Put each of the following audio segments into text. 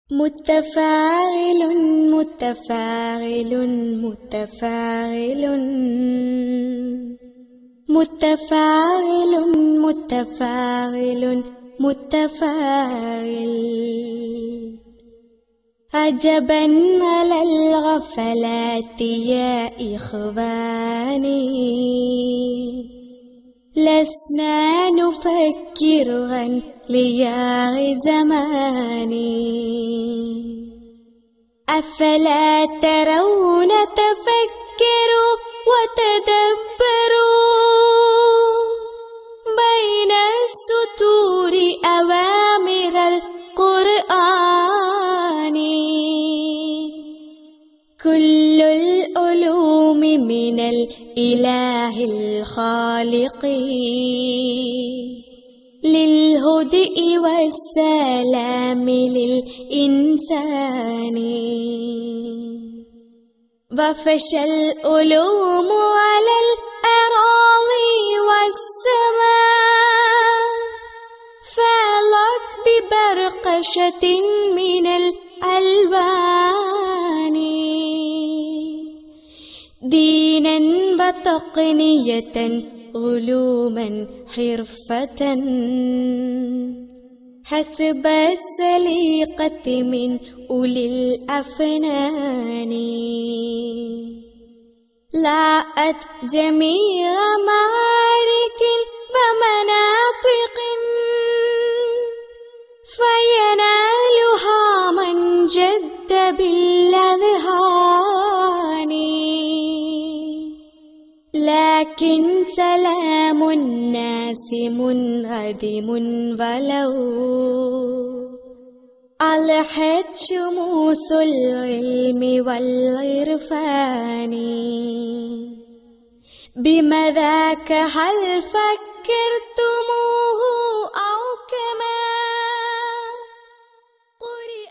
متفاعل متفاعل متفاعل متفاعل متفاعل متفاعل عجبا على الغفلات يا إخواني لسنا نفكر عن لياغ زماني أفلا ترون تفكروا وتدبروا بين السطور أوامر القرآن كل العلوم من الإله الخالق للهدئ والسلام للإنسان وفشى العلوم على الأراضي والسماء فالت ببرقشة من الألوان دينا وتقنية علوما حرفة حسب السليقة من أولي الأفنان لاءت جميع معارك ومناطق فينالها من جد بالأذهان لكن سلام الناس منهدم ولو ألحت شموس العلم والعرفان بمذاك هل فكرتموه أو كما قرئ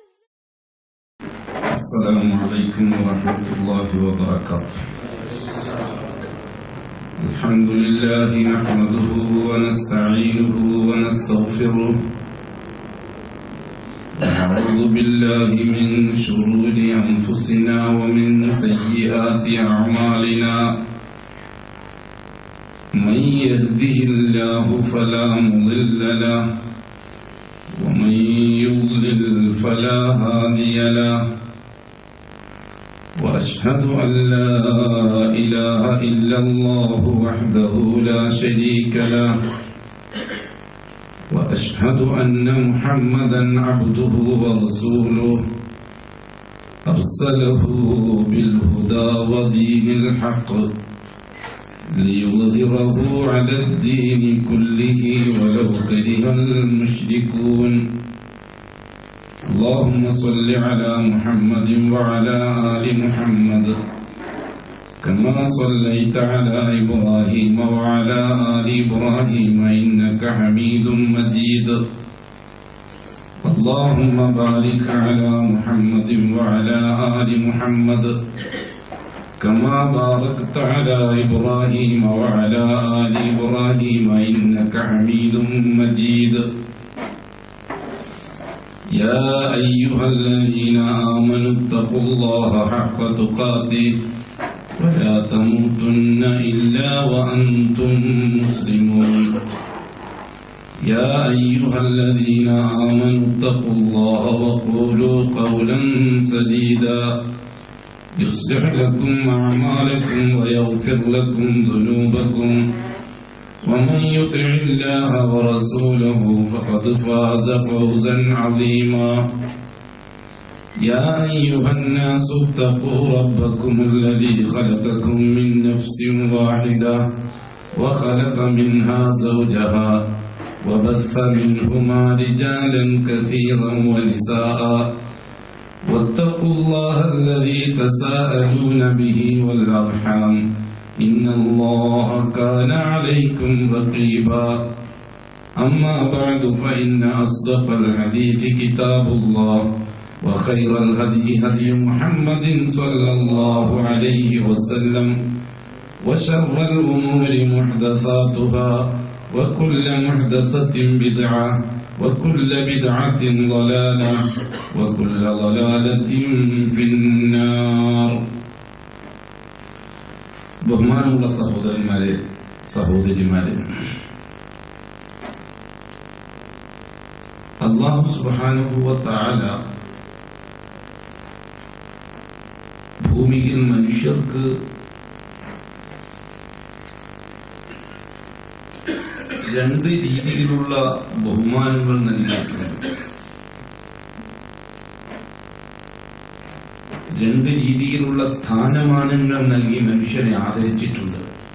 السلام عليكم ورحمة الله وبركاته الحمد لله نحمده ونستعينه ونستغفره ونعوذ بالله من شرور أنفسنا ومن سيئات أعمالنا من يهده الله فلا مضل له ومن يضلل فلا هادي له واشهد ان لا اله الا الله وحده لا شريك له واشهد ان محمدا عبده ورسوله ارسله بالهدى ودين الحق ليظهره على الدين كله ولو كره المشركون اللهم صل على محمد وعلى آل محمد كما صليت على إبراهيم وعلى آل إبراهيم إنك حميد مجيد اللهم بارك على محمد وعلى آل محمد كما باركت على إبراهيم وعلى آل إبراهيم إنك حميد مجيد يا أيها الذين آمنوا اتقوا الله حق تقاته ولا تموتن إلا وأنتم مسلمون يا أيها الذين آمنوا اتقوا الله وقولوا قولا سديدا يصلح لكم أعمالكم ويغفر لكم ذنوبكم ومن يطع الله ورسوله فقد فاز فوزا عظيما يا أيها الناس اتقوا ربكم الذي خلقكم من نفس واحدة وخلق منها زوجها وبث منهما رجالا كثيرا ونساء واتقوا الله الذي تساءلون به والأرحام إن الله كان عليكم رقيبا أما بعد فإن أصدق الحديث كتاب الله وخير الهدي هدي محمد صلى الله عليه وسلم وشر الأمور محدثاتها وكل محدثة بدعة وكل بدعة ضلالة وكل ضلالة في النار ബഹുമാനമുള്ള സഹോദരന്മാരെ സഹോദരിമാരെ അള്ളാഹു സുബാനുഭവത്താല ഭൂമിയിൽ മനുഷ്യർക്ക് രണ്ട് രീതിയിലുള്ള ബഹുമാനങ്ങൾ നൽകിയിട്ടുണ്ട് രണ്ട് രീതിയിലുള്ള സ്ഥാനമാനങ്ങൾ നൽകി മനുഷ്യനെ ആദരിച്ചിട്ടുണ്ട്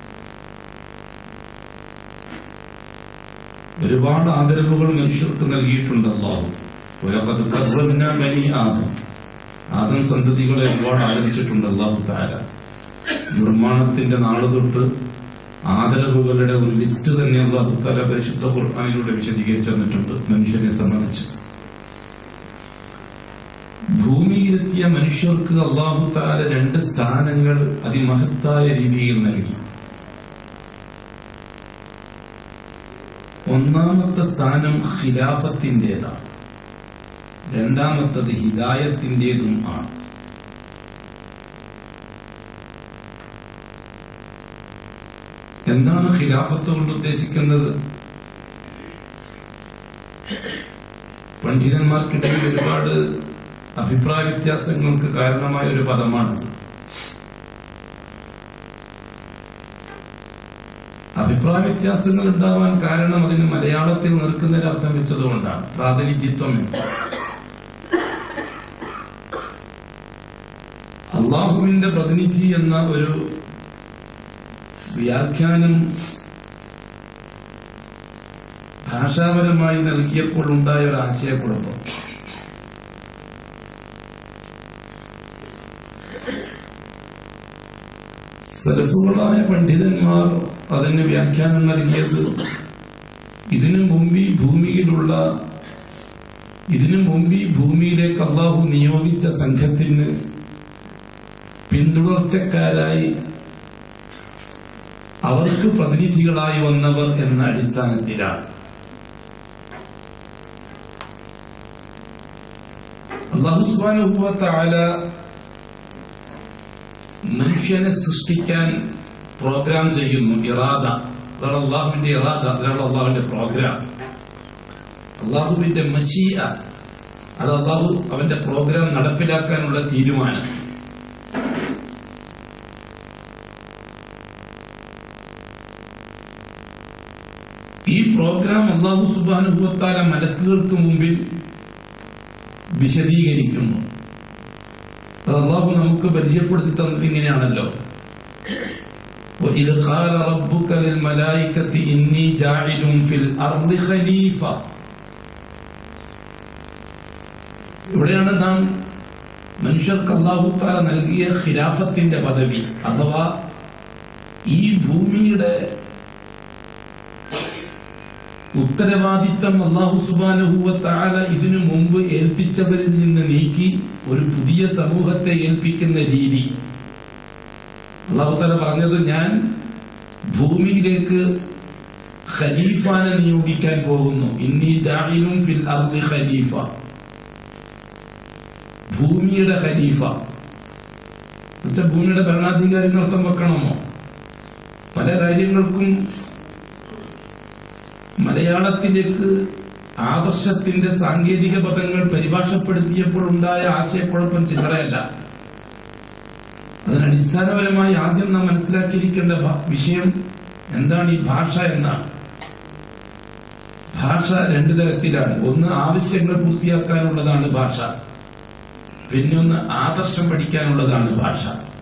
ഒരുപാട് ആദരവുകൾ മനുഷ്യർക്ക് നൽകിയിട്ടുണ്ട് അള്ളാഹു ഒരകത് കർവന ബനി ആദം ആദം സന്തതികളെ ഒരുപാട് ആദരിച്ചിട്ടുണ്ട് അള്ളാഹു താര നിർമ്മാണത്തിന്റെ നാള് തൊട്ട് ആദരവുകളുടെ ഒരു ലിസ്റ്റ് തന്നെ അള്ളാഹു താര പരിശുദ്ധ ഖുർആാനിലൂടെ വിശദീകരിച്ചു തന്നിട്ടുണ്ട് മനുഷ്യനെ സംബന്ധിച്ച് ഭൂമിയിലെത്തിയ മനുഷ്യർക്ക് അള്ളാഹു താല രണ്ട് സ്ഥാനങ്ങൾ അതിമഹത്തായ രീതിയിൽ നൽകി ഒന്നാമത്തെ സ്ഥാനം ഖിലാഫത്തിൻ്റെതാണ് രണ്ടാമത്തത് ഹിദായത്തിൻ്റെതും ആണ് എന്താണ് ഖിലാഫത്ത് കൊണ്ട് ഉദ്ദേശിക്കുന്നത് പണ്ഡിതന്മാർക്കിടയിൽ ഒരുപാട് അഭിപ്രായ വ്യത്യാസങ്ങൾക്ക് കാരണമായ ഒരു പദമാണത് അഭിപ്രായ വ്യത്യാസങ്ങൾ ഉണ്ടാവാൻ കാരണം അതിന് മലയാളത്തിൽ നിൽക്കുന്നതിന് അർത്ഥം വെച്ചതുകൊണ്ടാണ് പ്രാതിനിധ്യത്വം എന്ന് അള്ളാഹുവിന്റെ പ്രതിനിധി എന്ന ഒരു വ്യാഖ്യാനം ഭാഷാപരമായി നൽകിയപ്പോൾ ഉണ്ടായ ഒരു ആശയക്കുഴപ്പം സലഫുകളായ പണ്ഡിതന്മാർ അതിന് വ്യാഖ്യാനം നൽകിയത് ഇതിനു മുമ്പ് ഈ ഭൂമിയിലുള്ള ഇതിനു മുമ്പ് ഈ ഭൂമിയിലേക്ക് അള്ളാഹു നിയോഗിച്ച സംഘത്തിന് പിന്തുടർച്ചക്കാരായി അവർക്ക് പ്രതിനിധികളായി വന്നവർ എന്ന അടിസ്ഥാനത്തിലാണ് അള്ളാഹു സുബാനുഭവത്താല മനുഷ്യനെ സൃഷ്ടിക്കാൻ പ്രോഗ്രാം ചെയ്യുന്നു ഇറാദ അതാണ് അള്ളാഹുവിന്റെ ഇറാദ അതാണ് അള്ളാഹുവിന്റെ പ്രോഗ്രാം അള്ളാഹുവിന്റെ മഷീഅ അത് അള്ളാഹു അവന്റെ പ്രോഗ്രാം നടപ്പിലാക്കാനുള്ള തീരുമാനം ഈ പ്രോഗ്രാം അള്ളാഹു സുബാനുഭവത്താല മലക്കുകൾക്ക് മുമ്പിൽ വിശദീകരിക്കുന്നു അത് അള്ളാഹു നമുക്ക് പരിചയപ്പെടുത്തി തന്നത് ഇങ്ങനെയാണല്ലോ وإذ قال ربك للملائكة إني جاعل في الأرض خليفة ഇവിടെയാണ് നാം മനുഷ്യർക്ക് അള്ളാഹു താല നൽകിയ ഖിലാഫത്തിന്റെ പദവി അഥവാ ഈ ഭൂമിയുടെ ഉത്തരവാദിത്തം അള്ളാഹു സുബാനഹുവത്താല ഇതിനു മുമ്പ് ഏൽപ്പിച്ചവരിൽ നിന്ന് നീക്കി ഒരു പുതിയ സമൂഹത്തെ ഏൽപ്പിക്കുന്ന രീതി അള്ളാഹുത്താല പറഞ്ഞത് ഞാൻ ഭൂമിയിലേക്ക് ഖലീഫാനെ നിയോഗിക്കാൻ പോകുന്നു ഇന്നി ജാഹിലും ഫിൽ അർദി ഖലീഫ ഭൂമിയുടെ ഖലീഫ എന്നുവെച്ചാൽ ഭൂമിയുടെ ഭരണാധികാരി നൃത്തം വെക്കണമോ പല കാര്യങ്ങൾക്കും മലയാളത്തിലേക്ക് ആദർശത്തിന്റെ സാങ്കേതിക പദങ്ങൾ പരിഭാഷപ്പെടുത്തിയപ്പോൾ ഉണ്ടായ ആശയക്കുഴപ്പം ചില്ലറയല്ല അതിനടിസ്ഥാനപരമായി ആദ്യം നാം മനസ്സിലാക്കിയിരിക്കേണ്ട ഭ- വിഷയം എന്താണ് ഈ ഭാഷ എന്നാണ് ഭാഷ രണ്ടു തരത്തിലാണ് ഒന്ന് ആവശ്യങ്ങൾ പൂർത്തിയാക്കാനുള്ളതാണ് ഭാഷ പിന്നെ ഒന്ന് ആദർശം പഠിക്കാനുള്ളതാണ് ഭാഷ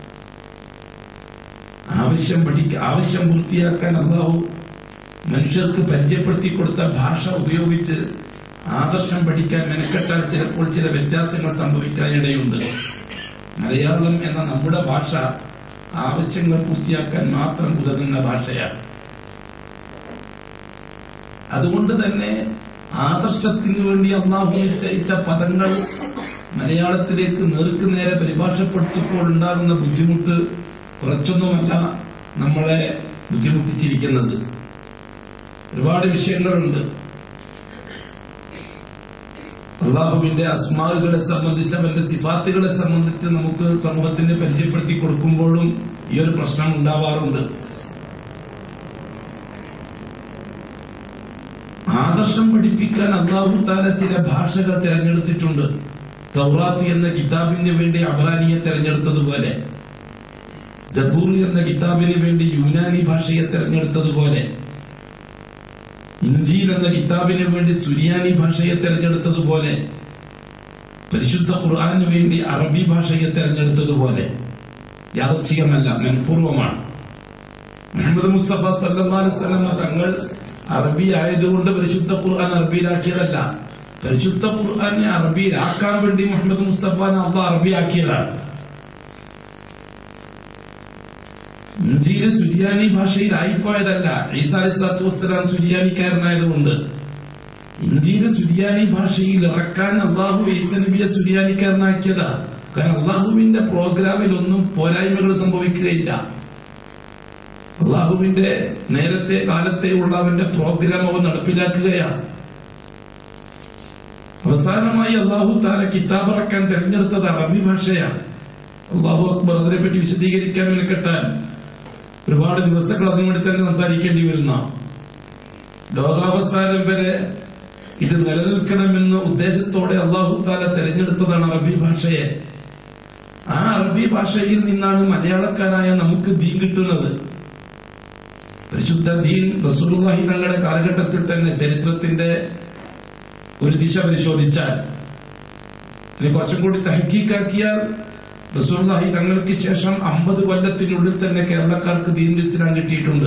ആവശ്യം പഠിക്ക ആവശ്യം പൂർത്തിയാക്കാൻ അള്ളാഹു മനുഷ്യർക്ക് പരിചയപ്പെടുത്തി കൊടുത്ത ഭാഷ ഉപയോഗിച്ച് ആദർശം പഠിക്കാൻ മെനക്കെട്ടാൽ ചിലപ്പോൾ ചില വ്യത്യാസങ്ങൾ സംഭവിക്കാനിടയുണ്ട് മലയാളം എന്ന നമ്മുടെ ഭാഷ ആവശ്യങ്ങൾ പൂർത്തിയാക്കാൻ മാത്രം ഉതകുന്ന ഭാഷയാണ് അതുകൊണ്ട് തന്നെ ആദർശത്തിന് വേണ്ടി അള്ളാഹു നിശ്ചയിച്ച പദങ്ങൾ മലയാളത്തിലേക്ക് നേർക്ക് നേരെ പരിഭാഷപ്പെടുത്തിയപ്പോൾ ഉണ്ടാകുന്ന ബുദ്ധിമുട്ട് കുറച്ചൊന്നുമല്ല നമ്മളെ ബുദ്ധിമുട്ടിച്ചിരിക്കുന്നത് ഒരുപാട് വിഷയങ്ങളുണ്ട് അള്ളാഹുവിന്റെ അസ്മാവുകളെ സംബന്ധിച്ച് അവന്റെ സിഫാത്തുകളെ സംബന്ധിച്ച് നമുക്ക് സമൂഹത്തിന് പരിചയപ്പെടുത്തി കൊടുക്കുമ്പോഴും ഈ ഒരു പ്രശ്നം ഉണ്ടാവാറുണ്ട് ആദർശം പഠിപ്പിക്കാൻ അള്ളാഹു താല ചില ഭാഷകൾ തിരഞ്ഞെടുത്തിട്ടുണ്ട് തൗറാത്ത് എന്ന കിതാബിന് വേണ്ടി അബ്രാനിയെ തിരഞ്ഞെടുത്തതുപോലെ ജബൂർ എന്ന കിതാബിന് വേണ്ടി യൂനാനി ഭാഷയെ തിരഞ്ഞെടുത്തതുപോലെ ഇഞ്ചീൽ എന്ന കിതാബിന് വേണ്ടി സുരിയാനി ഭാഷയെ തിരഞ്ഞെടുത്തതുപോലെ പരിശുദ്ധ ഖുർആാന് വേണ്ടി അറബി ഭാഷയെ തിരഞ്ഞെടുത്തതുപോലെ യാദർച്ഛികമല്ല മനഃപൂർവമാണ് മുഹമ്മദ് മുസ്തഫ സല്ലല്ലാഹു അലൈഹി വസല്ലം തങ്ങൾ അറബി ആയതുകൊണ്ട് പരിശുദ്ധ ഖുർആൻ അറബിയിലാക്കിയതല്ല പരിശുദ്ധ ഖുർആനെ അറബിയിലാക്കാൻ വേണ്ടി മുഹമ്മദ് മുസ്തഫാനെ അള്ളാഹ് അറബിയാക്കിയതാണ് ഇഞ്ചിയില് സുരിയാനി ഭാഷയിലായിപ്പോയതല്ല ഈസാ അലൈഹി സ്വലാത്തു വസ്സലാം സുരിയാനിക്കാരനായതുകൊണ്ട് ഇഞ്ചിയില് സുരിയാനി ഭാഷയിൽ ഇറക്കാൻ അള്ളാഹു ഈസ നബിയെ സുരിയാനിക്കാരനാക്കിയതാ കാരണം അള്ളാഹുവിന്റെ പ്രോഗ്രാമിൽ ഒന്നും പോരായ്മകൾ സംഭവിക്കുകയില്ല അള്ളാഹുവിന്റെ നേരത്തെ കാലത്തെ ഉള്ള അവന്റെ പ്രോഗ്രാം അവൻ നടപ്പിലാക്കുകയാണ് അവസാനമായി അള്ളാഹു താല കിതാബ് ഇറക്കാൻ തെരഞ്ഞെടുത്തത് അറബി ഭാഷയാണ് അള്ളാഹു അക്ബർ അതിനെപ്പറ്റി വിശദീകരിക്കാൻ മെനക്കെട്ടാൽ ഒരുപാട് ദിവസങ്ങൾ അതിനുവേണ്ടി തന്നെ സംസാരിക്കേണ്ടി വരുന്ന ലോകാവസാനം വരെ ഇത് നിലനിൽക്കണമെന്ന ഉദ്ദേശത്തോടെ അള്ളാഹു താല തെരഞ്ഞെടുത്തതാണ് അറബി ഭാഷയെ ആ അറബി ഭാഷയിൽ നിന്നാണ് മലയാളക്കാരായ നമുക്ക് ദീൻ കിട്ടുന്നത് പരിശുദ്ധ ദീൻ റസൂലുള്ളാഹി തങ്ങളുടെ കാലഘട്ടത്തിൽ തന്നെ ചരിത്രത്തിന്റെ ഒരു ദിശ പരിശോധിച്ചാൽ ഇനി കുറച്ചും കൂടി തഹക്കീക്കാക്കിയാൽ റസൂലുള്ളാഹി തങ്ങൾക്ക് ശേഷം അമ്പത് കൊല്ലത്തിനുള്ളിൽ തന്നെ കേരളക്കാർക്ക് ദീൻ ഇസ്ലാം കിട്ടിയിട്ടുണ്ട്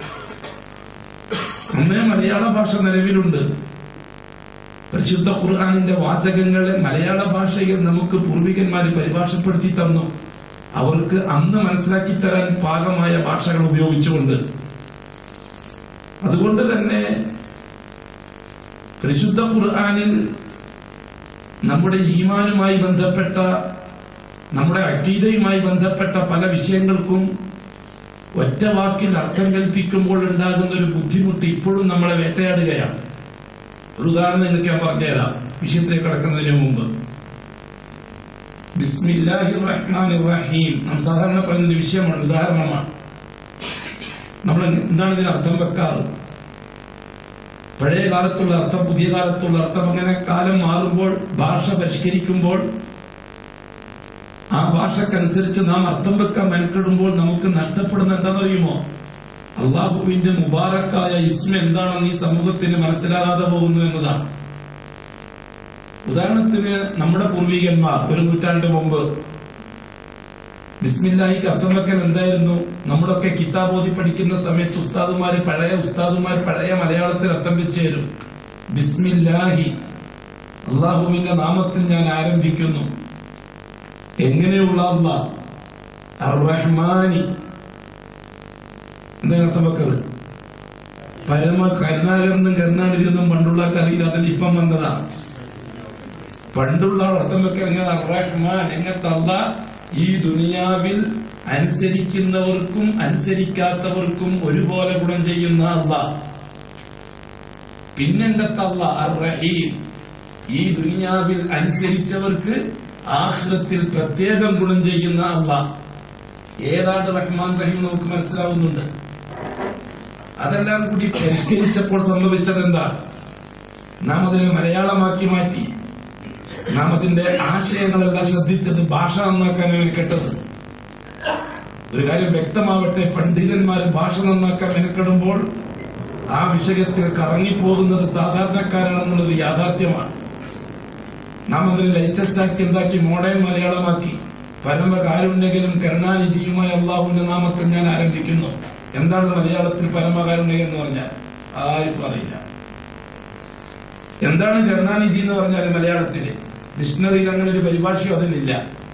അന്നേ മലയാള ഭാഷ നിലവിലുണ്ട് പരിശുദ്ധ ഖുർആാനിന്റെ വാചകങ്ങളെ മലയാള ഭാഷയിൽ നമുക്ക് പൂർവികന്മാര് പരിഭാഷപ്പെടുത്തി തന്നു അവർക്ക് അന്ന് മനസ്സിലാക്കി തരാൻ പാകമായ ഭാഷകൾ ഉപയോഗിച്ചുകൊണ്ട് അതുകൊണ്ട് തന്നെ പരിശുദ്ധ ഖുർആാനിൽ നമ്മുടെ ഈമാനുമായി ബന്ധപ്പെട്ട നമ്മുടെ അക്കീതയുമായി ബന്ധപ്പെട്ട പല വിഷയങ്ങൾക്കും ഒറ്റ വാക്കിൽ അർത്ഥം കൽപ്പിക്കുമ്പോൾ ഉണ്ടാകുന്ന ഒരു ബുദ്ധിമുട്ട് ഇപ്പോഴും നമ്മളെ വേട്ടയാടുകയാണ് ഒരു ഉദാഹരണം നിങ്ങൾക്ക് ഞാൻ പറഞ്ഞുതരാം വിഷയത്തിലേക്ക് കടക്കുന്നതിന് മുമ്പ് ബിസ്മില്ലാഹി റഹ്മാൻ റഹീം നാം സാധാരണ പറയുന്ന വിഷയമാണ് ഉദാഹരണമാണ് നമ്മൾ എന്താണ് ഇതിന് അർത്ഥം വെക്കാറ് പഴയ കാലത്തുള്ള അർത്ഥം പുതിയ കാലത്തുള്ള അർത്ഥം അങ്ങനെ കാലം മാറുമ്പോൾ ഭാഷ പരിഷ്കരിക്കുമ്പോൾ ആ ഭാഷക്കനുസരിച്ച് നാം അർത്ഥം വെക്കാൻ മെനക്കെടുമ്പോൾ നമുക്ക് നഷ്ടപ്പെടുന്ന എന്താണെന്നറിയുമോ അള്ളാഹുവിന്റെ മുബാറക്കായ ഇസ്മ എന്താണെന്ന് ഈ സമൂഹത്തിന് മനസ്സിലാകാതെ പോകുന്നു എന്നതാണ് ഉദാഹരണത്തിന് നമ്മുടെ പൂർവികന്മാർ ഒരു നൂറ്റാണ്ട് മുമ്പ് ബിസ്മില്ലാഹിക്ക് അർത്ഥം വെക്കൽ എന്തായിരുന്നു നമ്മുടെയൊക്കെ കിതാബ് ഓതി പഠിക്കുന്ന സമയത്ത് ഉസ്താദുമാര് പഴയ ഉസ്താദുമാർ പഴയ മലയാളത്തിൽ അർത്ഥം വെച്ച് തരും ബിസ്മില്ലാഹി അള്ളാഹുവിന്റെ നാമത്തിൽ ഞാൻ ആരംഭിക്കുന്നു എങ്ങനെയുള്ള അല്ല അർറഹ്മാനി എന്താണ് അർത്ഥം വെക്കത് പരമ കരുണാകരനും കരുണാനിധിയൊന്നും പണ്ടുള്ള അറിയില്ല അതിന് ഇപ്പം വന്നതാ പണ്ടുള്ള അർത്ഥം വെക്കൽ എങ്ങനെ അർറഹ്മാൻ എങ്ങനത്തെ അല്ല ഈ ദുനിയാവിൽ അനുസരിക്കുന്നവർക്കും അനുസരിക്കാത്തവർക്കും ഒരുപോലെ ഗുണം ചെയ്യുന്ന അല്ല പിന്നെന്തത്തെ അല്ല അർ റഹീം ഈ ദുനിയാവിൽ അനുസരിച്ചവർക്ക് ആഹ്ലത്തിൽ പ്രത്യേകം ഗുണം ചെയ്യുന്ന അല്ല ഏതാണ് റഹ്മാൻ റഹീം നമുക്ക് മനസ്സിലാവുന്നുണ്ട് അതെല്ലാം കൂടി പരിഷ്കരിച്ചപ്പോൾ സംഭവിച്ചത് എന്താ നാം അതിനെ മലയാളമാക്കി മാറ്റി നാം അതിന്റെ ആശയങ്ങളെല്ലാം ശ്രദ്ധിച്ചത് ഭാഷ നന്നാക്കാൻ മെനക്കെട്ടത് ഒരു കാര്യം വ്യക്തമാവട്ടെ പണ്ഡിതന്മാര് ഭാഷ നന്നാക്കാൻ മെനക്കെടുമ്പോൾ ആ വിഷയത്തിൽ കറങ്ങിപ്പോകുന്നത് സാധാരണക്കാരാണെന്നുള്ളത് യാഥാർത്ഥ്യമാണ് നാം അതിന് ലേറ്റസ്റ്റ് ആക്കി എന്താക്കി മോഡേൺ മലയാളമാക്കി പരമകാരുണ്യകനും കരുണാനിധിയുമായ അള്ളാഹുവിന്റെ നാമത്തിൽ ഞാൻ ആരംഭിക്കുന്നു എന്താണ് മലയാളത്തിൽ പരമകാരുണ്യകൻ എന്ന് പറഞ്ഞാൽ ആർക്കും അറിയില്ല എന്താണ് കരുണാനിധി എന്ന് പറഞ്ഞാൽ മലയാളത്തില് ഡിക്ഷണറിയിൽ അങ്ങനെ ഒരു പരിഭാഷയോ അതിനില്ല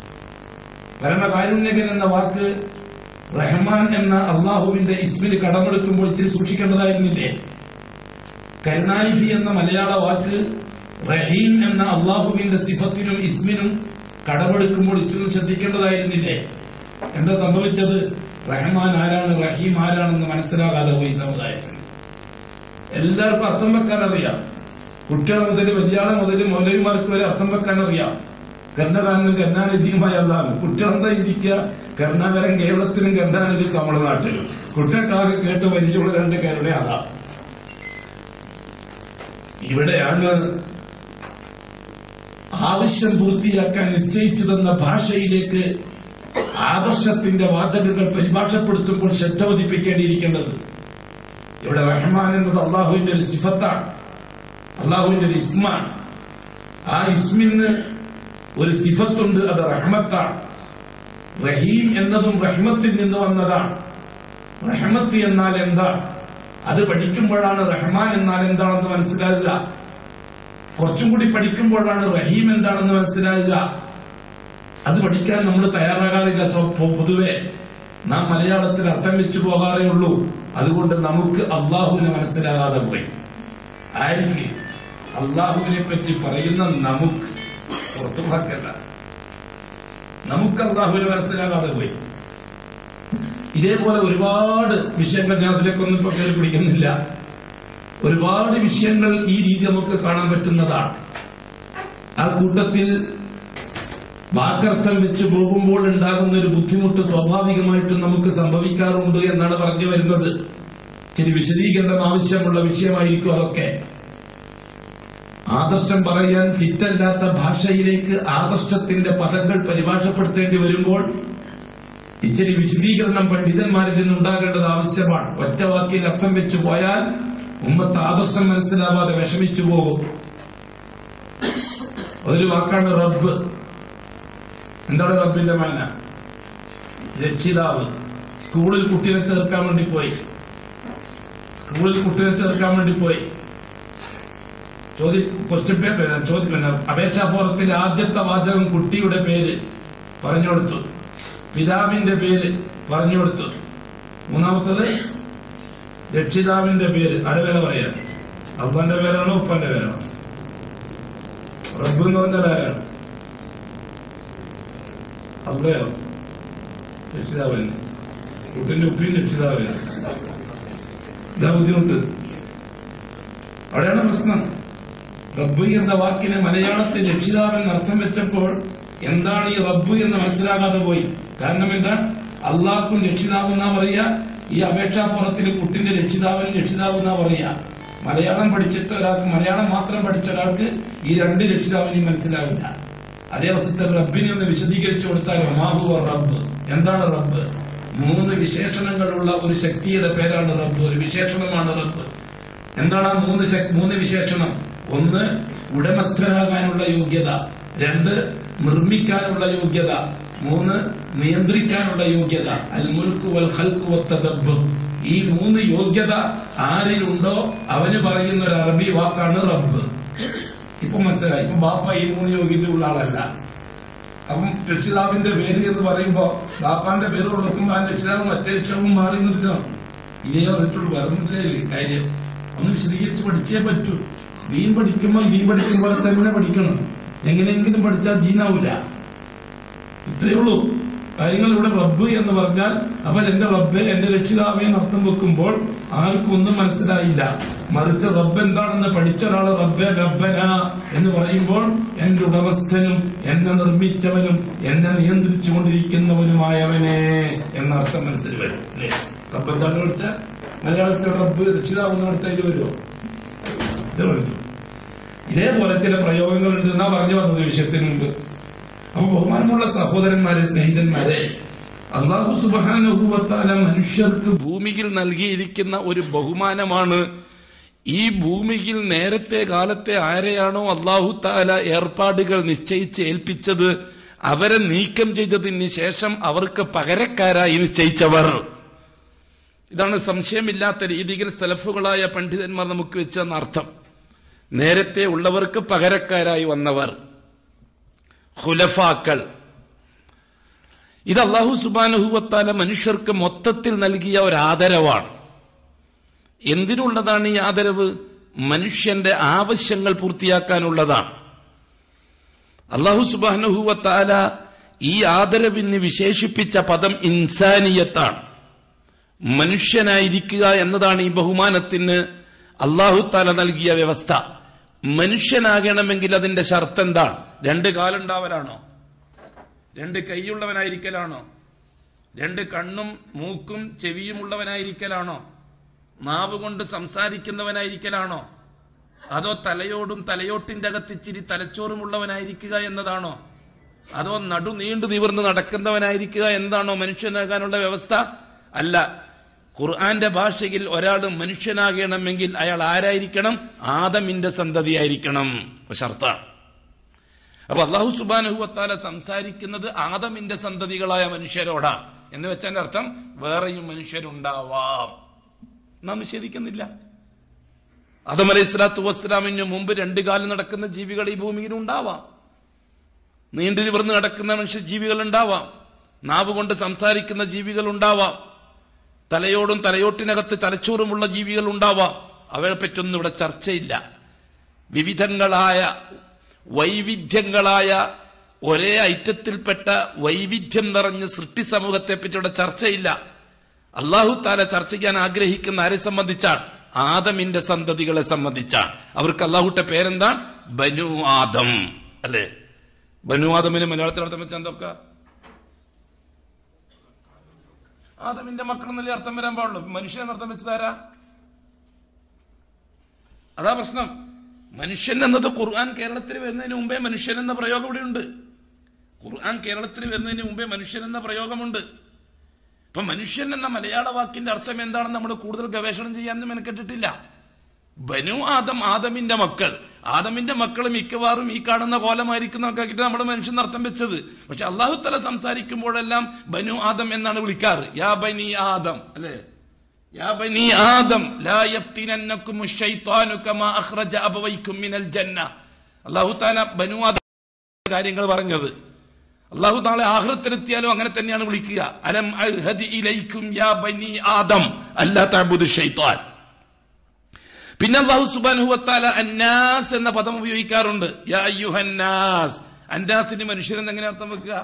പരമകാരുണ്യകൻ എന്ന വാക്ക് റഹ്മാൻ എന്ന അള്ളാഹുവിന്റെ ഇസ്മിൽ കടമെടുക്കുമ്പോൾ ഇത്തിരി സൂക്ഷിക്കേണ്ടതായിരുന്നില്ലേ കരുണാനിധി എന്ന മലയാള വാക്ക് റഹീം എന്ന അള്ളാഹുവിന്റെ സിഫത്തിനും ഇസ്മിനും കടമെടുക്കുമ്പോൾ ഇത്തിരി ശ്രദ്ധിക്കേണ്ടതായിരുന്നില്ലേ എന്താ സംഭവിച്ചത് റഹ്മാൻ ആരാണ് റഹീം ആരാണെന്ന് മനസ്സിലാകാതെ പോയി സമുദായത്തിന് എല്ലാവർക്കും അർത്ഥം വെക്കാൻ അറിയാം കുട്ടികളെ മുതൽ വലിയാളെ മുതൽ മൗലവിമാർക്ക് വരെ അർത്ഥം വെക്കാൻ അറിയാം കർണകാരനും കർണാനിധിയുമായ അതാണ് കുട്ടികളെന്താ ഇരിക്കുക കർണാകരൻ കേരളത്തിലും കർണാനിധി തമിഴ്നാട്ടിലും കുട്ടികൾക്കാകെ കേട്ട് പരിചയമുള്ള രണ്ട് പേരുടെ അതാ ഇവിടെയാണ് ആവശ്യം പൂർത്തിയാക്കാൻ നിശ്ചയിച്ചു തന്ന ഭാഷയിലേക്ക് ആദർശത്തിന്റെ വാചകങ്ങൾ പരിഭാഷപ്പെടുത്തുമ്പോൾ ശ്രദ്ധ പതിപ്പിക്കേണ്ടിയിരിക്കേണ്ടത് ഇവിടെ റഹ്മാൻ എന്നത് അള്ളാഹുവിന്റെ ഒരു സിഫത്താണ് അള്ളാഹുവിന്റെ ഒരു ഇസ്മാണ് ആ ഇസ്മിന് ഒരു സിഫത്തുണ്ട് അത് റഹ്മത്താണ് റഹീം എന്നതും റഹ്മത്തിൽ നിന്ന് വന്നതാണ് റഹ്മത്ത് എന്നാൽ എന്താണ് അത് പഠിക്കുമ്പോഴാണ് റഹ്മാൻ എന്നാൽ എന്താണെന്ന് മനസ്സിലാകുക കുറച്ചും കൂടി പഠിക്കുമ്പോഴാണ് റഹീം എന്താണെന്ന് മനസ്സിലാകുക അത് പഠിക്കാൻ നമ്മൾ തയ്യാറാകാറില്ല സ്വ- പൊ- പൊതുവെ നാം മലയാളത്തിൽ അർത്ഥം വെച്ചു പോകാറേ ഉള്ളൂ അതുകൊണ്ട് നമുക്ക് അള്ളാഹുവിനെ മനസ്സിലാകാതെ പോയി ആർക്ക് അള്ളാഹുവിനെ പറ്റി പറയുന്ന നമുക്ക് പുറത്തു വാക്കല്ല നമുക്ക് അള്ളാഹുവിനെ മനസ്സിലാകാതെ പോയി ഇതേപോലെ ഒരുപാട് വിഷയങ്ങൾ ഞാൻ അതിലേക്കൊന്നും ഇപ്പൊ കയറി പിടിക്കുന്നില്ല ഒരുപാട് വിഷയങ്ങൾ ഈ രീതി നമുക്ക് കാണാൻ പറ്റുന്നതാണ് ആ കൂട്ടത്തിൽ വാക്കർത്ഥം വെച്ച് പോകുമ്പോൾ ഉണ്ടാകുന്ന ഒരു ബുദ്ധിമുട്ട് സ്വാഭാവികമായിട്ടും നമുക്ക് സംഭവിക്കാറുണ്ട് എന്നാണ് പറഞ്ഞു വരുന്നത് ഇച്ചിരി വിശദീകരണം ആവശ്യമുള്ള വിഷയമായിരിക്കും അതൊക്കെ ആദർശം പറയാൻ ഫിറ്റല്ലാത്ത ഭാഷയിലേക്ക് ആദർശത്തിന്റെ പദങ്ങൾ പരിഭാഷപ്പെടുത്തേണ്ടി വരുമ്പോൾ ഇച്ചിരി വിശദീകരണം പണ്ഡിതന്മാരിൽ നിന്നുണ്ടാകേണ്ടത് ആവശ്യമാണ് ഒറ്റ വാക്കിൽ അർത്ഥം വെച്ചു പോയാൽ മുമ്പത്തെ ആദർശം മനസ്സിലാവാതെ വിഷമിച്ചു പോകും അതൊരു വാക്കാണ് റബ്ബ് എന്താണ് റബ്ബിന്റെ മാന രക്ഷിതാവ് സ്കൂളിൽ കുട്ടിനെ ചേർക്കാൻ വേണ്ടി പോയി സ്കൂളിൽ കുട്ടിനെ ചേർക്കാൻ വേണ്ടി പോയി ചോദ്യം ക്വസ്റ്റ്യൻ പേപ്പർ ചോദ്യം പിന്നെ അപേക്ഷാ ഫോറത്തിൽ ആദ്യത്തെ വാചകം കുട്ടിയുടെ പേര് പറഞ്ഞു കൊടുത്തു പിതാവിന്റെ പേര് പറഞ്ഞു കൊടുത്തു മൂന്നാമത്തത് രക്ഷിതാവിന്റെ പേര് അരവേല പറയാം അപ്പന്റെ പേരാണോ ഉപ്പന്റെ പേരാണോ റബ്ബ് എന്ന് പറഞ്ഞാൽ ആരാണ് അല്ലയോ രക്ഷിതാവന്നെ കുട്ടിന്റെ ഉപ്പിയും രക്ഷിതാവിന് ഇതാ ബുദ്ധിമുട്ട് അവിടെയാണ് പ്രശ്നം റബ്ബ് എന്ന വാക്കിന് മലയാളത്തിൽ രക്ഷിതാവെന്ന് അർത്ഥം വെച്ചപ്പോൾ എന്താണ് ഈ റബ്ബ് എന്ന് മനസ്സിലാകാതെ പോയി കാരണം എന്താ അള്ളാഹ്ക്കും രക്ഷിതാവ് എന്നാ പറയാ ഈ അപേക്ഷാ ഫോറത്തിൽ കുട്ടിന്റെ രക്ഷിതാവിന് രക്ഷിതാവ് എന്നാ പറയാ മലയാളം പഠിച്ചിട്ട് ഒരാൾക്ക് മലയാളം മാത്രം പഠിച്ച ഒരാൾക്ക് ഈ രണ്ട് രക്ഷിതാവിനെയും മനസ്സിലാവില്ല അതേ അവസരത്തിൽ റബ്ബിനെ ഒന്ന് വിശദീകരിച്ചു കൊടുത്താൽ ഒമാഹു റബ്ബ് എന്താണ് റബ്ബ് മൂന്ന് വിശേഷണങ്ങളുള്ള ഒരു ശക്തിയുടെ പേരാണ് റബ്ബ് ഒരു വിശേഷണമാണ് റബ്ബ് എന്താണ് ആ മൂന്ന് ശക്- മൂന്ന് വിശേഷണം ഒന്ന് ഉടമസ്ഥനാകാനുള്ള യോഗ്യത രണ്ട് നിർമ്മിക്കാനുള്ള യോഗ്യത മൂന്ന് നിയന്ത്രിക്കാനുള്ള യോഗ്യത അൽ മുൽക്ക് വൽ ഖൽഖ് വത്തദബ്ബുർ ഈ മൂന്ന് യോഗ്യത ആരിലുണ്ടോ അവന് പറയുന്ന ഒരു അറബി വാക്കാണ് റബ്ബ് ഇപ്പൊ മനസ്സിലായി ഇപ്പൊ ബാപ്പ ഈ മൂന്ന് യോഗ്യതയുള്ള ആളല്ല അപ്പം രക്ഷിതാവിന്റെ പേര് എന്ന് പറയുമ്പോ ബാപ്പാന്റെ പേര് കൊടുക്കുമ്പോ ആ രക്ഷിതാവ് മറ്റേ രക്ഷവും മാറി നിൽക്കണം ഇനിയോ അതിട്ടുള്ളൂ പറഞ്ഞിട്ടില്ലേ കാര്യം ഒന്ന് വിശദീകരിച്ച് പഠിച്ചേ പറ്റൂ ദീൻ പഠിക്കുമ്പോൾ ദീൻ പഠിക്കുമ്പോൾ തന്നെ പഠിക്കണം എങ്ങനെയെങ്കിലും പഠിച്ചാൽ ദീനാവൂല ഇത്രയേ ഉള്ളൂ കാര്യങ്ങൾ ഇവിടെ റബ്ബ് എന്ന് പറഞ്ഞാൽ അവൻ എന്റെ റബ്ബെ എന്റെ രക്ഷിതാവെ എന്ന് അർത്ഥം വെക്കുമ്പോൾ ആർക്കും ഒന്നും മനസ്സിലായില്ല മറിച്ച് റബ്ബ് എന്താണെന്ന് പഠിച്ച ഒരാള് റബ്ബെ റബ്ബന എന്ന് പറയുമ്പോൾ എന്റെ ഉടമസ്ഥനും എന്നെ നിർമ്മിച്ചവനും എന്നെ നിയന്ത്രിച്ചുകൊണ്ടിരിക്കുന്നവനുമായവനെ എന്ന അർത്ഥം മനസ്സിൽ വരും അല്ലേ റബ്ബ് എന്താണെന്ന് പഠിച്ചാൽ മലയാളത്തിൽ റബ്ബ് രക്ഷിതാവെന്ന് പഠിച്ചാൽ ഇത് വരുമോ ഇത് വരും ഇതേപോലെ ചില പ്രയോഗങ്ങളുണ്ട് എന്നാ പറഞ്ഞു വന്നത് വിഷയത്തിന് മുമ്പ് അപ്പൊ ബഹുമാനമുള്ള സഹോദരന്മാരെ സ്നേഹിതന്മാരെ അള്ളാഹു സുബാനുഭവത്താല മനുഷ്യർക്ക് ഭൂമിയിൽ നൽകിയിരിക്കുന്ന ഒരു ബഹുമാനമാണ് ഈ ഭൂമിയിൽ നേരത്തെ കാലത്തെ ആരെയാണോ അള്ളാഹു താല ഏർപ്പാടുകൾ നിശ്ചയിച്ച് ഏൽപ്പിച്ചത് അവരെ നീക്കം ചെയ്തതിന് ശേഷം അവർക്ക് പകരക്കാരായി നിശ്ചയിച്ചവർ ഇതാണ് സംശയമില്ലാത്ത രീതിയിൽ സലഫുകളായ പണ്ഡിതന്മാർ നമുക്ക് വെച്ചെന്ന അർത്ഥം നേരത്തെ ഉള്ളവർക്ക് പകരക്കാരായി വന്നവർ ഖുലഫാക്കൾ ഇത് അള്ളാഹു സുബാനുഹുവത്താല മനുഷ്യർക്ക് മൊത്തത്തിൽ നൽകിയ ഒരു ആദരവാണ് എന്തിനുള്ളതാണ് ഈ ആദരവ് മനുഷ്യന്റെ ആവശ്യങ്ങൾ പൂർത്തിയാക്കാനുള്ളതാണ് അള്ളാഹു സുബാനുഹുവത്താല ഈ ആദരവിന് വിശേഷിപ്പിച്ച പദം ഇൻസാനിയത്താണ് മനുഷ്യനായിരിക്കുക എന്നതാണ് ഈ ബഹുമാനത്തിന് അള്ളാഹു താല നൽകിയ വ്യവസ്ഥ മനുഷ്യനാകണമെങ്കിൽ അതിന്റെ ഷർത്ത് എന്താണ് രണ്ട് കാലുണ്ടാവലാണോ രണ്ട് കൈയുള്ളവനായിരിക്കലാണോ രണ്ട് കണ്ണും മൂക്കും ചെവിയും ഉള്ളവനായിരിക്കലാണോ നാവ് കൊണ്ട് സംസാരിക്കുന്നവനായിരിക്കലാണോ അതോ തലയോടും തലയോട്ടിന്റെ അകത്ത് ഇച്ചിരി തലച്ചോറും ഉള്ളവനായിരിക്കുക എന്നതാണോ അതോ നടു നീണ്ടു നിവർന്ന് നടക്കുന്നവനായിരിക്കുക എന്താണോ മനുഷ്യനാകാനുള്ള വ്യവസ്ഥ അല്ല ഖുർആന്റെ ഭാഷയിൽ ഒരാൾ മനുഷ്യനാകണമെങ്കിൽ അയാൾ ആരായിരിക്കണം ആദമിന്റെ സന്തതിയായിരിക്കണം ഷർത്താണ് അപ്പൊ അള്ളാഹു സുബാനുഹുവത്താല സംസാരിക്കുന്നത് ആദമിന്റെ സന്തതികളായ മനുഷ്യരോടാണ് എന്ന് വെച്ചതിന്റെ അർത്ഥം വേറെയും മനുഷ്യരുണ്ടാവാം നാം നിഷേധിക്കുന്നില്ല ആദം അലൈഹി സ്വലാത്തു വസ്സലാമിന് മുമ്പ് രണ്ടു കാലം നടക്കുന്ന ജീവികൾ ഈ ഭൂമിയിൽ ഉണ്ടാവാം നീണ്ടു നിവർന്ന് നടക്കുന്ന മനുഷ്യ ജീവികൾ ഉണ്ടാവാം നാവ് കൊണ്ട് സംസാരിക്കുന്ന ജീവികൾ ഉണ്ടാവാം തലയോടും തലയോട്ടിനകത്ത് തലച്ചോറുമുള്ള ജീവികൾ ഉണ്ടാവാം അവയെ പറ്റൊന്നും ഇവിടെ ചർച്ചയില്ല വിവിധങ്ങളായ വൈവിധ്യങ്ങളായ ഒരേ ഐറ്റത്തിൽപ്പെട്ട വൈവിധ്യം നിറഞ്ഞ സൃഷ്ടി സമൂഹത്തെ പറ്റി ഇവിടെ ചർച്ചയില്ല അള്ളാഹു താല ചർച്ച ചെയ്യാൻ ആഗ്രഹിക്കുന്ന ആരെ സംബന്ധിച്ചാണ് ആദമിന്റെ സന്തതികളെ സംബന്ധിച്ചാണ് അവർക്ക് അള്ളാഹുട്ടെ പേരെന്താ ബനു ആദം അല്ലേ ബനു ആദമിന് മലയാളത്തിൽ അർത്ഥം വെച്ചാൽ എന്തൊക്കെ ആദമിന്റെ മക്കൾ എന്നല്ലേ അർത്ഥം വരാൻ പാടുള്ളൂ മനുഷ്യൻ അർത്ഥം വെച്ചതാരാ അതാ പ്രശ്നം മനുഷ്യൻ എന്നത് ഖുർആൻ കേരളത്തിൽ വരുന്നതിന് മുമ്പേ മനുഷ്യൻ എന്ന പ്രയോഗം ഇവിടെ ഉണ്ട് ഖുർആൻ കേരളത്തിൽ വരുന്നതിന് മുമ്പേ മനുഷ്യൻ എന്ന പ്രയോഗമുണ്ട് ഇപ്പൊ മനുഷ്യൻ എന്ന മലയാള വാക്കിന്റെ അർത്ഥം എന്താണെന്ന് നമ്മൾ കൂടുതൽ ഗവേഷണം ചെയ്യാനൊന്നും മെനക്കെട്ടിട്ടില്ല ബനു ആദം ആദമിന്റെ മക്കൾ ആദമിന്റെ മക്കൾ മിക്കവാറും ഈ കാണുന്ന കോലമായിരിക്കും എന്നൊക്കെ നമ്മുടെ മനുഷ്യൻ അർത്ഥം വെച്ചത് പക്ഷെ അള്ളാഹു തല സംസാരിക്കുമ്പോഴെല്ലാം ബനു ആദം എന്നാണ് വിളിക്കാറ് യാ ബനി ആദം അല്ലേ യാ ബനി ആദം ലാ യഫ്തിനന്നകും അശ്ശൈത്വാനു കമാ അഖ്റജ അബവൈക്കും മിനൽ ജന്ന അല്ലാഹു തആല ബനു ആദം കാര്യങ്ങൾ പറഞ്ഞത് അള്ളാഹു നാളെ ആഹൃത്തിലെത്തിയാലും അങ്ങനെ തന്നെയാണ് വിളിക്കുക അലം അൽഹദി ഇലൈക്കും യാ ബനി ആദം അല്ലാ തഅബുദു ശൈത്വാൻ പിന്നെ അള്ളാഹു സുബ്ഹാനഹു വതആല അന്നാസ് എന്ന പദം ഉപയോഗിക്കാറുണ്ട് യാ അയ്യുഹന്നാസ് അന്നാസിന് മനുഷ്യരെന്ന് എങ്ങനെ അർത്ഥം വെക്കുക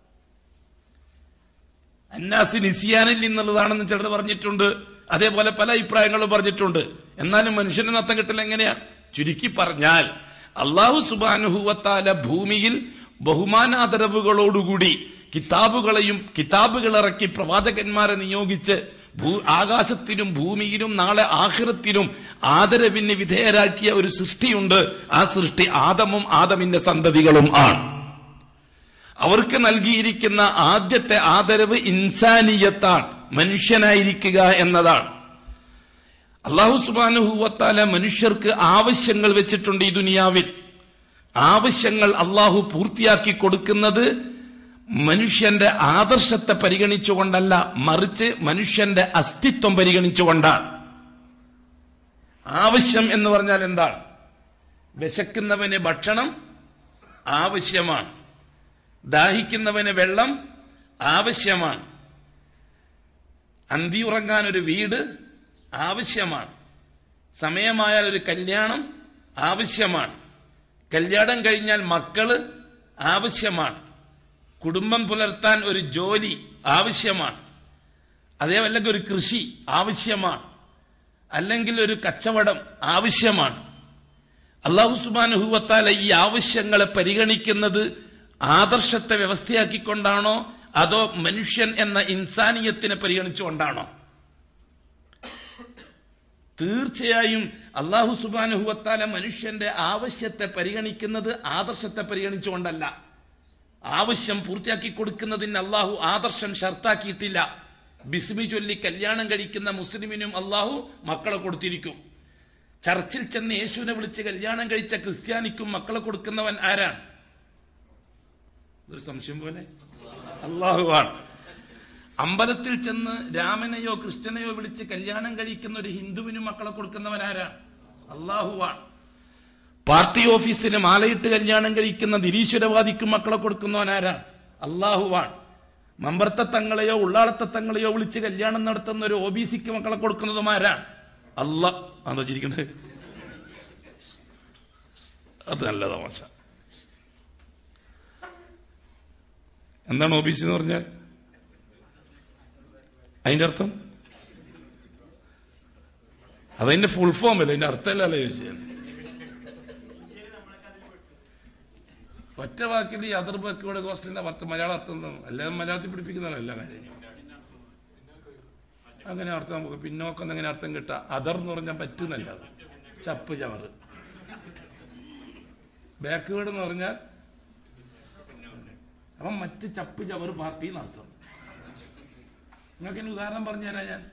അന്നാസ് നിസിയാനിൽ നിന്നുള്ളതാണെന്ന് ചിലർ പറഞ്ഞിട്ടുണ്ട് അതേപോലെ പല അഭിപ്രായങ്ങളും പറഞ്ഞിട്ടുണ്ട് എന്നാലും മനുഷ്യന് അർത്ഥം കിട്ടില്ല എങ്ങനെയാ ചുരുക്കി പറഞ്ഞാൽ അള്ളാഹു സുബാനുഹുവത്താല ഭൂമിയിൽ ബഹുമാനാദരവുകളോടുകൂടി കിതാബുകളെയും കിതാബുകൾ ഇറക്കി പ്രവാചകന്മാരെ നിയോഗിച്ച് ഭൂ ആകാശത്തിലും ഭൂമിയിലും നാളെ ആഹിറത്തിലും ആദരവിന് വിധേയരാക്കിയ ഒരു സൃഷ്ടിയുണ്ട് ആ സൃഷ്ടി ആദമും ആദമിന്റെ സന്തതികളും ആണ് അവർക്ക് നൽകിയിരിക്കുന്ന ആദ്യത്തെ ആദരവ് ഇൻസാനിയത്താണ് മനുഷ്യനായിരിക്കുക എന്നതാണ് അള്ളാഹു സുബാനുഹൂവത്താല മനുഷ്യർക്ക് ആവശ്യങ്ങൾ വെച്ചിട്ടുണ്ട് ഈ ദുനിയാവിൽ ആവശ്യങ്ങൾ അള്ളാഹു പൂർത്തിയാക്കി കൊടുക്കുന്നത് മനുഷ്യന്റെ ആദർശത്തെ പരിഗണിച്ചുകൊണ്ടല്ല മറിച്ച് മനുഷ്യന്റെ അസ്തിത്വം പരിഗണിച്ചുകൊണ്ടാണ് ആവശ്യം എന്ന് പറഞ്ഞാൽ എന്താണ് വിശക്കുന്നവന് ഭക്ഷണം ആവശ്യമാണ് ദാഹിക്കുന്നവന് വെള്ളം ആവശ്യമാണ് അന്തിയുറങ്ങാൻ ഒരു വീട് ആവശ്യമാണ് സമയമായാൽ ഒരു കല്യാണം ആവശ്യമാണ് കല്യാണം കഴിഞ്ഞാൽ മക്കള് ആവശ്യമാണ് കുടുംബം പുലർത്താൻ ഒരു ജോലി ആവശ്യമാണ് അതേവല്ലെങ്കിൽ ഒരു കൃഷി ആവശ്യമാണ് അല്ലെങ്കിൽ ഒരു കച്ചവടം ആവശ്യമാണ് അള്ളാഹു സുബാനുഹുവത്താല ഈ ആവശ്യങ്ങളെ പരിഗണിക്കുന്നത് ആദർശത്തെ വ്യവസ്ഥയാക്കിക്കൊണ്ടാണോ അതോ മനുഷ്യൻ എന്ന ഇൻസാനിയത്തിനെ പരിഗണിച്ചുകൊണ്ടാണോ തീർച്ചയായും അള്ളാഹു സുബാനുഹുവത്താല മനുഷ്യന്റെ ആവശ്യത്തെ പരിഗണിക്കുന്നത് ആദർശത്തെ പരിഗണിച്ചുകൊണ്ടല്ല ആവശ്യം പൂർത്തിയാക്കി കൊടുക്കുന്നതിന് അള്ളാഹു ആദർശം ഷർത്താക്കിയിട്ടില്ല ബിസ്മി ചൊല്ലി കല്യാണം കഴിക്കുന്ന മുസ്ലിമിനും അള്ളാഹു മക്കളെ കൊടുത്തിരിക്കും ചർച്ചിൽ ചെന്ന് യേശുവിനെ വിളിച്ച് കല്യാണം കഴിച്ച ക്രിസ്ത്യാനിക്കും മക്കളെ കൊടുക്കുന്നവൻ ആരാണ് ഒരു സംശയം പോലെ അള്ളാഹുവാണ് അമ്പലത്തിൽ ചെന്ന് രാമനെയോ കൃഷ്ണനെയോ വിളിച്ച് കല്യാണം കഴിക്കുന്ന ഒരു ഹിന്ദുവിനും മക്കളെ കൊടുക്കുന്നവൻ ആരാണ് അള്ളാഹുവാണ് പാർട്ടി ഓഫീസിന് മാലയിട്ട് കല്യാണം കഴിക്കുന്ന നിരീശ്വരവാദിക്കും മക്കളെ കൊടുക്കുന്നവൻ ആരാണ് അള്ളാഹുവാണ് മമ്പർത്ത തങ്ങളെയോ ഉള്ളാളത്തെ തങ്ങളെയോ വിളിച്ച് കല്യാണം നടത്തുന്ന ഒരു ഒ ബി സിക്ക് മക്കളെ കൊടുക്കുന്നതും ആരാണ് അല്ല എന്താ ചിരിക്കണത് അത് നല്ല തമാശ എന്താണ് ഒ ബി സി എന്ന് പറഞ്ഞാൽ അതിന്റെ അർത്ഥം അതതിന്റെ ഫുൾ ഫോം അല്ലേ അതിന്റെ അർത്ഥമല്ലല്ലോ ചോദിച്ചത് ഒറ്റ വാക്കിൽ ഈ അതർ ബാക്കിയുടെ കോസ്റ്റിന്റെ അർത്ഥം മലയാളം അർത്ഥം എന്താണ്? എല്ലാവരും മലയാളത്തിൽ പിടിപ്പിക്കുന്നതാണ് എല്ലാ കാര്യം അങ്ങനെ അർത്ഥം നമുക്ക് പിന്നോക്കം എങ്ങനെ അർത്ഥം കിട്ടുക അതർ എന്ന് പറഞ്ഞാൽ പറ്റുന്നല്ല അത് ചപ്പ് ചവറ് ബാക്ക്വേഡ് എന്ന് പറഞ്ഞാൽ അപ്പം മറ്റ് ചപ്പ് ചവറ് പാർട്ടി എന്നർത്ഥം നിങ്ങൾക്ക് ഇനി ഉദാഹരണം പറഞ്ഞുതരാം ഞാൻ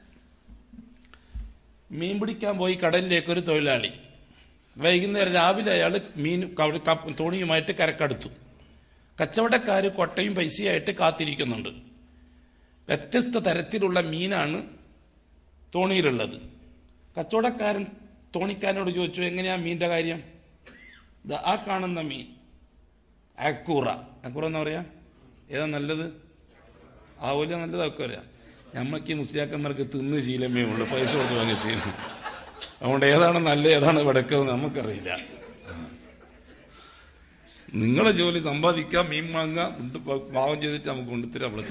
മീൻ പിടിക്കാൻ പോയി കടലിലേക്ക് ഒരു തൊഴിലാളി വൈകുന്നേരം രാവിലെ അയാൾ മീൻ കവ- കപ്പ- തോണിയുമായിട്ട് കരക്കടുത്തു കച്ചവടക്കാർ കൊട്ടയും പൈസയായിട്ട് കാത്തിരിക്കുന്നുണ്ട് വ്യത്യസ്ത തരത്തിലുള്ള മീനാണ് തോണിയിലുള്ളത് കച്ചവടക്കാരൻ തോണിക്കാരനോട് ചോദിച്ചു എങ്ങനെയാ മീന്റെ കാര്യം ദാ ആ കാണുന്ന മീൻ അക്കൂറ അക്കൂറ എന്താ പറയാ ഏതാ നല്ലത് ആവൂല നല്ലത് അക്കൂറ നമ്മക്ക് ഈ മുസ്ലിയാക്കന്മാർക്ക് തിന്ന് ശീലമേ ഉള്ളൂ പൈസ കൊടുത്ത് വാങ്ങി ശീലം അതുകൊണ്ട് ഏതാണ് നല്ല ഏതാണ് വിടക്കുന്നത് നമുക്കറിയില്ല നിങ്ങളെ ജോലി സമ്പാദിക്കാം മീൻ വാങ്ങാം കൊണ്ട് പാവം ചെയ്തിട്ട് നമുക്ക് കൊണ്ടുത്തരാം അവിടെ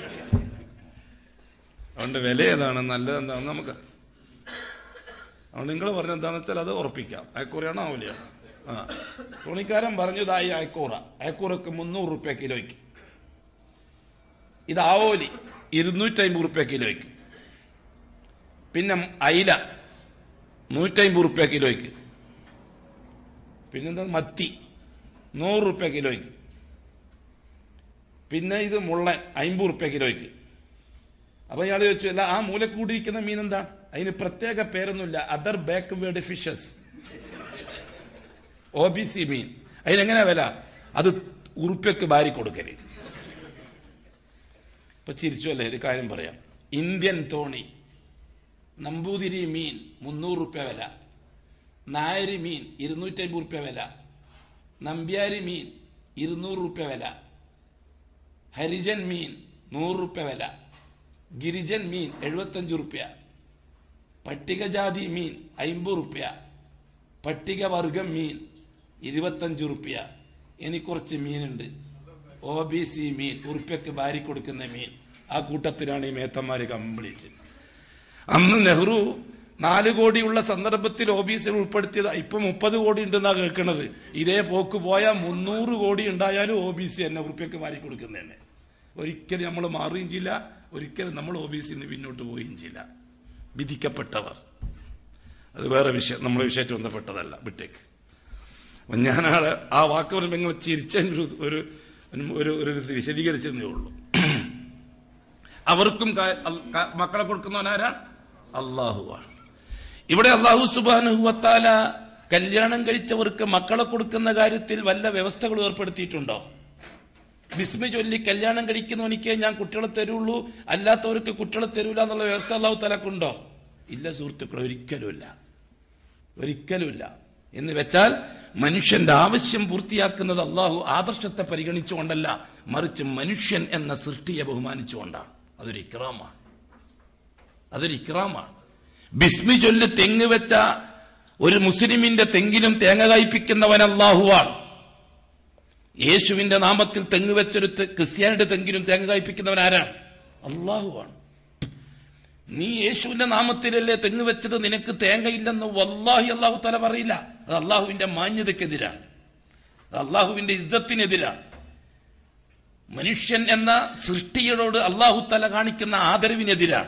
അതുകൊണ്ട് വില ഏതാണ് നല്ലത് എന്താണെന്ന് നമുക്കറിയാം അതുകൊണ്ട് നിങ്ങൾ പറഞ്ഞ എന്താണെന്ന് വെച്ചാൽ അത് ഉറപ്പിക്കാം അയക്കൂറയാണോ ആവൂലയാണോ ആ തുണിക്കാരൻ പറഞ്ഞതായി അയക്കൂറ അയക്കൂറക്ക് മുന്നൂറ് റുപ്യ കിലോയ്ക്ക് ഇത് ആവോലി ഇരുന്നൂറ്റമ്പത് റുപ്യ കിലോയ്ക്ക് പിന്നെ അയില നൂറ്റമ്പത് റുപ്യ കിലോയ്ക്ക് പിന്നെന്താ മത്തി നൂറ് റുപ്യ കിലോയ്ക്ക് പിന്നെ ഇത് മുള്ളൻ അമ്പത് റുപ്യ കിലോയ്ക്ക് അപ്പൊ ഇയാൾ ചോദിച്ചു അല്ല ആ മൂലക്കൂടിയിരിക്കുന്ന മീൻ എന്താ അതിന് പ്രത്യേക പേരൊന്നുമില്ല other backward fishes O B C മീൻ അതിനെങ്ങനെയാ വില അത് ഉറുപ്പ്യക്ക് ഭാരി കൊടുക്കല് ഇപ്പൊ ചിരിച്ചു അല്ലേ ഒരു കാര്യം പറയാം ഇന്ത്യൻ തോണി നമ്പൂതിരി മീൻ മുന്നൂറ് റുപ്യ വില നായരി മീൻ ഇരുന്നൂറ്റമ്പത് റുപ്യ വില നമ്പ്യാരി മീൻ ഇരുന്നൂറ് റുപ്യ വില ഹരിജൻ മീൻ നൂറ് റുപ്യ വില ഗിരിജൻ മീൻ എഴുപത്തഞ്ച് റുപ്യ പട്ടികജാതി മീൻ അമ്പത് റുപ്യ പട്ടികവർഗം മീൻ ഇരുപത്തഞ്ച് റുപ്യ ഇനി കുറച്ച് മീനുണ്ട് ഒ ബി സി മീൻ ഉറുപ്യക്ക് ഭാരി കൊടുക്കുന്ന മീൻ ആ കൂട്ടത്തിലാണ് ഈ മേത്തന്മാര് കംപ്ലീറ്റ് അന്ന് നെഹ്റു നാല് കോടിയുള്ള സന്ദർഭത്തിൽ ഒ ബി സി ഉൾപ്പെടുത്തിയത് ഇപ്പൊ മുപ്പത് കോടി ഉണ്ടെന്നാ കേൾക്കുന്നത് ഇതേ പോക്ക് പോയാൽ മുന്നൂറ് കോടി ഉണ്ടായാലും ഒ ബി സി തന്നെ ഉറുപ്യക്ക് ഭാരി കൊടുക്കുന്നതന്നെ ഒരിക്കലും നമ്മൾ മാറുകയും ചെയ്യില്ല ഒരിക്കലും നമ്മൾ ഒ ബി സിന്ന് പിന്നോട്ട് പോവുകയും ചെയ്യില്ല വിധിക്കപ്പെട്ടവർ അത് വേറെ വിഷയം നമ്മുടെ വിഷയമായിട്ട് ബന്ധപ്പെട്ടതല്ല വിട്ടേക്ക് അപ്പൊ ഞാനാണ് ആ വാക്ക് പറയുമ്പോൾ നിങ്ങൾ ചിരിച്ചതിന് ഒരു ഒരു ഒരു ഇത് വിശദീകരിച്ചതേ ഉള്ളൂ അവർക്കും ക- അൽ- ക- മക്കളെ കൊടുക്കുന്നവനാരാ അള്ളാഹുവാണ് ഇവിടെ അള്ളാഹു സുബാനുഹുവത്താല കല്യാണം കഴിച്ചവർക്ക് മക്കളെ കൊടുക്കുന്ന കാര്യത്തിൽ വല്ല വ്യവസ്ഥകൾ ഏർപ്പെടുത്തിയിട്ടുണ്ടോ ബിസ്മി ചൊല്ലി കല്യാണം കഴിക്കുന്നവനിക്ക് ഞാൻ കുട്ടികളെ തരുള്ളൂ അല്ലാത്തവർക്ക് കുട്ടികളെ തരൂല എന്നുള്ള വ്യവസ്ഥ അള്ളാഹു തലക്കുണ്ടോ ഇല്ല സുഹൃത്തുക്കളെ ഒരിക്കലുമില്ല ഒരിക്കലുമില്ല എന്ന് വെച്ചാൽ മനുഷ്യന്റെ ആവശ്യം പൂർത്തിയാക്കുന്നത് അള്ളാഹു ആദർശത്തെ പരിഗണിച്ചുകൊണ്ടല്ല മറിച്ച് മനുഷ്യൻ എന്ന സൃഷ്ടിയെ ബഹുമാനിച്ചുകൊണ്ടാണ് അതൊരു ഇക്രാമാണ് അതൊരു ഇക്രാമാണ് ബിസ്മി ചൊല്ല് തെങ്ങ് വെച്ച ഒരു മുസ്ലിമിന്റെ തെങ്ങിലും തേങ്ങ കായ്പിക്കുന്നവൻ അള്ളാഹുവാണ് യേശുവിന്റെ നാമത്തിൽ തെങ്ങ് വെച്ചൊരു തെ- ക്രിസ്ത്യാനിയുടെ തെങ്ങിലും തേങ്ങ കായ്പിക്കുന്നവൻ ആരാണ് അള്ളാഹുവാണ് നീ യേശുവിന്റെ നാമത്തിലല്ലേ തെങ്ങ് വെച്ചത് നിനക്ക് തേങ്ങയില്ലെന്ന് വല്ലാഹി അള്ളാഹു തല പറയില്ല അത് അള്ളാഹുവിന്റെ മാന്യതക്കെതിരാണ് അത് അള്ളാഹുവിന്റെ ഇജ്ജത്തിനെതിരാണ് മനുഷ്യൻ എന്ന സൃഷ്ടിയോട് അള്ളാഹു തല കാണിക്കുന്ന ആദരവിനെതിരാണ്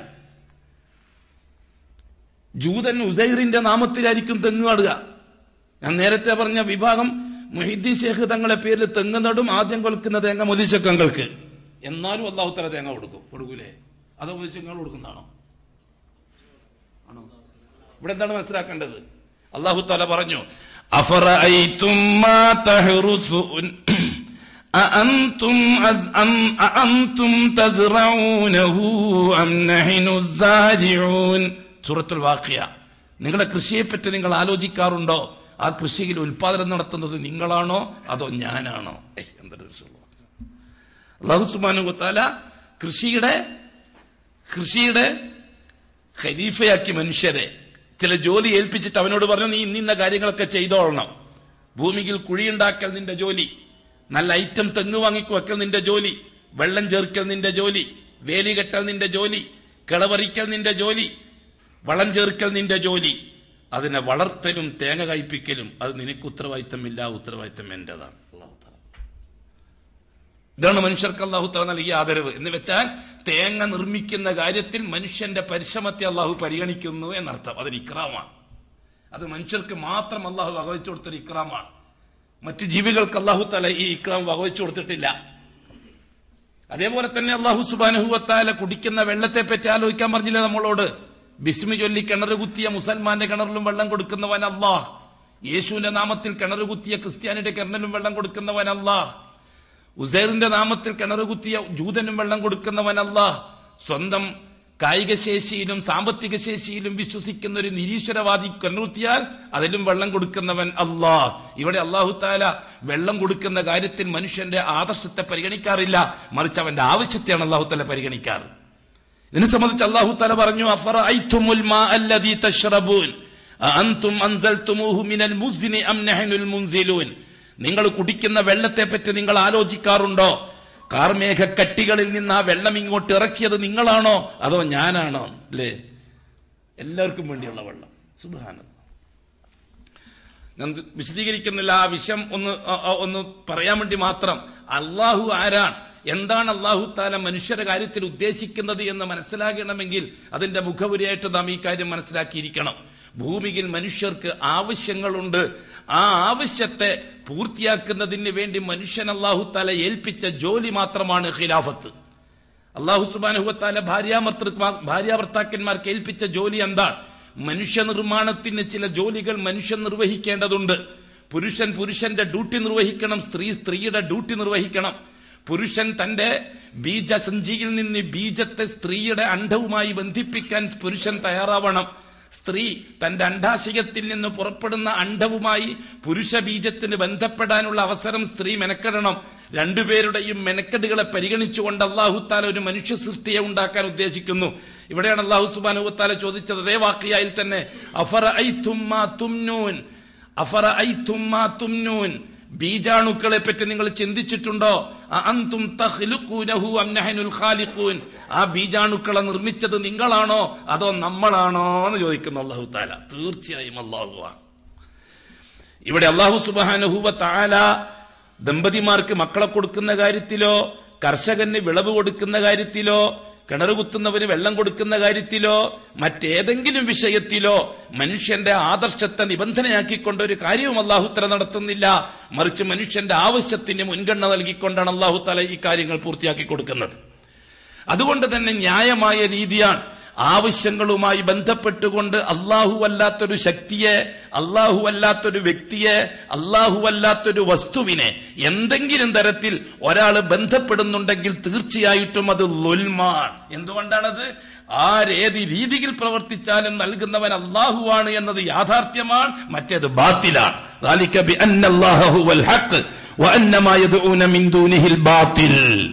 ജൂതൻ ഉസൈറിന്റെ നാമത്തിലായിരിക്കും തെങ്ങ് നടുക ഞാൻ നേരത്തെ പറഞ്ഞ വിഭാഗം മുഹിദ്ദീൻ ഷേഖ് തങ്ങളെ പേരിൽ തെങ്ങ് നടും ആദ്യം കൊൽക്കുന്ന തേങ്ങ മുതിശക്കങ്ങൾക്ക് എന്നാലും അള്ളാഹു തല തേങ്ങ കൊടുക്കും കൊടുക്കൂലേ അതോ മുതിശക്കങ്ങൾ കൊടുക്കുന്നതാണോ ആണോ ഇവിടെ എന്താണ് മനസ്സിലാക്കേണ്ടത് അള്ളാഹു തല പറഞ്ഞു അഫറഅയ്തും മാ തഹ്റുസൂൻ أأنتم أز أم أأنتم تزرعونه أم نحن الزارعون സൂറത്തുൽ വാഖിയ നിങ്ങളുടെ കൃഷിയെപ്പറ്റി നിങ്ങൾ ആലോചിക്കാറുണ്ടോ ആ കൃഷിയിൽ ഉൽപാദനം നടത്തുന്നത് നിങ്ങളാണോ അതോ ഞാനാണോ ഏയ് എന്തൊരു ദൃശ്യമുള്ള അള്ളാഹു സുബ്ഹാനഹു വതആല കൃഷിയുടെ കൃഷിയുടെ ഖലീഫയാക്കി മനുഷ്യരെ ചില ജോലി ഏൽപ്പിച്ചിട്ട് അവനോട് പറഞ്ഞു നീ ഇന്നിന്ന കാര്യങ്ങളൊക്കെ ചെയ്തോളണം ഭൂമിയിൽ കുഴിയുണ്ടാക്കൽ നിന്റെ ജോലി നല്ല ഐറ്റം തെങ്ങ് വാങ്ങിക്കു വെക്കൽ നിന്റെ ജോലി വെള്ളം ചേർക്കൽ നിന്റെ ജോലി വേലി കെട്ടൽ നിന്റെ ജോലി കിളവറിക്കൽ നിന്റെ ജോലി വളം ചേർക്കൽ നിന്റെ ജോലി അതിനെ വളർത്തലും തേങ്ങ കയ്പിക്കലും അത് നിനക്ക് ഉത്തരവാദിത്തമില്ല ഉത്തരവാദിത്തം എന്റേതാണ് അള്ളാഹു തആല ഇതാണ് മനുഷ്യർക്ക് അള്ളാഹു തല നൽകിയ ആദരവ് എന്ന് വെച്ചാൽ തേങ്ങ നിർമ്മിക്കുന്ന കാര്യത്തിൽ മനുഷ്യന്റെ പരിശ്രമത്തെ അള്ളാഹു പരിഗണിക്കുന്നു എന്നർത്ഥം അതൊരു ഇക്രാമാണ് അത് മനുഷ്യർക്ക് മാത്രം അള്ളാഹു വകവെച്ചു കൊടുത്തൊരു ഇക്രാമാണ് മറ്റ് ജീവികൾക്ക് അള്ളാഹു തല ഈ ഇക്രാം വകവെച്ചു കൊടുത്തിട്ടില്ല അതേപോലെ തന്നെ അള്ളാഹു സുബാനഹുവത്താല കുടിക്കുന്ന വെള്ളത്തെ പറ്റി ആലോചിക്കാൻ പറഞ്ഞില്ല നമ്മളോട് ബിസ്മി ചൊല്ലി കിണർ കുത്തിയ മുസൽമാന്റെ കിണറിലും വെള്ളം കൊടുക്കുന്നവൻ അള്ളാഹ് യേശുവിന്റെ നാമത്തിൽ കിണർ കുത്തിയ ക്രിസ്ത്യാനിയുടെ കിണറിലും വെള്ളം കൊടുക്കുന്നവൻ അള്ളാഹ് ഉസൈറിന്റെ നാമത്തിൽ കിണർ കുത്തിയ ജൂതനും വെള്ളം കൊടുക്കുന്നവൻ അള്ളാഹ് സ്വന്തം കായിക ശേഷിയിലും സാമ്പത്തിക ശേഷിയിലും വിശ്വസിക്കുന്ന ഒരു നിരീശ്വരവാദി കണ്ണുത്തിയാൽ അതിലും വെള്ളം കൊടുക്കുന്നവൻ അള്ളാഹ് ഇവിടെ അള്ളാഹു താല വെള്ളം കൊടുക്കുന്ന കാര്യത്തിൽ മനുഷ്യന്റെ ആദർശത്തെ പരിഗണിക്കാറില്ല മറിച്ച് അവന്റെ ആവശ്യത്തെയാണ് അള്ളാഹു താല പരിഗണിക്കാറ് ഇതിനെ സംബന്ധിച്ച് അള്ളാഹു താല പറഞ്ഞു അഫറ ഐത്തുമുൽ മാ അല്ലദീ തശ്റബൂൻ അഅൻതും അൻസൽതുമൂഹു മിനൽ മുസ്നി അം നഹ്നുൽ മുൻസിലൂൻ നിങ്ങൾ കുടിക്കുന്ന വെള്ളത്തെ പറ്റി നിങ്ങൾ ആലോചിക്കാറുണ്ടോ കാർമേഘ കട്ടികളിൽ നിന്ന് ആ വെള്ളം ഇങ്ങോട്ട് ഇറക്കിയത് നിങ്ങളാണോ അതോ ഞാനാണോ അല്ലേ എല്ലാവർക്കും വേണ്ടിയുള്ള വെള്ളം സുബാനം ഞാൻ ഇത് വിശദീകരിക്കുന്നില്ല ആ വിഷയം ഒന്ന് ആ, ആ, ഒന്ന് പറയാൻ വേണ്ടി മാത്രം അള്ളാഹു ആരാണ് എന്താണ് അള്ളാഹു താല മനുഷ്യരുടെ കാര്യത്തിൽ ഉദ്ദേശിക്കുന്നത് എന്ന് മനസ്സിലാകണമെങ്കിൽ അതിന്റെ മുഖവുരയായിട്ട് നാം ഈ കാര്യം മനസ്സിലാക്കിയിരിക്കണം ഭൂമിയിൽ മനുഷ്യർക്ക് ആവശ്യങ്ങളുണ്ട് ആ ആവശ്യത്തെ പൂർത്തിയാക്കുന്നതിന് വേണ്ടി മനുഷ്യൻ അള്ളാഹു താല ഏൽപ്പിച്ച ജോലി മാത്രമാണ് ഖിലാഫത്ത് അള്ളാഹു സുബാനുഹത്താല ഭാര്യാമർത്തൃ ഭാര്യാഭർത്താക്കന്മാർക്ക് ഏൽപ്പിച്ച ജോലി എന്താണ് മനുഷ്യ നിർമ്മാണത്തിന് ചില ജോലികൾ മനുഷ്യൻ നിർവഹിക്കേണ്ടതുണ്ട് പുരുഷൻ പുരുഷന്റെ ഡ്യൂട്ടി നിർവഹിക്കണം സ്ത്രീ സ്ത്രീയുടെ ഡ്യൂട്ടി നിർവഹിക്കണം പുരുഷൻ തന്റെ ബീജസഞ്ചിയിൽ നിന്ന് ബീജത്തെ സ്ത്രീയുടെ അണ്ഡവുമായി ബന്ധിപ്പിക്കാൻ പുരുഷൻ തയ്യാറാവണം സ്ത്രീ തന്റെ അണ്ഡാശയത്തിൽ നിന്ന് പുറപ്പെടുന്ന അണ്ഡവുമായി പുരുഷ ബീജത്തിന് ബന്ധപ്പെടാനുള്ള അവസരം സ്ത്രീ മെനക്കെടണം രണ്ടുപേരുടെയും മെനക്കെടുകളെ പരിഗണിച്ചുകൊണ്ട് അള്ളാഹുത്താല ഒരു മനുഷ്യ സൃഷ്ടിയെ ഉണ്ടാക്കാൻ ഉദ്ദേശിക്കുന്നു ഇവിടെയാണ് അള്ളാഹു സുബാനുത്താല ചോദിച്ചത് അതേ വാക്കിയായിൽ തന്നെ അഫറ ഐ തുമ്മാ തുംനൂൻ അഫറ ഐ തുമ്മാ തുംനൂൻ ബീജാണുക്കളെ പറ്റി നിങ്ങൾ ചിന്തിച്ചിട്ടുണ്ടോ അഅന്തും തഖ്ലുഖൂനഹു അം നഹ്നുൽ ഖാലിഖൂൻ ആ ബീജാണുക്കളെ നിർമ്മിച്ചത് നിങ്ങളാണോ അതോ നമ്മളാണോ എന്ന് ചോദിക്കുന്നു അള്ളാഹു താല തീർച്ചയായും അള്ളാഹുവാണ് ഇവിടെ അള്ളാഹു സുബാനഹുവ താല ദമ്പതിമാർക്ക് മക്കളെ കൊടുക്കുന്ന കാര്യത്തിലോ കർഷകന് വിളവ് കൊടുക്കുന്ന കാര്യത്തിലോ കിണർ കുത്തുന്നവന് വെള്ളം കൊടുക്കുന്ന കാര്യത്തിലോ മറ്റേതെങ്കിലും വിഷയത്തിലോ മനുഷ്യന്റെ ആദർശത്തെ നിബന്ധനയാക്കിക്കൊണ്ട് ഒരു കാര്യവും അള്ളാഹുത്തല നടത്തുന്നില്ല മറിച്ച് മനുഷ്യന്റെ ആവശ്യത്തിന് മുൻഗണന നൽകിക്കൊണ്ടാണ് അള്ളാഹുത്തല ഈ കാര്യങ്ങൾ പൂർത്തിയാക്കി കൊടുക്കുന്നത് അതുകൊണ്ട് തന്നെ ന്യായമായ രീതിയാണ് ആവശ്യങ്ങളുമായി ബന്ധപ്പെട്ടുകൊണ്ട് അള്ളാഹു അല്ലാത്തൊരു ശക്തിയെ അള്ളാഹു അല്ലാത്തൊരു വ്യക്തിയെ അള്ളാഹു അല്ലാത്തൊരു വസ്തുവിനെ എന്തെങ്കിലും തരത്തിൽ ഒരാൾ ബന്ധപ്പെടുന്നുണ്ടെങ്കിൽ തീർച്ചയായിട്ടും അത് ലുൽമാൻ എന്തുകൊണ്ടാണത് ആരേത് രീതിയിൽ പ്രവർത്തിച്ചാലും നൽകുന്നവൻ അള്ളാഹുവാണ് എന്നത് യാഥാർത്ഥ്യമാണ് മറ്റേത് ബാത്തിലാണ് ذلك بأن الله هو الحق وأن ما يدعون من دونه الباطل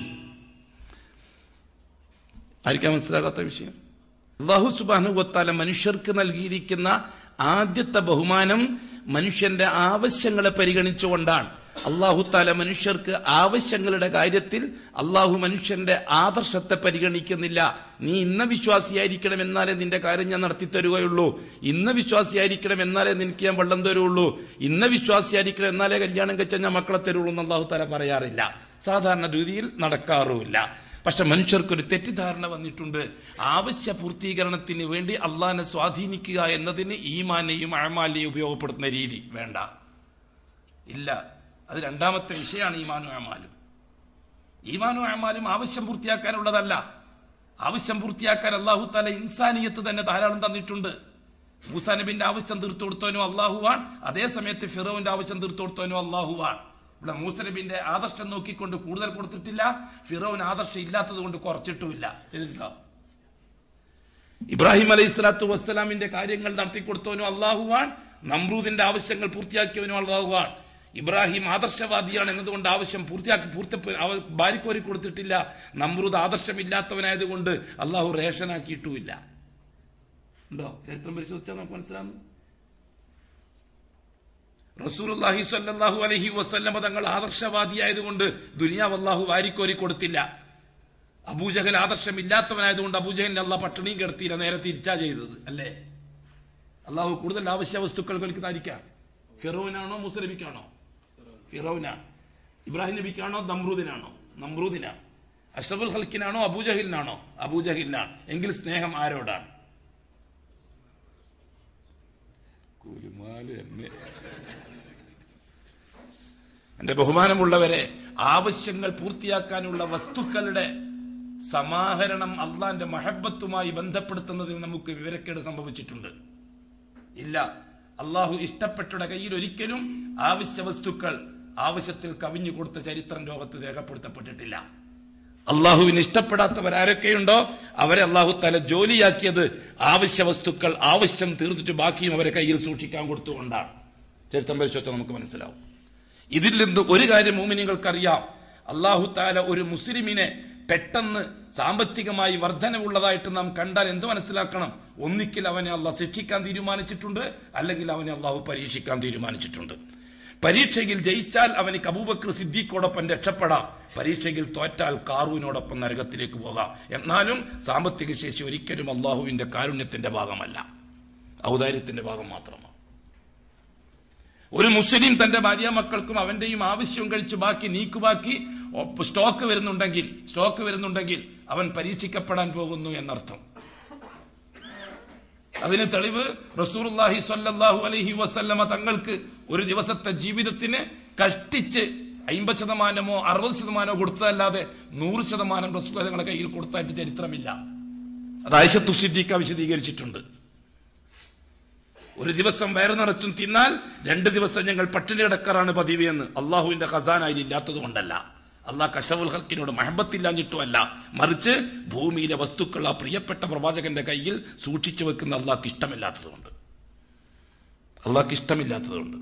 ആയിരിക്കാം മനസ്സിലാകാത്ത വിഷയം അള്ളാഹു സുബാനുവത്താല മനുഷ്യർക്ക് നൽകിയിരിക്കുന്ന ആദ്യത്തെ ബഹുമാനം മനുഷ്യന്റെ ആവശ്യങ്ങളെ പരിഗണിച്ചുകൊണ്ടാണ് അള്ളാഹു താല മനുഷ്യർക്ക് ആവശ്യങ്ങളുടെ കാര്യത്തിൽ അള്ളാഹു മനുഷ്യന്റെ ആദർശത്തെ പരിഗണിക്കുന്നില്ല നീ ഇന്ന വിശ്വാസിയായിരിക്കണം എന്നാലേ നിന്റെ കാര്യം ഞാൻ നടത്തി തരുകയുള്ളൂ ഇന്ന വിശ്വാസിയായിരിക്കണം എന്നാലേ നിനക്ക് ഞാൻ വെള്ളം തരുള്ളൂ ഇന്ന വിശ്വാസിയായിരിക്കണം എന്നാലേ കല്യാണം കഴിച്ചാൽ ഞാൻ മക്കളെ തരുള്ളൂ എന്ന് അള്ളാഹു താല പറയാറില്ല സാധാരണ രീതിയിൽ നടക്കാറുമില്ല പക്ഷെ മനുഷ്യർക്കൊരു തെറ്റിദ്ധാരണ വന്നിട്ടുണ്ട് ആവശ്യ പൂർത്തീകരണത്തിന് വേണ്ടി അള്ളാഹിനെ സ്വാധീനിക്കുക എന്നതിന് ഈമാനെയും അഴമാലിനെയും ഉപയോഗപ്പെടുത്തുന്ന രീതി വേണ്ട ഇല്ല അത് രണ്ടാമത്തെ വിഷയമാണ് ഈമാനും അഴമാലും ഈമാനും അഴമാലും ആവശ്യം പൂർത്തിയാക്കാനുള്ളതല്ല ആവശ്യം പൂർത്തിയാക്കാൻ അള്ളാഹു താല ഇൻസാനിയത്ത് തന്നെ ധാരാളം തന്നിട്ടുണ്ട് മൂസാ നബിന്റെ ആവശ്യം തീർത്തു കൊടുത്തവനും അള്ളാഹുവാൻ അതേ സമയത്ത് ഫിറോവിന്റെ ആവശ്യം തീർത്തു കൊടുത്തവനും അള്ളാഹുവാൻ ഇവിടെ മൂസനബിന്റെ ആദർശം നോക്കിക്കൊണ്ട് കൂടുതൽ കൊടുത്തിട്ടില്ല ഫിറോവിന് ആദർശം ഇല്ലാത്തത് കൊണ്ട് കുറച്ചിട്ടുമില്ല ചെയ്തിട്ടുണ്ടോ ഇബ്രാഹിം അലൈഹി സ്വലാത്തു വസ്സലാമിന്റെ കാര്യങ്ങൾ നടത്തിക്കൊടുത്തവനും അള്ളാഹുവാൻ നമ്രൂദിന്റെ ആവശ്യങ്ങൾ പൂർത്തിയാക്കിയവനും അള്ളാഹുവാൻ ഇബ്രാഹിം ആദർശവാദിയാണ് എന്നതുകൊണ്ട് ആവശ്യം പൂർത്തിയാക്കി പൂർത്തി അവ- ഭാര്യക്കോരി കൊടുത്തിട്ടില്ല നമ്രൂദ് ആദർശമില്ലാത്തവനായതുകൊണ്ട് അള്ളാഹു റേഷനാക്കിയിട്ടുമില്ല ഉണ്ടോ ചരിത്രം പരിശോധിച്ചാൽ നമുക്ക് മനസ്സിലാകുന്നു റസൂലുള്ളാഹി സ്വല്ലല്ലാഹു അലൈഹി വസല്ലമ തങ്ങൾ ആദർശവാദിയായതുകൊണ്ട് ദുനിയാവ് അള്ളാഹു വാരിക്കോരി കൊടുത്തില്ല അബൂജഹൽ ആദർശമില്ലാത്തവനായതുകൊണ്ട് അബൂജഹലിന്റെ അള്ളാഹ് പട്ടിണിയും കിടത്തിയില്ല നേരെ തിരിച്ചാ ചെയ്തത് അല്ലേ അള്ളാഹു കൂടുതൽ ആവശ്യ വസ്തുക്കൾ കൽക്കുന്നതായിരിക്കാം ഫിറോനാണോ മുസലബിക്കാണോ ഫിറോനാണ് ഇബ്രാഹിം നബിക്കാണോ ദമ്രൂദിനാണോ നമ്രൂദിനാണ് അഷ്റഫുൽ ഹൽക്കിനാണോ അബൂജഹിലിനാണോ അബൂജഹിലിനാണ് എങ്കിൽ സ്നേഹം ആരോടാണ് കുലുമാല് എന്നെ എന്റെ ബഹുമാനമുള്ളവരെ ആവശ്യങ്ങൾ പൂർത്തിയാക്കാനുള്ള വസ്തുക്കളുടെ സമാഹരണം അള്ളാന്റെ മഹബത്തുമായി ബന്ധപ്പെടുത്തുന്നതിന് നമുക്ക് വിവരക്കേട് സംഭവിച്ചിട്ടുണ്ട് ഇല്ല അള്ളാഹു ഇഷ്ടപ്പെട്ടയുടെ കയ്യിൽ ഒരിക്കലും ആവശ്യ വസ്തുക്കൾ ആവശ്യത്തിൽ കവിഞ്ഞു കൊടുത്ത ചരിത്രം ലോകത്ത് രേഖപ്പെടുത്തപ്പെട്ടിട്ടില്ല അള്ളാഹുവിന് ഇഷ്ടപ്പെടാത്തവർ ആരൊക്കെയുണ്ടോ അവരെ അള്ളാഹു തല ജോലിയാക്കിയത് ആവശ്യ വസ്തുക്കൾ ആവശ്യം തീർന്നിട്ട് ബാക്കിയും അവരെ കയ്യിൽ സൂക്ഷിക്കാൻ കൊടുത്തുകൊണ്ടാണ് ചരിത്രം പരിശോധിച്ചാൽ നമുക്ക് മനസ്സിലാവും ഇതിൽ നിന്ന് ഒരു കാര്യം മൂമിനികൾക്കറിയാം അള്ളാഹു താല ഒരു മുസ്ലിമിനെ പെട്ടെന്ന് സാമ്പത്തികമായി വർധനവുള്ളതായിട്ട് നാം കണ്ടാൽ എന്ത് മനസ്സിലാക്കണം ഒന്നിക്കിൽ അവനെ അള്ളാഹ് ശിക്ഷിക്കാൻ തീരുമാനിച്ചിട്ടുണ്ട് അല്ലെങ്കിൽ അവനെ അള്ളാഹു പരീക്ഷിക്കാൻ തീരുമാനിച്ചിട്ടുണ്ട് പരീക്ഷയിൽ ജയിച്ചാൽ അവന് അബൂബക്കർ സിദ്ദീഖോടൊപ്പം രക്ഷപ്പെടാം പരീക്ഷയിൽ തോറ്റാൽ കാറൂവിനോടൊപ്പം നരകത്തിലേക്ക് പോകാം എന്നാലും സാമ്പത്തിക ശേഷി ഒരിക്കലും അള്ളാഹുവിന്റെ കാരുണ്യത്തിന്റെ ഭാഗമല്ല ഔദാര്യത്തിന്റെ ഭാഗം മാത്രമാണ് ഒരു മുസ്ലിം തന്റെ ഭാര്യ മക്കൾക്കും അവന്റെയും ആവശ്യവും കഴിച്ച് ബാക്കി നീക്കുബാക്കി ഒപ്പ് സ്റ്റോക്ക് വരുന്നുണ്ടെങ്കിൽ സ്റ്റോക്ക് വരുന്നുണ്ടെങ്കിൽ അവൻ പരീക്ഷിക്കപ്പെടാൻ പോകുന്നു എന്നർത്ഥം അതിന് തെളിവ് റസൂർല്ലാഹി സ്വല്ലല്ലാഹു അലൈഹി വസല്ലമ തങ്ങൾക്ക് ഒരു ദിവസത്തെ ജീവിതത്തിന് കഷ്ടിച്ച് അമ്പത് ശതമാനമോ അറുപത് ശതമാനമോ കൊടുത്തതല്ലാതെ നൂറ് ശതമാനം റസൂൽ തങ്ങളുടെ കയ്യിൽ കൊടുത്തായിട്ട് ചരിത്രമില്ല അത് ആയിഷത്തു സിദ്ദീഖ വിശദീകരിച്ചിട്ടുണ്ട് ഒരു ദിവസം വയറു നിറച്ചും തിന്നാൽ രണ്ട് ദിവസം ഞങ്ങൾ പട്ടിണി കിടക്കാറാണ് പതിവ് എന്ന് അള്ളാഹുവിന്റെ ഖസാനായിൽ ഇല്ലാത്തത് കൊണ്ടല്ല അള്ളാഹ് കഷവുൽ ഹക്കിനോട് മഹബത്തില്ലാഞ്ഞിട്ടുമല്ല മറിച്ച് ഭൂമിയിലെ വസ്തുക്കൾ ആ പ്രിയപ്പെട്ട പ്രവാചകന്റെ കയ്യിൽ സൂക്ഷിച്ചു വെക്കുന്ന അള്ളാഹ്ക്ക് ഇഷ്ടമില്ലാത്തതുകൊണ്ട് അള്ളാഹ്ക്ക് ഇഷ്ടമില്ലാത്തതുകൊണ്ട്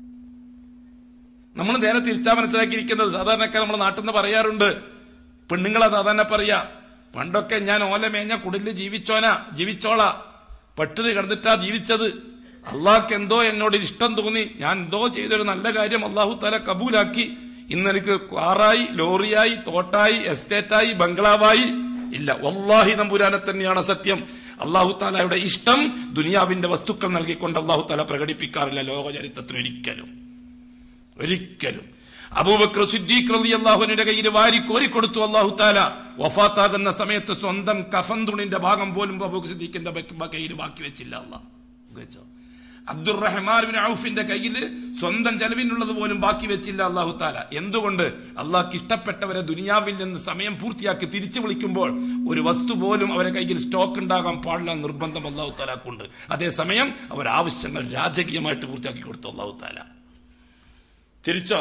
നമ്മൾ നേരെ തിരിച്ചാ മനസ്സിലാക്കിയിരിക്കുന്നത് സാധാരണക്കാർ നമ്മുടെ നാട്ടിൽ നിന്ന് പറയാറുണ്ട് പെണ്ണുങ്ങളാ സാധാരണ പറയാ പണ്ടൊക്കെ ഞാൻ ഓല മേഞ്ഞ കുടില് ജീവിച്ചോനാ ജീവിച്ചോളാ പട്ടിണി കിടന്നിട്ടാ ജീവിച്ചത് അള്ളാഹ്ക്ക് എന്തോ എന്നോട് ഇഷ്ടം തോന്നി ഞാൻ എന്തോ ചെയ്തൊരു നല്ല കാര്യം അള്ളാഹു തല കബൂലാക്കി ഇന്ന് എനിക്ക് കാറായി ലോറിയായി തോട്ടായി എസ്റ്റേറ്റായി ബംഗ്ലാവായി ഇല്ല വല്ലാഹി നമ്പുരാനെ തന്നെയാണ് സത്യം അള്ളാഹു താലയുടെ ഇഷ്ടം ദുനിയാവിന്റെ വസ്തുക്കൾ നൽകിക്കൊണ്ട് അള്ളാഹു താല പ്രകടിപ്പിക്കാറില്ല ലോക ചരിത്രത്തിൽ ഒരിക്കലും ഒരിക്കലും അബൂബക്കർ സിദ്ദീഖ് റളി അള്ളാഹുവിന്റെ കയ്യിൽ വാരി കോരിക്കൊടുത്തു അള്ളാഹു താല വഫാത്താകുന്ന സമയത്ത് സ്വന്തം കഫൻ തുണിന്റെ ഭാഗം പോലും അബൂബക്കർ സിദ്ദീഖിന്റെ ബ- കയ്യിൽ ബാക്കി വെച്ചില്ല അള്ളാഹ് വെച്ചോ അബ്ദുറഹ്മാൻ ബിൻ ഔഫിന്റെ കയ്യിൽ സ്വന്തം ചെലവിനുള്ളത് പോലും ബാക്കി വെച്ചില്ല അള്ളാഹു താല എന്തുകൊണ്ട് അള്ളാഹ്ക്ക് ഇഷ്ടപ്പെട്ടവരെ ദുനിയാവിൽ നിന്ന് സമയം പൂർത്തിയാക്കി തിരിച്ചു വിളിക്കുമ്പോൾ ഒരു വസ്തു പോലും അവരെ കയ്യിൽ സ്റ്റോക്ക് ഉണ്ടാകാൻ പാടില്ല എന്ന് നിർബന്ധം അള്ളാഹു താലാക്കുണ്ട് അതേസമയം അവർ ആവശ്യങ്ങൾ രാജകീയമായിട്ട് പൂർത്തിയാക്കി കൊടുത്തു അള്ളാഹു താല തിരിച്ചോ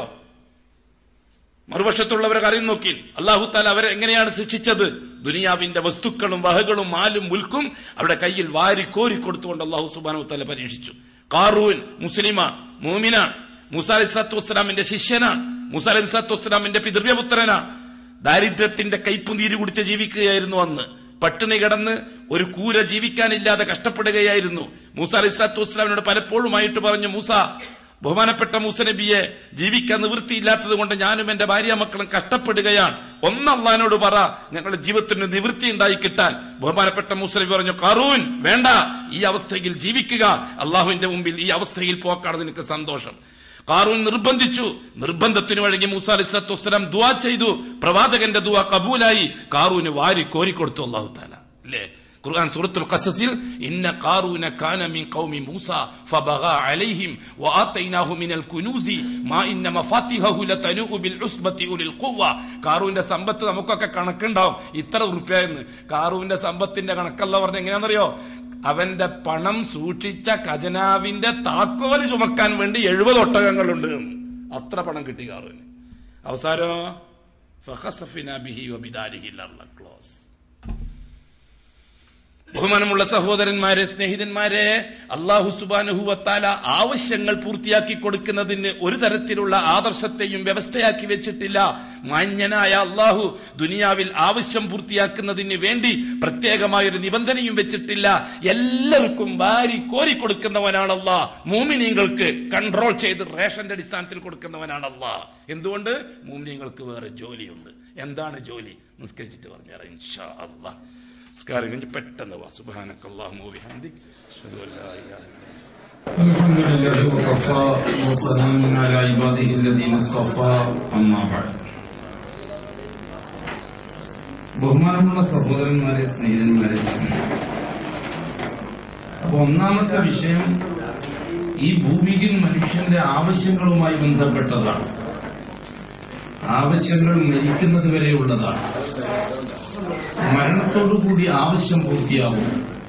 മറുപക്ഷത്തുള്ളവരെ കാര്യം നോക്കി അള്ളാഹു താല അവരെ എങ്ങനെയാണ് ശിക്ഷിച്ചത് ദുനിയാവിന്റെ വസ്തുക്കളും വഹകളും മാലും മുൽക്കും അവരുടെ കയ്യിൽ വാരി കോരി കൊടുത്തുകൊണ്ട് അള്ളാഹു സുബാനു താല പരീക്ഷിച്ചു കാറൂൻ മുസ്ലിമാൻ മൂമിനാൻ മൂസ അലി സ്വലാത്തു വസ്സലാമിന്റെ ശിഷ്യനാണ് മൂസ അലി സ്വലാത്തു വസ്സലാമിന്റെ പിതൃവ്യപുത്രനാണ് ദാരിദ്ര്യത്തിന്റെ കയ്പും നീര് കുടിച്ച് ജീവിക്കുകയായിരുന്നു അന്ന് പട്ടിണി കിടന്ന് ഒരു കൂര ജീവിക്കാനില്ലാതെ കഷ്ടപ്പെടുകയായിരുന്നു മൂസ അലി സ്വലാത്തു വസ്സലാമിനോട് പലപ്പോഴുമായിട്ട് പറഞ്ഞു മൂസ ബഹുമാനപ്പെട്ട മൂസ നബിയെ ജീവിക്കാൻ നിവൃത്തിയില്ലാത്തത് കൊണ്ട് ഞാനും എന്റെ ഭാര്യ മക്കളും കഷ്ടപ്പെടുകയാണ് ഒന്നല്ലാനോട് പറ ഞങ്ങളുടെ ജീവിതത്തിന് നിവൃത്തി ഉണ്ടായി കിട്ടാൻ ബഹുമാനപ്പെട്ട മൂസ നബി പറഞ്ഞു കറൂൻ വേണ്ട ഈ അവസ്ഥയിൽ ജീവിക്കുക അള്ളാഹുവിന്റെ മുമ്പിൽ ഈ അവസ്ഥയിൽ പോക്കാണ് നിനക്ക് സന്തോഷം കാറൂൻ നിർബന്ധിച്ചു നിർബന്ധത്തിന് വഴങ്ങി മൂസ അലി സ്വലത്തു വസ്സലാം ദുവാ ചെയ്തു പ്രവാചകന്റെ ദുവാ കബൂലായി കാറൂന് വാരി കോരിക്കൊടുത്തു അള്ളാഹു താല അല്ലേ ഖുർആൻ സൂറത്തുൽ ഖസസിൽ ഇന്ന ഖാറൂന കാന മിൻ ഖൗമി മൂസ ഫബഗാ അലൈഹിം വആതൈനാഹു മിനൽ കുനൂസി മാ ഇന്ന മഫാത്തിഹു ലതനൂ ബിൽ ഉസ്ബത്തി ഉലിൽ ഖുവ്വ ഖാറൂന്റെ സമ്പത്ത് നമുക്കൊക്കെ കണക്കുണ്ടാവും ഇത്ര ഉറുപ്പ്യ എന്ന് ഖാറൂന്റെ സമ്പത്തിന്റെ കണക്കല്ല പറഞ്ഞ എങ്ങനെയാണെന്നറിയോ അവന്റെ പണം സൂക്ഷിച്ച ഖജനാവിന്റെ താക്കോല് ചുമക്കാൻ വേണ്ടി എഴുപത് ഒട്ടകങ്ങളുണ്ട് എന്ന്. അത്ര പണം കിട്ടി ഖാറൂന് അവസാനോ ഫഖസഫിന ബിഹി വബിദാരിഹി അൽ ക്ലോസ് ബഹുമാനമുള്ള സഹോദരന്മാരെ സ്നേഹിതന്മാരെ അള്ളാഹു സുബാനുഹുവത്താല ആവശ്യങ്ങൾ പൂർത്തിയാക്കി കൊടുക്കുന്നതിന് ഒരു തരത്തിലുള്ള ആദർശത്തെയും വ്യവസ്ഥയാക്കി വെച്ചിട്ടില്ല മാന്യനായ അള്ളാഹു ദുനിയാവിൽ ആവശ്യം പൂർത്തിയാക്കുന്നതിന് വേണ്ടി പ്രത്യേകമായ ഒരു നിബന്ധനയും വെച്ചിട്ടില്ല എല്ലാവർക്കും വാരി കോരി കൊടുക്കുന്നവനാണ് അള്ളാഹ് മൂമിനീങ്ങൾക്ക് കൺട്രോൾ ചെയ്ത് റേഷന്റെ അടിസ്ഥാനത്തിൽ കൊടുക്കുന്നവനാണ് അള്ളാഹ് എന്തുകൊണ്ട് മൂമിനീങ്ങൾക്ക് വേറെ ജോലിയുണ്ട് എന്താണ് ജോലി നിസ്കരിച്ചിട്ട് പറഞ്ഞാൽ ഇൻഷാ അള്ളാഹ് നിസ്കാരം കഴിഞ്ഞ് പെട്ടെന്ന് വാ സുബാനക്കല്ലാഹു ബിഹംദിക് അഷ്ഹദു അൻ ലാ ഇലാഹ ഇല്ലല്ലാഹ് الحمد لله وكفى وسلام على عباده الذين اصطفى أما بعد ബഹുമാനമുള്ള സഹോദരന്മാരെ സ്നേഹിതന്മാരെ അപ്പൊ ഒന്നാമത്തെ വിഷയം ഈ ഭൂമിയിൽ മനുഷ്യന്റെ ആവശ്യങ്ങളുമായി ബന്ധപ്പെട്ടതാണ് ആവശ്യങ്ങൾ മരിക്കുന്നത് വരെയുള്ളതാണ് മരണത്തോടുകൂടി ആവശ്യം പൂർത്തിയാവും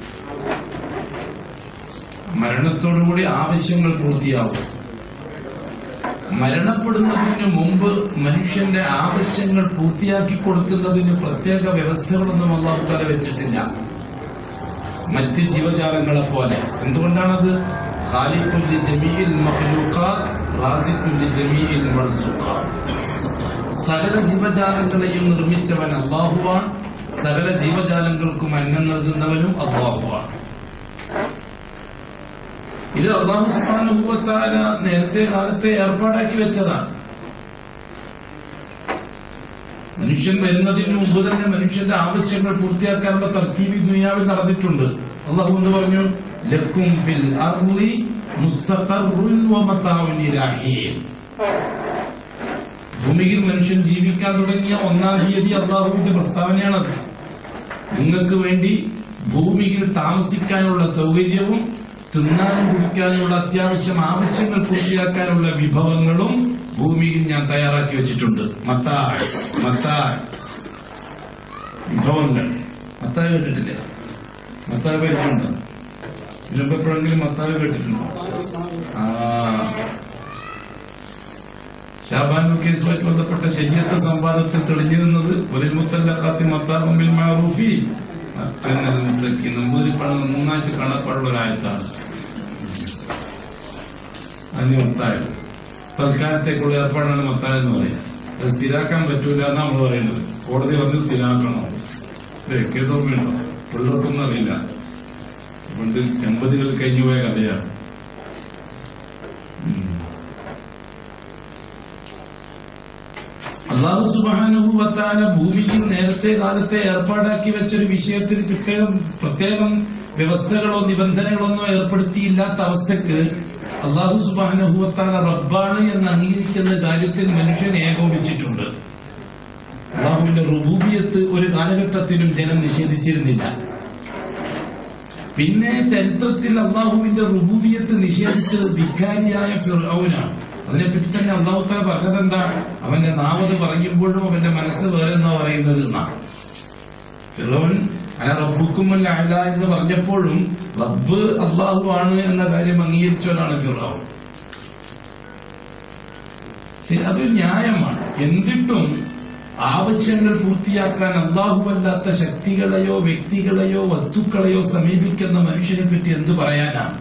മരണത്തോടുകൂടി ആവശ്യങ്ങൾ പൂർത്തിയാവും മരണപ്പെടുന്നതിന് മുമ്പ് മനുഷ്യന്റെ ആവശ്യങ്ങൾ പൂർത്തിയാക്കി കൊടുക്കുന്നതിന് പ്രത്യേക വ്യവസ്ഥകളൊന്നും അള്ളാഹുക്കാല വെച്ചിട്ടില്ല മറ്റ് ജീവജാലങ്ങളെ പോലെ എന്തുകൊണ്ടാണത് ഖാലിഖുല്ലി ജമീഇൽ മഖ്ലൂഖാത്ത് റാസിഖുല്ലി ജമീഇൽ മർസൂഖാത്ത് സകല ജീവജാലങ്ങളെയും നിർമ്മിച്ചവൻ അള്ളാഹുവാണ് സകല ജീവജാലങ്ങൾക്കും അന്നം നൽകുന്നവനും അള്ളാഹുവാണ് ഇത് അള്ളാഹു സുബാനുഭവത്താല നേരത്തെ കാലത്തെ ഏർപ്പാടാക്കി വെച്ചതാണ് മനുഷ്യൻ വരുന്നതിന് മുമ്പ് തന്നെ മനുഷ്യന്റെ ആവശ്യങ്ങൾ പൂർത്തിയാക്കാനുള്ള തർക്കീബ് ദുനിയാവിൽ നടന്നിട്ടുണ്ട് അള്ളാഹു എന്ന് പറഞ്ഞു ലക്കും ഫിൽ അർളി മുസ്തഖറുൻ വ മതാഉൻ ഇലാ ഹീൻ ഭൂമിയിൽ മനുഷ്യൻ ജീവിക്കാൻ തുടങ്ങിയ ഒന്നാം തീയതി അള്ളാഹുവിന്റെ പ്രസ്താവനയാണത് നിങ്ങൾക്ക് വേണ്ടി ഭൂമിയിൽ താമസിക്കാനുള്ള സൗകര്യവും തിന്നാനും കുടിക്കാനുള്ള അത്യാവശ്യം ആവശ്യങ്ങൾ പൂർത്തിയാക്കാനുള്ള വിഭവങ്ങളും ഭൂമിയിൽ ഞാൻ തയ്യാറാക്കി വെച്ചിട്ടുണ്ട് മത്തായ് മത്തായ് വിഭവങ്ങൾ മത്തായ കേട്ടിട്ടില്ല മത്തായ പരിചയമുണ്ടോ ഇതിനെപ്പോഴെങ്കിലും മത്തായ കേട്ടിട്ടുണ്ടോ ആ ഷാബാൻ കേസുമായിട്ട് ബന്ധപ്പെട്ട ശരീരത്തെ സംവാദത്തിൽ തെളിഞ്ഞു നിന്നത് ഒരു മുത്തല്ലക്കാത്തി മത്താറുമ്പിൽ മാറൂഫി മുത്തക്കി നമ്പൂതിരിപ്പണ നന്നായിട്ട് കാണപ്പെടുള്ള ഒരായത്താണ് അതിന് മത്തായ തൽക്കാലത്തേക്കുള്ള ഏർപ്പാടാണ് മത്തായ എന്ന് പറയുന്നത് അത് സ്ഥിരാക്കാൻ പറ്റൂല എന്നാ നമ്മൾ പറയുന്നത് കോടതി പറഞ്ഞ് സ്ഥിരാക്കണോ അല്ലേ കേസ് ഓർമ്മയുണ്ടോ പിള്ളേർക്കൊന്നും അറിയില്ല പണ്ട് എൺപതുകൾ കഴിഞ്ഞു പോയ കഥയാണ് ഉം. അള്ളാഹു സുബാനുഭവത്താല ഭൂമിയിൽ നേരത്തെ കാലത്തെ ഏർപ്പാടാക്കി വെച്ചൊരു വിഷയത്തിൽ പ്രത്യേകം പ്രത്യേകം വ്യവസ്ഥകളോ നിബന്ധനകളോ ഒന്നും ഏർപ്പെടുത്തിയില്ലാത്ത അവസ്ഥക്ക് അള്ളാഹു സുബാനുഭവത്താല റബ്ബാണ് എന്ന് അംഗീകരിക്കുന്ന കാര്യത്തിൽ മനുഷ്യൻ ഏകോപിച്ചിട്ടുണ്ട് അള്ളാഹുവിന്റെ റുബൂബിയത്ത് ഒരു കാലഘട്ടത്തിലും ജനം നിഷേധിച്ചിരുന്നില്ല പിന്നെ ചരിത്രത്തിൽ അള്ളാഹുവിന്റെ റുബൂബിയത്ത് നിഷേധിച്ചത് ധിക്കാരിയായ ഫിറൌനാണ് അതിനെപ്പറ്റി തന്നെ അള്ളാഹു താല പറഞ്ഞത് എന്താ അവന്റെ നാവത് പറയുമ്പോഴും അവന്റെ മനസ്സ് വേറെ എന്നാ പറയുന്നത് എന്നാ ഫിറോൻ അല്ല റബ്ബുക്കുമല്ല അല്ല എന്ന് പറഞ്ഞപ്പോഴും റബ്ബ് അള്ളാഹു ആണ് എന്ന കാര്യം അംഗീകരിച്ചവരാണ് ഫിറോൻ ശരി അതൊരു ന്യായമാണ് എന്നിട്ടും ആവശ്യങ്ങൾ പൂർത്തിയാക്കാൻ അല്ലാത്ത ശക്തികളെയോ വ്യക്തികളെയോ വസ്തുക്കളെയോ സമീപിക്കുന്ന മനുഷ്യനെ പറ്റി എന്തു പറയാനാണ്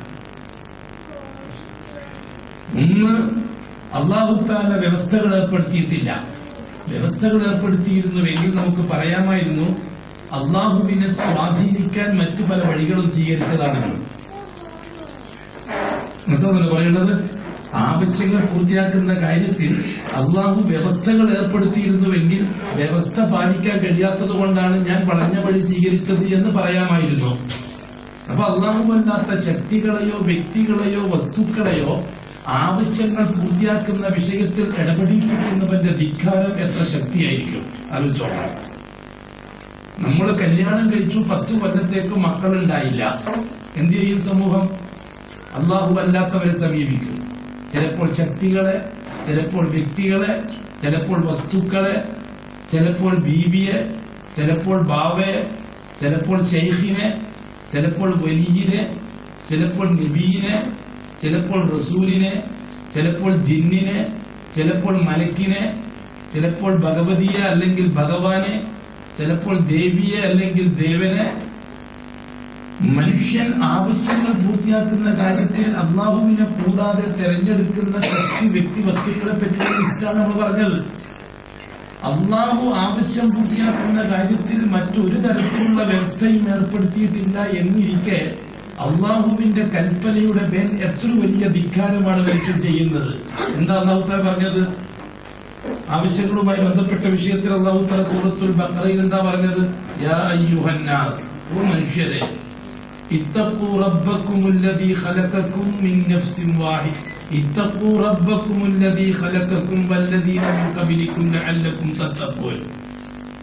ഒന്ന് അള്ളാഹുത്താല വ്യവസ്ഥകൾ ഏർപ്പെടുത്തിയിട്ടില്ല വ്യവസ്ഥകൾ ഏർപ്പെടുത്തിയിരുന്നുവെങ്കിൽ നമുക്ക് പറയാമായിരുന്നു അള്ളാഹുവിനെ സ്വാധീനിക്കാൻ മറ്റു പല വഴികളും സ്വീകരിച്ചതാണെന്ന് മനസ്സിലാവുന്നല്ലോ പറയുന്നത് ആവശ്യങ്ങൾ പൂർത്തിയാക്കുന്ന കാര്യത്തിൽ അള്ളാഹു വ്യവസ്ഥകൾ ഏർപ്പെടുത്തിയിരുന്നുവെങ്കിൽ വ്യവസ്ഥ പാലിക്കാൻ കഴിയാത്തത് കൊണ്ടാണ് ഞാൻ വളഞ്ഞ വഴി സ്വീകരിച്ചത് എന്ന് പറയാമായിരുന്നു അപ്പൊ അള്ളാഹുവല്ലാത്ത ശക്തികളെയോ വ്യക്തികളെയോ വസ്തുക്കളെയോ ആവശ്യങ്ങൾ പൂർത്തിയാക്കുന്ന വിഷയത്തിൽ ഇടപെടിപ്പിക്കുന്നവന്റെ ധിക്കാരം എത്ര ശക്തിയായിരിക്കും ആലോചിച്ചോളാം നമ്മൾ കല്യാണം കഴിച്ചു പത്തു കൊല്ലത്തേക്ക് മക്കളുണ്ടായില്ല എന്ത് ചെയ്യും സമൂഹം അള്ളാഹു അല്ലാത്തവരെ സമീപിക്കും ചിലപ്പോൾ ശക്തികളെ ചിലപ്പോൾ വ്യക്തികളെ ചിലപ്പോൾ വസ്തുക്കളെ ചിലപ്പോൾ ബീവിയെ ചിലപ്പോൾ ബാവയെ ചിലപ്പോൾ ഷെയ്ഖിനെ ചിലപ്പോൾ വലിയനെ ചിലപ്പോൾ നബീനെ ചിലപ്പോൾ റസൂലിനെ ചിലപ്പോൾ ജിന്നിനെ ചിലപ്പോൾ മലക്കിനെ ചിലപ്പോൾ ഭഗവതിയെ അല്ലെങ്കിൽ ഭഗവാനെ ചിലപ്പോൾ ദേവിയെ അല്ലെങ്കിൽ ദേവനെ മനുഷ്യൻ ആവശ്യങ്ങൾ പൂർത്തിയാക്കുന്ന കാര്യത്തിൽ അള്ളാഹുവിനെ കൂടാതെ തെരഞ്ഞെടുക്കുന്ന ശക്തി വ്യക്തി വസ്തുക്കളെ പറ്റിയുള്ള ലിസ്റ്റാണ് നമ്മൾ പറഞ്ഞത് അള്ളാഹു ആവശ്യം പൂർത്തിയാക്കുന്ന കാര്യത്തിൽ മറ്റൊരു തരത്തിലുള്ള വ്യവസ്ഥയും ഏർപ്പെടുത്തിയിട്ടില്ല എന്നിരിക്കെ അള്ളാഹുവിന്റെ കൽപ്പനയുടെ മേൽ എത്ര വലിയ ധിക്കാരമാണ് മനുഷ്യൻ ചെയ്യുന്നത് എന്താ അള്ളാഹുത്താൻ പറഞ്ഞത് ആവശ്യങ്ങളുമായി ബന്ധപ്പെട്ട വിഷയത്തിൽ അള്ളാഹുത്തല സൂറത്തുൽ ബക്കറയിൽ എന്താ പറഞ്ഞത് യാ അയ്യുഹന്നാസ് ഓ മനുഷ്യരെ اتقوا ربكم الذي خلقكم من نفس واحد اتقوا ربكم الذي خلقكم والذين من قبلكم لعلكم تتقون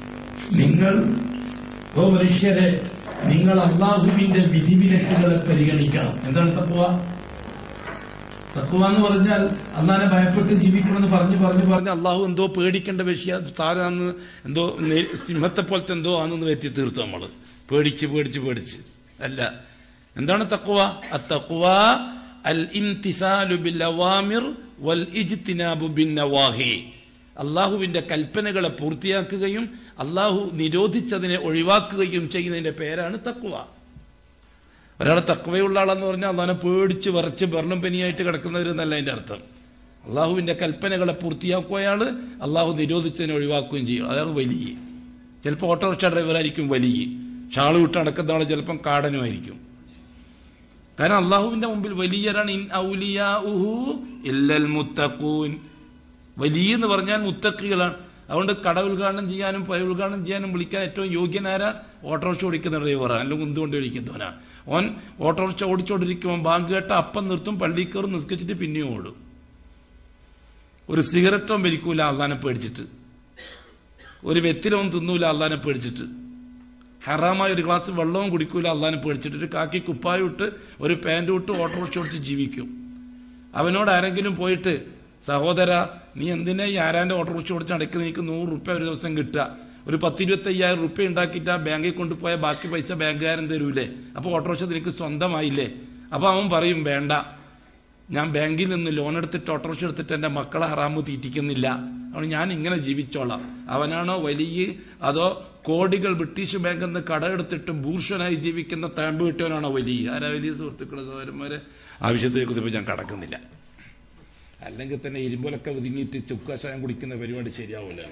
നിങ്ങൾ ഓ മനുഷ്യരെ നിങ്ങൾ അള്ളാഹുവിന്റെ വിധിവിലക്കുകളെ പരിഗണിക്കണം എന്താണ് തക്കുവ തക്കുവ എന്ന് പറഞ്ഞാൽ അള്ളാഹിനെ ഭയപ്പെട്ട് ജീവിക്കണമെന്ന് പറഞ്ഞു പറഞ്ഞു പറഞ്ഞു അള്ളാഹു എന്തോ പേടിക്കേണ്ട വിഷയ സാരാന്ന് എന്തോ നേ- സിംഹത്തെ പോലത്തെ എന്തോ ആണെന്ന് വരുത്തി തീർത്തു നമ്മള് പേടിച്ച് പേടിച്ച് പേടിച്ച് അല്ല എന്താണ് തക്കുവ അത്തക്കുവ അൽ ഇംതിസാലു ബിൽ അവാമിർ വൽ ഇജ്തിനാബു ബിൻ നവാഹി അള്ളാഹുവിന്റെ കൽപ്പനകളെ പൂർത്തിയാക്കുകയും അള്ളാഹു നിരോധിച്ചതിനെ ഒഴിവാക്കുകയും ചെയ്യുന്നതിന്റെ പേരാണ് തക്കുവ ഒരാൾ തക്വയുള്ള ആളെന്ന് പറഞ്ഞാൽ അള്ളാഹിനെ പേടിച്ച് വിറച്ച് വെള്ളം പനിയായിട്ട് കിടക്കുന്നവരെന്നല്ല അതിന്റെ അർത്ഥം അള്ളാഹുവിന്റെ കൽപ്പനകളെ പൂർത്തിയാക്കുക അയാള് അള്ളാഹു നിരോധിച്ചതിനെ ഒഴിവാക്കുകയും ചെയ്യും അതാണ് വലിയ ചിലപ്പോൾ ഓട്ടോറിക്ഷ ഡ്രൈവറായിരിക്കും വലിയ ഷാള് വിട്ട് നടക്കുന്ന ആള് ചിലപ്പം കാടനുമായിരിക്കും കാരണം അള്ളാഹുവിന്റെ മുമ്പിൽ വലിയരാണ് ഇൻ ഔലിയാഉഹു ഇല്ലൽ മുത്തഖൂൻ വലിയ എന്ന് പറഞ്ഞാൽ മുത്തക്കികളാണ് അതുകൊണ്ട് കട ഉദ്ഘാടനം ചെയ്യാനും പയ ഉദ്ഘാടനം ചെയ്യാനും വിളിക്കാൻ ഏറ്റവും യോഗ്യനാരാ ഓട്ടോറിക്ഷ ഓടിക്കുന്ന ഡ്രൈവറാണ് അല്ലെങ്കിൽ ഉന്തുകൊണ്ട് വിളിക്കുന്നവനാണ് ഓൻ ഓട്ടോറിക്ഷ ഓടിച്ചോണ്ടിരിക്കുമ്പോൾ ബാങ്ക് കേട്ട അപ്പം നിർത്തും പള്ളി കയറും നിസ്കരിച്ചിട്ട് പിന്നെയും ഓടും ഒരു സിഗരറ്റോ വലിക്കൂല അള്ളാനെ പേടിച്ചിട്ട് ഒരു വെത്തിലവും തിന്നൂല അള്ളാനെ പേടിച്ചിട്ട് ഹറാമായ ഒരു ഗ്ലാസ് വെള്ളവും കുടിക്കൂല അള്ളാനെ പേടിച്ചിട്ട് ഒരു കാക്കി കുപ്പായം ഇട്ട് ഒരു പാൻറ് ഇട്ട് ഓട്ടോറിക്ഷ ഓടിച്ച് ജീവിക്കും അവനോട് ആരെങ്കിലും പോയിട്ട് സഹോദര നീ എന്തിനാ ഈ ആരാന്റെ ഓട്ടോറിക്ഷ ഓടിച്ച് അടയ്ക്കുന്നത് എനിക്ക് നൂറ് റുപ്യ ഒരു ദിവസം കിട്ടുക ഒരു പത്തിരുപത്തി അയ്യായിരം റുപ്യ ഉണ്ടാക്കിയിട്ട് ആ ബാങ്കിൽ കൊണ്ടുപോയ ബാക്കി പൈസ ബാങ്കുകാരൻ തരൂലേ അപ്പൊ ഓട്ടോറിക്ഷ നിനക്ക് സ്വന്തമായില്ലേ അപ്പൊ അവൻ പറയും വേണ്ട ഞാൻ ബാങ്കിൽ നിന്ന് ലോൺ എടുത്തിട്ട് ഓട്ടോറിക്ഷ എടുത്തിട്ട് എന്റെ മക്കളെ ഹറാമ് തീറ്റിക്കുന്നില്ല അതുകൊണ്ട് ഞാൻ ഇങ്ങനെ ജീവിച്ചോളാം അവനാണോ വലിയ അതോ കോടികൾ ബ്രിട്ടീഷ് ബാങ്കിൽ നിന്ന് കടമെടുത്തിട്ട് ബൂർഷനായി ജീവിക്കുന്ന താമ്പ് കിട്ടിയവനാണോ വലിയ ആരാ വലിയ സുഹൃത്തുക്കളെ സഹോദരന്മാരെ ആവശ്യത്തിനെ കുറിച്ച് ഞാൻ കടക്കുന്നില്ല അല്ലെങ്കിൽ തന്നെ ഇരുമ്പലൊക്കെ ഒതുങ്ങിയിട്ട് ചുക്കാശായം കുടിക്കുന്ന പരിപാടി ശരിയാവില്ല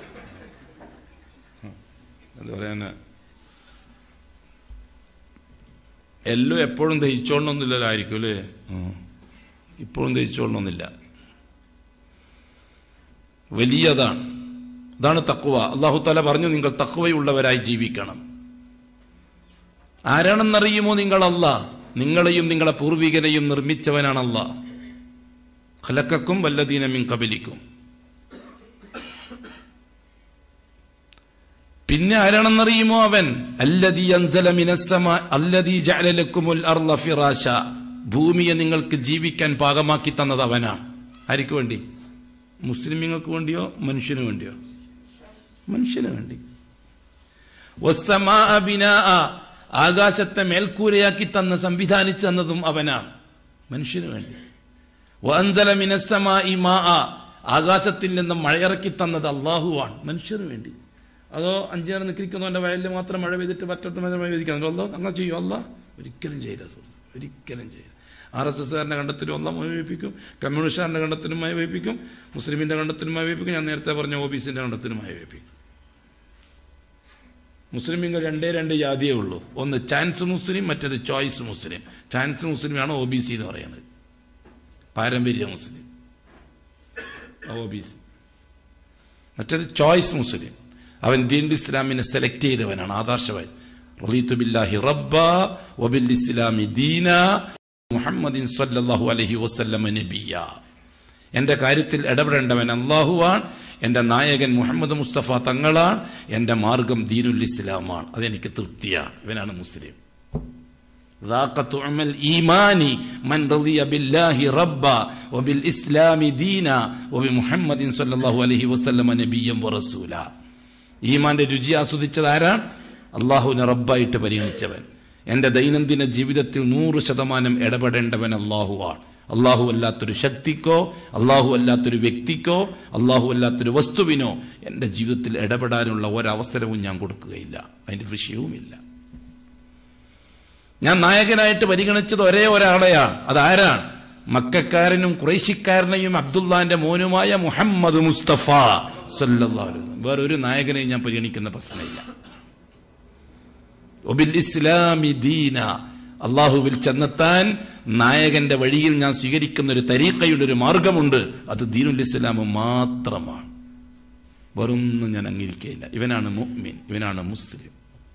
എന്താ പറയാന് എല്ലാം എപ്പോഴും ദഹിച്ചോളണമെന്നില്ലതായിരിക്കും അല്ലേ ഉം. ഇപ്പോഴും ദഹിച്ചോളണമെന്നില്ല വലിയതാണ് അതാണ് തക്കുവ അള്ളാഹു തല പറഞ്ഞു നിങ്ങൾ തക്കുവയുള്ളവരായി ജീവിക്കണം ആരാണെന്നറിയുമോ നിങ്ങൾ അല്ല നിങ്ങളെയും നിങ്ങളെ പൂർവികരെയും നിർമ്മിച്ചവനാണ് അല്ല ഖലക്കക്കും വല്ലദീന മിൻ കബലിക്കും പിന്നെ ആരാണെന്നറിയുമോ അവൻ അല്ലദീ അൻസല മിനസ്സമാ അല്ലദീ ജഅല ലക്കുമുൽ അർള ഫിറാശ ഭൂമിയെ നിങ്ങൾക്ക് ജീവിക്കാൻ പാകമാക്കി തന്നത് അവനാണ് ആർക്ക് വേണ്ടി മുസ്ലിമീങ്ങൾക്ക് വേണ്ടിയോ മനുഷ്യന് വേണ്ടിയോ മനുഷ്യന് വേണ്ടി വസ്സമാഅ ബിനാഅ ആകാശത്തെ മേൽക്കൂരയാക്കി തന്ന് സംവിധാനിച്ചു തന്നതും അവനാണ് മനുഷ്യന് വേണ്ടി വഅൻസല മിനസ്സമാഇ മാഅ ആകാശത്തിൽ നിന്ന് മഴയിറക്കി തന്നത് അള്ളാഹുവാണ് മനുഷ്യന് വേണ്ടി അതോ അഞ്ചേരം നിൽക്കുന്നവന്റെ വയലിൽ മാത്രം മഴ പെയ്തിട്ട് മറ്റൊരു മഴ പെയ്തിരിക്കുന്നു അല്ലോ അങ്ങനെ ചെയ്യും അല്ല ഒരിക്കലും ചെയ്യില്ല സുഹൃത്ത് ഒരിക്കലും ചെയ്യില്ല ആർ എസ് എസ്സുകാരന്റെ കണ്ടത്തിനും അല്ല മഴ പെയ്പ്പിക്കും കമ്മ്യൂണിസ്റ്റുകാരന്റെ കണ്ടത്തിനും മഴ പെയ്പ്പിക്കും മുസ്ലിമിന്റെ കണ്ടത്തിനും മഴ പെയ്പ്പിക്കും ഞാൻ നേരത്തെ പറഞ്ഞ ഒ ബി സിന്റെ കണ്ടത്തിനും മഴ പെയ്പ്പിക്കും മുസ്ലിമിങ്ങൾ രണ്ടേ രണ്ട് ജാതിയേ ഉള്ളൂ ഒന്ന് ചാൻസ് മുസ്ലിം മറ്റേത് ചോയ്സ് മുസ്ലിം ചാൻസ് മുസ്ലിമാണ് ഒ ബി സി എന്ന് പറയുന്നത് പാരമ്പര്യ മുസ്ലിം ഒ ബി സി മറ്റേത് ചോയ്സ് മുസ്ലിം അവൻ ദീൻ ഇസ്ലാമിനെ സെലക്ട് ചെയ്തവനാണ് ആദർശവൻ റളീതു ബില്ലാഹി റബ്ബ വബിൽ ഇസ്ലാമി ദീന മുഹമ്മദിൻ സല്ലല്ലാഹു അലൈഹി വസല്ലമ നബിയ എന്റെ കാര്യത്തിൽ ഇടപെടേണ്ടവൻ അള്ളാഹുവാൻ എന്റെ നായകൻ മുഹമ്മദ് മുസ്തഫ തങ്ങളാണ് എന്റെ മാർഗം ദീനുൽ ഇസ്ലാമാണ് അതെനിക്ക് തൃപ്തിയാണ് ഇവനാണ് മുസ്ലിം ذاق طعم الإيمان من رضي بالله ربا وبالإسلام دينا وبمحمد صلى الله عليه وسلم نبيا ورسولا ഈമാന്റെ രുചി ആസ്വദിച്ചത് ആരാണ് അള്ളാഹുവിനെ റബ്ബായിട്ട് പരിഗണിച്ചവൻ എന്റെ ദൈനംദിന ജീവിതത്തിൽ നൂറ് ശതമാനം ഇടപെടേണ്ടവൻ അള്ളാഹുവാണ് അള്ളാഹു അല്ലാത്തൊരു ശക്തിക്കോ അള്ളാഹു അല്ലാത്തൊരു വ്യക്തിക്കോ അള്ളാഹു അല്ലാത്തൊരു വസ്തുവിനോ എന്റെ ജീവിതത്തിൽ ഇടപെടാനുള്ള ഒരവസരവും ഞാൻ കൊടുക്കുകയില്ല അതിന്റെ വിഷയവുമില്ല ഞാൻ നായകനായിട്ട് പരിഗണിച്ചത് ഒരേ ഒരാളെയാണ് അതാരാണ് മക്കാരനും കുറേശിക്കാരനെയും അബ്ദുല്ലാന്റെ മോനുമായ മുഹമ്മദ് മുസ്തഫ സല്ലല്ലാഹു അലൈഹി വസല്ലം. വേറെ ഒരു നായകനെ ഞാൻ പരിഗണിക്കുന്ന പ്രശ്നമില്ല ഒബിൽ ഇസ്ലാമി ദീന അള്ളാഹുവിൽ ചെന്നെത്താൻ നായകന്റെ വഴിയിൽ ഞാൻ സ്വീകരിക്കുന്ന ഒരു തരീക്കയുടെ ഒരു മാർഗമുണ്ട് അത് ദീനുൽ ഇസ്ലാം മാത്രമാണ് വേറൊന്നും ഞാൻ അംഗീകരിക്കുകയില്ല ഇവനാണ് മുഅ്മിൻ ഇവനാണ് മുസ്ലിം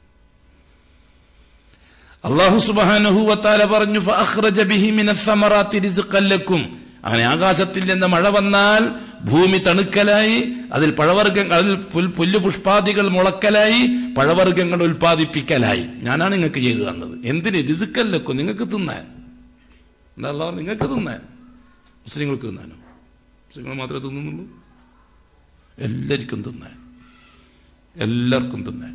അള്ളാഹു സുബാനുഹൂവത്താല പറഞ്ഞു ഫഅഖ്റജ ബിഹി മിനസ് സമറാത്തി റിസ്ഖൻ ലക്കും അങ്ങനെ ആകാശത്തിൽ നിന്ന് മഴ വന്നാൽ ഭൂമി തണുക്കലായി അതിൽ പഴവർഗ്ഗങ്ങൾ അതിൽ പുൽ- പുല്ല് പുഷ്പാദികൾ മുളക്കലായി പഴവർഗ്ഗങ്ങൾ ഉൽപ്പാദിപ്പിക്കലായി ഞാനാണ് നിങ്ങൾക്ക് ചെയ്തു തന്നത് എന്തിന് രിസുക്കല്ലൊക്കെ നിങ്ങൾക്ക് തിന്നാൻ എന്താ അല്ലാഹ് നിങ്ങൾക്ക് തിന്നാൻ മുസ്ലിങ്ങൾക്ക് തിന്നാനോ മുസ്ലിങ്ങൾ മാത്രമേ തിന്നുന്നുള്ളൂ എല്ലാവർക്കും തിന്നാൻ എല്ലാവർക്കും തിന്നാൻ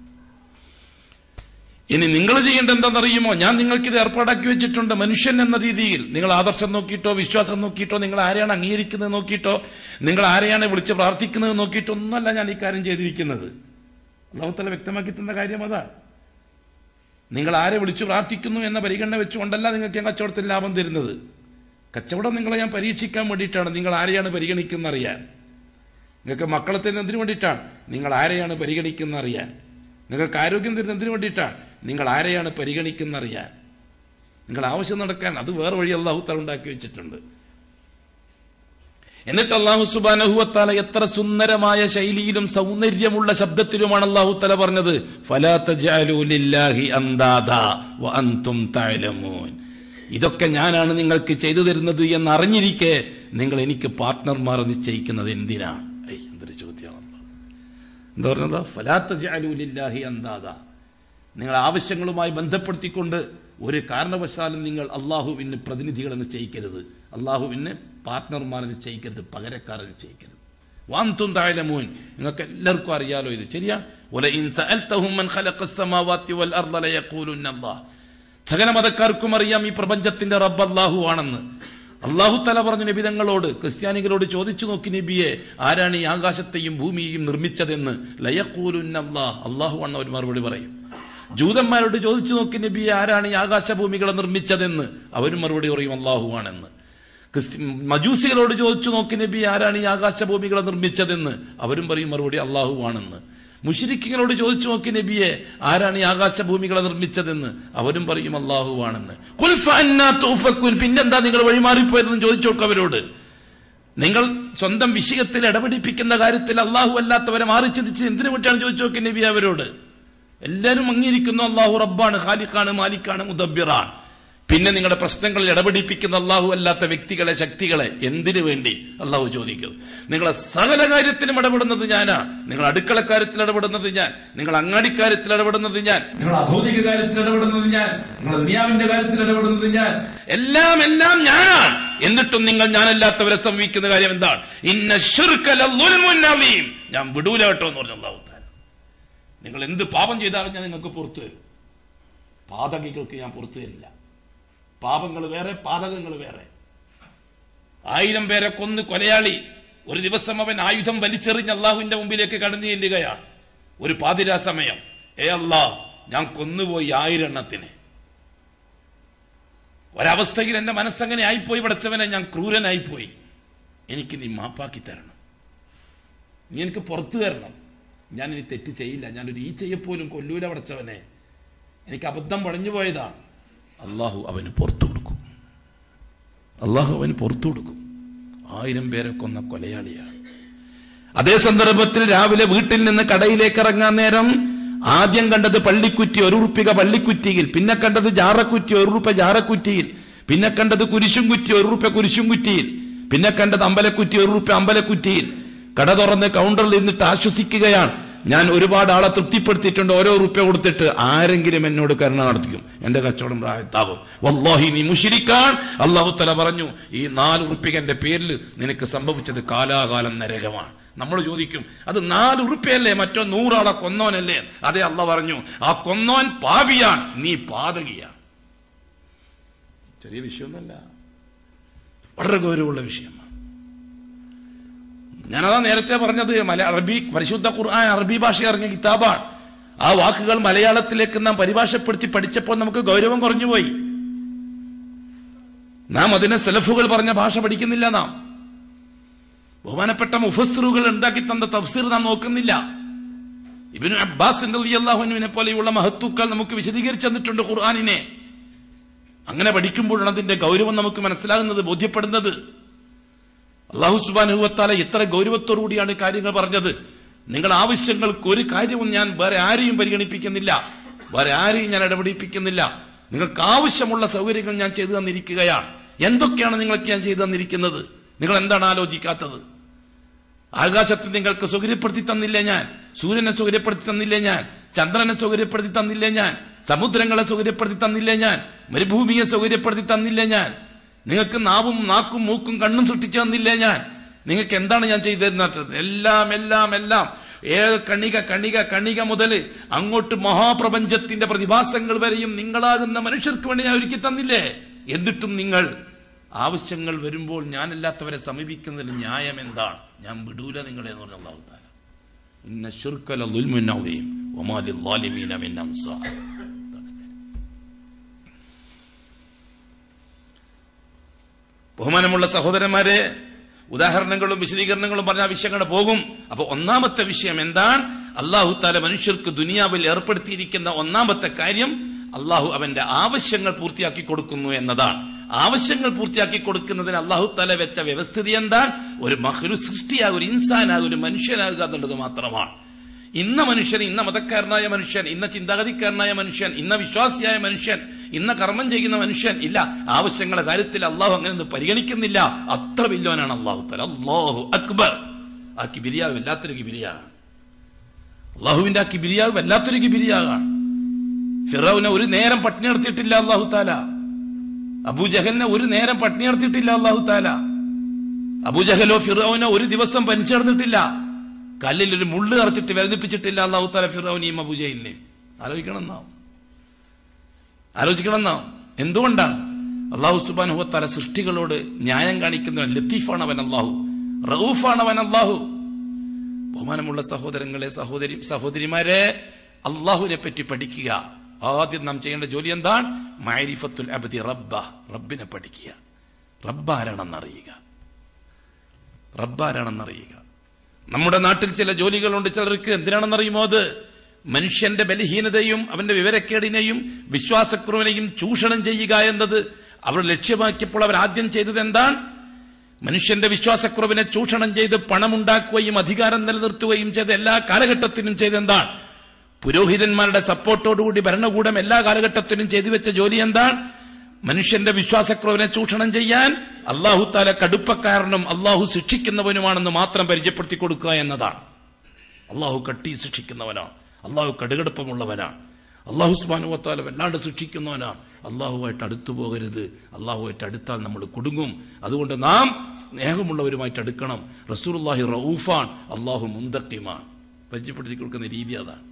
ഇനി നിങ്ങൾ ചെയ്യേണ്ട എന്താണെന്നറിയുമോ ഞാൻ നിങ്ങൾക്ക് ഇത് ഏർപ്പാടാക്കി വെച്ചിട്ടുണ്ട് മനുഷ്യൻ എന്ന രീതിയിൽ നിങ്ങൾ ആദർശം നോക്കിയിട്ടോ വിശ്വാസം നോക്കിയിട്ടോ നിങ്ങൾ ആരെയാണ് അംഗീകരിക്കുന്നത് നോക്കിയിട്ടോ നിങ്ങൾ ആരെയാണ് വിളിച്ച് പ്രാർത്ഥിക്കുന്നത് നോക്കിയിട്ടോ ഒന്നുമല്ല ഞാൻ ഈ കാര്യം ചെയ്തിരിക്കുന്നത് അള്ളാഹുത്തല വ്യക്തമാക്കി തന്ന കാര്യം അതാണ് നിങ്ങൾ ആരെ വിളിച്ചു പ്രാർത്ഥിക്കുന്നു എന്ന പരിഗണന വെച്ചുകൊണ്ടല്ല നിങ്ങൾക്ക് ഞാൻ കച്ചവടത്തിൽ ലാഭം തരുന്നത് കച്ചവടം നിങ്ങളെ ഞാൻ പരീക്ഷിക്കാൻ വേണ്ടിയിട്ടാണ് നിങ്ങൾ ആരെയാണ് പരിഗണിക്കുന്ന അറിയാൻ നിങ്ങൾക്ക് മക്കളെ തരുന്നത് എന്തിനു വേണ്ടിയിട്ടാണ് നിങ്ങൾ ആരെയാണ് പരിഗണിക്കുന്ന അറിയാൻ നിങ്ങൾക്ക് ആരോഗ്യം തരുന്നത് എന്തിനു വേണ്ടിയിട്ടാണ് നിങ്ങൾ ആരെയാണ് പരിഗണിക്കുന്ന അറിയാൻ നിങ്ങൾ ആവശ്യം നടക്കാൻ അത് വേറെ വഴി അള്ളാഹു തല ഉണ്ടാക്കി വെച്ചിട്ടുണ്ട് എന്നിട്ട് അള്ളാഹു സുബാനഹുവത്താല എത്ര സുന്ദരമായ ശൈലിയിലും സൗന്ദര്യമുള്ള ശബ്ദത്തിലുമാണ് അള്ളാഹു തല പറഞ്ഞത് ഫലാത്ത ജാലൂലില്ലാഹി അന്താദാ വ അൻതും തഅലമൂൻ ഇതൊക്കെ ഞാനാണ് നിങ്ങൾക്ക് ചെയ്തു തരുന്നത് എന്ന് അറിഞ്ഞിരിക്കെ നിങ്ങൾ എനിക്ക് പാർട്ട്ണർമാർ നിശ്ചയിക്കുന്നത് എന്തിനാണ് ഐ, എന്തൊരു ചോദ്യമാണ് എന്താ പറഞ്ഞത് ഫലാത്ത ജാലൂലില്ലാഹി അന്താദ നിങ്ങൾ ആവശ്യങ്ങളുമായി ബന്ധപ്പെടുത്തിക്കൊണ്ട് ഒരു കാരണവശാലും നിങ്ങൾ അള്ളാഹുവിന് പ്രതിനിധികളെ നിശ്ചയിക്കരുത് അള്ളാഹുവിന് പാർട്ട്ണർമാരെ നിശ്ചയിക്കരുത് പകരക്കാരെ നിശ്ചയിക്കരുത് വാന്തും താഴമൂൻ നിങ്ങൾക്ക് എല്ലാവർക്കും അറിയാലോ ഇത് ശരിയാ വലഇൻ സഅൽതഹും മൻ ഖലഖസ് സമാവാതി വൽ അർദ ലയഖൂലുന്ന അല്ലാഹ് സകല മതക്കാർക്കും അറിയാം ഈ പ്രപഞ്ചത്തിന്റെ റബ്ബ് അള്ളാഹു ആണെന്ന് അള്ളാഹു തല പറഞ്ഞു നബിതങ്ങളോട് ക്രിസ്ത്യാനികളോട് ചോദിച്ചു നോക്കി നബിയെ ആരാണ് ഈ ആകാശത്തെയും ഭൂമിയെയും നിർമ്മിച്ചതെന്ന് ലയക്കൂലുന്നല്ലാഹ് അള്ളാഹു ആണ് അവർ മറുപടി പറയും ജൂതന്മാരോട് ചോദിച്ചു നോക്കി നബിയെ ആരാണ് ഈ ആകാശഭൂമികളെ നിർമ്മിച്ചതെന്ന് അവരും മറുപടി പറയും അള്ളാഹു ആണെന്ന് ക്രിസ്തി മജൂസികളോട് ചോദിച്ചു നോക്കി നബി ആരാണ് ഈ ആകാശഭൂമികളെ നിർമ്മിച്ചതെന്ന് അവരും പറയും മറുപടി അള്ളാഹു ആണെന്ന് മുഷിരിക്കിങ്ങളോട് ചോദിച്ചു നോക്കി നബിയെ ആരാണ് ഈ ആകാശഭൂമികളെ നിർമ്മിച്ചതെന്ന് അവരും പറയും അള്ളാഹു ആണെന്ന് ഖുൽ ഫഅന്നാ തൂഫക്കുൻ. പിന്നെന്താ നിങ്ങൾ വഴിമാറിപ്പോയതെന്ന് ചോദിച്ചു നോക്ക് അവരോട് നിങ്ങൾ സ്വന്തം വിഷയത്തിൽ ഇടപെടിപ്പിക്കുന്ന കാര്യത്തിൽ അള്ളാഹു അല്ലാത്തവരെ മാറി ചിന്തിച്ച് എന്തിനു വേണ്ടിയാണ് ചോദിച്ചു നോക്കി നബി അവരോട് എല്ലാവരും അംഗീകരിക്കുന്നു അള്ളാഹു റബ്ബാണ് ഖാലിഖാണ് മാലിക്കാണ് മുദബ്ബിറാണ് പിന്നെ നിങ്ങളുടെ പ്രശ്നങ്ങളിൽ ഇടപെടിപ്പിക്കുന്ന അള്ളാഹു അല്ലാത്ത വ്യക്തികളെ ശക്തികളെ എന്തിനു വേണ്ടി അള്ളാഹു ചോദിക്കും നിങ്ങളെ സകല കാര്യത്തിലും ഇടപെടുന്നത് ഞാനാ നിങ്ങൾ അടുക്കള കാര്യത്തിൽ ഇടപെടുന്നത് ഞാൻ നിങ്ങൾ അങ്ങാടിക്കാര്യത്തിൽ ഇടപെടുന്നത് ഞാൻ നിങ്ങൾ അഭൗതിക കാര്യത്തിൽ ഇടപെടുന്നത് ഞാൻ നിങ്ങൾ ദുനിയാവിന്റെ കാര്യത്തിൽ ഇടപെടുന്നത് ഞാൻ എല്ലാം എല്ലാം ഞാനാണ് എന്നിട്ടും നിങ്ങൾ ഞാനല്ലാത്തവരെ സംഭവിക്കുന്ന കാര്യം എന്താണ് ഇന്ന ശിർക ലളുൽമുൻ അലീം. ഞാൻ വിടൂല കേട്ടോ എന്ന് പറഞ്ഞു അള്ളാഹു താല നിങ്ങൾ എന്ത് പാപം ചെയ്താലും ഞാൻ നിങ്ങൾക്ക് പുറത്തു തരും പാതകികൾക്ക് ഞാൻ പുറത്തു തരില്ല പാപങ്ങൾ വേറെ പാതകങ്ങൾ വേറെ ആയിരം പേരെ കൊന്ന് കൊലയാളി ഒരു ദിവസം അവൻ ആയുധം വലിച്ചെറിഞ്ഞ് അള്ളാഹുവിന്റെ മുമ്പിലേക്ക് കടന്നു ചെല്ലുകയാണ് ഒരു പാതിരാ സമയം ഏ അല്ലാ ഞാൻ കൊന്നുപോയി ആയിരം എണ്ണത്തിന് ഒരവസ്ഥയിൽ എന്റെ മനസ്സങ്ങനെ ആയിപ്പോയി പടച്ചവനെ ഞാൻ ക്രൂരനായിപ്പോയി എനിക്ക് നീ മാപ്പാക്കി തരണം നീ എനിക്ക് പുറത്തു തരണം ഞാൻ ഇനി തെറ്റ് ചെയ്യില്ല ഞാനൊരു ഈച്ചയെപ്പോലും കൊല്ലൂല പടച്ചവനെ എനിക്ക് അബദ്ധം പടഞ്ഞു പോയതാണ് അള്ളാഹു അവന് പുറത്തു കൊടുക്കും അള്ളാഹു അവന് പുറത്തു കൊടുക്കും ആയിരം പേരെ കൊന്ന കൊലയാളിയാണ് അതേ സന്ദർഭത്തിൽ രാവിലെ വീട്ടിൽ നിന്ന് കടയിലേക്ക് ഇറങ്ങാൻ നേരം ആദ്യം കണ്ടത് പള്ളിക്കുറ്റി ഒരു ഉറുപ്പിക പള്ളിക്കുറ്റിയിൽ പിന്നെ കണ്ടത് ജാറക്കുറ്റി ഒരു ഉറുപ്പ ജാറക്കുറ്റിയിൽ പിന്നെ കണ്ടത് കുരിശും കുറ്റി ഒരു ഉറുപ്പ കുരിശും കുറ്റിയിൽ പിന്നെ കണ്ടത് അമ്പലക്കുറ്റി ഒരു ഉറുപ്പ അമ്പലക്കുറ്റിയിൽ കട തുറന്ന് കൗണ്ടറിൽ നിന്നിട്ട് ആശ്വസിക്കുകയാണ് ഞാൻ ഒരുപാട് ആളെ തൃപ്തിപ്പെടുത്തിയിട്ടുണ്ട് ഓരോ റുപ്യ കൊടുത്തിട്ട് ആരെങ്കിലും എന്നോട് കരുണ നടത്തിക്കും എന്റെ കച്ചവടം പ്രായത്താവും വല്ലാഹി നീ മുഷിരിക്കാൻ അള്ളാഹു തല പറഞ്ഞു ഈ നാല് ഉറുപ്പിക എന്റെ പേരിൽ നിനക്ക് സംഭവിച്ചത് കാലാകാലം നരകമാണ് നമ്മൾ ചോദിക്കും അത് നാല് ഉറുപ്പ്യല്ലേ മറ്റോ നൂറാളെ കൊന്നോനല്ലേ അതെ അല്ല പറഞ്ഞു ആ കൊന്നോൻ പാപിയാൻ നീ പാതകിയാണ് ചെറിയ വിഷയമൊന്നല്ല വളരെ ഗൗരവമുള്ള വിഷയമാണ് ഞാനതാ നേരത്തെ പറഞ്ഞത് മല അറബി പരിശുദ്ധ ഖുർആൻ അറബി ഭാഷ ഇറങ്ങിയ കിതാബാണ് ആ വാക്കുകൾ മലയാളത്തിലേക്ക് നാം പരിഭാഷപ്പെടുത്തി പഠിച്ചപ്പോൾ നമുക്ക് ഗൗരവം കുറഞ്ഞുപോയി നാം അതിനെ സെലഫുകൾ പറഞ്ഞ ഭാഷ പഠിക്കുന്നില്ല നാം ബഹുമാനപ്പെട്ട മുഫസ്സറുകൾ ഉണ്ടാക്കി തന്ന തഫ്സീർ നാം നോക്കുന്നില്ല ഇബിനു അബ്ബാസ് അള്ളാഹുവിനെ പോലെയുള്ള മഹത്തുക്കൾ നമുക്ക് വിശദീകരിച്ചു തന്നിട്ടുണ്ട് ഖുർആാനിനെ അങ്ങനെ പഠിക്കുമ്പോഴാണ് അതിന്റെ ഗൗരവം നമുക്ക് മനസ്സിലാകുന്നത് ബോധ്യപ്പെടുന്നത് അള്ളാഹു സുബാനുഹത്താല എത്ര ഗൗരവത്തോടുകൂടിയാണ് കാര്യങ്ങൾ പറഞ്ഞത് നിങ്ങളുടെ ആവശ്യങ്ങൾക്ക് ഒരു കാര്യവും ഞാൻ വേറെ ആരെയും പരിഗണിപ്പിക്കുന്നില്ല വേറെ ആരെയും ഞാൻ ഇടപെടിപ്പിക്കുന്നില്ല നിങ്ങൾക്ക് ആവശ്യമുള്ള സൗകര്യങ്ങൾ ഞാൻ ചെയ്തു തന്നിരിക്കുകയാണ് എന്തൊക്കെയാണ് നിങ്ങൾക്ക് ഞാൻ ചെയ്തു തന്നിരിക്കുന്നത് നിങ്ങൾ എന്താണ് ആലോചിക്കാത്തത് ആകാശത്തെ നിങ്ങൾക്ക് സൗകര്യപ്പെടുത്തി തന്നില്ലേ ഞാൻ സൂര്യനെ സൗകര്യപ്പെടുത്തി തന്നില്ലേ ഞാൻ ചന്ദ്രനെ സൗകര്യപ്പെടുത്തി തന്നില്ലേ ഞാൻ സമുദ്രങ്ങളെ സൗകര്യപ്പെടുത്തി തന്നില്ലേ ഞാൻ മരുഭൂമിയെ സൗകര്യപ്പെടുത്തി തന്നില്ലേ ഞാൻ നിങ്ങൾക്ക് നാവും നാക്കും മൂക്കും കണ്ണും സൃഷ്ടിച്ചു തന്നില്ലേ ഞാൻ നിങ്ങൾക്ക് എന്താണ് ഞാൻ ചെയ്തിരുന്നത് എല്ലാം എല്ലാം എല്ലാം ഏത് കണിക കണിക കണിക മുതൽ അങ്ങോട്ട് മഹാപ്രപഞ്ചത്തിന്റെ പ്രതിഭാസങ്ങൾ വരെയും നിങ്ങളാകുന്ന മനുഷ്യർക്ക് വേണ്ടി ഞാൻ ഒരുക്കി തന്നില്ലേ എന്നിട്ടും നിങ്ങൾ ആവശ്യങ്ങൾ വരുമ്പോൾ ഞാനല്ലാത്തവരെ സമീപിക്കുന്നതിൽ ന്യായം എന്താണ് ഞാൻ വിടൂല നിങ്ങളെ എന്ന് പറഞ്ഞ അള്ളാഹു താല ഇന്ന ശുർക്കല ദുൽമുന്നവയും ഒമാലി ലാലിമീന മിൻ അൻസാർ ബഹുമാനമുള്ള സഹോദരന്മാരെ ഉദാഹരണങ്ങളും വിശദീകരണങ്ങളും പറഞ്ഞ ആ വിഷയങ്ങൾ പോകും അപ്പൊ ഒന്നാമത്തെ വിഷയം എന്താണ് അള്ളാഹു താല മനുഷ്യർക്ക് ദുനിയാവിൽ ഏർപ്പെടുത്തിയിരിക്കുന്ന ഒന്നാമത്തെ കാര്യം അള്ളാഹു അവന്റെ ആവശ്യങ്ങൾ പൂർത്തിയാക്കി കൊടുക്കുന്നു എന്നതാണ് ആവശ്യങ്ങൾ പൂർത്തിയാക്കി കൊടുക്കുന്നതിന് അള്ളാഹു താല വെച്ച വ്യവസ്ഥിതി എന്താണ് ഒരു മഹ്രു സൃഷ്ടിയാകുക ഒരു ഇൻസാനാകുക ഒരു മനുഷ്യനാകുക എന്നുള്ളത് മാത്രമാണ് ഇന്ന മനുഷ്യൻ ഇന്ന മതക്കാരനായ മനുഷ്യൻ ഇന്ന ചിന്താഗതിക്കാരനായ മനുഷ്യൻ ഇന്ന വിശ്വാസിയായ മനുഷ്യൻ ഇന്ന കർമ്മം ചെയ്യുന്ന മനുഷ്യൻ ഇല്ല ആവശ്യങ്ങളുടെ കാര്യത്തിൽ അള്ളാഹു അങ്ങനെ ഒന്നും പരിഗണിക്കുന്നില്ല അത്ര വലിയവനാണ് അള്ളാഹു തല അള്ളാഹു അക്ബർ ആ കിബിരിയാവ് വല്ലാത്തൊരു കിബിരിയാകാണ് അള്ളാഹുവിന്റെ ആ കിബിരിയാവ് വല്ലാത്തൊരു കിബിരിയാകാണ് ഫിറോവിനെ ഒരു നേരം പട്ടിണി നടത്തിയിട്ടില്ല അള്ളാഹു താല അബൂജഹലിനെ ഒരു നേരം പട്ടിണി നടത്തിയിട്ടില്ല അള്ളാഹു താല അബൂജഹലോ ഫിറോവിനോ ഒരു ദിവസം പനിച്ചടന്നിട്ടില്ല കല്ലിൽ ഒരു മുള്ളു നിറച്ചിട്ട് വേദനിപ്പിച്ചിട്ടില്ല അള്ളാഹു താല ഫിറോനെയും അബൂജഹലിനെയും ആലോചിക്കണം എന്നാ ആലോചിക്കണം എന്നാ എന്തുകൊണ്ടാണ് അള്ളാഹു സുബാനുഹത്താല സൃഷ്ടികളോട് ന്യായം കാണിക്കുന്നവൻ ലത്തീഫാണ് അവൻ അള്ളാഹു റൌഫാണ് അവൻ അള്ളാഹു ബഹുമാനമുള്ള സഹോദരങ്ങളെ സഹോദരി സഹോദരിമാരെ അള്ളാഹുവിനെ പറ്റി പഠിക്കുക ആദ്യം നാം ചെയ്യേണ്ട ജോലി എന്താണ് മൈരിഫത്തുൽ അബദി റബ്ബ റബ്ബിനെ പഠിക്കുക റബ്ബ് ആരാണെന്നറിയുക റബ്ബ് ആരാണെന്നറിയുക നമ്മുടെ നാട്ടിൽ ചില ജോലികളുണ്ട് ചിലർക്ക് എന്തിനാണെന്നറിയുമോ അത് മനുഷ്യന്റെ ബലഹീനതയും അവന്റെ വിവരക്കേടിനെയും വിശ്വാസക്കുറവിനെയും ചൂഷണം ചെയ്യുക എന്നത് അവർ ലക്ഷ്യമാക്കിയപ്പോൾ അവർ ആദ്യം ചെയ്തത് എന്താണ് മനുഷ്യന്റെ വിശ്വാസക്കുറവിനെ ചൂഷണം ചെയ്ത് പണമുണ്ടാക്കുകയും അധികാരം നിലനിർത്തുകയും ചെയ്ത എല്ലാ കാലഘട്ടത്തിനും ചെയ്തെന്താണ് പുരോഹിതന്മാരുടെ സപ്പോർട്ടോടുകൂടി ഭരണകൂടം എല്ലാ കാലഘട്ടത്തിനും ചെയ്തു വെച്ച ജോലി എന്താണ് മനുഷ്യന്റെ വിശ്വാസക്കുറവിനെ ചൂഷണം ചെയ്യാൻ അള്ളാഹു താല കടുപ്പക്കാരനും അള്ളാഹു ശിക്ഷിക്കുന്നവനുമാണെന്ന് മാത്രം പരിചയപ്പെടുത്തി കൊടുക്കുക എന്നതാണ് അള്ളാഹു കട്ടി ശിക്ഷിക്കുന്നവനാണ് അള്ളാഹു കടുകടുപ്പമുള്ളവനാണ് അള്ളാഹു സുബാനുവത്താല വല്ലാണ്ട് ശിക്ഷിക്കുന്നവനാണ് അള്ളാഹുമായിട്ട് അടുത്തു പോകരുത് അള്ളാഹുമായിട്ട് അടുത്താൽ നമ്മൾ കുടുങ്ങും അതുകൊണ്ട് നാം സ്നേഹമുള്ളവരുമായിട്ട് അടുക്കണം റസൂർല്ലാഹി റൌഫാൻ അള്ളാഹു മുന്തക്കിമാൻ പരിചയപ്പെടുത്തി കൊടുക്കുന്ന രീതി അതാണ്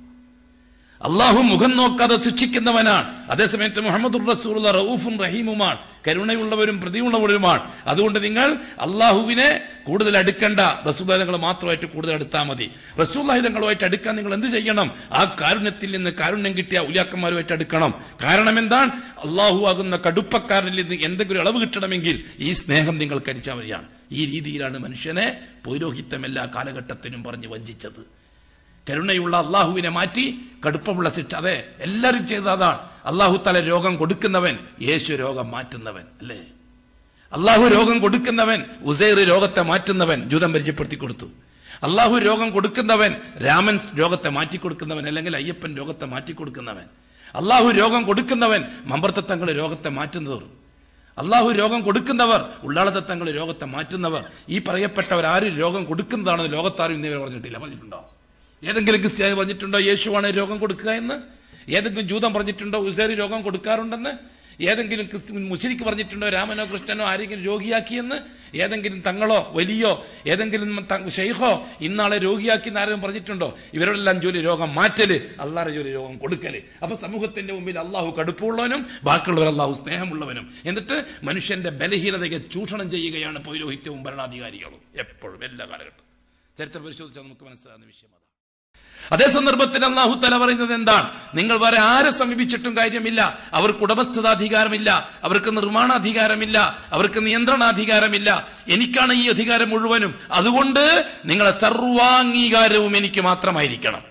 അള്ളാഹു മുഖം നോക്കാതെ ശിക്ഷിക്കുന്നവനാണ് അതേസമയത്ത് മുഹമ്മദ് റസൂൽ റൌഫും റഹീമുമാണ് കരുണയുള്ളവരും പ്രതിയുള്ളവരുമാണ് അതുകൊണ്ട് നിങ്ങൾ അള്ളാഹുവിനെ കൂടുതൽ അടുക്കണ്ട റസൂദാനങ്ങൾ മാത്രമായിട്ട് കൂടുതൽ അടുത്താൽ മതി റസൂല്ലാഹിതങ്ങളുമായിട്ട് അടുക്കാൻ നിങ്ങൾ എന്ത് ചെയ്യണം ആ കാരുണ്യത്തിൽ നിന്ന് കാരുണ്യം കിട്ടിയ ഉലിയാക്കന്മാരുമായിട്ട് അടുക്കണം കാരണം എന്താണ് അള്ളാഹു ആകുന്ന കടുപ്പക്കാരനിൽ നിന്ന് എന്തെങ്കിലും ഇളവ് കിട്ടണമെങ്കിൽ ഈ സ്നേഹം നിങ്ങൾ കരിച്ചാൽ മതിയാണ് ഈ രീതിയിലാണ് മനുഷ്യനെ പൗരോഹിത്യം എല്ലാ കാലഘട്ടത്തിനും പറഞ്ഞ് വഞ്ചിച്ചത് കരുണയുള്ള അള്ളാഹുവിനെ മാറ്റി കടുപ്പമുള്ള ശിക്ഷ അതെ എല്ലാവരും ചെയ്ത അതാണ് അള്ളാഹു തല രോഗം കൊടുക്കുന്നവൻ യേശു രോഗം മാറ്റുന്നവൻ അല്ലേ അള്ളാഹു രോഗം കൊടുക്കുന്നവൻ ഉസൈർ രോഗത്തെ മാറ്റുന്നവൻ ജൂതം പരിചയപ്പെടുത്തി കൊടുത്തു അള്ളാഹു രോഗം കൊടുക്കുന്നവൻ രാമൻ രോഗത്തെ മാറ്റിക്കൊടുക്കുന്നവൻ അല്ലെങ്കിൽ അയ്യപ്പൻ രോഗത്തെ മാറ്റിക്കൊടുക്കുന്നവൻ അള്ളാഹു രോഗം കൊടുക്കുന്നവൻ മമ്പർത്തങ്ങൾ രോഗത്തെ മാറ്റുന്നവർ അള്ളാഹു രോഗം കൊടുക്കുന്നവർ ഉള്ളാളതത്തങ്ങൾ രോഗത്തെ മാറ്റുന്നവർ ഈ പറയപ്പെട്ടവർ ആരും രോഗം കൊടുക്കുന്നതാണെന്ന് ലോകത്താരും ഇന്നേ പറഞ്ഞിട്ടില്ല പറഞ്ഞിട്ടുണ്ടോ ഏതെങ്കിലും ക്രിസ്ത്യാനി പറഞ്ഞിട്ടുണ്ടോ യേശുവാണ് രോഗം കൊടുക്കുക എന്ന് ഏതെങ്കിലും ജൂതം പറഞ്ഞിട്ടുണ്ടോ ഉസേറി രോഗം കൊടുക്കാറുണ്ടെന്ന് ഏതെങ്കിലും മുസ്ലിക്ക് പറഞ്ഞിട്ടുണ്ടോ രാമനോ കൃഷ്ണനോ ആരെങ്കിലും രോഗിയാക്കിയെന്ന് ഏതെങ്കിലും തങ്ങളോ വലിയോ ഏതെങ്കിലും ഷെയ്ഖോ ഇന്നാളെ രോഗിയാക്കി ആരും പറഞ്ഞിട്ടുണ്ടോ ഇവരോടെല്ലാം ജോലി രോഗം മാറ്റല് അള്ളാഹെ ജോലി രോഗം കൊടുക്കല് അപ്പൊ സമൂഹത്തിന്റെ മുമ്പിൽ അള്ളാഹു കടുപ്പുള്ളവനും ബാക്കിയുള്ളവർ അള്ളാഹു സ്നേഹമുള്ളവനും എന്നിട്ട് മനുഷ്യന്റെ ബലഹീനതയെ ചൂഷണം ചെയ്യുകയാണ് പൗരോഹിത്യവും ഭരണാധികാരികളും എപ്പോഴും എല്ലാ കാലഘട്ടവും ചരിത്രം പരിശോധിച്ചാൽ നമുക്ക് മനസ്സിലാകുന്ന വിഷയം അതാണ് അതേ സന്ദർഭത്തിൽ അള്ളാഹു തല പറയുന്നത് എന്താണ് നിങ്ങൾ വേറെ ആരെ സമീപിച്ചിട്ടും കാര്യമില്ല അവർക്ക് ഉടമസ്ഥതാധികാരമില്ല അവർക്ക് നിർമ്മാണാധികാരമില്ല അവർക്ക് നിയന്ത്രണാധികാരമില്ല എനിക്കാണ് ഈ അധികാരം മുഴുവനും അതുകൊണ്ട് നിങ്ങളെ സർവാംഗീകാരവും എനിക്ക് മാത്രമായിരിക്കണം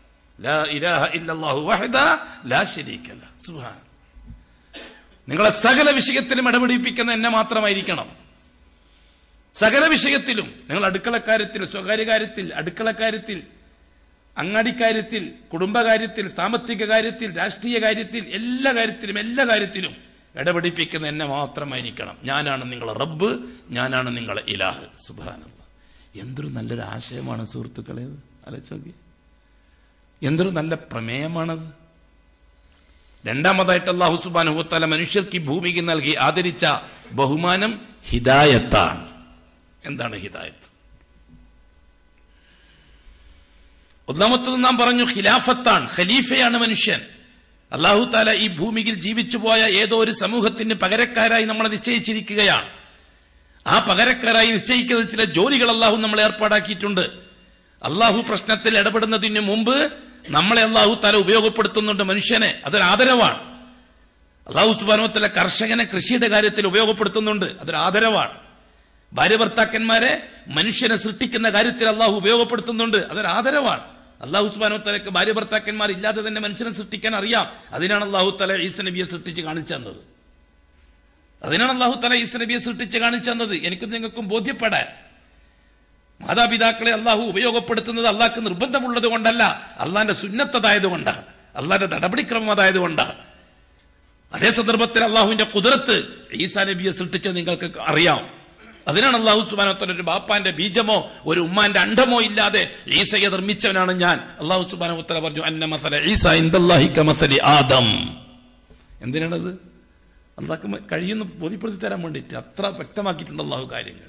ലാ ഇലാഹ ഇല്ലല്ലാഹു വഹദ ലാ ശരീക ലഹ്. സുബ്ഹാന. നിങ്ങളെ സകല വിഷയത്തിലും ഇടപെടിപ്പിക്കുന്ന എന്നെ മാത്രമായിരിക്കണം സകല വിഷയത്തിലും നിങ്ങൾ അടുക്കളക്കാര്യത്തിൽ സ്വകാര്യ കാര്യത്തിൽ അടുക്കളക്കാര്യത്തിൽ അങ്ങാടിക്കാര്യത്തിൽ കുടുംബകാര്യത്തിൽ സാമ്പത്തിക കാര്യത്തിൽ രാഷ്ട്രീയ കാര്യത്തിൽ എല്ലാ കാര്യത്തിലും എല്ലാ കാര്യത്തിലും ഇടപെടിപ്പിക്കുന്ന എന്നെ മാത്രമായിരിക്കണം ഞാനാണ് നിങ്ങളെ റബ്ബ് ഞാനാണ് നിങ്ങളെ ഇലാഹ് സുബാനല്ല എന്തൊരു നല്ലൊരു ആശയമാണ് സുഹൃത്തുക്കളെ ഇത് ആലോചിച്ച് എന്തൊരു നല്ല പ്രമേയമാണത് രണ്ടാമതായിട്ട് അള്ളാഹു സുബാനുഹത്തല മനുഷ്യർക്ക് ഈ ഭൂമിക്ക് നൽകി ആദരിച്ച ബഹുമാനം ഹിദായത്താണ് എന്താണ് ഹിദായത്ത് ഒന്നാമത്തത് നാം പറഞ്ഞു ഖിലാഫത്താണ് ഖലീഫയാണ് മനുഷ്യൻ അള്ളാഹു താല ഈ ഭൂമിയിൽ ജീവിച്ചു പോയ ഏതോ ഒരു സമൂഹത്തിന് പകരക്കാരായി നമ്മളെ നിശ്ചയിച്ചിരിക്കുകയാണ് ആ പകരക്കാരായി നിശ്ചയിക്കുന്ന ചില ജോലികൾ അള്ളാഹു നമ്മളെ ഏർപ്പാടാക്കിയിട്ടുണ്ട് അള്ളാഹു പ്രശ്നത്തിൽ ഇടപെടുന്നതിന് മുമ്പ് നമ്മളെ അള്ളാഹു താല ഉപയോഗപ്പെടുത്തുന്നുണ്ട് മനുഷ്യനെ അതൊരു ആദരവാണ് അള്ളാഹു സുബാനോത്തല കർഷകനെ കൃഷിയുടെ കാര്യത്തിൽ ഉപയോഗപ്പെടുത്തുന്നുണ്ട് അതൊരു ആദരവാണ് ഭാര്യ ഭർത്താക്കന്മാരെ മനുഷ്യനെ സൃഷ്ടിക്കുന്ന കാര്യത്തിൽ അള്ളാഹു ഉപയോഗപ്പെടുത്തുന്നുണ്ട് അതൊരു ആദരവാണ് അള്ളാഹു സുബാനോത്തലക്ക് ഭാര്യ ഭർത്താക്കന്മാർ ഇല്ലാതെ തന്നെ മനുഷ്യനെ സൃഷ്ടിക്കാൻ അറിയാം അതിനാണ് അള്ളാഹു തല ഈസ നബിയെ സൃഷ്ടിച്ച് കാണിച്ചു തന്നത് അതിനാണ് അള്ളാഹു തല ഈസ നബിയെ സൃഷ്ടിച്ച് കാണിച്ചു തന്നത് എനിക്കും നിങ്ങൾക്കും ബോധ്യപ്പെടാൻ മാതാപിതാക്കളെ അള്ളാഹു ഉപയോഗപ്പെടുത്തുന്നത് അള്ളാഹ്ക്ക് നിർബന്ധമുള്ളത് കൊണ്ടല്ല അള്ളാന്റെ സുന്നത്തതായത് കൊണ്ടാണ് അള്ളാന്റെ നടപടിക്രമം അതായത് കൊണ്ടാണ് അതേ സന്ദർഭത്തിൽ അള്ളാഹുവിന്റെ കുതിരത്ത് ഈസാ നബിയെ സൃഷ്ടിച്ചത് നിങ്ങൾക്ക് അറിയാം അതിനാണ് അള്ളാഹു സുബാനോത്തല ഒരു ബാപ്പാന്റെ ബീജമോ ഒരു ഉമ്മാന്റെ അണ്ഡമോ ഇല്ലാതെ ഈസയെ നിർമ്മിച്ചവനാണ് ഞാൻ അള്ളാഹു സുബാനോത്തല പറഞ്ഞു അന്ന മസല ഈസ ഇന്ദല്ലാഹി കമസലി ആദം എന്തിനാണത് അള്ളാഹ്ക്ക് കഴിയുന്ന ബോധ്യപ്പെടുത്തി തരാൻ വേണ്ടിയിട്ട് അത്ര വ്യക്തമാക്കിയിട്ടുണ്ട് അള്ളാഹു കാര്യങ്ങൾ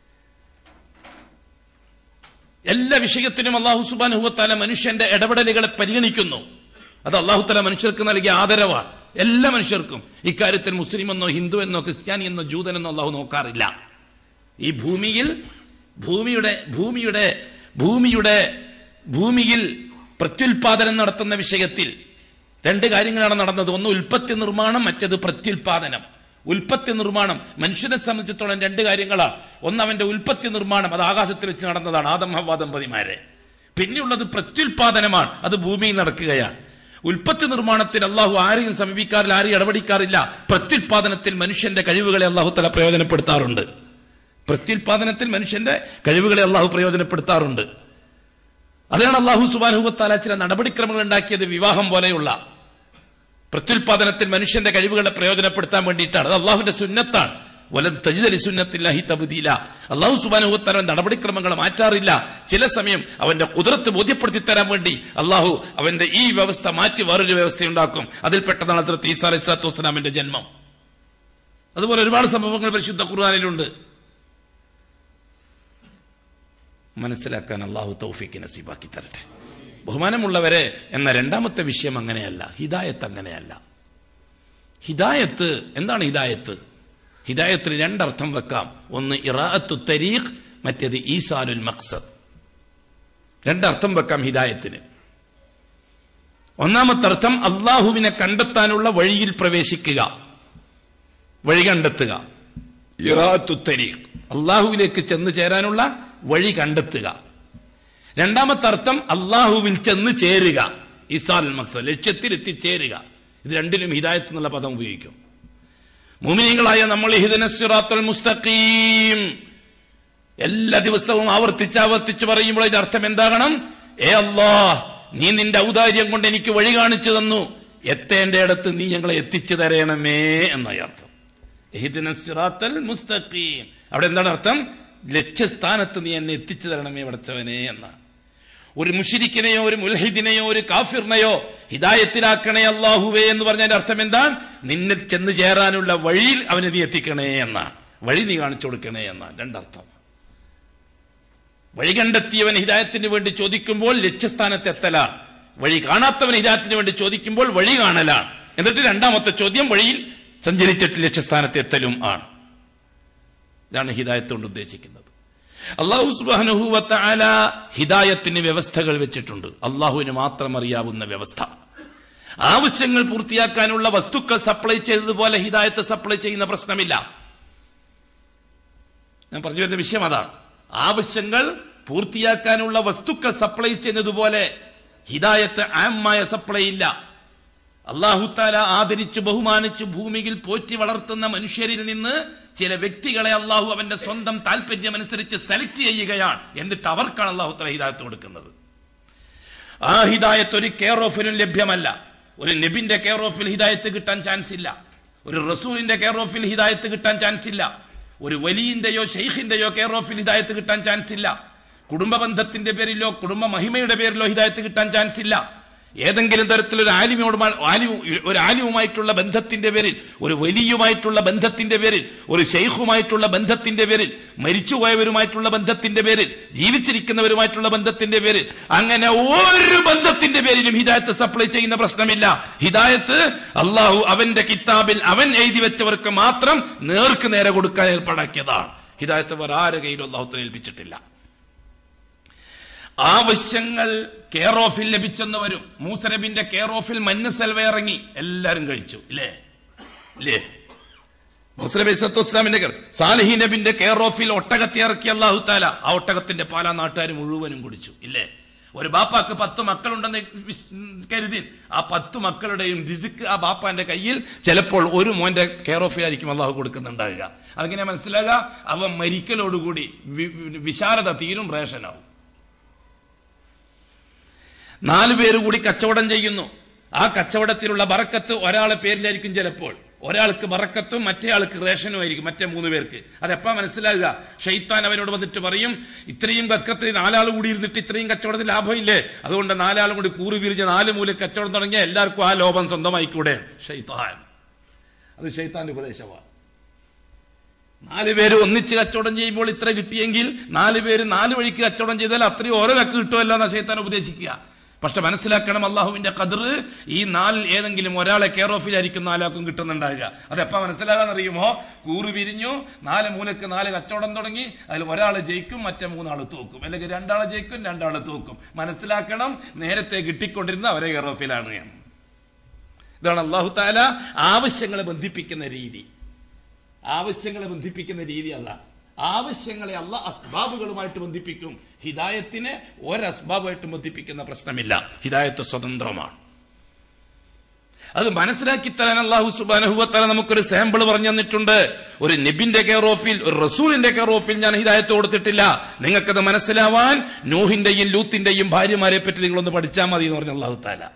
എല്ലാ വിഷയത്തിനും അള്ളാഹു സുബാനുഹുവത്താല മനുഷ്യന്റെ ഇടപെടലുകളെ പരിഗണിക്കുന്നു അത് അള്ളാഹുത്തല മനുഷ്യർക്ക് നൽകിയ ആദരവാണ് എല്ലാ മനുഷ്യർക്കും ഇക്കാര്യത്തിൽ മുസ്ലിം എന്നോ ഹിന്ദു എന്നോ ക്രിസ്ത്യാനി എന്നോ ജൂതനെന്നോ അള്ളാഹു നോക്കാറില്ല ഈ ഭൂമിയിൽ ഭൂമിയുടെ ഭൂമിയുടെ ഭൂമിയുടെ ഭൂമിയിൽ പ്രത്യുൽപാദനം നടത്തുന്ന വിഷയത്തിൽ രണ്ട് കാര്യങ്ങളാണ് നടന്നത് ഒന്ന് ഉൽപ്പത്തി നിർമ്മാണം മറ്റേത് പ്രത്യുൽപാദനം ഉൽപ്പത്തി നിർമ്മാണം മനുഷ്യനെ സംബന്ധിച്ചിടത്തോളം രണ്ട് കാര്യങ്ങളാണ് ഒന്ന് അവന്റെ ഉൽപ്പത്തി നിർമ്മാണം അത് ആകാശത്തിൽ വെച്ച് നടന്നതാണ് ആദം ഹവ്വ ദമ്പതിമാരെ പിന്നെയുള്ളത് പ്രത്യുൽപാദനമാണ് അത് ഭൂമിയിൽ നടക്കുകയാണ് ഉൽപ്പത്തി നിർമ്മാണത്തിൽ അള്ളാഹു ആരെയും സമീപിക്കാറില്ല ആരെയും ഇടപെടിക്കാറില്ല പ്രത്യുൽപാദനത്തിൽ മനുഷ്യന്റെ കഴിവുകളെ അള്ളാഹു തല പ്രയോജനപ്പെടുത്താറുണ്ട് പ്രത്യുൽപാദനത്തിൽ മനുഷ്യന്റെ കഴിവുകളെ അള്ളാഹു പ്രയോജനപ്പെടുത്താറുണ്ട് അതിനാണ് അള്ളാഹു സുബാനുഹത്താല ചില നടപടിക്രമങ്ങൾ ഉണ്ടാക്കിയത് വിവാഹം പോലെയുള്ള പ്രത്യുൽപാദനത്തിൽ മനുഷ്യന്റെ കഴിവുകളെ പ്രയോജനപ്പെടുത്താൻ വേണ്ടിയിട്ടാണ് അത് അള്ളാഹുവിന്റെ സുന്നത്താണ് വലം തജിതലി സുന്നത്തില്ലാഹി തബുദീല അള്ളാഹു സുബാനുഹത്തല നടപടിക്രമങ്ങൾ മാറ്റാറില്ല ചില സമയം അവന്റെ കുതിരത്ത് ബോധ്യപ്പെടുത്തി തരാൻ വേണ്ടി അള്ളാഹു അവന്റെ ഈ വ്യവസ്ഥ മാറ്റി വേറൊരു വ്യവസ്ഥ ഉണ്ടാക്കും അതിൽപ്പെട്ടതാണ് ഹസ്രത്ത് ഈസാ അലൈഹി സ്വലാത്തു വസ്സലാമിന്റെ ജന്മം അതുപോലെ ഒരുപാട് സംഭവങ്ങൾ പരിശുദ്ധ ഖുർആാനിലുണ്ട് മനസ്സിലാക്കാൻ അള്ളാഹു തൗഫിക്ക് നസീബാക്കി തരട്ടെ ബഹുമാനമുള്ളവരെ എന്ന രണ്ടാമത്തെ വിഷയം അങ്ങനെയല്ല ഹിദായത്ത് അങ്ങനെയല്ല ഹിദായത്ത് എന്താണ് ഹിദായത്ത് ഹിദായത്തിന് രണ്ടർത്ഥം വെക്കാം ഒന്ന് ഇറാഅത്തു തരീഖ് മറ്റേത് ഈസാലുൽ മക്സദ് രണ്ടർത്ഥം വെക്കാം ഹിദായത്തിന് ഒന്നാമത്തെ അർത്ഥം അള്ളാഹുവിനെ കണ്ടെത്താനുള്ള വഴിയിൽ പ്രവേശിക്കുക വഴി കണ്ടെത്തുക ഇറാഅത്തു തരീഖ് അള്ളാഹുവിലേക്ക് ചെന്ന് ചേരാനുള്ള വഴി കണ്ടെത്തുക രണ്ടാമത്തെ അർത്ഥം അള്ളാഹുവിൽ ചെന്ന് ചേരുക ഇസാൽ മക്സദ് ലക്ഷ്യത്തിൽ എത്തിച്ചേരുക ഇത് രണ്ടിലും ഹിദായത്ത് എന്നുള്ള പദം ഉപയോഗിക്കും മുമിനികളായ നമ്മൾ ഹിദനസ്റാത്തൽ മുസ്തഖീം എല്ലാ ദിവസവും ആവർത്തിച്ച് ആവർത്തിച്ച് പറയുമ്പോൾ ഇതിന്റെ അർത്ഥം എന്താകണം ഏ അല്ലാ നീ നിന്റെ ഔദാര്യം കൊണ്ട് എനിക്ക് വഴി കാണിച്ചു തന്നു എത്തേണ്ട ഇടത്ത് നീ ഞങ്ങളെ എത്തിച്ചു തരയണമേ എന്നായി അർത്ഥം ഹിദനസ്റാത്തൽ മുസ്തഖീം അവിടെ എന്താണ് അർത്ഥം ലക്ഷ്യസ്ഥാനത്ത് നീ എന്നെ എത്തിച്ചു തരണമേ പഠിച്ചവനെ എന്നാണ് ഒരു മുഷിരിക്കിനെയോ ഒരു മുൽഹിദിനെയോ ഒരു കാഫിറിനെയോ ഹിദായത്തിലാക്കണേ അള്ളാഹുവേ എന്ന് പറഞ്ഞതിന്റെ അർത്ഥം എന്താണ് നിന്നെ ചെന്ന് ചേരാനുള്ള വഴിയിൽ അവനെ നീ എത്തിക്കണേ എന്നാണ് വഴി നീ കാണിച്ചു കൊടുക്കണേ എന്നാണ് രണ്ടർത്ഥം വഴി കണ്ടെത്തിയവൻ ഹിദായത്തിന് വേണ്ടി ചോദിക്കുമ്പോൾ ലക്ഷ്യസ്ഥാനത്ത് എത്തലാണ് വഴി കാണാത്തവൻ ഹിദായത്തിന് വേണ്ടി ചോദിക്കുമ്പോൾ വഴി കാണലാണ് എന്നിട്ട് രണ്ടാമത്തെ ചോദ്യം വഴിയിൽ സഞ്ചരിച്ചിട്ട് ലക്ഷ്യസ്ഥാനത്ത് എത്തലും ആണ് ഇതാണ് ഹിദായത്ത് കൊണ്ട് ഉദ്ദേശിക്കുന്നത് അള്ളാഹു സുബാനുഹൂവത്താല ഹിദായത്തിന് വ്യവസ്ഥകൾ വെച്ചിട്ടുണ്ട് അള്ളാഹുവിന് മാത്രം അറിയാവുന്ന വ്യവസ്ഥ ആവശ്യങ്ങൾ പൂർത്തിയാക്കാനുള്ള വസ്തുക്കൾ സപ്ലൈ ചെയ്തതുപോലെ ഹിദായത്ത് സപ്ലൈ ചെയ്യുന്ന പ്രശ്നമില്ല ഞാൻ പറഞ്ഞു വരുന്ന വിഷയം അതാണ് ആവശ്യങ്ങൾ പൂർത്തിയാക്കാനുള്ള വസ്തുക്കൾ സപ്ലൈ ചെയ്യുന്നതുപോലെ ഹിദായത്ത് ആമായ സപ്ലൈ ഇല്ല അള്ളാഹുത്താല ആദരിച്ചു ബഹുമാനിച്ചു ഭൂമിയിൽ പോറ്റി വളർത്തുന്ന മനുഷ്യരിൽ നിന്ന് ചില വ്യക്തികളെ അള്ളാഹു അവന്റെ സ്വന്തം താല്പര്യമനുസരിച്ച് സെലക്ട് ചെയ്യുകയാണ് എന്നിട്ട് അവർക്കാണ് അള്ളാഹുത്തല ഹിദായത്ത് കൊടുക്കുന്നത് ആ ഹിദായത്ത് ഒരു കെയർ ഓഫിലും ലഭ്യമല്ല ഒരു നബിന്റെ കെയർ ഓഫിൽ ഹിദായത്ത് കിട്ടാൻ ചാൻസ് ഇല്ല ഒരു റസൂലിന്റെ കെയർ ഓഫിൽ ഹിദായത്ത് കിട്ടാൻ ചാൻസ് ഇല്ല ഒരു വലിയന്റെയോ ഷെയ്ഖിന്റെയോ കെയർ ഓഫിൽ ഹിദായത്ത് കിട്ടാൻ ചാൻസ് ഇല്ല കുടുംബ ബന്ധത്തിന്റെ പേരിലോ കുടുംബ മഹിമയുടെ പേരിലോ ഹിദായത്ത് കിട്ടാൻ ചാൻസ് ഇല്ല ഏതെങ്കിലും തരത്തിലൊരു ആലിമയോട് ആലിമു ഒരു ആലിമുമായിട്ടുള്ള ബന്ധത്തിന്റെ പേരിൽ ഒരു വലിയുമായിട്ടുള്ള ബന്ധത്തിന്റെ പേരിൽ ഒരു ഷെയ്ഖുമായിട്ടുള്ള ബന്ധത്തിന്റെ പേരിൽ മരിച്ചുപോയവരുമായിട്ടുള്ള ബന്ധത്തിന്റെ പേരിൽ ജീവിച്ചിരിക്കുന്നവരുമായിട്ടുള്ള ബന്ധത്തിന്റെ പേരിൽ അങ്ങനെ ഒരു ബന്ധത്തിന്റെ പേരിലും ഹിദായത്ത് സപ്ലൈ ചെയ്യുന്ന പ്രശ്നമില്ല ഹിദായത്ത് അള്ളാഹു അവന്റെ കിതാബിൽ അവൻ എഴുതി വെച്ചവർക്ക് മാത്രം നേർക്ക് നേരെ കൊടുക്കാൻ ഏർപ്പാടാക്കിയതാണ് ഹിദായത്ത് വേറെ ആരെ കയ്യിലും അള്ളാഹുത്തിന് ഏൽപ്പിച്ചിട്ടില്ല ആവശ്യങ്ങൾ കെയർ ഓഫിൽ ലഭിച്ചെന്ന് വരും മൂസനബിന്റെ കെയർ ഓഫിൽ മഞ്ഞ് സെൽവ ഇറങ്ങി എല്ലാരും കഴിച്ചു ഇല്ലേ ഇല്ലേ മുസ്ലിം ഇസ്ലാമിന്റെ സാലിഹി നബിന്റെ കെയർ ഓഫിൽ ഒട്ടകത്തെ ഇറക്കി അള്ളാഹു താല ആ ഒട്ടകത്തിന്റെ പാലാ നാട്ടുകാർ മുഴുവനും കുടിച്ചു ഇല്ലേ ഒരു ബാപ്പാക്ക് പത്ത് മക്കളുണ്ടെന്ന് വിശ്- കരുതി ആ പത്ത് മക്കളുടെയും രിസിക്ക് ആ ബാപ്പാന്റെ കയ്യിൽ ചിലപ്പോൾ ഒരു മോന്റെ കെയർ ഓഫിലായിരിക്കും അള്ളാഹു കൊടുക്കുന്നുണ്ടാകുക അതിങ്ങനെ മനസ്സിലാകുക അവൻ മരിക്കലോടുകൂടി വി- വി- വിശാലത തീരും റേഷനാവും നാല് പേര് കൂടി കച്ചവടം ചെയ്യുന്നു ആ കച്ചവടത്തിലുള്ള ബറക്കത്ത് ഒരാളെ പേരിലായിരിക്കും ചിലപ്പോൾ ഒരാൾക്ക് ബറക്കത്തും മറ്റേ ആൾക്ക് റേഷനും ആയിരിക്കും മറ്റേ മൂന്ന് പേർക്ക് അതെപ്പാ മനസ്സിലാകുക ഷെയ്ത്താൻ അവനോട് വന്നിട്ട് പറയും ഇത്രയും ബർക്കത്ത് നാലാൾ കൂടി ഇരുന്നിട്ട് ഇത്രയും കച്ചവടത്തിൽ ലാഭമില്ലേ അതുകൊണ്ട് നാലാളും കൂടി കൂറി വിരിച്ച് നാല് മൂല കച്ചവടം തുടങ്ങിയ എല്ലാവർക്കും ആ ലോഭം സ്വന്തമായിക്കൂടെ ഷെയ്ത്താൻ അത് ഷെയ്ത്താന്റെ ഉപദേശമാണ് നാല് പേര് ഒന്നിച്ച് കച്ചവടം ചെയ്യുമ്പോൾ ഇത്ര കിട്ടിയെങ്കിൽ നാല് പേര് നാല് വഴിക്ക് കച്ചവടം ചെയ്താൽ അത്രയും ഓരോ ലക്ക് കിട്ടുമല്ലോ എന്നാ ഷെയ്ത്താൻ ഉപദേശിക്കുക പക്ഷെ മനസ്സിലാക്കണം അള്ളാഹുവിന്റെ കതിർ ഈ നാലിൽ ഏതെങ്കിലും ഒരാളെ കെയർ ഓഫിലായിരിക്കും നാലാക്കും കിട്ടുന്നുണ്ടാകുക അതെപ്പോ മനസ്സിലാകാന്നറിയുമോ കൂറ് വിരിഞ്ഞു നാല് മൂലക്ക് നാല് കച്ചവടം തുടങ്ങി അതിൽ ഒരാൾ ജയിക്കും മറ്റേ മൂന്നാൾ തോക്കും അല്ലെങ്കിൽ രണ്ടാളെ ജയിക്കും രണ്ടാൾ തോക്കും മനസ്സിലാക്കണം നേരത്തെ കിട്ടിക്കൊണ്ടിരുന്ന അവരെ കെയർ ഓഫിലാണ് എന്ന് ഇതാണ് അള്ളാഹു താല ആവശ്യങ്ങളെ ബന്ധിപ്പിക്കുന്ന രീതി ആവശ്യങ്ങളെ ബന്ധിപ്പിക്കുന്ന രീതി അതാണ് ആവശ്യങ്ങളെ അല്ല അസ്ബാബുകളുമായിട്ട് ബന്ധിപ്പിക്കും ഹിദായത്തിനെ ഒരസ്ബാബുമായിട്ട് ബന്ധിപ്പിക്കുന്ന പ്രശ്നമില്ല ഹിദായത്ത് സ്വതന്ത്രമാണ് അത് മനസ്സിലാക്കി തരാൻ അള്ളാഹു സുബാനഹുവത്തല നമുക്കൊരു സാമ്പിൾ പറഞ്ഞു തന്നിട്ടുണ്ട് ഒരു നബിന്റെ കെയർ ഓഫിൽ ഒരു റസൂലിന്റെ കെയർ ഓഫിൽ ഞാൻ ഹിദായത്ത് കൊടുത്തിട്ടില്ല നിങ്ങൾക്കത് മനസ്സിലാവാൻ നൂഹിന്റെയും ലൂത്തിന്റെയും ഭാര്യമാരെ പറ്റി നിങ്ങളൊന്ന് പഠിച്ചാൽ മതി എന്ന് പറഞ്ഞു അള്ളാഹു താല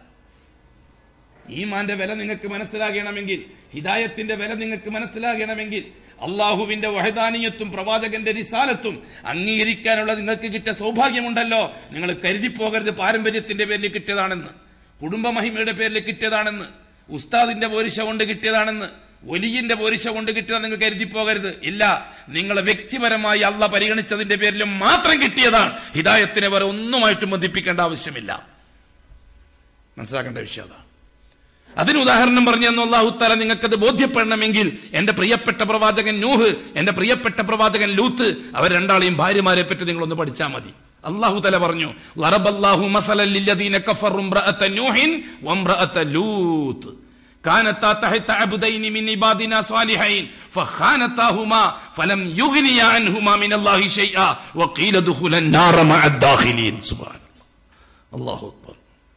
ഈമാന്റെ വില നിങ്ങൾക്ക് മനസ്സിലാകണമെങ്കിൽ ഹിദായത്തിന്റെ വില നിങ്ങൾക്ക് മനസ്സിലാകണമെങ്കിൽ അള്ളാഹുവിന്റെ വഹദാനീയത്തും പ്രവാചകന്റെ റിസാലത്തും അംഗീകരിക്കാനുള്ള നിങ്ങൾക്ക് കിട്ടിയ സൗഭാഗ്യമുണ്ടല്ലോ നിങ്ങൾ കരുതി പോകരുത് പാരമ്പര്യത്തിന്റെ പേരിൽ കിട്ടിയതാണെന്ന് കുടുംബ മഹിമയുടെ പേരിൽ കിട്ടിയതാണെന്ന് ഉസ്താദിന്റെ പോരിശ കൊണ്ട് കിട്ടിയതാണെന്ന് ഒലിയിന്റെ പോരിശ കൊണ്ട് കിട്ടിയതാണ് നിങ്ങൾ കരുതി പോകരുത് ഇല്ല നിങ്ങളെ വ്യക്തിപരമായി അള്ള പരിഗണിച്ചതിന്റെ പേരിലും മാത്രം കിട്ടിയതാണ് ഹിദായത്തിനെ വരെ ഒന്നുമായിട്ടും ബന്ധിപ്പിക്കേണ്ട ആവശ്യമില്ല മനസ്സിലാക്കേണ്ട വിഷയം അതാണ് അതിന് ഉദാഹരണം പറഞ്ഞു തന്നു അള്ളാഹു താല നിങ്ങൾക്കത് ബോധ്യപ്പെടണമെങ്കിൽ എന്റെ പ്രിയപ്പെട്ട പ്രവാചകൻ നൂഹ് എന്റെ പ്രിയപ്പെട്ട പ്രവാചകൻ ലൂത്ത് അവർ രണ്ടാളെയും ഭാര്യമാരെ പറ്റി നിങ്ങളൊന്ന് പഠിച്ചാൽ മതി അള്ളാഹു തല പറഞ്ഞു ലറബല്ലാഹു മസലൻ ലില്ലദീന കഫറു ഇംറഅത നൂഹിൻ വംറഅത ലൂത്ത് كانتا تحت عبدين من عبادنا صالحين فخانتاهما فلم يغنيا عنهما من الله شيئا وقيل ادخلا النار مع الداخلين سبحان الله اكبر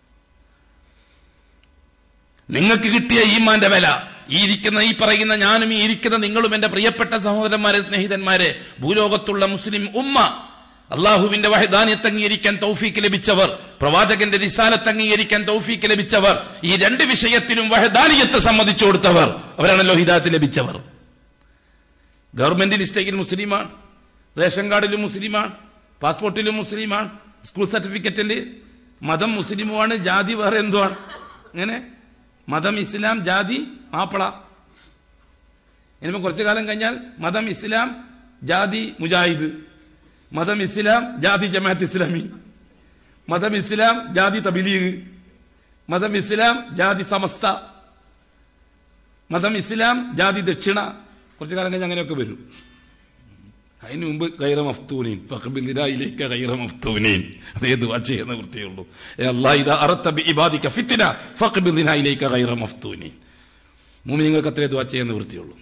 നിങ്ങൾക്ക് കിട്ടിയ ഈമാന്റെ വില ഈ ഇരിക്കുന്ന ഈ പറയുന്ന ഞാനും ഈ ഇരിക്കുന്ന നിങ്ങളും എന്റെ പ്രിയപ്പെട്ട സഹോദരന്മാരെ സ്നേഹിതന്മാരെ ഭൂലോകത്തുള്ള മുസ്ലിം ഉമ്മ അള്ളാഹുവിന്റെ വഹദാന്യത്ത് അംഗീകരിക്കാൻ തൗഫീക്ക് ലഭിച്ചവർ പ്രവാചകന്റെ റിസാലത്ത് അംഗീകരിക്കാൻ തൗഫീക്ക് ലഭിച്ചവർ ഈ രണ്ട് വിഷയത്തിലും വഹദാനിയത്തെ സമ്മതിച്ചു കൊടുത്തവർ അവരാണല്ലോ ഹിദായത്ത് ലഭിച്ചവർ ഗവൺമെന്റ് ലിസ്റ്റേക്കിൽ മുസ്ലിമാണ് റേഷൻ കാർഡിലും മുസ്ലിമാണ് പാസ്പോർട്ടിലും മുസ്ലിമാണ് സ്കൂൾ സർട്ടിഫിക്കറ്റിൽ മതം മുസ്ലിമുമാണ് ജാതി വേറെ എന്തുവാണ് അങ്ങനെ മതം ഇസ്ലാം ജാതി മാപ്പിള ഇനിയിപ്പോ കുറച്ചു കാലം കഴിഞ്ഞാൽ മതം ഇസ്ലാം ജാതി മുജാഹിദ് മതം ഇസ്ലാം ജാതി ജമാഅത്ത് ഇസ്ലാമി മതം ഇസ്ലാം ജാതി തബിലീഗ് മതം ഇസ്ലാം ജാതി സമസ്ത മതം ഇസ്ലാം ജാതി ദക്ഷിണ കുറച്ചു കാലം കഴിഞ്ഞ് അങ്ങനെയൊക്കെ വരും അതിന് മുമ്പ് ഗൈറ മഫ്തൂനീൻ ഫഖബിലിലേക്ക് ഗൈറ മഫ്തൂനീൻ അതേ ദുആ ചെയ്യുന്ന വൃത്തിയുള്ളൂ ഏ അല്ലാഹ് ഇദാ അറത്ത ബി ഇബാദിക ഫിത്ന ഫഖബിലിനായിലേക്ക് ഗൈറ മഫ്തൂനീൻ മുഅ്മിനീങ്ങൾക്ക് അത്രേ ദുആ ചെയ്യുന്ന വൃത്തിയുള്ളൂ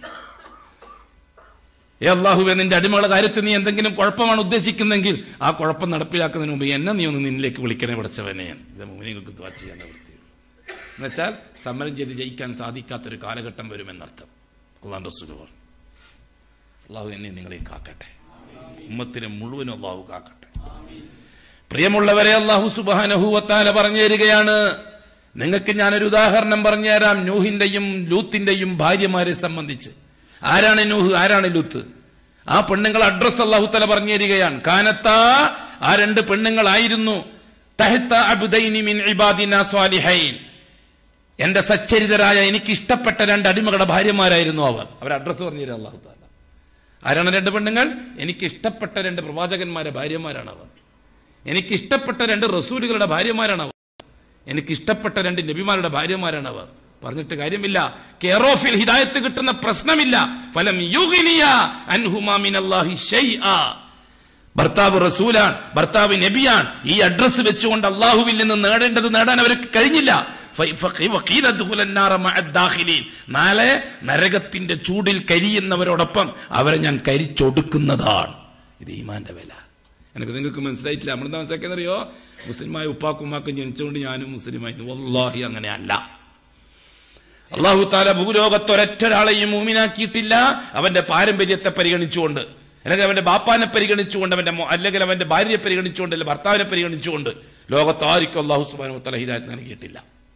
ഏ അള്ളാഹുവെ നിന്റെ അടിമകളുടെ കാര്യത്തിൽ നീ എന്തെങ്കിലും കുഴപ്പമാണ് ഉദ്ദേശിക്കുന്നെങ്കിൽ ആ കുഴപ്പം നടപ്പിലാക്കുന്നതിന് മുമ്പ് എന്നെ നീ ഒന്ന് നിന്നിലേക്ക് വിളിക്കണേ പഠിച്ചവനെ ഇത് മുഅ്മിനീങ്ങൾക്ക് ദുആ ചെയ്യാന്ന വൃത്തിയുള്ളൂ എന്നുവെച്ചാൽ സമരം ചെയ്ത് ജയിക്കാൻ സാധിക്കാത്തൊരു കാലഘട്ടം വരുമെന്നർത്ഥം അള്ളാഹ് റസൂൽ പറഞ്ഞു അള്ളാഹു എന്നെ നിങ്ങളെയും കാക്കട്ടെ ഉമ്മത്തിനെ മുഴുവനും അള്ളാഹു കാക്കട്ടെ പ്രിയമുള്ളവരെ അള്ളാഹു സുബാനഹുവത്താല പറഞ്ഞു തരികയാണ് നിങ്ങൾക്ക് ഞാനൊരു ഉദാഹരണം പറഞ്ഞുതരാം നൂഹിന്റെയും ലൂത്തിന്റെയും ഭാര്യമാരെ സംബന്ധിച്ച് ആരാണ് നൂഹ് ആരാണ് ലൂത്ത് ആ പെണ്ണുങ്ങൾ അഡ്രസ് അള്ളാഹുത്തല പറഞ്ഞു തരികയാണ് കാനത്താ ആ രണ്ട് പെണ്ണുങ്ങളായിരുന്നു തഹത്ത അബ്ദൈനി മിൻ ഇബാദിന സ്വാലിഹൈൻ എന്റെ സച്ചരിതരായ എനിക്ക് ഇഷ്ടപ്പെട്ട രണ്ട് അടിമകളുടെ ഭാര്യമാരായിരുന്നു അവർ അവർ അഡ്രസ് പറഞ്ഞു തരാം അള്ളാഹു താല ആരാണ് രണ്ട് പെണ്ണുങ്ങൾ എനിക്ക് ഇഷ്ടപ്പെട്ട രണ്ട് പ്രവാചകന്മാരെ ഭാര്യമാരാണ് അവർ എനിക്ക് ഇഷ്ടപ്പെട്ട രണ്ട് റസൂലുകളുടെ ഭാര്യമാരാണ് അവർ എനിക്ക് ഇഷ്ടപ്പെട്ട രണ്ട് നബിമാരുടെ ഭാര്യമാരാണ് അവർ പറഞ്ഞിട്ട് കാര്യമില്ല കെയറോഫിൽ ഹിദായത്ത് കിട്ടുന്ന പ്രശ്നമില്ല ഫലം യുഗ്നിയ അൻഹുമാ മിനല്ലാഹി ശൈആ ഭർത്താവ് റസൂലാണ് ഭർത്താവ് നബിയാണ് ഈ അഡ്രസ് വെച്ചുകൊണ്ട് അള്ളാഹുവിൽ നിന്ന് നേടേണ്ടത് നേടാൻ അവർക്ക് കഴിഞ്ഞില്ല ഫ- ഫ- വഖീല ദുഖുല النار മഅ الداخلين. നാളെ നരകത്തിന്റെ ചൂടിൽ കരിയുന്നവരോടൊപ്പം അവരെ ഞാൻ കരിച്ചൊടുക്കുന്നതാണ് ഇത് ഈമാന്റെ വില എനിക്ക് നിങ്ങൾക്ക് മനസ്സിലായിട്ടില്ല നമ്മളെന്താ മനസ്സിലാക്കിയെന്നറിയോ മുസ്ലിമായ ഉപ്പാക്കും ഉമ്മാക്കും ജനിച്ചുകൊണ്ട് ഞാനും മുസ്ലിമായിരുന്നു വല്ലാഹി അങ്ങനെയല്ല അള്ളാഹു താല ഭൂലോകത്തൊരൊറ്റൊരാളെയും മൂമിനാക്കിയിട്ടില്ല അവന്റെ പാരമ്പര്യത്തെ പരിഗണിച്ചുകൊണ്ട് അല്ലെങ്കിൽ അവന്റെ ബാപ്പാനെ പരിഗണിച്ചുകൊണ്ട് അവന്റെ മോ- അല്ലെങ്കിൽ അവന്റെ ഭാര്യയെ പരിഗണിച്ചുകൊണ്ട് അല്ലെങ്കിൽ ഭർത്താവിനെ പരിഗണിച്ചുകൊണ്ട് ലോകത്ത് ആർക്കും അള്ളാഹു സുബാനു തല ഹിദായത്ത് നൽകിയിട്ടില്ല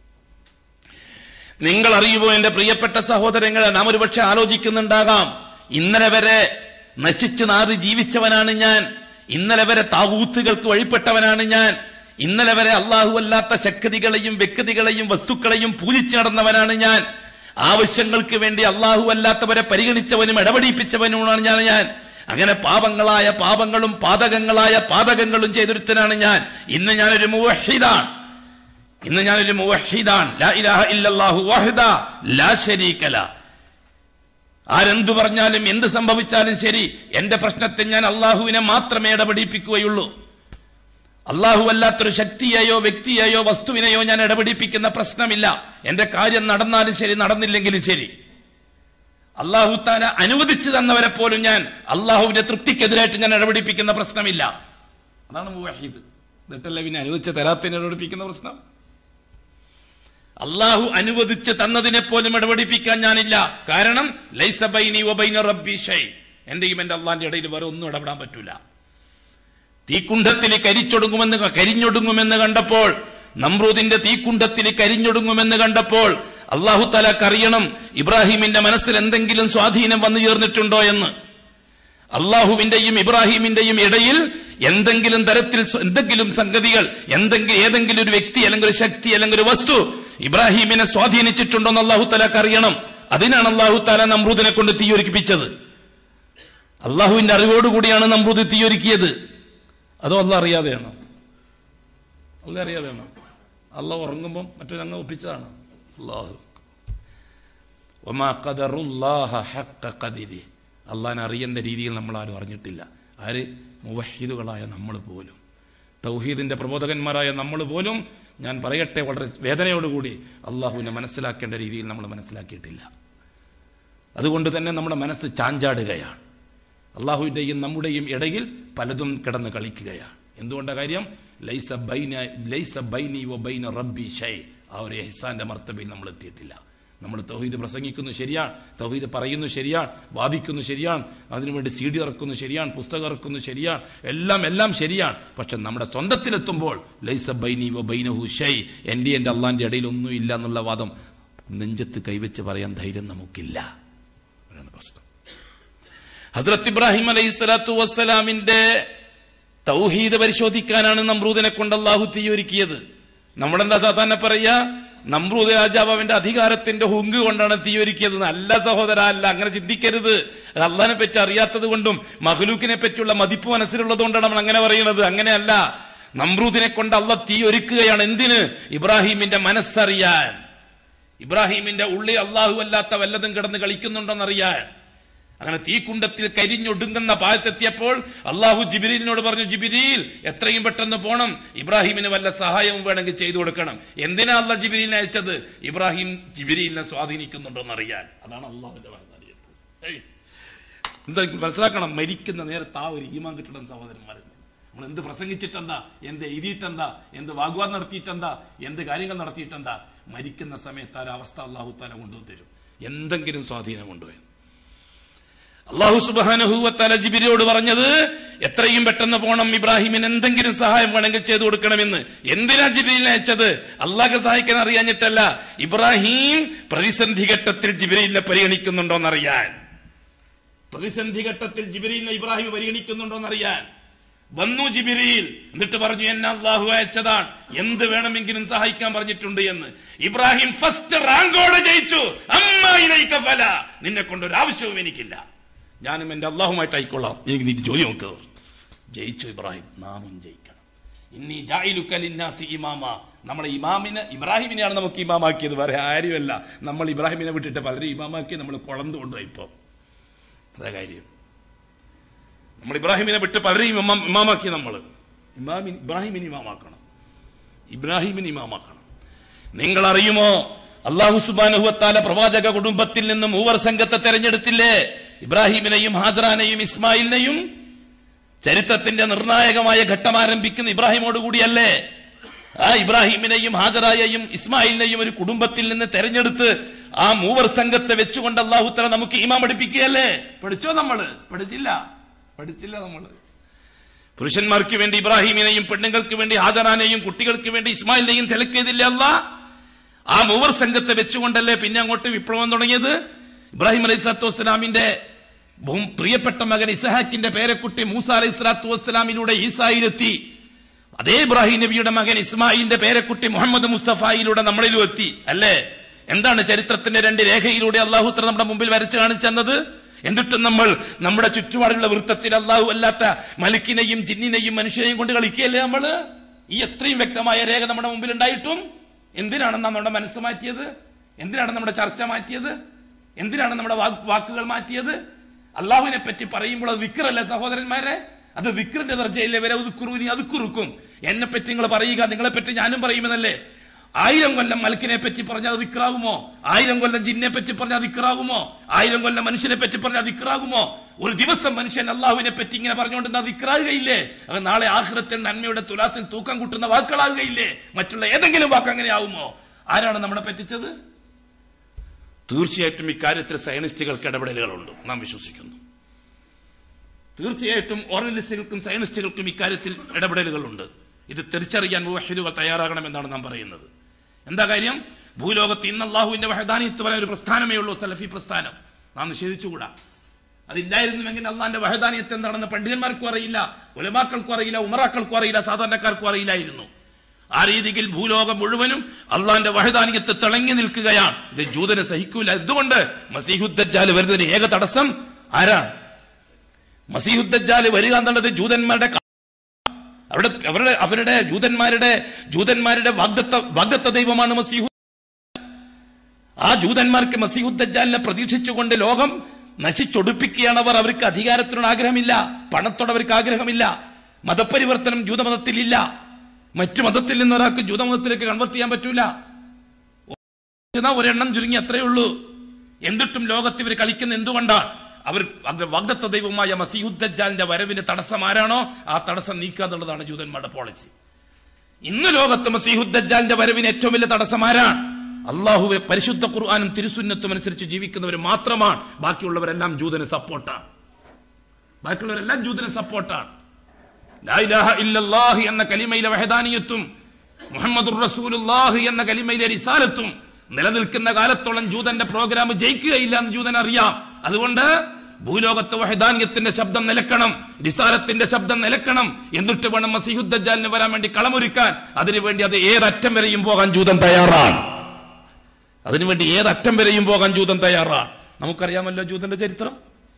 നിങ്ങൾ അറിയുമോ എന്റെ പ്രിയപ്പെട്ട സഹോദരങ്ങളെ നാം ഒരുപക്ഷെ ആലോചിക്കുന്നുണ്ടാകാം ഇന്നലെ വരെ നശിച്ചു നാറി ജീവിച്ചവനാണ് ഞാൻ ഇന്നലെ വരെ താവൂത്തുകൾക്ക് വഴിപ്പെട്ടവനാണ് ഞാൻ ഇന്നലെ വരെ അള്ളാഹു അല്ലാത്ത ശക്തികളെയും വ്യക്തികളെയും വസ്തുക്കളെയും പൂജിച്ചു നടന്നവനാണ് ഞാൻ ആവശ്യങ്ങൾക്ക് വേണ്ടി അള്ളാഹു അല്ലാത്തവരെ പരിഗണിച്ചവനും ഇടപെടിപ്പിച്ചവനുമാണ് ഞാൻ ഞാൻ അങ്ങനെ പാപങ്ങളായ പാപങ്ങളും പാതകങ്ങളായ പാതകങ്ങളും ചെയ്തൊരുത്തനാണ് ഞാൻ ഇന്ന് ഞാനൊരു മുവഹിദാണ് ഇന്ന് ഞാനൊരു മുവഹിദാൻ ലാ ഇലാഹ ഇല്ലല്ലാഹു വഹ്ദ ലാ ശരീക ല ആരെന്തു പറഞ്ഞാലും എന്ത് സംഭവിച്ചാലും ശരി എന്റെ പ്രശ്നത്തിൽ ഞാൻ അള്ളാഹുവിനെ മാത്രമേ ഇടപെടിപ്പിക്കുകയുള്ളൂ അള്ളാഹു അല്ലാത്തൊരു ശക്തിയെയോ വ്യക്തിയെയോ വസ്തുവിനെയോ ഞാൻ ഇടപെടിപ്പിക്കുന്ന പ്രശ്നമില്ല എന്റെ കാര്യം നടന്നാലും ശരി നടന്നില്ലെങ്കിലും ശരി അള്ളാഹു താല അനുവദിച്ചു തന്നവരെ പോലും ഞാൻ അള്ളാഹുവിന്റെ തൃപ്തിക്കെതിരായിട്ട് ഞാൻ ഇടപെടിപ്പിക്കുന്ന പ്രശ്നമില്ല അതാണ് മുവഹീദ് എന്നിട്ടല്ലേ പിന്നെ അനുവദിച്ച് തരാത്തതിനെ ഇടപെടിപ്പിക്കുന്ന പ്രശ്നം അള്ളാഹു അനുവദിച്ച് തന്നതിനെ പോലും ഇടപെടിപ്പിക്കാൻ ഞാനില്ല കാരണം ലൈസ ബൈനി വബൈന റബ്ബി ഷൈ എന്റെയും എന്റെ അള്ളാന്റെ ഇടയിൽ വേറെ ഒന്നും ഇടപെടാൻ പറ്റൂല തീക്കുണ്ഡത്തിൽ കരിച്ചൊടുങ്ങുമെന്ന് കരിഞ്ഞൊടുങ്ങുമെന്ന് കണ്ടപ്പോൾ നമ്രൂദിന്റെ തീക്കുണ്ഡത്തിൽ കരിഞ്ഞൊടുങ്ങുമെന്ന് കണ്ടപ്പോൾ അള്ളാഹു തലാക്ക് അറിയണം ഇബ്രാഹിമിന്റെ മനസ്സിൽ എന്തെങ്കിലും സ്വാധീനം വന്നു ചേർന്നിട്ടുണ്ടോ എന്ന് അള്ളാഹുവിന്റെയും ഇബ്രാഹിമിന്റെയും ഇടയിൽ എന്തെങ്കിലും തരത്തിൽ സ്വ- എന്തെങ്കിലും സംഗതികൾ എന്തെങ്കിലും ഏതെങ്കിലും ഒരു വ്യക്തി അല്ലെങ്കിൽ ഒരു ശക്തി അല്ലെങ്കിൽ ഒരു വസ്തു ഇബ്രാഹിമിനെ സ്വാധീനിച്ചിട്ടുണ്ടോ എന്ന് അള്ളാഹു തലാക്ക് അറിയണം അതിനാണ് അള്ളാഹു താല നമ്രൂദിനെ കൊണ്ട് തീയൊരുക്കിപ്പിച്ചത് അള്ളാഹുവിന്റെ അറിവോടുകൂടിയാണ് നമ്രൂദ് തീയൊരുക്കിയത് അതോ അല്ല അറിയാതെയാണോ അല്ല അറിയാതെയാണോ അല്ല ഉറങ്ങുമ്പം മറ്റൊരങ്ങ് ഒപ്പിച്ചതാണ് അള്ളാഹു ഒമാ ഖദറുല്ലാഹ ഹഖ ഖദിരി അള്ളാഹിനെ അറിയേണ്ട രീതിയിൽ നമ്മൾ ആരും അറിഞ്ഞിട്ടില്ല ആര് മുവഹിദുകളായ നമ്മൾ പോലും തൗഹീദിന്റെ പ്രബോധകന്മാരായ നമ്മൾ പോലും ഞാൻ പറയട്ടെ വളരെ വേദനയോടുകൂടി അള്ളാഹുവിനെ മനസ്സിലാക്കേണ്ട രീതിയിൽ നമ്മൾ മനസ്സിലാക്കിയിട്ടില്ല അതുകൊണ്ട് തന്നെ നമ്മുടെ മനസ്സ് ചാഞ്ചാടുകയാണ് അള്ളാഹുവിന്റെയും നമ്മുടെയും ഇടയിൽ പലതും കിടന്ന് കളിക്കുകയാണ് എന്തുകൊണ്ടാ കാര്യം ലൈസ ബൈന ലൈസ ബൈനി വ ബൈന റബ്ബി ഷൈ ആ ഒരു എഹ്സാന്റെ മർത്തബയിൽ നമ്മൾ എത്തിയിട്ടില്ല നമ്മൾ തൗഹീദ് പ്രസംഗിക്കുന്നു ശരിയാണ് തൗഹീദ് പറയുന്നു ശരിയാണ് വാദിക്കുന്നു ശരിയാണ് അതിനുവേണ്ടി സി ഡി ഇറക്കുന്നു ശരിയാണ് പുസ്തകം ഇറക്കുന്നു ശരിയാണ് എല്ലാം എല്ലാം ശരിയാണ് പക്ഷെ നമ്മുടെ സ്വന്തത്തിലെത്തുമ്പോൾ ലൈസ ബൈനി വ ബൈനഹു ഷൈ എന്റെ എന്റെ അള്ളാന്റെ ഇടയിൽ ഒന്നും ഇല്ല എന്നുള്ള വാദം നെഞ്ചത്ത് കൈവച്ച് പറയാൻ ധൈര്യം നമുക്കില്ല അതാണ് പ്രശ്നം ഹസ്രത്ത് ഇബ്രാഹിം അലൈഹി സ്വലാത്തു വസ്സലാമിന്റെ തൗഹീദ് പരിശോധിക്കാനാണ് നമ്രൂദിനെ കൊണ്ട് അള്ളാഹു തീയൊരുക്കിയത് നമ്മളെന്താ സാധാരണ പറയാ നമ്രൂദ് രാജാവ് അവന്റെ അധികാരത്തിന്റെ ഹുങ്ക് കൊണ്ടാണ് തീയൊരുക്കിയത് നല്ല സഹോദര അല്ല അങ്ങനെ ചിന്തിക്കരുത് അത് അള്ളഹാനെ പറ്റി അറിയാത്തത് കൊണ്ടും മഹ്ലൂക്കിനെ പറ്റിയുള്ള മതിപ്പ് മനസ്സിലുള്ളത് കൊണ്ടാണ് നമ്മൾ അങ്ങനെ പറയുന്നത് അങ്ങനെയല്ല നമ്രൂദിനെ കൊണ്ട് അള്ള തീ ഒരുക്കുകയാണ് എന്തിന് ഇബ്രാഹിമിന്റെ മനസ്സറിയാൻ ഇബ്രാഹിമിന്റെ ഉള്ളിൽ അള്ളാഹു അല്ലാത്ത വല്ലതും കിടന്ന് കളിക്കുന്നുണ്ടോന്നറിയാൻ അങ്ങനെ തീക്കുണ്ടത്തിൽ കരിഞ്ഞൊടുങ്ങുന്ന ഭാഗത്തെത്തിയപ്പോൾ അള്ളാഹു ജിബിരിലിനോട് പറഞ്ഞു ജിബിരിയിൽ എത്രയും പെട്ടെന്ന് പോണം ഇബ്രാഹിമിന് വല്ല സഹായവും വേണമെങ്കിൽ ചെയ്തു കൊടുക്കണം എന്തിനാ അള്ളാഹ് ജിബിരിലിനെ അയച്ചത് ഇബ്രാഹിം ജിബിരിലിനെ സ്വാധീനിക്കുന്നുണ്ടോന്നറിയാൻ അതാണ് അള്ളാഹുവിന്റെ വാഗ്ദാനം. ഏയ്. എന്താ മനസ്സിലാക്കണം മരിക്കുന്ന നേരത്ത് ആ ഒരു ഈമാൻ കിട്ടണം സഹോദരന്മാരെ നമ്മൾ എന്ത് പ്രസംഗിച്ചിട്ടെന്താ എന്ത് എഴുതിയിട്ടെന്താ എന്ത് വാഗ്വാദം നടത്തിയിട്ടെന്താ എന്ത് കാര്യങ്ങൾ നടത്തിയിട്ടെന്താ മരിക്കുന്ന സമയത്ത് ആ ഒരു അവസ്ഥ അള്ളാഹു താല കൊണ്ടുതരും എന്തെങ്കിലും സ്വാധീനം കൊണ്ടുപോയി അള്ളാഹു സുബാനഹുവത്താല ജിബിരിയോട് പറഞ്ഞത് എത്രയും പെട്ടെന്ന് പോണം ഇബ്രാഹിമിന് എന്തെങ്കിലും സഹായം വേണമെങ്കിൽ ചെയ്തു കൊടുക്കണമെന്ന് എന്തിനാ ജിബിരിനെ അയച്ചത് അള്ളാഹ് സഹായിക്കാൻ അറിയാഞ്ഞിട്ടല്ല ഇബ്രാഹിം പ്രതിസന്ധി ഘട്ടത്തിൽ ജിബിരിനെ പരിഗണിക്കുന്നുണ്ടോന്നറിയാൻ പ്രതിസന്ധി ഘട്ടത്തിൽ ജിബിരിയിലെ ഇബ്രാഹിം പരിഗണിക്കുന്നുണ്ടോന്നറിയാൻ വന്നു ജിബിരിയിൽ എന്നിട്ട് പറഞ്ഞു എന്നെ അള്ളാഹു അയച്ചതാണ് എന്ത് വേണമെങ്കിലും സഹായിക്കാൻ പറഞ്ഞിട്ടുണ്ട് എന്ന് ഇബ്രാഹിം ഫസ്റ്റ് റാങ്കോടെ ജയിച്ചു അമ്മായിലേക്ക് ഫല നിന്നെ കൊണ്ട് ഒരു ആവശ്യവും എനിക്കില്ല ഞാനും എന്റെ അള്ളാഹുമായിട്ട് ആയിക്കൊള്ളാം എനിക്ക് നീ ജോലി നോക്കുക ജയിച്ചു ഇബ്രാഹിം നാമും ജയിക്കണം ഇന്നീ ജായിലുക്കലിന്നാസി ഇമാമ നമ്മളെ ഇമാമിനെ ഇബ്രാഹിമിനെയാണ് നമുക്ക് ഇമാമാക്കിയത് വേറെ ആരുമല്ല നമ്മൾ ഇബ്രാഹിമിനെ വിട്ടിട്ട് പലരും ഇമാമാക്കി നമ്മൾ കുളന്നുകൊണ്ടു ഇപ്പൊ അതാ കാര്യം നമ്മൾ ഇബ്രാഹിമിനെ വിട്ട് പലരെയും ഇമാം- ഇമാമാക്കി നമ്മൾ ഇമാമിൻ ഇബ്രാഹിമിന് ഇമാമാക്കണം ഇബ്രാഹിമിന് ഇമാമാക്കണം നിങ്ങൾ അറിയുമോ അള്ളാഹു സുബാനുഹത്താല പ്രവാചക കുടുംബത്തിൽ നിന്നും മൂവർ സംഘത്തെ തെരഞ്ഞെടുത്തില്ലേ ഇബ്രാഹിമിനെയും ഹാജറാനെയും ഇസ്മായിലിനെയും ചരിത്രത്തിന്റെ നിർണായകമായ ഘട്ടം ആരംഭിക്കുന്ന ഇബ്രാഹിമോട് കൂടിയല്ലേ ആ ഇബ്രാഹിമിനെയും ഹാജറായെയും ഇസ്മായിലിനെയും ഒരു കുടുംബത്തിൽ നിന്ന് തെരഞ്ഞെടുത്ത് ആ മൂവർ സംഘത്തെ വെച്ചുകൊണ്ട് അള്ളാഹുത്തല നമുക്ക് ഈമാ പഠിപ്പിക്കുകയല്ലേ പഠിച്ചോ നമ്മള് പഠിച്ചില്ല പഠിച്ചില്ല നമ്മള് പുരുഷന്മാർക്ക് വേണ്ടി ഇബ്രാഹിമിനെയും പെണ്ണുങ്ങൾക്ക് വേണ്ടി ഹാജറാനെയും കുട്ടികൾക്ക് വേണ്ടി ഇസ്മായിലിനെയും സെലക്ട് ചെയ്തില്ല അല്ല ആ മൂവർ സംഘത്തെ വെച്ചുകൊണ്ടല്ലേ പിന്നെ അങ്ങോട്ട് വിപ്ലവം തുടങ്ങിയത് ഇബ്രാഹിം അലൈഹി സ്വലാത്തു വസ്സലാമിന്റെ ബഹു- പ്രിയപ്പെട്ട മകൻ ഇസഹാക്കിന്റെ പേരക്കുട്ടി മൂസ അലൈഹി സ്വലാത്തു വസ്സലാമിലൂടെ ഈസായിലെത്തി അതേ ഇബ്രാഹിം നബിയുടെ മകൻ ഇസ്മായിലിന്റെ പേരക്കുട്ടി മുഹമ്മദ് മുസ്തഫായിലൂടെ നമ്മളിലും എത്തി അല്ലേ എന്താണ് ചരിത്രത്തിന്റെ രണ്ട് രേഖയിലൂടെ അള്ളാഹുത്ര നമ്മുടെ മുമ്പിൽ വരച്ചു കാണിച്ചെന്നത് എന്നിട്ടും നമ്മൾ നമ്മുടെ ചുറ്റുപാടുള്ള വൃത്തത്തിൽ അള്ളാഹു അല്ലാത്ത മലിക്കിനെയും ജിന്നിനെയും മനുഷ്യനെയും കൊണ്ട് കളിക്കുകയല്ലേ നമ്മള് ഈ എത്രയും വ്യക്തമായ രേഖ നമ്മുടെ മുമ്പിൽ ഉണ്ടായിട്ടും എന്തിനാണ് നാം നമ്മുടെ മനസ്സ് മാറ്റിയത് എന്തിനാണ് നമ്മുടെ ചർച്ച മാറ്റിയത് എന്തിനാണ് നമ്മുടെ വാക്ക് വാക്കുകൾ മാറ്റിയത് അള്ളാഹുവിനെ പറ്റി പറയുമ്പോൾ അത് വിക്രല്ലേ സഹോദരന്മാരെ അത് വിക്രിന്റെ ദർജയില്ലേ വരെ ഉതുക്കുറൂനി അത് കുറുക്കും എന്നെ പറ്റി നിങ്ങൾ പറയുക നിങ്ങളെ പറ്റി ഞാനും പറയുമെന്നല്ലേ ആയിരം കൊല്ലം മലക്കിനെ പറ്റി പറഞ്ഞാൽ അത് വിക്രാകുമോ ആയിരം കൊല്ലം ജിന്നെ പറ്റി പറഞ്ഞാൽ അത് വിക്രാകുമോ ആയിരം കൊല്ലം മനുഷ്യനെ പറ്റി പറഞ്ഞാൽ അത് വിക്രാകുമോ ഒരു ദിവസം മനുഷ്യൻ അള്ളാഹുവിനെ പറ്റി ഇങ്ങനെ പറഞ്ഞുകൊണ്ട് അത് വിക്രാകുകയില്ലേ അത് നാളെ ആഹ്റത്തിൽ നന്മയുടെ തുലാസിൽ തൂക്കം കൂട്ടുന്ന വാക്കുകളാകുകയില്ലേ മറ്റുള്ള ഏതെങ്കിലും വാക്ക് അങ്ങനെ ആവുമോ ആരാണ് നമ്മളെ പറ്റിച്ചത് തീർച്ചയായിട്ടും ഇക്കാര്യത്തിൽ സയനിസ്റ്റുകൾക്ക് ഇടപെടലുകളുണ്ട് നാം വിശ്വസിക്കുന്നു തീർച്ചയായിട്ടും ഓർഗനലിസ്റ്റുകൾക്കും സയനിസ്റ്റുകൾക്കും ഇക്കാര്യത്തിൽ ഇടപെടലുകളുണ്ട് ഇത് തിരിച്ചറിയാൻ മുവഹിദുകൾ തയ്യാറാകണമെന്നാണ് നാം പറയുന്നത് എന്താ കാര്യം ഭൂലോകത്ത് ഇന്ന് അള്ളാഹുവിന്റെ വഹദാനിത്വ പറയാൻ ഒരു പ്രസ്ഥാനമേ ഉള്ളൂ സലഫി പ്രസ്ഥാനം നാം നിഷേധിച്ചുകൂടാ അതില്ലായിരുന്നുവെങ്കിൽ അള്ളാന്റെ വഹദാനിയത്ത് എന്താണെന്ന് പണ്ഡിതന്മാർക്കും അറിയില്ല ഉലമാക്കൾക്കും അറിയില്ല ഉമറാക്കൾക്കും അറിയില്ല സാധാരണക്കാർക്കും അറിയില്ലായിരുന്നു ആ രീതിയിൽ ഭൂലോകം മുഴുവനും അള്ളാന്റെ വഹദാനിയത്ത് തിളങ്ങി നിൽക്കുകയാണ് ഇത് ജൂതനെ സഹിക്കൂല എന്തുകൊണ്ട് മസീഹുദ്ദാല് വരുന്നതിന് ഏക തടസ്സം ആരാണ് മസീഹുദ്ദാല് വരിക എന്നുള്ളത് ജൂതന്മാരുടെ ക- അവരുടെ അവരുടെ അവരുടെ ജൂതന്മാരുടെ ജൂതന്മാരുടെ വാഗ്ദത്ത വാഗ്ദത്ത ദൈവമാണ് മസീഹു ആ ജൂതന്മാർക്ക് മസീഹുദ്ദാലിനെ പ്രതീക്ഷിച്ചുകൊണ്ട് ലോകം നശിച്ചൊടുപ്പിക്കുകയാണ് അവർ അവർക്ക് അധികാരത്തിനോട് ആഗ്രഹമില്ല പണത്തോട് അവർക്ക് ആഗ്രഹമില്ല മതപരിവർത്തനം ജൂതമതത്തിൽ ഇല്ല മറ്റു മതത്തിൽ നിന്ന് ഒരാൾക്ക് ജൂതമതത്തിലേക്ക് കൺവെർട്ട് ചെയ്യാൻ പറ്റൂല എന്നാ ഒരെണ്ണം ചുരുങ്ങി അത്രയേ ഉള്ളൂ എന്നിട്ടും ലോകത്ത് ഇവർ കളിക്കുന്ന എന്തുകൊണ്ടാണ് അവർ അവരുടെ വാഗ്ദത്ത ദൈവമായ മസീഹുദ്ദാലിന്റെ വരവിന് തടസ്സം ആരാണോ ആ തടസ്സം നീക്കുക എന്നുള്ളതാണ് ജൂതന്മാരുടെ പോളിസി ഇന്ന് ലോകത്ത് മസീഹുദ്ദാലിന്റെ വരവിന് ഏറ്റവും വലിയ തടസ്സം ആരാണ് അള്ളാഹുവെ പരിശുദ്ധ ഖുർആാനും തിരുസുന്നത്തും അനുസരിച്ച് ജീവിക്കുന്നവർ മാത്രമാണ് ബാക്കിയുള്ളവരെല്ലാം ജൂതന് സപ്പോർട്ടാണ് ബാക്കിയുള്ളവരെല്ലാം ജൂതന് സപ്പോർട്ടാണ് ലാ ഇലാഹ ഇല്ലല്ലാഹ് എന്ന കലിമയിലെ വഹദാനിയത്തും മുഹമ്മദുർ റസൂലുള്ളാഹ് എന്ന കലിമയിലെ റിസാലത്തും നിലനിൽക്കുന്ന കാലത്തോളം ജൂതന്റെ പ്രോഗ്രാം ജയിക്കുകയില്ല എന്ന് ജൂതൻ അറിയാം അതുകൊണ്ട് ഭൂലോകത്ത് വഹദാനിയത്തിന്റെ ശബ്ദം നിലക്കണം റിസാലത്തിന്റെ ശബ്ദം നിലക്കണം എന്നിട്ട് വേണം മസീഹുദ്ദാലിന് വരാൻ വേണ്ടി കളമൊരുക്കാൻ അതിനുവേണ്ടി അത് ഏതറ്റം വരെയും പോകാൻ ജൂതൻ തയ്യാറാണ് അതിനുവേണ്ടി ഏതറ്റം വരെയും പോകാൻ ജൂതൻ തയ്യാറാണ് നമുക്കറിയാമല്ലോ ജൂതന്റെ ചരിത്രം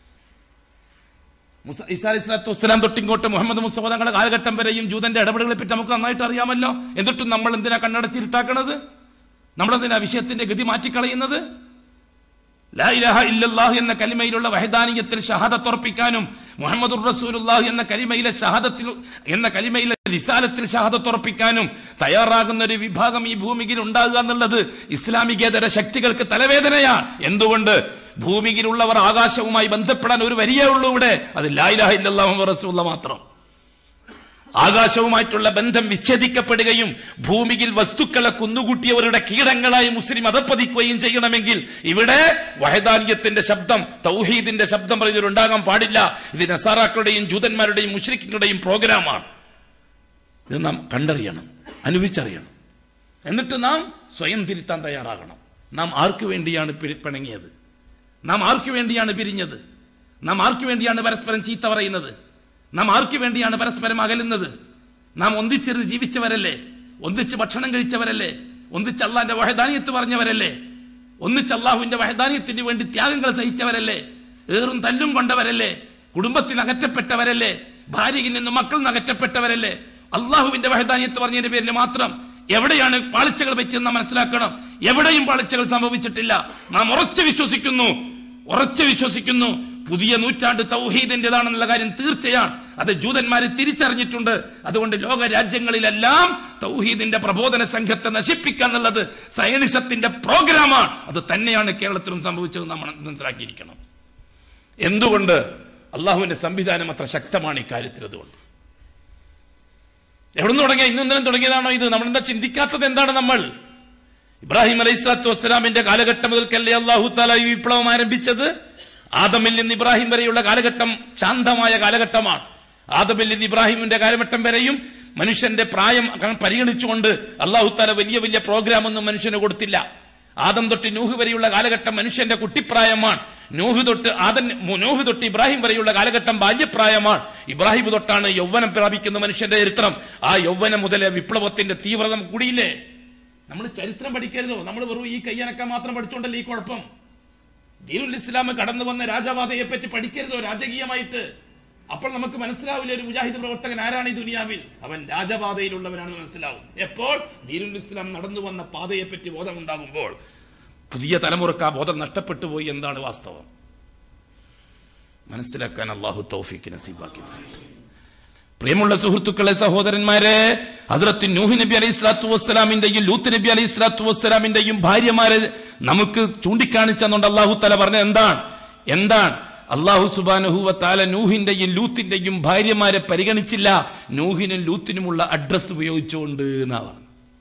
മുസ ഇസാ അലൈഹി സ്വലാത്തു വസ്സലാം തൊട്ടിങ്ങോട്ട് മുഹമ്മദ് മുസ്തഫ തങ്ങളുടെ കാലഘട്ടം വരെയും ജൂതന്റെ ഇടപെടലുകളെ പറ്റി നമുക്ക് നന്നായിട്ട് അറിയാമല്ലോ എന്നിട്ടും നമ്മൾ എന്തിനാ കണ്ണടച്ചിരുട്ടാക്കണത് നമ്മളെന്തിനാ വിഷയത്തിന്റെ ഗതി മാറ്റിക്കളയുന്നത് ലാ ഇലാഹ ഇല്ലല്ലാഹ് എന്ന കലിമയിലുള്ള വഹദാനിയത്തിൽ ഷഹാദത്ത് ഉറപ്പിക്കാനും മുഹമ്മദുർ റസൂലുള്ളാഹ് എന്ന കലിമയിലെ ഷഹാദത്തിൽ എന്ന കലിമയിലെ റിസാലത്തിൽ ഷഹാദത്ത് ഉറപ്പിക്കാനും തയ്യാറാകുന്ന ഒരു വിഭാഗം ഈ ഭൂമിയിൽ ഉണ്ടാകുക എന്നുള്ളത് ഇസ്ലാമികേതര ശക്തികൾക്ക് തലവേദനയാണ് എന്തുകൊണ്ട് ഭൂമിയിലുള്ളവർ ആകാശവുമായി ബന്ധപ്പെടാൻ ഒരു വരിയേ ഉള്ളൂ ഇവിടെ അത് ലാ ഇലാഹ ഇല്ലല്ലാഹു റസൂലുള്ള മാത്രം ആകാശവുമായിട്ടുള്ള ബന്ധം വിച്ഛേദിക്കപ്പെടുകയും ഭൂമിയിൽ വസ്തുക്കളെ കുന്നുകൂട്ടിയവരുടെ കീടങ്ങളായി മുസ്ലിം അതപ്പതിക്കുകയും ചെയ്യണമെങ്കിൽ ഇവിടെ വഹദാനിയത്തിന്റെ ശബ്ദം തൗഹീദിന്റെ ശബ്ദം പറയുന്നവരുണ്ടാകാൻ പാടില്ല ഇത് നസാറാക്കളുടെയും ജൂതന്മാരുടെയും മുഷ്രിഖിങ്ങളുടെയും പ്രോഗ്രാമാണ് ഇത് നാം കണ്ടറിയണം അനുഭവിച്ചറിയണം എന്നിട്ട് നാം സ്വയം തിരുത്താൻ തയ്യാറാകണം നാം ആർക്കു വേണ്ടിയാണ് പിരി- പിണങ്ങിയത് നാം ആർക്കു വേണ്ടിയാണ് പിരിഞ്ഞത് നാം ആർക്കു വേണ്ടിയാണ് പരസ്പരം ചീത്ത പറയുന്നത് നാം ആർക്കു വേണ്ടിയാണ് പരസ്പരം അകലുന്നത് നാം ഒന്നിച്ചിരുന്ന് ജീവിച്ചവരല്ലേ ഒന്നിച്ച് ഭക്ഷണം കഴിച്ചവരല്ലേ ഒന്നിച്ച് അള്ളാന്റെ വഹദാനിയത്ത് പറഞ്ഞവരല്ലേ ഒന്നിച്ച് അള്ളാഹുവിന്റെ വഹദാനിയത്തിന് വേണ്ടി ത്യാഗങ്ങൾ സഹിച്ചവരല്ലേ ഏറും തല്ലും കൊണ്ടവരല്ലേ കുടുംബത്തിൽ അകറ്റപ്പെട്ടവരല്ലേ ഭാര്യയിൽ നിന്ന് മക്കളിൽ നിന്ന് അകറ്റപ്പെട്ടവരല്ലേ അള്ളാഹുവിന്റെ വഹദാനിയത്ത് പറഞ്ഞതിന്റെ പേരിൽ മാത്രം എവിടെയാണ് പാളിച്ചകൾ പറ്റിയെന്ന് നാം മനസ്സിലാക്കണം എവിടെയും പാളിച്ചകൾ സംഭവിച്ചിട്ടില്ല നാം ഉറച്ചു വിശ്വസിക്കുന്നു ഉറച്ചു വിശ്വസിക്കുന്നു പുതിയ നൂറ്റാണ്ട് തൗഹീദിന്റേതാണെന്നുള്ള കാര്യം തീർച്ചയാണ് അത് ജൂതന്മാര് തിരിച്ചറിഞ്ഞിട്ടുണ്ട് അതുകൊണ്ട് ലോക രാജ്യങ്ങളിലെല്ലാം തൗഹീദിന്റെ പ്രബോധന സംഘത്തെ നശിപ്പിക്കുക എന്നുള്ളത് സയനിസത്തിന്റെ പ്രോഗ്രാമാണ് അത് തന്നെയാണ് കേരളത്തിലും സംഭവിച്ചത് നാം മനസ്സിലാക്കിയിരിക്കണം എന്തുകൊണ്ട് അള്ളാഹുവിന്റെ സംവിധാനം അത്ര ശക്തമാണ് ഇക്കാര്യത്തിൽ അതുകൊണ്ട് എവിടുന്ന് തുടങ്ങിയ ഇന്നും ഇന്നലെ തുടങ്ങിയതാണോ ഇത് നമ്മൾ എന്താ ചിന്തിക്കാത്തത് എന്താണ് നമ്മൾ ഇബ്രാഹിം അലൈഹി സ്വലാത്തു വസ്സലാമിന്റെ കാലഘട്ടം മുതൽക്കല്ലേ അള്ളാഹു താല ഈ വിപ്ലവം ആരംഭിച്ചത് ആദമിൽ നിന്ന് ഇബ്രാഹിം വരെയുള്ള കാലഘട്ടം ശാന്തമായ കാലഘട്ടമാണ് ആദമിൽ നിന്ന് ഇബ്രാഹിമിന്റെ കാലഘട്ടം വരെയും മനുഷ്യന്റെ പ്രായം പരിഗണിച്ചുകൊണ്ട് അള്ളാഹു താല വലിയ വലിയ പ്രോഗ്രാം ഒന്നും മനുഷ്യന് കൊടുത്തില്ല ആദം തൊട്ട് നൂഹ് വരെയുള്ള കാലഘട്ടം മനുഷ്യന്റെ കുട്ടിപ്രായമാണ് നൂഹ് തൊട്ട് ആദൻ നൂഹ് തൊട്ട് ഇബ്രാഹിം വരെയുള്ള കാലഘട്ടം ബാല്യപ്രായമാണ് ഇബ്രാഹിം തൊട്ടാണ് യൗവനം പ്രാപിക്കുന്ന മനുഷ്യന്റെ ചരിത്രം ആ യൗവനം മുതലേ വിപ്ലവത്തിന്റെ തീവ്രത കൂടിയില്ലേ നമ്മൾ ചരിത്രം പഠിക്കരുതോ നമ്മൾ വെറും ഈ കയ്യനക്ക മാത്രം പഠിച്ചോണ്ടല്ലേ ഈ കുഴപ്പം ദീനുൽ ഇസ്ലാം കടന്നു വന്ന രാജവാദയെ പറ്റി പഠിക്കരുതോ രാജകീയമായിട്ട് അപ്പോൾ നമുക്ക് മനസ്സിലാവില്ല ഒരു മുജാഹിദ് പ്രവർത്തകൻ ആരാണ് ഈ ദുനിയാവിൽ അവൻ രാജപാതയിലുള്ളവനാണെന്ന് മനസ്സിലാവും എപ്പോൾ ദീനുൽ ഇസ്ലാം നടന്നു വന്ന പാതയെ പറ്റി ബോധമുണ്ടാകുമ്പോൾ പുതിയ തലമുറക്ക് ആ ബോധം നഷ്ടപ്പെട്ടു പോയി എന്താണ് വാസ്തവം മനസ്സിലാക്കാൻ അള്ളാഹു തൗഫീഖ് നസീബാക്കി തരട്ടെ. പ്രിയമുള്ള സുഹൃത്തുക്കളെ സഹോദരന്മാരെ ഹസ്രത്ത് നൂഹ് നബി അലൈഹി സ്വലാത്തു വസ്സലാമിന്റെയും ലൂത്ത് നബി അലൈഹി സ്വലാത്തു വസ്സലാമിന്റെയും ഭാര്യമാരെ നമുക്ക് ചൂണ്ടിക്കാണിച്ചെന്നുണ്ട് അള്ളാഹു തല പറഞ്ഞത് എന്താണ് എന്താണ് അള്ളാഹു സുബാനഹുവ താല നൂഹിന്റെയും ലൂത്തിന്റെയും ഭാര്യമാരെ പരിഗണിച്ചില്ല നൂഹിനും ലൂത്തിനുമുള്ള അഡ്രസ് ഉപയോഗിച്ചുകൊണ്ട് എന്നാ പറഞ്ഞു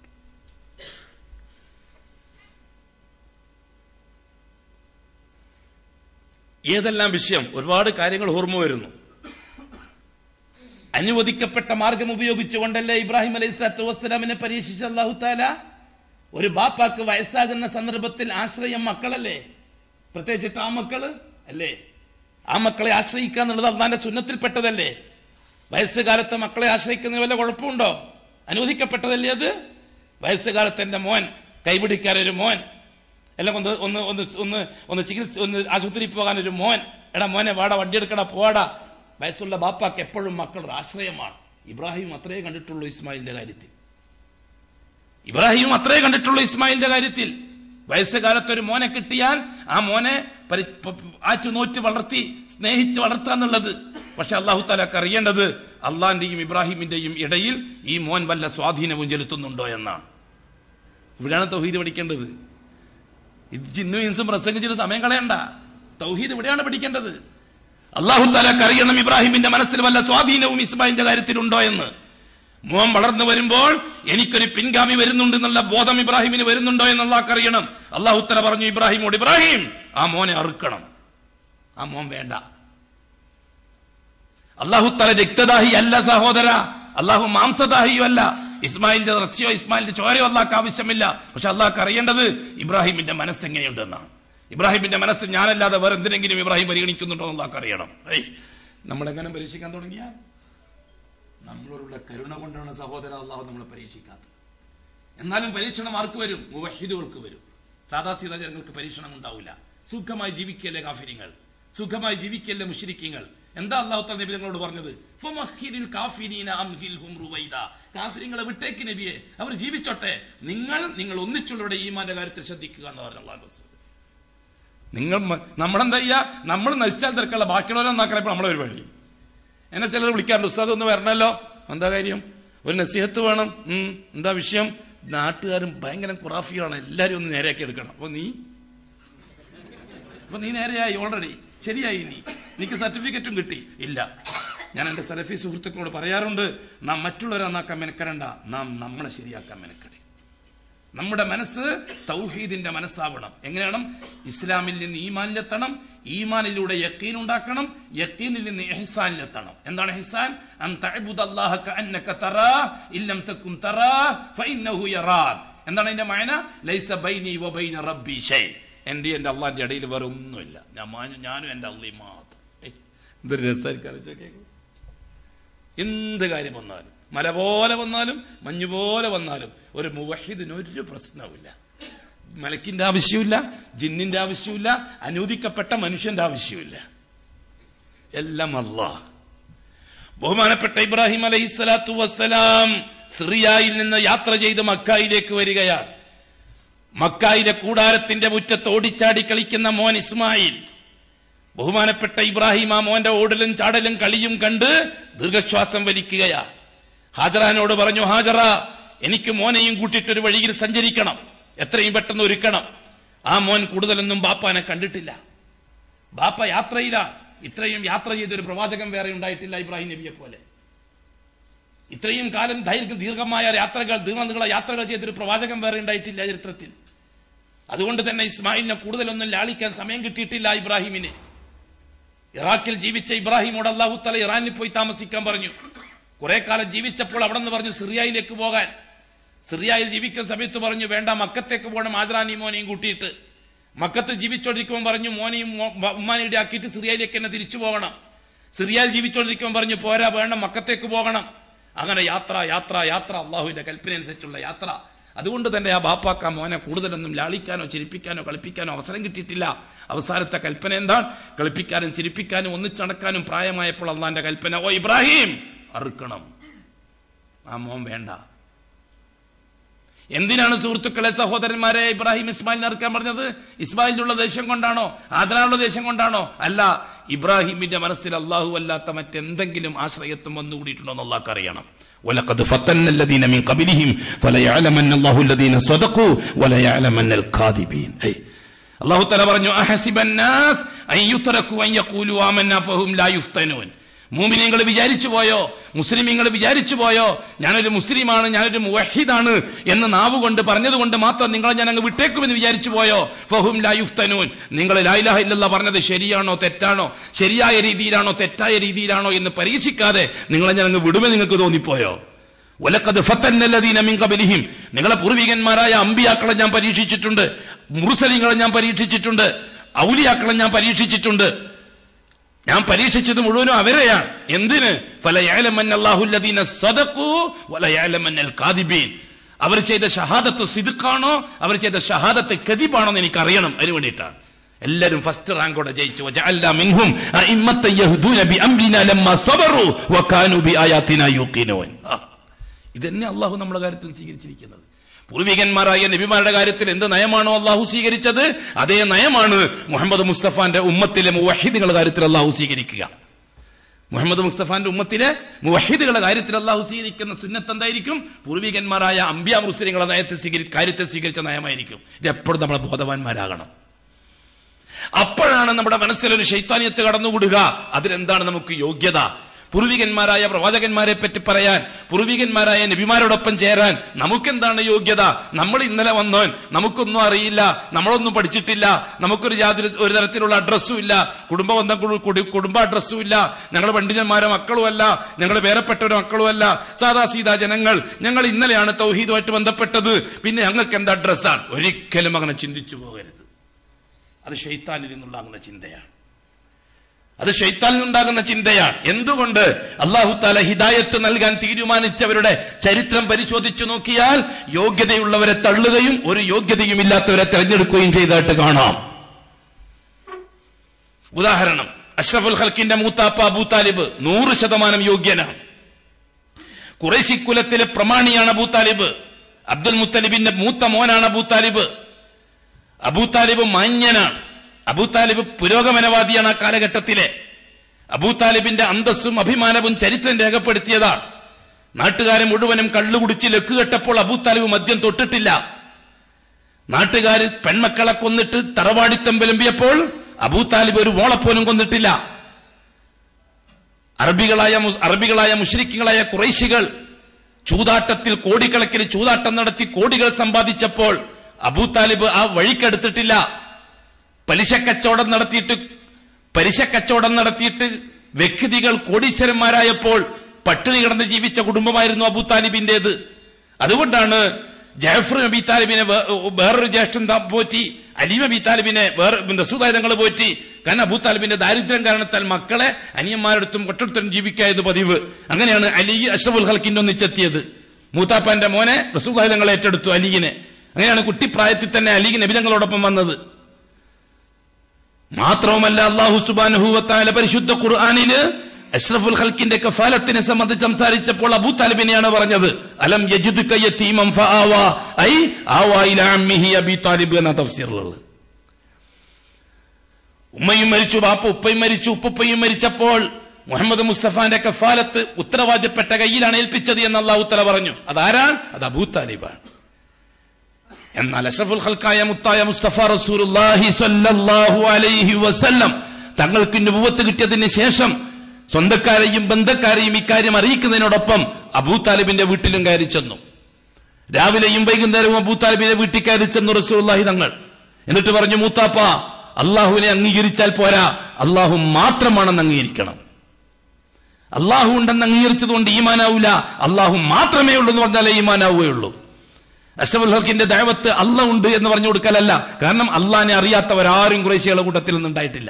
ഏതെല്ലാം വിഷയം ഒരുപാട് കാര്യങ്ങൾ ഓർമ്മ വരുന്നു അനുവദിക്കപ്പെട്ട മാർഗം ഉപയോഗിച്ചുകൊണ്ടല്ലേ ഇബ്രാഹിം അലൈഹി സ്വലാത്തു വസ്സലാമിനെ പരീക്ഷിച്ച അള്ളാഹു താല ഒരു ബാപ്പാക്ക് വയസ്സാകുന്ന സന്ദർഭത്തിൽ ആശ്രയം മക്കളല്ലേ പ്രത്യേകിച്ചിട്ട് ആ മക്കള് അല്ലേ ആ മക്കളെ ആശ്രയിക്കുക എന്നുള്ളത് അള്ളാന്റെ സുന്നത്തിൽപ്പെട്ടതല്ലേ വയസ്സുകാലത്ത് മക്കളെ ആശ്രയിക്കുന്നതിന് വല്ല കുഴപ്പമുണ്ടോ അനുവദിക്കപ്പെട്ടതല്ലേ അത് വയസ്സുകാലത്ത് എന്റെ മോൻ കൈപിടിക്കാൻ ഒരു മോൻ എല്ലാം ഒന്ന് ഒന്ന് ഒന്ന് ഒന്ന് ഒന്ന് ചികിത്സ ഒന്ന് ആശുപത്രിയിൽ പോകാൻ ഒരു മോൻ എടാ മോനെ വാടാ വണ്ടി എടുക്കടാ പോവാടാ വയസ്സുള്ള ബാപ്പാക്ക് എപ്പോഴും മക്കളുടെ ആശ്രയമാണ് ഇബ്രാഹിം അത്രേ കണ്ടിട്ടുള്ളൂ ഇസ്മായിലിന്റെ കാര്യത്തിൽ ഇബ്രാഹിം അത്രേ കണ്ടിട്ടുള്ളൂ ഇസ്മായിലിന്റെ കാര്യത്തിൽ വയസ്സുകാലത്ത് ഒരു മോനെ കിട്ടിയാൽ ആ മോനെ പരി- പ- ആറ്റുനോറ്റ് വളർത്തി സ്നേഹിച്ച് വളർത്തുക എന്നുള്ളത് പക്ഷെ അള്ളാഹു താലക്ക് അറിയേണ്ടത് അള്ളാന്റെയും ഇബ്രാഹിമിന്റെയും ഇടയിൽ ഈ മോൻ വല്ല സ്വാധീനവും ചെലുത്തുന്നുണ്ടോ എന്നാണ് ഇവിടെയാണ് തൗഹീദ് പഠിക്കേണ്ടത് ഇത് ജിന്നു ഇൻസും പ്രസംഗിച്ചിട്ട് സമയം കളയണ്ട തൗഹീദ് ഇവിടെയാണ് പഠിക്കേണ്ടത് അള്ളാഹു താലക്ക് അറിയണം ഇബ്രാഹിമിന്റെ മനസ്സിൽ വല്ല സ്വാധീനവും ഇസ്മായിലിന്റെ കാര്യത്തിലുണ്ടോ എന്ന് മോൻ വളർന്നു വരുമ്പോൾ എനിക്കൊരു പിൻഗാമി വരുന്നുണ്ട് എന്നുള്ള ബോധം ഇബ്രാഹിമിന് വരുന്നുണ്ടോ എന്ന് അള്ളാഹ് അറിയണം അള്ളാഹു തല പറഞ്ഞു ഇബ്രാഹിമോട് ഇബ്രാഹിം ആ മോനെ അറുക്കണം ആ മോൻ വേണ്ട അള്ളാഹു തല രക്തദാഹി അല്ല സഹോദര അള്ളാഹു മാംസദാഹിയോ അല്ല ഇസ്മായിലിന്റെ ഇറച്ചിയോ ഇസ്മായിലിന്റെ ചോരയോ അള്ളാഹ്ക്ക് ആവശ്യമില്ല പക്ഷെ അള്ളാഹ്ക്ക് അറിയേണ്ടത് ഇബ്രാഹിമിന്റെ മനസ്സ് എങ്ങനെയുണ്ട് എന്നാണ് ഇബ്രാഹിമിന്റെ മനസ്സ് ഞാനല്ലാതെ വേറെ എന്തിനെങ്കിലും ഇബ്രാഹിം പരിഗണിക്കുന്നുണ്ടോ എന്ന് അള്ളാഹ്ക്ക് അറിയണം ഏയ് നമ്മളെങ്ങനെ പരീക്ഷിക്കാൻ തുടങ്ങിയാൽ നമ്മളോടുള്ള കരുണ കൊണ്ടാണ് സഹോദര അള്ളാഹു നമ്മളെ പരീക്ഷിക്കാത്തത് എന്നാലും പരീക്ഷണം ആർക്ക് വരും മുവഹിദുകൾക്ക് വരും സാധാ സീതാ ജനങ്ങൾക്ക് പരീക്ഷണം ഉണ്ടാവില്ല സുഖമായി ജീവിക്കല്ലേ കാഫിരിങ്ങൾ സുഖമായി ജീവിക്കല്ലേ മുഷിരിക്കങ്ങൾ എന്താ അള്ളാഹു താല നബി നിങ്ങളോട് പറഞ്ഞത് ഫമഹിരിൽ കാഫിരീന അംഹിൽഹും റുവൈദ. കാഫിരിങ്ങളെ വിട്ടേക്ക് നബിയെ അവർ ജീവിച്ചോട്ടെ നിങ്ങൾ നിങ്ങൾ ഒന്നിച്ചുള്ളവരുടെ ഈമാന്റെ കാര്യത്തിൽ ശ്രദ്ധിക്കുക എന്ന് പറഞ്ഞു അള്ളാഹു റസൂൽ. നിങ്ങൾ മ- നമ്മളെന്താ ചെയ്യാ നമ്മൾ നശിച്ചാൽ തിരക്കുള്ള ബാക്കിയുള്ളവരെ നന്നാക്കാൻ ഇപ്പൊ നമ്മളെ പരിപാടി എന്നെ ചിലർ വിളിക്കാറുണ്ട് ഉസ്താദ് ഒന്ന് വരണല്ലോ എന്താ കാര്യം ഒരു നസീഹത്ത് വേണം ഉം, എന്താ വിഷയം നാട്ടുകാരും ഭയങ്കര ഖുറാഫിയാണ് എല്ലാരും ഒന്ന് നേരെയാക്കി എടുക്കണം അപ്പൊ നീ അപ്പൊ നീ നേരെയായി ഓൾറെഡി ശരിയായി നീ നിനക്ക് സർട്ടിഫിക്കറ്റും കിട്ടി ഇല്ല ഞാൻ എന്റെ സലഫി സുഹൃത്തുക്കളോട് പറയാറുണ്ട് നാം മറ്റുള്ളവരെ നന്നാക്കാൻ മെനക്കെടണ്ട നാം നമ്മളെ ശരിയാക്കാൻ മെനക്കെടേ നമ്മുടെ മനസ്സ് തൗഹീദിന്റെ മനസ്സാവണം എങ്ങനെയാണ് ഇസ്ലാമിൽ നിന്ന് ഈമാനിലെത്തണം ഈമാനിലൂടെ യക്കീൻ ഉണ്ടാക്കണം യക്കീനിൽ നിന്ന് എഹ്സാനിലെത്തണം എന്താണ് എഹ്സാൻ അൻ തഅബുദല്ലാഹ കഅന്നക തറാഹ് ഇല്ലം തകുൻ തറാഹ് ഫഇന്നഹു യറാക് എന്താണ് അതിന്റെ മഅന ലൈസ ബൈനി വബൈന റബ്ബി ഷൈ എന്റെ എന്റെ അള്ളാന്റെ ഇടയിൽ വേറെ ഒന്നുമില്ല ഞാൻ മാ- ഞാനും എന്റെ അള്ളി മാത്രം ഏയ്. എന്തൊരു രസമായിരിക്കും ആലോചിച്ച് നോക്കിയേ. എന്ത് കാര്യം വന്നാലും മല പോലെ വന്നാലും മഞ്ഞു പോലെ വന്നാലും ഒരു മുവഹിദിന് ഒരു പ്രശ്നവുമില്ല മലക്കിന്റെ ആവശ്യമില്ല ജിന്നിന്റെ ആവശ്യമില്ല അനുവദിക്കപ്പെട്ട മനുഷ്യന്റെ ആവശ്യമില്ല എല്ലാം അള്ളാഹ് ബഹുമാനപ്പെട്ട ഇബ്രാഹിം അലൈഹി സ്വലാത്തു വസ്സലാം സിറിയയിൽ നിന്ന് യാത്ര ചെയ്ത് മക്കായിലേക്ക് വരികയാണ് മക്കായിലെ കൂടാരത്തിന്റെ മുറ്റത്ത് ഓടിച്ചാടി കളിക്കുന്ന മോൻ ഇസ്മായിൽ ബഹുമാനപ്പെട്ട ഇബ്രാഹിം ആ മോന്റെ ഓടലും ചാടലും കളിയും കണ്ട് ദീർഘശ്വാസം വലിക്കുകയാ ഹാജറാനോട് പറഞ്ഞു ഹാജറ എനിക്ക് മോനെയും കൂട്ടിയിട്ടൊരു വഴിയിൽ സഞ്ചരിക്കണം എത്രയും പെട്ടെന്ന് ഒരുക്കണം ആ മോൻ കൂടുതലൊന്നും ബാപ്പാനെ കണ്ടിട്ടില്ല ബാപ്പ യാത്രയിലാണ് ഇത്രയും യാത്ര ചെയ്തൊരു പ്രവാചകൻ വേറെ ഉണ്ടായിട്ടില്ല ഇബ്രാഹിം നബിയെ പോലെ ഇത്രയും കാലം ദൈർഘ്യ ദീർഘമായ യാത്രകൾ ദീർഘ യാത്രകൾ ചെയ്തൊരു പ്രവാചകൻ വേറെ ഉണ്ടായിട്ടില്ല ചരിത്രത്തിൽ അതുകൊണ്ട് തന്നെ ഇസ്മായിലിനെ കൂടുതലൊന്നും ലാളിക്കാൻ സമയം കിട്ടിയിട്ടില്ല ഇബ്രാഹിമിന് ഇറാഖിൽ ജീവിച്ച ഇബ്രാഹിമോട് അള്ളാഹു തല ഇറാനിൽ പോയി താമസിക്കാൻ പറഞ്ഞു കുറെ കാലം ജീവിച്ചപ്പോൾ അവിടെ നിന്ന് പറഞ്ഞു സിറിയയിലേക്ക് പോകാൻ സിറിയയിൽ ജീവിക്കുന്ന സമയത്ത് പറഞ്ഞു വേണ്ട മക്കത്തേക്ക് പോകണം ആദ്രാനി മോനെയും കൂട്ടിയിട്ട് മക്കത്ത് ജീവിച്ചോണ്ടിരിക്കുമ്പോൾ പറഞ്ഞു മോനെയും മോ- ബ- ഉമ്മാനെയും ആക്കിയിട്ട് സിറിയയിലേക്ക് തന്നെ തിരിച്ചു പോകണം സിറിയയിൽ ജീവിച്ചോണ്ടിരിക്കുമ്പോൾ പറഞ്ഞു പോരാ വേണം മക്കത്തേക്ക് പോകണം അങ്ങനെ യാത്ര യാത്ര യാത്ര അള്ളാഹുവിന്റെ കൽപ്പന അനുസരിച്ചുള്ള യാത്ര അതുകൊണ്ട് തന്നെ ആ ബാപ്പാക്ക മോനെ കൂടുതലൊന്നും ലാളിക്കാനോ ചിരിപ്പിക്കാനോ കളിപ്പിക്കാനോ അവസരം കിട്ടിയിട്ടില്ല അവസാനത്തെ കൽപ്പന എന്താണ് കളിപ്പിക്കാനും ചിരിപ്പിക്കാനും ഒന്നിച്ചടക്കാനും പ്രായമായപ്പോൾ അള്ളാന്റെ കൽപ്പന ഓ ഇബ്രാഹിം അറുക്കണം ആ മോൻ വേണ്ട എന്തിനാണ് സുഹൃത്തുക്കളെ സഹോദരന്മാരെ ഇബ്രാഹിം ഇസ്മായിലിനെ ഇറക്കാൻ പറഞ്ഞത് ഇസ്മായിലിനുള്ള ദേഷ്യം കൊണ്ടാണോ ആദരാനുള്ള ദേഷ്യം കൊണ്ടാണോ അല്ല ഇബ്രാഹിമിന്റെ മനസ്സിൽ അള്ളാഹു അല്ലാത്ത മറ്റെന്തെങ്കിലും ആശ്രയത്വം വന്നുകൂടിയിട്ടുണ്ടോ എന്ന് അള്ളാഹ് അറിയണം ولقد فتنا الذين من قبلهم فليعلمن الله الذين صدقوا وليعلمن الكاذبين أي അള്ളാഹു തല പറഞ്ഞു അഹസിബൻ നാസ് അൻ യുത്രകു അൻ യഖൂലു ആമന്നാ ഫഹും ലാ യുഫ്തനൂൻ മൂമിനീങ്ങൾ വിചാരിച്ചു പോയോ മുസ്ലിമീങ്ങൾ വിചാരിച്ചു പോയോ ഞാനൊരു മുസ്ലിമാണ് ഞാനൊരു മുവഹിദാണ് എന്ന് നാവ് കൊണ്ട് പറഞ്ഞതുകൊണ്ട് മാത്രം നിങ്ങളെ ഞാൻ അങ്ങ് വിട്ടേക്കുമെന്ന് വിചാരിച്ചു പോയോ ഫഹും ലാ യുഫ്തനൂൻ നിങ്ങൾ ലായിലാഹ ഇല്ലല്ലാ പറഞ്ഞത് ശരിയാണോ തെറ്റാണോ ശരിയായ രീതിയിലാണോ തെറ്റായ രീതിയിലാണോ എന്ന് പരീക്ഷിക്കാതെ നിങ്ങളെ ഞാൻ അങ്ങ് വിടുമെന്ന് നിങ്ങൾക്ക് തോന്നിപ്പോയോ ഒലക്കത് ഫത്തന്നല്ലദീന മിൻ ഖബലിഹിം നിങ്ങളെ പൂർവികന്മാരായ അമ്പിയാക്കളെ ഞാൻ പരീക്ഷിച്ചിട്ടുണ്ട് മുറുസലിങ്ങളെ ഞാൻ പരീക്ഷിച്ചിട്ടുണ്ട് ഔലിയാക്കളെ ഞാൻ പരീക്ഷിച്ചിട്ടുണ്ട് ഞാൻ പരീക്ഷിച്ചത് മുഴുവനും അവരെയാണ് എന്തിന് ഫലയാലമന്നല്ലാഹുല്ലദീന സദഖു വലയാലമന്നൽ കാദിബീൻ അവർ ചെയ്ത ഷഹാദത്ത് സിദ്ഖാണോ അവർ ചെയ്ത ഷഹാദത്ത് കദിബാണോ എന്ന് എനിക്ക് അറിയണം അതിന് വേണ്ടിയിട്ടാണ് എല്ലാരും ഫസ്റ്റ് റാങ്കോടെ ജയിച്ചു വജഅൽനാ മിൻഹും അഇമ്മത്തൻ യഹ്ദൂന ബിഅംരിനാ ലമ്മാ സബറു വകാനൂ ബിആയാതിനാ യൂഖിനൂൻ ആ. ഇതന്നെ അള്ളാഹു നമ്മുടെ കാര്യത്തിൽ സ്വീകരിച്ചിരിക്കുന്നത് പൂർവികന്മാരായ നബിമാരുടെ കാര്യത്തിൽ എന്ത് നയമാണോ അള്ളാഹു സ്വീകരിച്ചത് അതേ നയമാണ് മുഹമ്മദ് മുസ്തഫാന്റെ ഉമ്മത്തിലെ മുവഹിദുകളുടെ കാര്യത്തിൽ അള്ളാഹു സ്വീകരിക്കുക മുഹമ്മദ് മുസ്തഫാന്റെ ഉമ്മത്തിലെ മുവഹിദുകളുടെ കാര്യത്തിൽ അള്ളാഹു സ്വീകരിക്കുന്ന സുന്നത്ത് എന്തായിരിക്കും പൂർവികന്മാരായ അമ്പിയ മുസ്ലിങ്ങളെ നയത്തെ സ്വീകരി കാര്യത്തെ സ്വീകരിച്ച നയമായിരിക്കും ഇത് എപ്പോഴും നമ്മളെ ബോധവാന്മാരാകണം അപ്പോഴാണ് നമ്മുടെ മനസ്സിൽ ഒരു ശൈത്താനിയത്ത് കടന്നുകൂടുക അതിലെന്താണ് നമുക്ക് യോഗ്യത പൂർവികന്മാരായ പ്രവാചകന്മാരെ പറ്റി പറയാൻ പൂർവികന്മാരായ നബിമാരോടൊപ്പം ചേരാൻ നമുക്കെന്താണ് യോഗ്യത നമ്മൾ ഇന്നലെ വന്നോൻ നമുക്കൊന്നും അറിയില്ല നമ്മളൊന്നും പഠിച്ചിട്ടില്ല നമുക്കൊരു യാതൊരു ഒരു തരത്തിലുള്ള അഡ്രസ്സും ഇല്ല കുടുംബ ബന്ധം കുടു- കുടു- കുടുംബ അഡ്രസ്സും ഇല്ല ഞങ്ങൾ പണ്ഡിതന്മാരെ മക്കളുമല്ല ഞങ്ങൾ വേറെപ്പെട്ടവരെ മക്കളുമല്ല സാദാ സീതാ ജനങ്ങൾ ഞങ്ങൾ ഇന്നലെയാണ് തൗഹീദുമായിട്ട് ബന്ധപ്പെട്ടത് പിന്നെ ഞങ്ങൾക്ക് എന്താ അഡ്രസ്സാണ് ഒരിക്കലും അങ്ങനെ ചിന്തിച്ചു പോകരുത് അത് ഷെയ്ത്താനിൽ നിന്നുണ്ടാകുന്ന ചിന്തയാണ് അത് ഷെയ്ത്താനിൽ നിന്നുണ്ടാകുന്ന ചിന്തയാണ് എന്തുകൊണ്ട് അള്ളാഹു താല ഹിദായത്ത് നൽകാൻ തീരുമാനിച്ചവരുടെ ചരിത്രം പരിശോധിച്ചു നോക്കിയാൽ യോഗ്യതയുള്ളവരെ തള്ളുകയും ഒരു യോഗ്യതയും ഇല്ലാത്തവരെ തെരഞ്ഞെടുക്കുകയും ചെയ്തതായിട്ട് കാണാം ഉദാഹരണം അഷ്റഫുൽ ഹൽക്കിന്റെ മൂത്താപ്പ അബൂ താലിബ് നൂറ് ശതമാനം യോഗ്യനാണ് കുറേശി കുലത്തിലെ പ്രമാണിയാണ് അബൂ താലിബ് അബ്ദുൽ മുത്തലിബിന്റെ മൂത്ത മോനാണ് അബൂ താലിബ് അബൂ താലിബ് മാന്യനാണ് അബൂ താലിബ് പുരോഗമനവാദിയാണ് ആ കാലഘട്ടത്തിലെ അബൂ താലിബിന്റെ അന്തസ്സും അഭിമാനവും ചരിത്രം രേഖപ്പെടുത്തിയതാണ് നാട്ടുകാരെ മുഴുവനും കള്ളുകുടിച്ച് ലക്കുകെട്ടപ്പോൾ അബൂ താലിബ് മദ്യം തൊട്ടിട്ടില്ല നാട്ടുകാര് പെൺമക്കളെ കൊന്നിട്ട് തറവാടിത്തം വിളമ്പിയപ്പോൾ അബൂ താലിബ് ഒരു മോളപ്പോലും കൊന്നിട്ടില്ല അറബികളായ മുസ്- അറബികളായ മുഷ്രിക്കുകളായ കുറേശികൾ ചൂതാട്ടത്തിൽ കോടിക്കണക്കിന് ചൂതാട്ടം നടത്തി കോടികൾ സമ്പാദിച്ചപ്പോൾ അബൂ താലിബ് ആ വഴിക്കെടുത്തിട്ടില്ല പലിശ കച്ചവടം നടത്തിയിട്ട് പലിശ കച്ചവടം നടത്തിയിട്ട് വ്യക്തികൾ കോടീശ്വരന്മാരായപ്പോൾ പട്ടിണി കിടന്ന് ജീവിച്ച കുടുംബമായിരുന്നു അബൂ താലിബിന്റേത് അതുകൊണ്ടാണ് ജയഫർ നബി താലിബിനെ വേ- വേറൊരു ജ്യേഷ്ഠൻ ത- പോറ്റി അലീമ ബി താലിബിനെ വേറെ റസൂദായുധങ്ങൾ പോറ്റി കാരണം അബൂ താലിബിന്റെ ദാരിദ്ര്യം കാരണത്താൽ മക്കളെ അനിയന്മാരടുത്തും ഒട്ടടുത്തും ജീവിക്കായത് പതിവ് അങ്ങനെയാണ് അലി അഷ്റഫുൽ ഹൽക്കിന്റെ ഒന്നിച്ചെത്തിയത് മൂത്താപ്പാന്റെ മോനെ റസൂദായുധങ്ങൾ ഏറ്റെടുത്തു അലിഗിനെ അങ്ങനെയാണ് കുട്ടിപ്രായത്തിൽ തന്നെ അലിഗ് നബിതങ്ങളോടൊപ്പം വന്നത് മാത്രവുമല്ല അള്ളാഹു സുബാനുഹൂവത്തായ പരിശുദ്ധ ഖുർആാനില് അഷ്റഫുൽ ഹൽക്കിന്റെ കഫാലത്തിനെ സംബന്ധിച്ച് സംസാരിച്ചപ്പോൾ അബൂ താലിബിനെയാണ് പറഞ്ഞത് അലം യജിദ് കയ്യത്തീമം ഫആവാ ഐ ആവാ ഇലാ അമ്മിഹി അബി താലിബ് എന്ന തഫ്സീറിലുള്ളത് ഉമ്മയും മരിച്ചു ബാപ്പ ഉപ്പയും മരിച്ചു ഉപ്പയും മരിച്ചപ്പോൾ മുഹമ്മദ് മുസ്തഫാന്റെ കഫാലത്ത് ഉത്തരവാദ്യപ്പെട്ട കയ്യിലാണ് ഏൽപ്പിച്ചത് എന്ന് അള്ളാഹു തല പറഞ്ഞു അതാരാണ് അത് അബൂ താലിബാണ് എന്നാൽ അഷഫുൽ ഖൽക്കായ മുത്തായ മുസ്തഫ റസൂലുള്ളാഹി സ്വല്ലല്ലാഹു അലൈഹി വസല്ലം തങ്ങൾക്ക് നുബുവത്ത് കിട്ടിയതിന് ശേഷം സ്വന്തക്കാരെയും ബന്ധക്കാരെയും ഇക്കാര്യം അറിയിക്കുന്നതിനോടൊപ്പം അബൂ താലിബിന്റെ വീട്ടിലും കയറി ചെന്നു രാവിലെയും വൈകുന്നേരവും അബൂ താലിബിന്റെ വീട്ടിൽ കയറി ചെന്നു റസൂലുള്ളാഹി തങ്ങൾ എന്നിട്ട് പറഞ്ഞു മൂത്താപ്പ അള്ളാഹുവിനെ അംഗീകരിച്ചാൽ പോരാ അള്ളാഹു മാത്രമാണെന്ന് അംഗീകരിക്കണം അള്ളാഹു ഉണ്ടെന്ന് അംഗീകരിച്ചതുകൊണ്ട് ഈമാനാവൂല അള്ളാഹു മാത്രമേ ഉള്ളൂ എന്ന് പറഞ്ഞാലേ ഈമാനാവുകയുള്ളൂ അഷ്റഫുൽ ഹക്കിന്റെ ദൈവത്ത് അല്ല ഉണ്ട് എന്ന് പറഞ്ഞു കൊടുക്കലല്ല കാരണം അള്ളാഹിനെ അറിയാത്തവരാരും കുറേശ്ശികളുടെ കൂട്ടത്തിൽ നിന്നുണ്ടായിട്ടില്ല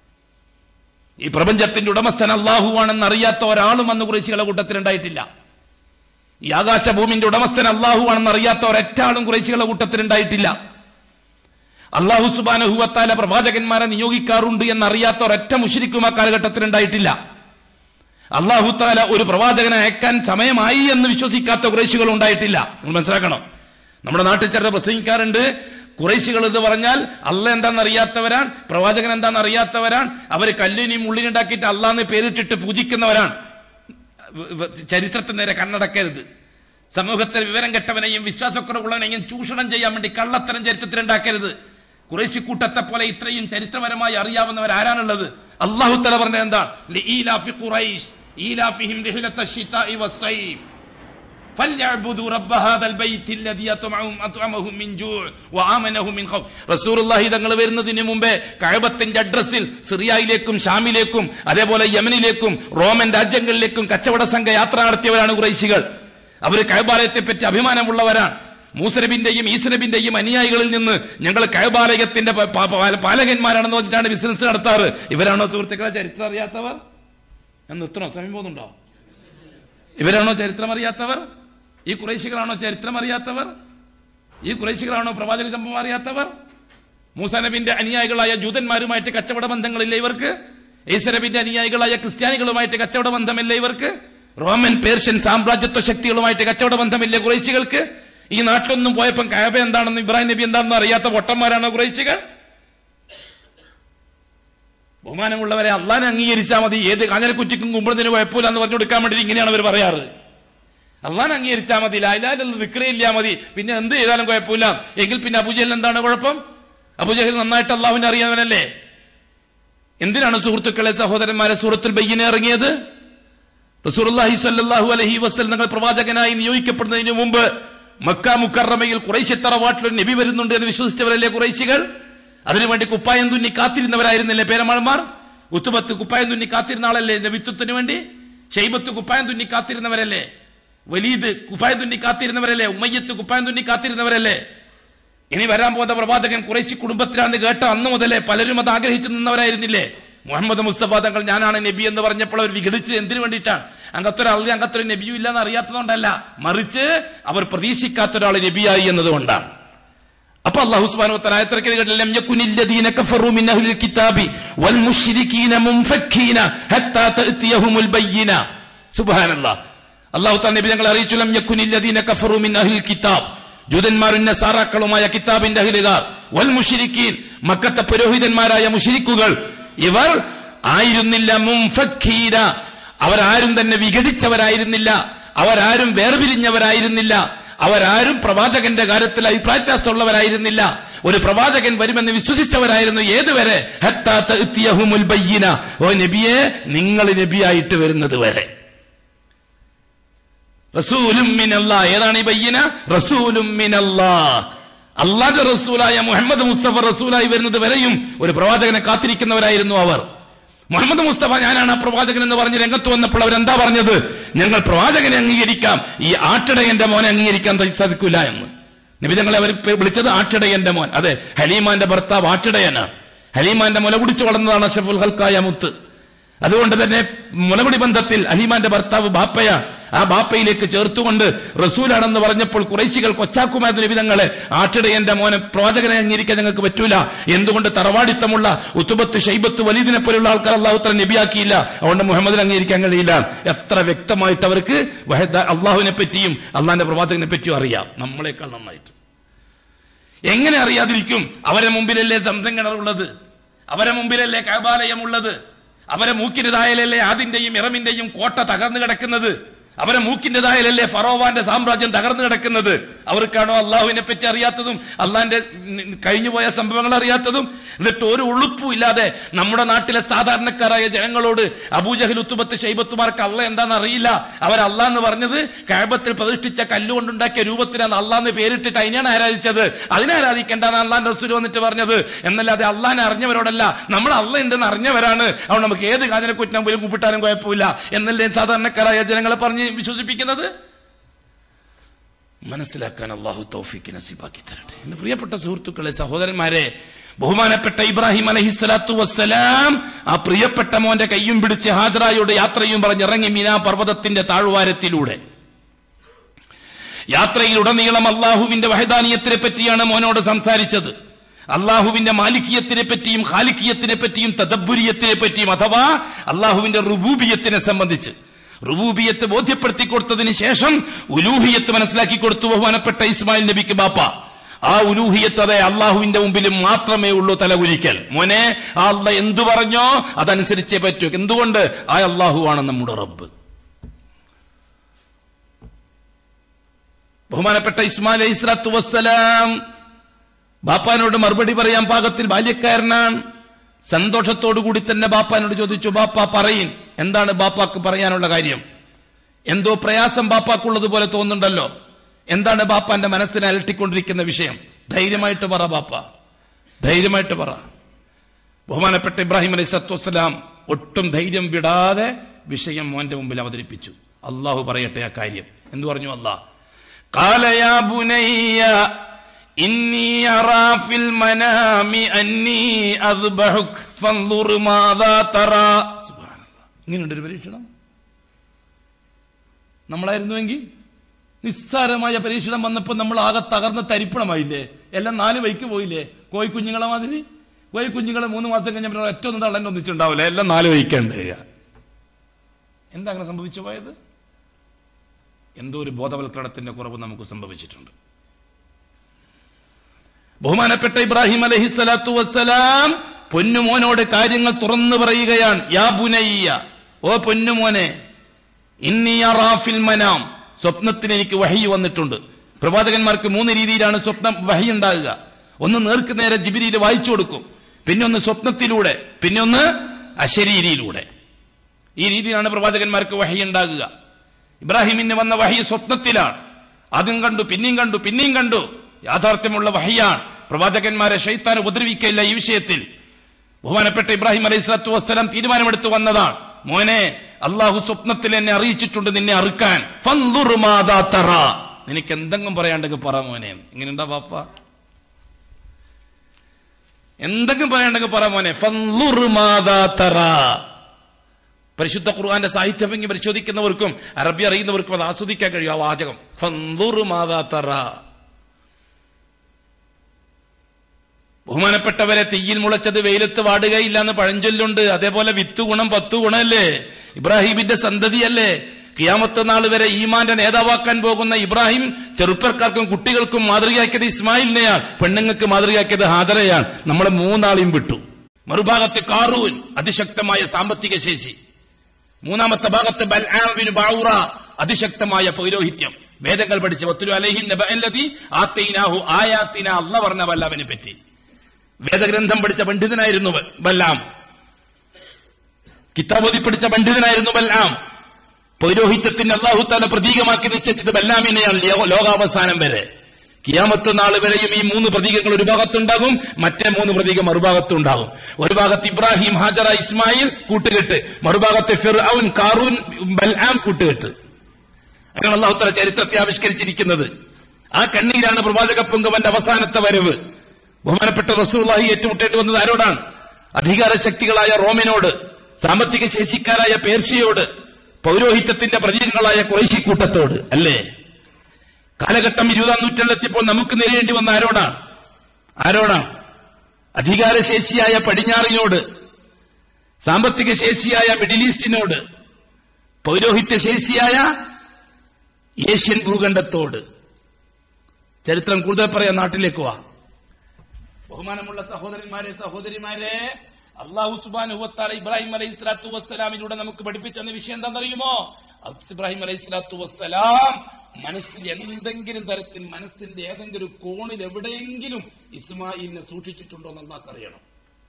ഈ പ്രപഞ്ചത്തിന്റെ ഉടമസ്ഥൻ അള്ളാഹുവാണെന്ന് അറിയാത്ത ഒരാളും അന്ന് കുറേശ്ശികളുടെ കൂട്ടത്തിൽ ഉണ്ടായിട്ടില്ല ഈ ആകാശഭൂമിന്റെ ഉടമസ്ഥൻ അള്ളാഹുവാണെന്ന് അറിയാത്ത ഒരൊറ്റാളും കുറേശ്ശികളുടെ കൂട്ടത്തിൽ ഉണ്ടായിട്ടില്ല അള്ളാഹു സുബാനഹുവത്താല പ്രവാചകന്മാരെ നിയോഗിക്കാറുണ്ട് എന്നറിയാത്ത ഒരൊറ്റ മുഷിരിക്കും ആ കാലഘട്ടത്തിൽ ഉണ്ടായിട്ടില്ല അള്ളാഹു താല ഒരു പ്രവാചകനെ അയക്കാൻ സമയമായി എന്ന് വിശ്വസിക്കാത്ത കുറേശികൾ ഉണ്ടായിട്ടില്ല നിങ്ങൾ മനസ്സിലാക്കണം നമ്മുടെ നാട്ടിൽ ചിലർ പ്രസംഗിക്കാറുണ്ട് കുറേശികൾ എന്ന് പറഞ്ഞാൽ അല്ല എന്താണെന്ന് അറിയാത്തവരാണ് പ്രവാചകൻ എന്താണെന്ന് അറിയാത്തവരാണ് അവർ കല്ലിനെയും ഉള്ളിനുണ്ടാക്കിയിട്ട് അള്ളാന്ന് പേരിട്ടിട്ട് പൂജിക്കുന്നവരാണ് വ- വ- ചരിത്രത്തിന് നേരെ കണ്ണടക്കരുത് സമൂഹത്തിൽ വിവരം കെട്ടവനെയും വിശ്വാസക്കുറവുള്ളവനെയും ചൂഷണം ചെയ്യാൻ വേണ്ടി കള്ളത്തരം ചരിത്രത്തിൽ ഉണ്ടാക്കരുത് കുറേശി കൂട്ടത്തെ പോലെ ഇത്രയും ചരിത്രപരമായി അറിയാവുന്നവർ ആരാണുള്ളത് അള്ളാഹു തല പറഞ്ഞത് എന്താണ് ലഇലാഫി ഖുറൈശ് ഈലാഫിഹിം റിഹ്ലത്ത الشتاء والصيف فليعبدوا رب هذا البيت الذي أطعمهم أطعمهم من جوع وآمنهم من خوف റസൂലുള്ളാഹി തങ്ങൾ വരുന്നതിന് മുമ്പേ കഅബത്തിന്റെ അഡ്രസ്സിൽ സിറിയയിലേക്കും ഷാമിലേക്കും അതേപോലെ യമനിലേക്കും റോമൻ രാജ്യങ്ങളിലേക്കും കച്ചവട സംഘ യാത്ര നടത്തിയവരാണ് കുറൈശികൾ അവർ കഅബാലയത്തെ പറ്റി അഭിമാനമുള്ളവരാണ് മൂസനബിന്റെയും ഈസനബിന്റെയും അനുയായികളിൽ നിന്ന് ഞങ്ങൾ കഅബാലയത്തിന്റെ പ- പ- പ- പാലകന്മാരാണെന്ന് പറഞ്ഞിട്ടാണ് ബിസിനസ് നടത്താറ് ഇവരാണോ സുഹൃത്തുക്കളെ ചരിത്രം അറിയാത്തവർ ഞാൻ നിർത്തണോ സമയം പോകുന്നുണ്ടോ ഇവരാണോ ചരിത്രം അറിയാത്തവർ ഈ കുറേശികളാണോ ചരിത്രം അറിയാത്തവർ ഈ കുറേശികളാണോ പ്രവാചക സംഭവം അറിയാത്തവർ മൂസ നബിന്റെ അനുയായികളായ ജൂതന്മാരുമായിട്ട് കച്ചവട ബന്ധങ്ങളില്ല ഇവർക്ക് ഈസ നബിന്റെ അനുയായികളായ ക്രിസ്ത്യാനികളുമായിട്ട് കച്ചവട ബന്ധമില്ല ഇവർക്ക് റോമൻ പേർഷ്യൻ സാമ്രാജ്യത്വ ശക്തികളുമായിട്ട് കച്ചവട ബന്ധമില്ല കുറേശികൾക്ക് ഈ നാട്ടിലൊന്നും പോയപ്പം കാബ എന്താണെന്ന് ഇബ്രാഹിം നബി എന്താണെന്ന് അറിയാത്ത പൊട്ടന്മാരാണോ കുറേശികൾ ബഹുമാനമുള്ളവരെ അള്ളാനെ അംഗീകരിച്ചാൽ മതി ഏത് കാഞ്ഞരക്കുറ്റിക്കും കുമ്പളത്തിന് കുഴപ്പമില്ല എന്ന് പറഞ്ഞു കൊടുക്കാൻ വേണ്ടി ഇങ്ങനെയാണ് അവർ പറയാറ് അള്ളാൻ അംഗീകരിച്ചാൽ മതി ലാലാലുള്ള വിക്രയില്ല മതി പിന്നെ എന്ത് ചെയ്താലും കുഴപ്പമില്ല എങ്കിൽ പിന്നെ അബുജഹൽ എന്താണ് കുഴപ്പം അബുജഹൽ നന്നായിട്ട് അള്ളാഹുവിനെ അറിയാവനല്ലേ എന്തിനാണ് സുഹൃത്തുക്കളെ സഹോദരന്മാരെ സൂറത്തുൽ ബയ്യനെ ഇറങ്ങിയത് റസൂലുള്ളാഹി സ്വല്ലല്ലാഹു അലൈഹി വസല്ലം തങ്ങൾ പ്രവാചകനായി നിയോഗിക്കപ്പെടുന്നതിന് മുമ്പ് മക്ക മുക്കറമയിൽ കുറേശ്ശി തറവാട്ടിൽ ഒരു നബി വരുന്നുണ്ട് എന്ന് വിശ്വസിച്ചവരല്ലേ കുറേശികൾ അതിനുവേണ്ടി കുപ്പായം തുന്നി കാത്തിരുന്നവരായിരുന്നില്ലേ പേരമാൾമാർ ഉത്തുബത്ത് കുപ്പായം തുന്നി കാത്തിരുന്ന ആളല്ലേ നബിത്വത്തിന് വേണ്ടി ഷെയ്ബത്ത് കുപ്പായം തുന്നി കാത്തിരുന്നവരല്ലേ വലീദ് കുപ്പായം തുന്നി കാത്തിരുന്നവരല്ലേ ഉമ്മയ്യത്ത് കുപ്പായം തുന്നി കാത്തിരുന്നവരല്ലേ ഇനി വരാൻ പോകുന്ന പ്രവാചകൻ കുറേശ്ശി കുടുംബത്തിലാന്ന് കേട്ട അന്ന് മുതലേ പലരും അത് ആഗ്രഹിച്ചു നിന്നവരായിരുന്നില്ലേ മുഹമ്മദ് മുസ്തഫ തങ്ങൾ ഞാനാണ് നബി എന്ന് പറഞ്ഞപ്പോൾ അവർ വിഘടിച്ചത് എന്തിനു വേണ്ടിയിട്ടാണ് അങ്ങത്തൊരു അള്ളി അങ്ങത്തൊരു നബിയും ഇല്ല എന്ന് അറിയാത്തതുകൊണ്ടല്ല മറിച്ച് അവർ പ്രതീക്ഷിക്കാത്ത ഒരാൾ നബിയായി എന്നതുകൊണ്ടാണ് അപ്പൊ അള്ളാഹു സുബ്ഹാനഹു വതആല ആയത്തിൽ കേട്ടില്ല ലം യകുനില്ലദീന കഫറു മിൻ അഹ്ലിൽ കിതാബി വൽ മുശ്രികീന മുൻഫക്കീന ഹത്താ തഅതിയഹുമുൽ ബയ്യിന സുബ്ഹാനല്ലാഹ് അള്ളാഹു തആല നബി ഞങ്ങളെ അറിയിച്ചു ലം യകുനില്ലദീന കഫറു മിൻ അഹ്ലിൽ കിതാബ് ജൂതന്മാരും നസാറാക്കളുമായ കിതാബിന്റെ അഹിലുകാർ വൽ മുഷിരിക്കീൻ മക്കത്തെ പുരോഹിതന്മാരായ മുഷിരിക്കുകൾ ഇവർ ആയിരുന്നില്ല മുംഫക്കീന അവരാരും തന്നെ വിഘടിച്ചവരായിരുന്നില്ല അവരാരും വേർപിരിഞ്ഞവരായിരുന്നില്ല അവരാരും പ്രവാചകന്റെ കാര്യത്തിൽ അഭിപ്രായത്യാസമുള്ളവരായിരുന്നില്ല ഒരു പ്രവാചകൻ വരുമെന്ന് വിശ്വസിച്ചവരായിരുന്നു ഏതുവരെ ഹത്താ തഅ്തിയഹുമുൽ ബയ്യിന ഓ നബിയെ നിങ്ങൾ നബിയായിട്ട് വരുന്നത് വരെ റസൂലും മിനല്ലാ ഏതാണ് ഈ ബയ്യന റസൂലും മിനല്ലാ അള്ളാഹ് റസൂലായ മുഹമ്മദ് മുസ്തഫ റസൂലായി വരുന്നത് വരെയും ഒരു പ്രവാചകനെ കാത്തിരിക്കുന്നവരായിരുന്നു അവർ മുഹമ്മദ് മുസ്തഫ ഞാനാണ് ആ പ്രവാചകൻ എന്ന് പറഞ്ഞ് രംഗത്ത് വന്നപ്പോൾ അവരെന്താ പറഞ്ഞത് ഞങ്ങൾ പ്രവാചകനെ അംഗീകരിക്കാം ഈ ആട്ടിടയന്റെ മോനെ അംഗീകരിക്കാൻ സാധിക്കില്ല എന്ന് നിബിതങ്ങളെ അവർ വിളിച്ചത് ആട്ടിടയന്റെ മോൻ അതെ ഹലീമാന്റെ ഭർത്താവ് ആട്ടിടയനാണ് ഹലീമാന്റെ മുല കുടിച്ചു വളർന്നതാണ് അഷഫുൽ ഹൽക്കായ മുത്ത് അതുകൊണ്ട് തന്നെ മുലകുടി ബന്ധത്തിൽ ഹലീമാന്റെ ഭർത്താവ് ബാപ്പയ ആ ബാപ്പയിലേക്ക് ചേർത്തുകൊണ്ട് റസൂലാണെന്ന് പറഞ്ഞപ്പോൾ കുറേശികൾ കൊച്ചാക്കുമായിരുന്ന നിബിതങ്ങളെ ആട്ടിടയന്റെ മോനെ പ്രവാചകനെ അംഗീകരിക്കാൻ ഞങ്ങൾക്ക് പറ്റൂല എന്തുകൊണ്ട് തറവാടിത്തമുള്ള ഉത്തുബത്ത് ഷൈബത്ത് വലീദിനെ പോലുള്ള ആൾക്കാർ അള്ളാഹുത്ര നബിയാക്കിയില്ല അതുകൊണ്ട് മുഹമ്മദിനെ അംഗീകരിക്കാൻ കഴിയില്ല എത്ര വ്യക്തമായിട്ട് അവർക്ക് വഹദ- അള്ളാഹുവിനെ പറ്റിയും അള്ളാഹിന്റെ പ്രവാചകനെ പറ്റിയും അറിയാം നമ്മളെക്കാൾ നന്നായിട്ട് എങ്ങനെ അറിയാതിരിക്കും അവരെ മുമ്പിലല്ലേ സംസം കിണറുള്ളത് അവരെ മുമ്പിലല്ലേ കൈബാലയം ഉള്ളത് അവരെ മൂക്കിന്റെ തായലല്ലേ ആദിന്റെയും ഇറമിന്റെയും കോട്ട തകർന്നു കിടക്കുന്നത് അവരെ മൂക്കിന്റെ തായലല്ലേ ഫറോവാന്റെ സാമ്രാജ്യം തകർന്നു കിടക്കുന്നത് അവർക്കാണോ അള്ളാഹുവിനെ പറ്റി അറിയാത്തതും അള്ളാഹിന്റെ കഴിഞ്ഞുപോയ സംഭവങ്ങൾ അറിയാത്തതും എന്നിട്ട് ഒരു ഉളുപ്പും ഇല്ലാതെ നമ്മുടെ നാട്ടിലെ സാധാരണക്കാരായ ജനങ്ങളോട് അബൂജഹൽ ഉത്തുബത്ത് ഷൈബത്തുമാർക്ക് അള്ള എന്താണെന്ന് അറിയില്ല അവർ അള്ളാന്ന് പറഞ്ഞത് കാബത്തിൽ പ്രതിഷ്ഠിച്ച കല്ലുകൊണ്ടുണ്ടാക്കിയ രൂപത്തിനാണ് അള്ളാന്ന് പേരിട്ടിട്ട് അതിനാണ് ആരാധിച്ചത് അതിനെ ആരാധിക്കേണ്ടാണ് അള്ളാൻ റസൂൽ വന്നിട്ട് പറഞ്ഞത് എന്നല്ലാതെ അള്ളാനെ അറിഞ്ഞവരോടല്ല നമ്മൾ അള്ള ഉണ്ടെന്ന് അറിഞ്ഞവരാണ് അതുകൊണ്ട് നമുക്ക് ഏത് കാതിനെ കുറ്റം പോലും കൂപ്പിട്ടാനും കുഴപ്പമില്ല എന്നല്ലേ സാധാരണക്കാരായ ജനങ്ങളെ പറഞ്ഞ് വിശ്വസിപ്പിക്കുന്നത് മനസ്സിലാക്കാൻ അള്ളാഹു തൗഫീഖ് നസീബാക്കി തരട്ടെ എന്റെ പ്രിയപ്പെട്ട സുഹൃത്തുക്കളെ സഹോദരന്മാരെ ബഹുമാനപ്പെട്ട ഇബ്രാഹിം അലഹിസ്സലാത്തു വസ്സലാം ആ പ്രിയപ്പെട്ട മോന്റെ കയ്യും പിടിച്ച് ഹാജറായോട് യാത്രയും പറഞ്ഞിറങ്ങി മീനാ പർവ്വതത്തിന്റെ താഴ്വാരത്തിലൂടെ യാത്രയിലുടനീളം അള്ളാഹുവിന്റെ വഹദാനീയത്തിനെ പറ്റിയാണ് മോനോട് സംസാരിച്ചത് അള്ളാഹുവിന്റെ മാലിക്കീയത്തിനെ പറ്റിയും ഖാലിക്കീയത്തിനെ പറ്റിയും തദബുരിയത്തിനെ പറ്റിയും അഥവാ അള്ളാഹുവിന്റെ റുബൂബിയത്തിനെ സംബന്ധിച്ച് റുബൂബിയത്ത് ബോധ്യപ്പെടുത്തി കൊടുത്തതിന് ശേഷം ഉലൂഹിയത്ത് മനസ്സിലാക്കി കൊടുത്തു ബഹുമാനപ്പെട്ട ഇസ്മായിൽ നബിക്ക് ബാപ്പ ആ ഉലൂഹിയത്ത് അതെ അള്ളാഹുവിന്റെ മുമ്പിൽ മാത്രമേ ഉള്ളൂ തലകുലിക്കൽ മോനെ ആ അള്ള എന്തു പറഞ്ഞോ അതനുസരിച്ചേ പറ്റൂ എന്തുകൊണ്ട് ആ അള്ളാഹുവാണ് നമ്മുടെ റബ്ബ് ബഹുമാനപ്പെട്ട ഇസ്മായിൽ അലൈഹി സ്വലാത്തു വസ്സലാം ബാപ്പാനോട് മറുപടി പറയാൻ പാകത്തിൽ ബാല്യക്കാരനാണ് സന്തോഷത്തോടു കൂടി തന്നെ ബാപ്പാനോട് ചോദിച്ചു ബാപ്പ പറയിൻ എന്താണ് ബാപ്പാക്ക് പറയാനുള്ള കാര്യം എന്തോ പ്രയാസം ബാപ്പാക്കുള്ളത് പോലെ തോന്നുന്നുണ്ടല്ലോ എന്താണ് ബാപ്പാന്റെ മനസ്സിനെ അലട്ടിക്കൊണ്ടിരിക്കുന്ന വിഷയം ധൈര്യമായിട്ട് പറ ബാപ്പ ധൈര്യമായിട്ട് പറ ബഹുമാനപ്പെട്ട ഇബ്രാഹിം അലൈഹി സ്വത്തു വസ്സലാം ഒട്ടും ധൈര്യം വിടാതെ വിഷയം മോന്റെ മുമ്പിൽ അവതരിപ്പിച്ചു അള്ളാഹു പറയട്ടെ ആ കാര്യം എന്തു പറഞ്ഞു അള്ളാഹ് قال يا بني إني أرى في المنام أني أذبحك فانظر ماذا ترى سبحان الله ഇങ്ങനെയുണ്ട് ഒരു പരീക്ഷണം നമ്മളായിരുന്നുവെങ്കിൽ നിസ്സാരമായ പരീക്ഷണം വന്നപ്പോൾ നമ്മൾ ആകെ തകർന്ന് തരിപ്പണമായില്ലേ എല്ലാം നാല് വൈക്ക് പോയില്ലേ കോയി കുഞ്ഞുങ്ങളെ മാതിരി കോയി കുഞ്ഞുങ്ങളെ മൂന്ന് മാസം കഴിഞ്ഞപ്പോൾ ഒറ്റ ഒന്നും തള്ളൻ ഒന്നിച്ചുണ്ടാവില്ല എല്ലാം നാല് വൈക്കുണ്ട് എന്താ അങ്ങനെ സംഭവിച്ചു പോയത് എന്തോ ഒരു ബോധവൽക്കരണത്തിന്റെ കുറവ് നമുക്ക് സംഭവിച്ചിട്ടുണ്ട് ബഹുമാനപ്പെട്ട ഇബ്രാഹിം അലഹി സ്വലാത്തു വസ്സലാം പൊന്നുമോനോട് കാര്യങ്ങൾ തുറന്നു പറയുകയാണ് യാ ബുനയ്യ ഓ പൊന്നുമോനെ ഇന്നി അറാഫിൽ മനാം സ്വപ്നത്തിന് എനിക്ക് വഹി വന്നിട്ടുണ്ട് പ്രവാചകന്മാർക്ക് മൂന്ന് രീതിയിലാണ് സ്വപ്നം വഹി ഉണ്ടാകുക ഒന്ന് നേർക്ക് നേരെ ജിബിരിയിൽ വായിച്ചു കൊടുക്കും പിന്നെ ഒന്ന് സ്വപ്നത്തിലൂടെ പിന്നെ ഒന്ന് അശരീരിയിലൂടെ ഈ രീതിയിലാണ് പ്രവാചകന്മാർക്ക് വഹി ഉണ്ടാകുക ഇബ്രാഹിമിന് വന്ന വഹി സ്വപ്നത്തിലാണ് ആദ്യം കണ്ടു പിന്നെയും കണ്ടു പിന്നെയും കണ്ടു യാഥാർത്ഥ്യമുള്ള വഹിയാണ് പ്രവാചകന്മാരെ ഷെയ്ത്താൻ ഉപദ്രവിക്കയില്ല ഈ വിഷയത്തിൽ ബഹുമാനപ്പെട്ട ഇബ്രാഹിം അലൈഹി സ്വലാത്തു വസ്സലാം തീരുമാനമെടുത്തു വന്നതാണ് മോനെ അള്ളാഹു സ്വപ്നത്തിൽ എന്നെ അറിയിച്ചിട്ടുണ്ട് നിന്നെ അറുക്കാൻ ഫൻദുർ മാദാ തറ. നിനക്ക് എന്തെങ്കിലും പറയാണ്ടെങ്കിൽ പറ മോനെ എങ്ങനെയുണ്ടാ പാപ്പ എന്തെങ്കിലും പറയാണ്ടെങ്കിൽ പറ മോനെ ഫൻദുർ മാദാ തറ. പരിശുദ്ധ ഖുർആന്റെ സാഹിത്യഭംഗി പരിശോധിക്കുന്നവർക്കും അറബി അറിയുന്നവർക്കും അത് ആസ്വദിക്കാൻ കഴിയും ആ വാചകം ഫൻദുർ മാദാ തറ. ബഹുമാനപ്പെട്ടവരെ തീയിൽ മുളച്ചത് വെയിലത്ത് വാടുകയില്ല എന്ന് പഴഞ്ചൊല്ലുണ്ട് അതേപോലെ വിത്ത് ഗുണം പത്തു ഗുണമല്ലേ ഇബ്രാഹിമിന്റെ സന്തതിയല്ലേ കിയാമത്ത് നാൾ വരെ ഈമാന്റെ നേതാവാക്കാൻ പോകുന്ന ഇബ്രാഹിം ചെറുപ്പക്കാർക്കും കുട്ടികൾക്കും മാതൃകയാക്കിയത് ഇസ്മായിലിനെയാണ് പെണ്ണുങ്ങൾക്ക് മാതൃകയാക്കിയത് ഹാജറയാണ് നമ്മളെ മൂന്നാളെയും വിട്ടു മറുഭാഗത്ത് കാറൂൻ അതിശക്തമായ സാമ്പത്തിക ശേഷി മൂന്നാമത്തെ ഭാഗത്ത് ബൽആമിന് ബാവുറ അതിശക്തമായ പൗരോഹിത്യം വേദങ്ങൾ പഠിച്ച ഒത്തിരി അലഹിൻ നബഅല്ലദി ആത്തൈനാഹു ആയാത്തിന അല്ല പറഞ്ഞ വല്ലവനെ പറ്റി വേദഗ്രന്ഥം പഠിച്ച പണ്ഡിതനായിരുന്നു ബ- ബല്ലാം കിതാബോധി പഠിച്ച പണ്ഡിതനായിരുന്നു ബല്ലാം പൗരോഹിത്യത്തിന്റെ അള്ളാഹു താല പ്രതീകമാക്കി നിശ്ചയിച്ചത് ബല്ലാമിനെയാണ് ലോ- ലോകാവസാനം വരെ കിയാമത്ത് നാൾ വരെയും ഈ മൂന്ന് പ്രതീകങ്ങൾ ഒരു ഭാഗത്തുണ്ടാകും മറ്റേ മൂന്ന് പ്രതീകം മറുഭാഗത്തുണ്ടാകും ഒരു ഭാഗത്ത് ഇബ്രാഹിം ഹാജറ ഇസ്മായിൽ കൂട്ടുകെട്ട് മറുഭാഗത്ത് ഫിർഔൻ കാറൂൻ ബൽആം കൂട്ടുകെട്ട് അങ്ങനെ അള്ളാഹു താല ചരിത്രത്തെ ആവിഷ്കരിച്ചിരിക്കുന്നത് ആ കണ്ണീരാണ് പ്രവാചക പൊങ്കവന്റെ അവസാനത്തെ വരവ് ബഹുമാനപ്പെട്ട റസൂള്ളാഹി ഏറ്റുമുട്ടേണ്ടി വന്നത് ആരോടാണ് അധികാര ശക്തികളായ റോമിനോട് സാമ്പത്തിക ശേഷിക്കാരായ പേർഷ്യയോട് പൗരോഹിത്യത്തിന്റെ പ്രതീകങ്ങളായ കുറേശി കൂട്ടത്തോട് അല്ലേ കാലഘട്ടം ഇരുപതാം നൂറ്റാണ്ടിലെത്തിയപ്പോൾ നമുക്ക് നേരിടേണ്ടി വന്ന ആരോടാണ് ആരോടാണ് അധികാരശേഷിയായ പടിഞ്ഞാറിനോട് സാമ്പത്തിക ശേഷിയായ മിഡിൽ ഈസ്റ്റിനോട് പൗരോഹിത്യ ശേഷിയായ ഏഷ്യൻ ഭൂഖണ്ഡത്തോട് ചരിത്രം കൂടുതൽ പറയാൻ നാട്ടിലേക്ക് വാ ബഹുമാനമുള്ള സഹോദരന്മാരെ സഹോദരിമാരെ അള്ളാഹു സുബാനുഹത്താല ഇബ്രാഹിം അലൈഹി സ്വലാത്തു വസ്സലാമിലൂടെ നമുക്ക് പഠിപ്പിച്ചെന്ന വിഷയം എന്താണെന്നറിയുമോ അത് ഇബ്രാഹിം അലൈഹി സ്വലാത്തു വസ്സലാം മനസ്സിൽ എന്തെങ്കിലും തരത്തിൽ മനസ്സിന്റെ ഏതെങ്കിലും കോണിൽ എവിടെയെങ്കിലും ഇസ്മായിലിനെ സൂക്ഷിച്ചിട്ടുണ്ടോ എന്ന് അള്ളാഹ് അറിയണം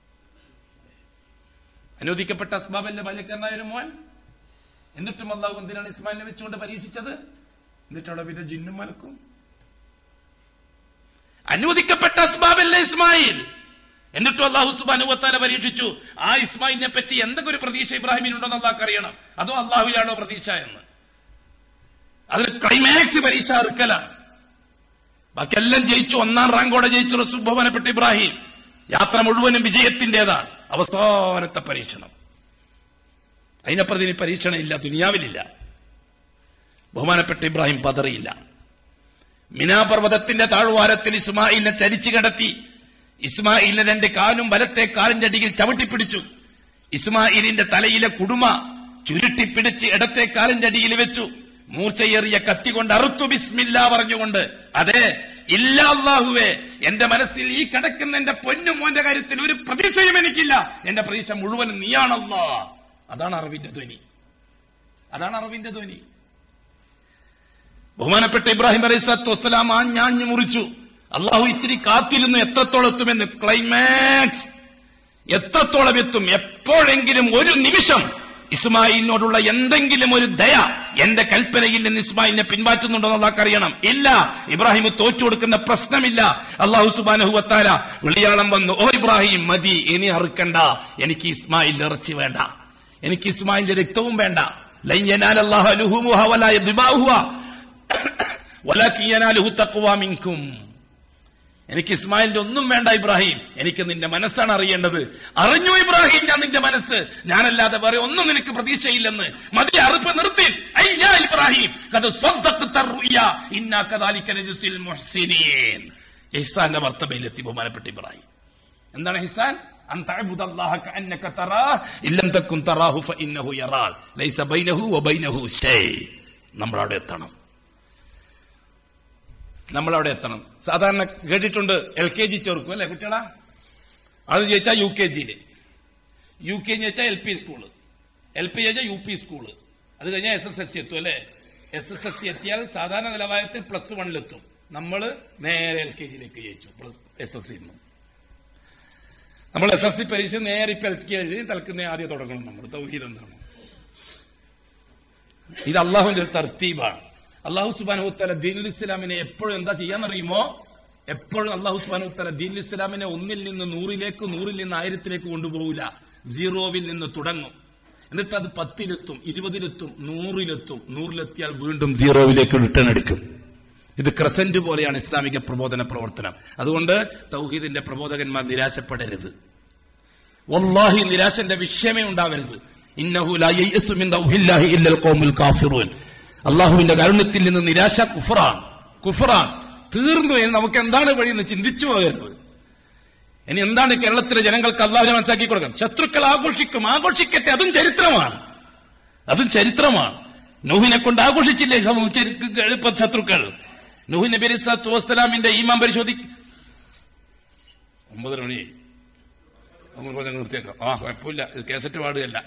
അനുവദിക്കപ്പെട്ട അസ്ബാബല്ലേ ബാല്യക്കാരനായ ഒരു മോൻ എന്നിട്ടും അള്ളാഹു എന്തിനാണ് ഇസ്മായിലിനെ വെച്ചുകൊണ്ട് പരീക്ഷിച്ചത് എന്നിട്ട് അവിടെ പിന്നെ ജിന്നും മലക്കും അനുവദിക്കപ്പെട്ട അസ്ബാബല്ലേ ഇസ്മായിൽ എന്നിട്ടും അള്ളാഹു സുബാനുവത്താല പരീക്ഷിച്ചു ആ ഇസ്മായിലിനെ പറ്റി എന്തൊക്കെ ഒരു പ്രതീക്ഷ ഇബ്രാഹിമിനുണ്ടെന്ന് അള്ളാഹ് അറിയണം അതോ അള്ളാഹുലാണോ പ്രതീക്ഷ എന്ന് അതിൽ ക്ലൈമാക്സ് പരീക്ഷ അറുക്കലാണ് ബാക്കിയെല്ലാം ജയിച്ചു ഒന്നാം റാങ്കോടെ ജയിച്ചു റസൂൽ ബഹുമാനപ്പെട്ട ഇബ്രാഹിം യാത്ര മുഴുവനും വിജയത്തിന്റേതാണ് അവസാനത്തെ പരീക്ഷണം അതിനപ്പുറത്ത് ഇനി പരീക്ഷണം ഇല്ല ദുനിയാവിലില്ല ബഹുമാനപ്പെട്ട ഇബ്രാഹിം പതറിയില്ല മിനാപർവ്വതത്തിന്റെ താഴ്വാരത്തിൽ ഇസ്മായിലിനെ ചരിച്ചു കിടത്തി ഇസ്മായിലിനെ രണ്ട് കാലും വലത്തെ കാലിന്റെ അടിയിൽ ചവിട്ടിപ്പിടിച്ചു ഇസ്മായിലിന്റെ തലയിലെ കുടുമ ചുരുട്ടിപ്പിടിച്ച് ഇടത്തെ കാലിന്റെ അടിയിൽ വെച്ചു മൂർച്ചയേറിയ കത്തി കൊണ്ട് അറുത്തു ബിസ്മില്ല പറഞ്ഞുകൊണ്ട് അതെ ഇല്ല അള്ളാഹുവേ എന്റെ മനസ്സിൽ ഈ കിടക്കുന്ന എന്റെ പൊന്നും മോന്റെ കാര്യത്തിൽ ഒരു പ്രതീക്ഷയും എനിക്കില്ല എന്റെ പ്രതീക്ഷ മുഴുവൻ നീയാണല്ലോ അതാണ് അറിവിന്റെ ധ്വനി അതാണ് അറിവിന്റെ ധ്വനി ബഹുമാനപ്പെട്ട ഇബ്രാഹിം അലൈഹി സ്വലാത്തു വസ്സലാം ആ ഞാഞ്ഞു മുറിച്ചു അള്ളാഹു ഇച്ചിരി കാത്തിരുന്നു എത്രത്തോളം എത്തുമെന്ന് ക്ലൈമാക്സ് എത്രത്തോളം എത്തും എപ്പോഴെങ്കിലും ഒരു നിമിഷം ഇസ്മായിലിനോടുള്ള എന്തെങ്കിലും ഒരു ദയ എന്റെ കൽപ്പനയിൽ നിന്ന് ഇസ്മായിലിനെ പിൻമാറ്റുന്നുണ്ടോ എന്നൊക്കെ അറിയണം ഇല്ല ഇബ്രാഹിം തോറ്റു കൊടുക്കുന്ന പ്രശ്നമില്ല അള്ളാഹു സുബാനഹുവത്താര വിളിയാളം വന്നു ഓ ഇബ്രാഹിം മതി ഇനി അറുക്കണ്ട എനിക്ക് ഇസ്മായിൽ ഇറച്ചി വേണ്ട എനിക്ക് ഇസ്മായിലിന്റെ രക്തവും വേണ്ട ലൻ യനാലല്ലാഹു അലുഹുമുഹ വലാ യദ്ബാഹുഹ വലാകിൻ യനാലുഹു തഖ്വ മിൻകും എനിക്ക് ഇസ്മായിലിന്റെ ഒന്നും വേണ്ട ഇബ്രാഹിം എനിക്ക് നിന്റെ മനസ്സാണ് അറിയേണ്ടത് അറിഞ്ഞു ഇബ്രാഹിം ഞാൻ നിന്റെ മനസ്സ് ഞാനല്ലാതെ വേറെ ഒന്നും നിനക്ക് പ്രതീക്ഷയില്ലെന്ന് മതി അറുപ്പ് നിർത്തി അയ്യാ ഇബ്രാഹിം കത് ഇഹ്സാന്റെ വർത്തബയിലെത്തി ബഹുമാനപ്പെട്ട ഇബ്രാഹിം എന്താണ് ഹിസാൻ أن تعبد الله كأنك تراه إن لم تكن تراه فإنه يراك ليس بينه وبينه شيء നമ്മൾ അവിടെ എത്തണം നമ്മൾ അവിടെ എത്തണം സാധാരണ കേട്ടിട്ടുണ്ട് എൽ കെ ജി ചേർക്കും അല്ലെ കുട്ടികളാ അത് ചോദിച്ചാൽ യു കെ ജിയില് യു കെ ജി വെച്ചാൽ L P school L P ചോദിച്ചാൽ യു പി സ്കൂള് അത് കഴിഞ്ഞാൽ എസ് എസ് എൽ സി എത്തും അല്ലെ എസ് എസ് എൽ സി എത്തിയാൽ സാധാരണ നിലവാരത്തിൽ പ്ലസ് വണ്ണിലെത്തും നമ്മൾ നേരെ എൽ കെ ജിയിലേക്ക് ജയിച്ചു പ്ലസ് എസ് എസ് സിന്ന് നമ്മൾ എസ് എസ് സി പരീക്ഷ നേരെ ഇപ്പൊ എൽ കെ ജി തലക്കുന്ന ആദ്യം തുടങ്ങണം നമ്മൾ തൗഹീദ് എന്താണ് ഇത് അള്ളാഹുവിന്റെ ഒരു തർത്തീബാണ് അള്ളാഹു സുബാനുത്തല ദീനുൽ ഇസ്ലാമിനെ എപ്പോഴും എന്താ ചെയ്യാന്നറിയുമോ എപ്പോഴും അള്ളാഹു സുബാനുത്തല ദീനുൽ ഇസ്ലാമിനെ ഒന്നിൽ നിന്ന് നൂറിലേക്ക് നൂറിൽ നിന്ന് ആയിരത്തിലേക്ക് കൊണ്ടുപോകില്ല സീറോവിൽ നിന്ന് തുടങ്ങും എന്നിട്ട് അത് പത്തിലെത്തും ഇരുപതിലെത്തും നൂറിലെത്തും നൂറിലെത്തിയാൽ വീണ്ടും സീറോവിലേക്ക് റിട്ടേൺ എടുക്കും ഇത് ക്രസന്റ് പോലെയാണ് ഇസ്ലാമിക പ്രബോധന പ്രവർത്തനം അതുകൊണ്ട് തൗഹീദിന്റെ പ്രബോധകന്മാർ നിരാശപ്പെടരുത് വല്ലാഹി നിരാശന്റെ വിഷയമേ ഉണ്ടാവരുത് ഇന്നഹു ലാ യയസു മിൻ ദൗഹില്ലാഹി ഇല്ലൽ ഖൗമുൽ കാഫിറൂൻ അള്ളാഹുവിന്റെ കാരുണ്യത്തിൽ നിന്ന് നിരാശ കുഫറാണ് കുഫറാണ് തീർന്നു ഇനി നമുക്ക് എന്താണ് വഴി എന്ന് ചിന്തിച്ചു പോകരുത് ഇനി എന്താണ് കേരളത്തിലെ ജനങ്ങൾക്ക് അള്ളാഹുവിനെ മനസ്സിലാക്കി കൊടുക്കാം ശത്രുക്കൾ ആഘോഷിക്കും ആഘോഷിക്കട്ടെ അതും ചരിത്രമാണ് അതും ചരിത്രമാണ് നൂഹിനെ കൊണ്ട് ആഘോഷിച്ചില്ലേ സമൂഹ ചരി- എളുപ്പ ശത്രുക്കൾ നൂഹ് നബി അലൈഹി സ്വലാത്തു വസ്സലാമിന്റെ ഈമാൻ പരിശോധി ഒമ്പതര മണിയായി നമുക്ക് കുറച്ച് നിർത്തിയേക്കാം ആ കുഴപ്പമില്ല ഇത് കേസറ്റ് പാടുകയല്ല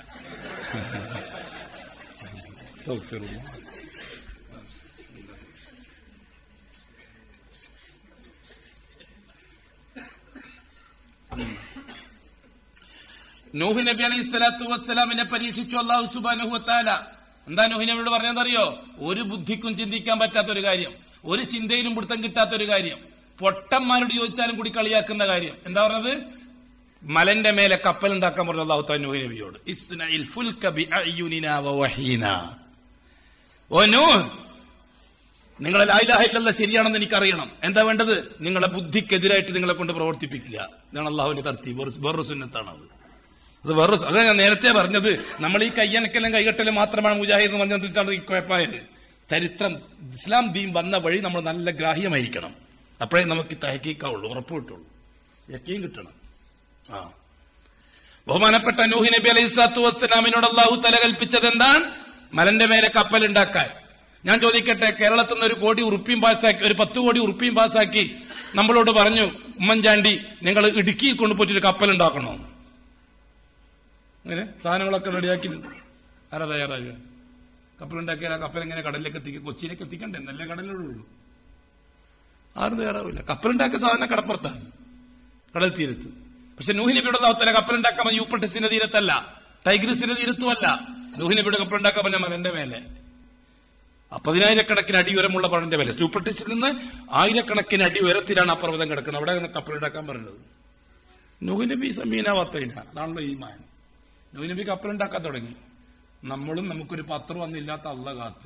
നൂഹ് നബി അലൈഹി സ്വലാത്തു വസ്സലാമിനെ പരീക്ഷിച്ചു അള്ളാഹു സുബാനുഹു താല എന്താ നൂഹ് നബിയോട് പറഞ്ഞതറിയോ ഒരു ബുദ്ധിക്കും ചിന്തിക്കാൻ പറ്റാത്ത ഒരു കാര്യം ഒരു ചിന്തയിലും പിടുത്തം കിട്ടാത്ത ഒരു കാര്യം പൊട്ടന്മാരോട് ചോദിച്ചാലും കൂടി കളിയാക്കുന്ന കാര്യം എന്താ പറഞ്ഞത് മലന്റെ മേലെ കപ്പൽ ഉണ്ടാക്കാൻ പറഞ്ഞു അള്ളാഹു താല നൂഹ് നബിയോട് ഇസ്നഇൽ ഫുൽക ബിഅയ്യുനിനാ വവഹീനാ. ഓ നൂഹ് നിങ്ങളെ ലായിലാഹില്ല ശരിയാണെന്ന് എനിക്കറിയണം എന്താ വേണ്ടത് നിങ്ങളെ ബുദ്ധിക്കെതിരായിട്ട് നിങ്ങളെ കൊണ്ട് പ്രവർത്തിപ്പിക്കുക ഇതാണ് അള്ളാഹുവിന്റെ തർത്തി വേറൊരു സുന്നത്താണ് അത് അത് വേറെ അതാ ഞാൻ നേരത്തെ പറഞ്ഞത് നമ്മൾ ഈ കയ്യനക്കലും കൈകെട്ടലും മാത്രമാണ് മുജാഹിദ് എന്ന് പറഞ്ഞിട്ടാണ് ഈ കുഴപ്പമായത് ചരിത്രം ഇസ്ലാം ദീൻ വന്ന വഴി നമ്മൾ നല്ല ഗ്രാഹ്യമായിരിക്കണം അപ്പോഴേ നമുക്ക് തഹക്കീക്കാവുള്ളൂ ഉറപ്പ് കിട്ടുള്ളൂ യക്കീം കിട്ടണം ആ ബഹുമാനപ്പെട്ട നൂഹി നബി അലൈഹി സ്വലാത്തു വസ്സലാമിനോട് അള്ളാഹു തല കൽപ്പിച്ചത് എന്താണ് മലന്റെ മേലെ കപ്പൽ ഉണ്ടാക്കാൻ ഞാൻ ചോദിക്കട്ടെ കേരളത്തിൽ നിന്ന് ഒരു കോടി ഉറുപ്പിയും പാസ്സാക്കി ഒരു പത്ത് കോടി ഉറുപ്പിയും പാസ്സാക്കി നമ്മളോട് പറഞ്ഞു ഉമ്മൻചാണ്ടി നിങ്ങൾ ഇടുക്കിയിൽ കൊണ്ടുപോയിട്ട് ഒരു കപ്പൽ ഉണ്ടാക്കണോ അങ്ങനെ സാധനങ്ങളൊക്കെ റെഡിയാക്കി ആരാ തയ്യാറാകുക കപ്പലുണ്ടാക്കിയാൽ ആ കപ്പൽ എങ്ങനെ കടലിലേക്ക് എത്തിക്കും കൊച്ചിയിലേക്ക് എത്തിക്കണ്ടേ നല്ല കടലുള്ളൂ ആരും തയ്യാറാവില്ല കപ്പലുണ്ടാക്കിയ സാധനം കടപ്പുറത്താണ് കടൽ തീരത്ത് പക്ഷെ നൂഹിനബിയുടെ ദൗത്തല കപ്പലുണ്ടാക്കാൻ യൂപ്പട്ടിസിന്റെ തീരത്തല്ല ടൈഗ്രിസിന്റെ തീരത്തുമല്ല നൂഹിനബിയുടെ കപ്പലുണ്ടാക്കാൻ പറഞ്ഞ മലന്റെ മേലെ പതിനായിരക്കണക്കിന് അടി ഉയരമുള്ള പഴന്റെ മേലെ യൂപ്പട്ടിസിൽ നിന്ന് ആയിരക്കണക്കിന് അടി ഉയരത്തിലാണ് ആ പർവ്വതം കിടക്കുന്നത് അവിടെ കപ്പലുണ്ടാക്കാൻ പറഞ്ഞത് നൂഹിനബി സമീനാവത്തയില്ല അതാണല്ലോ ഈ മാൻ നൂഹിനബി കപ്പലുണ്ടാക്കാൻ തുടങ്ങി നമ്മളും നമുക്കൊരു പത്രം വന്നില്ലാത്ത അല്ല കാത്ത്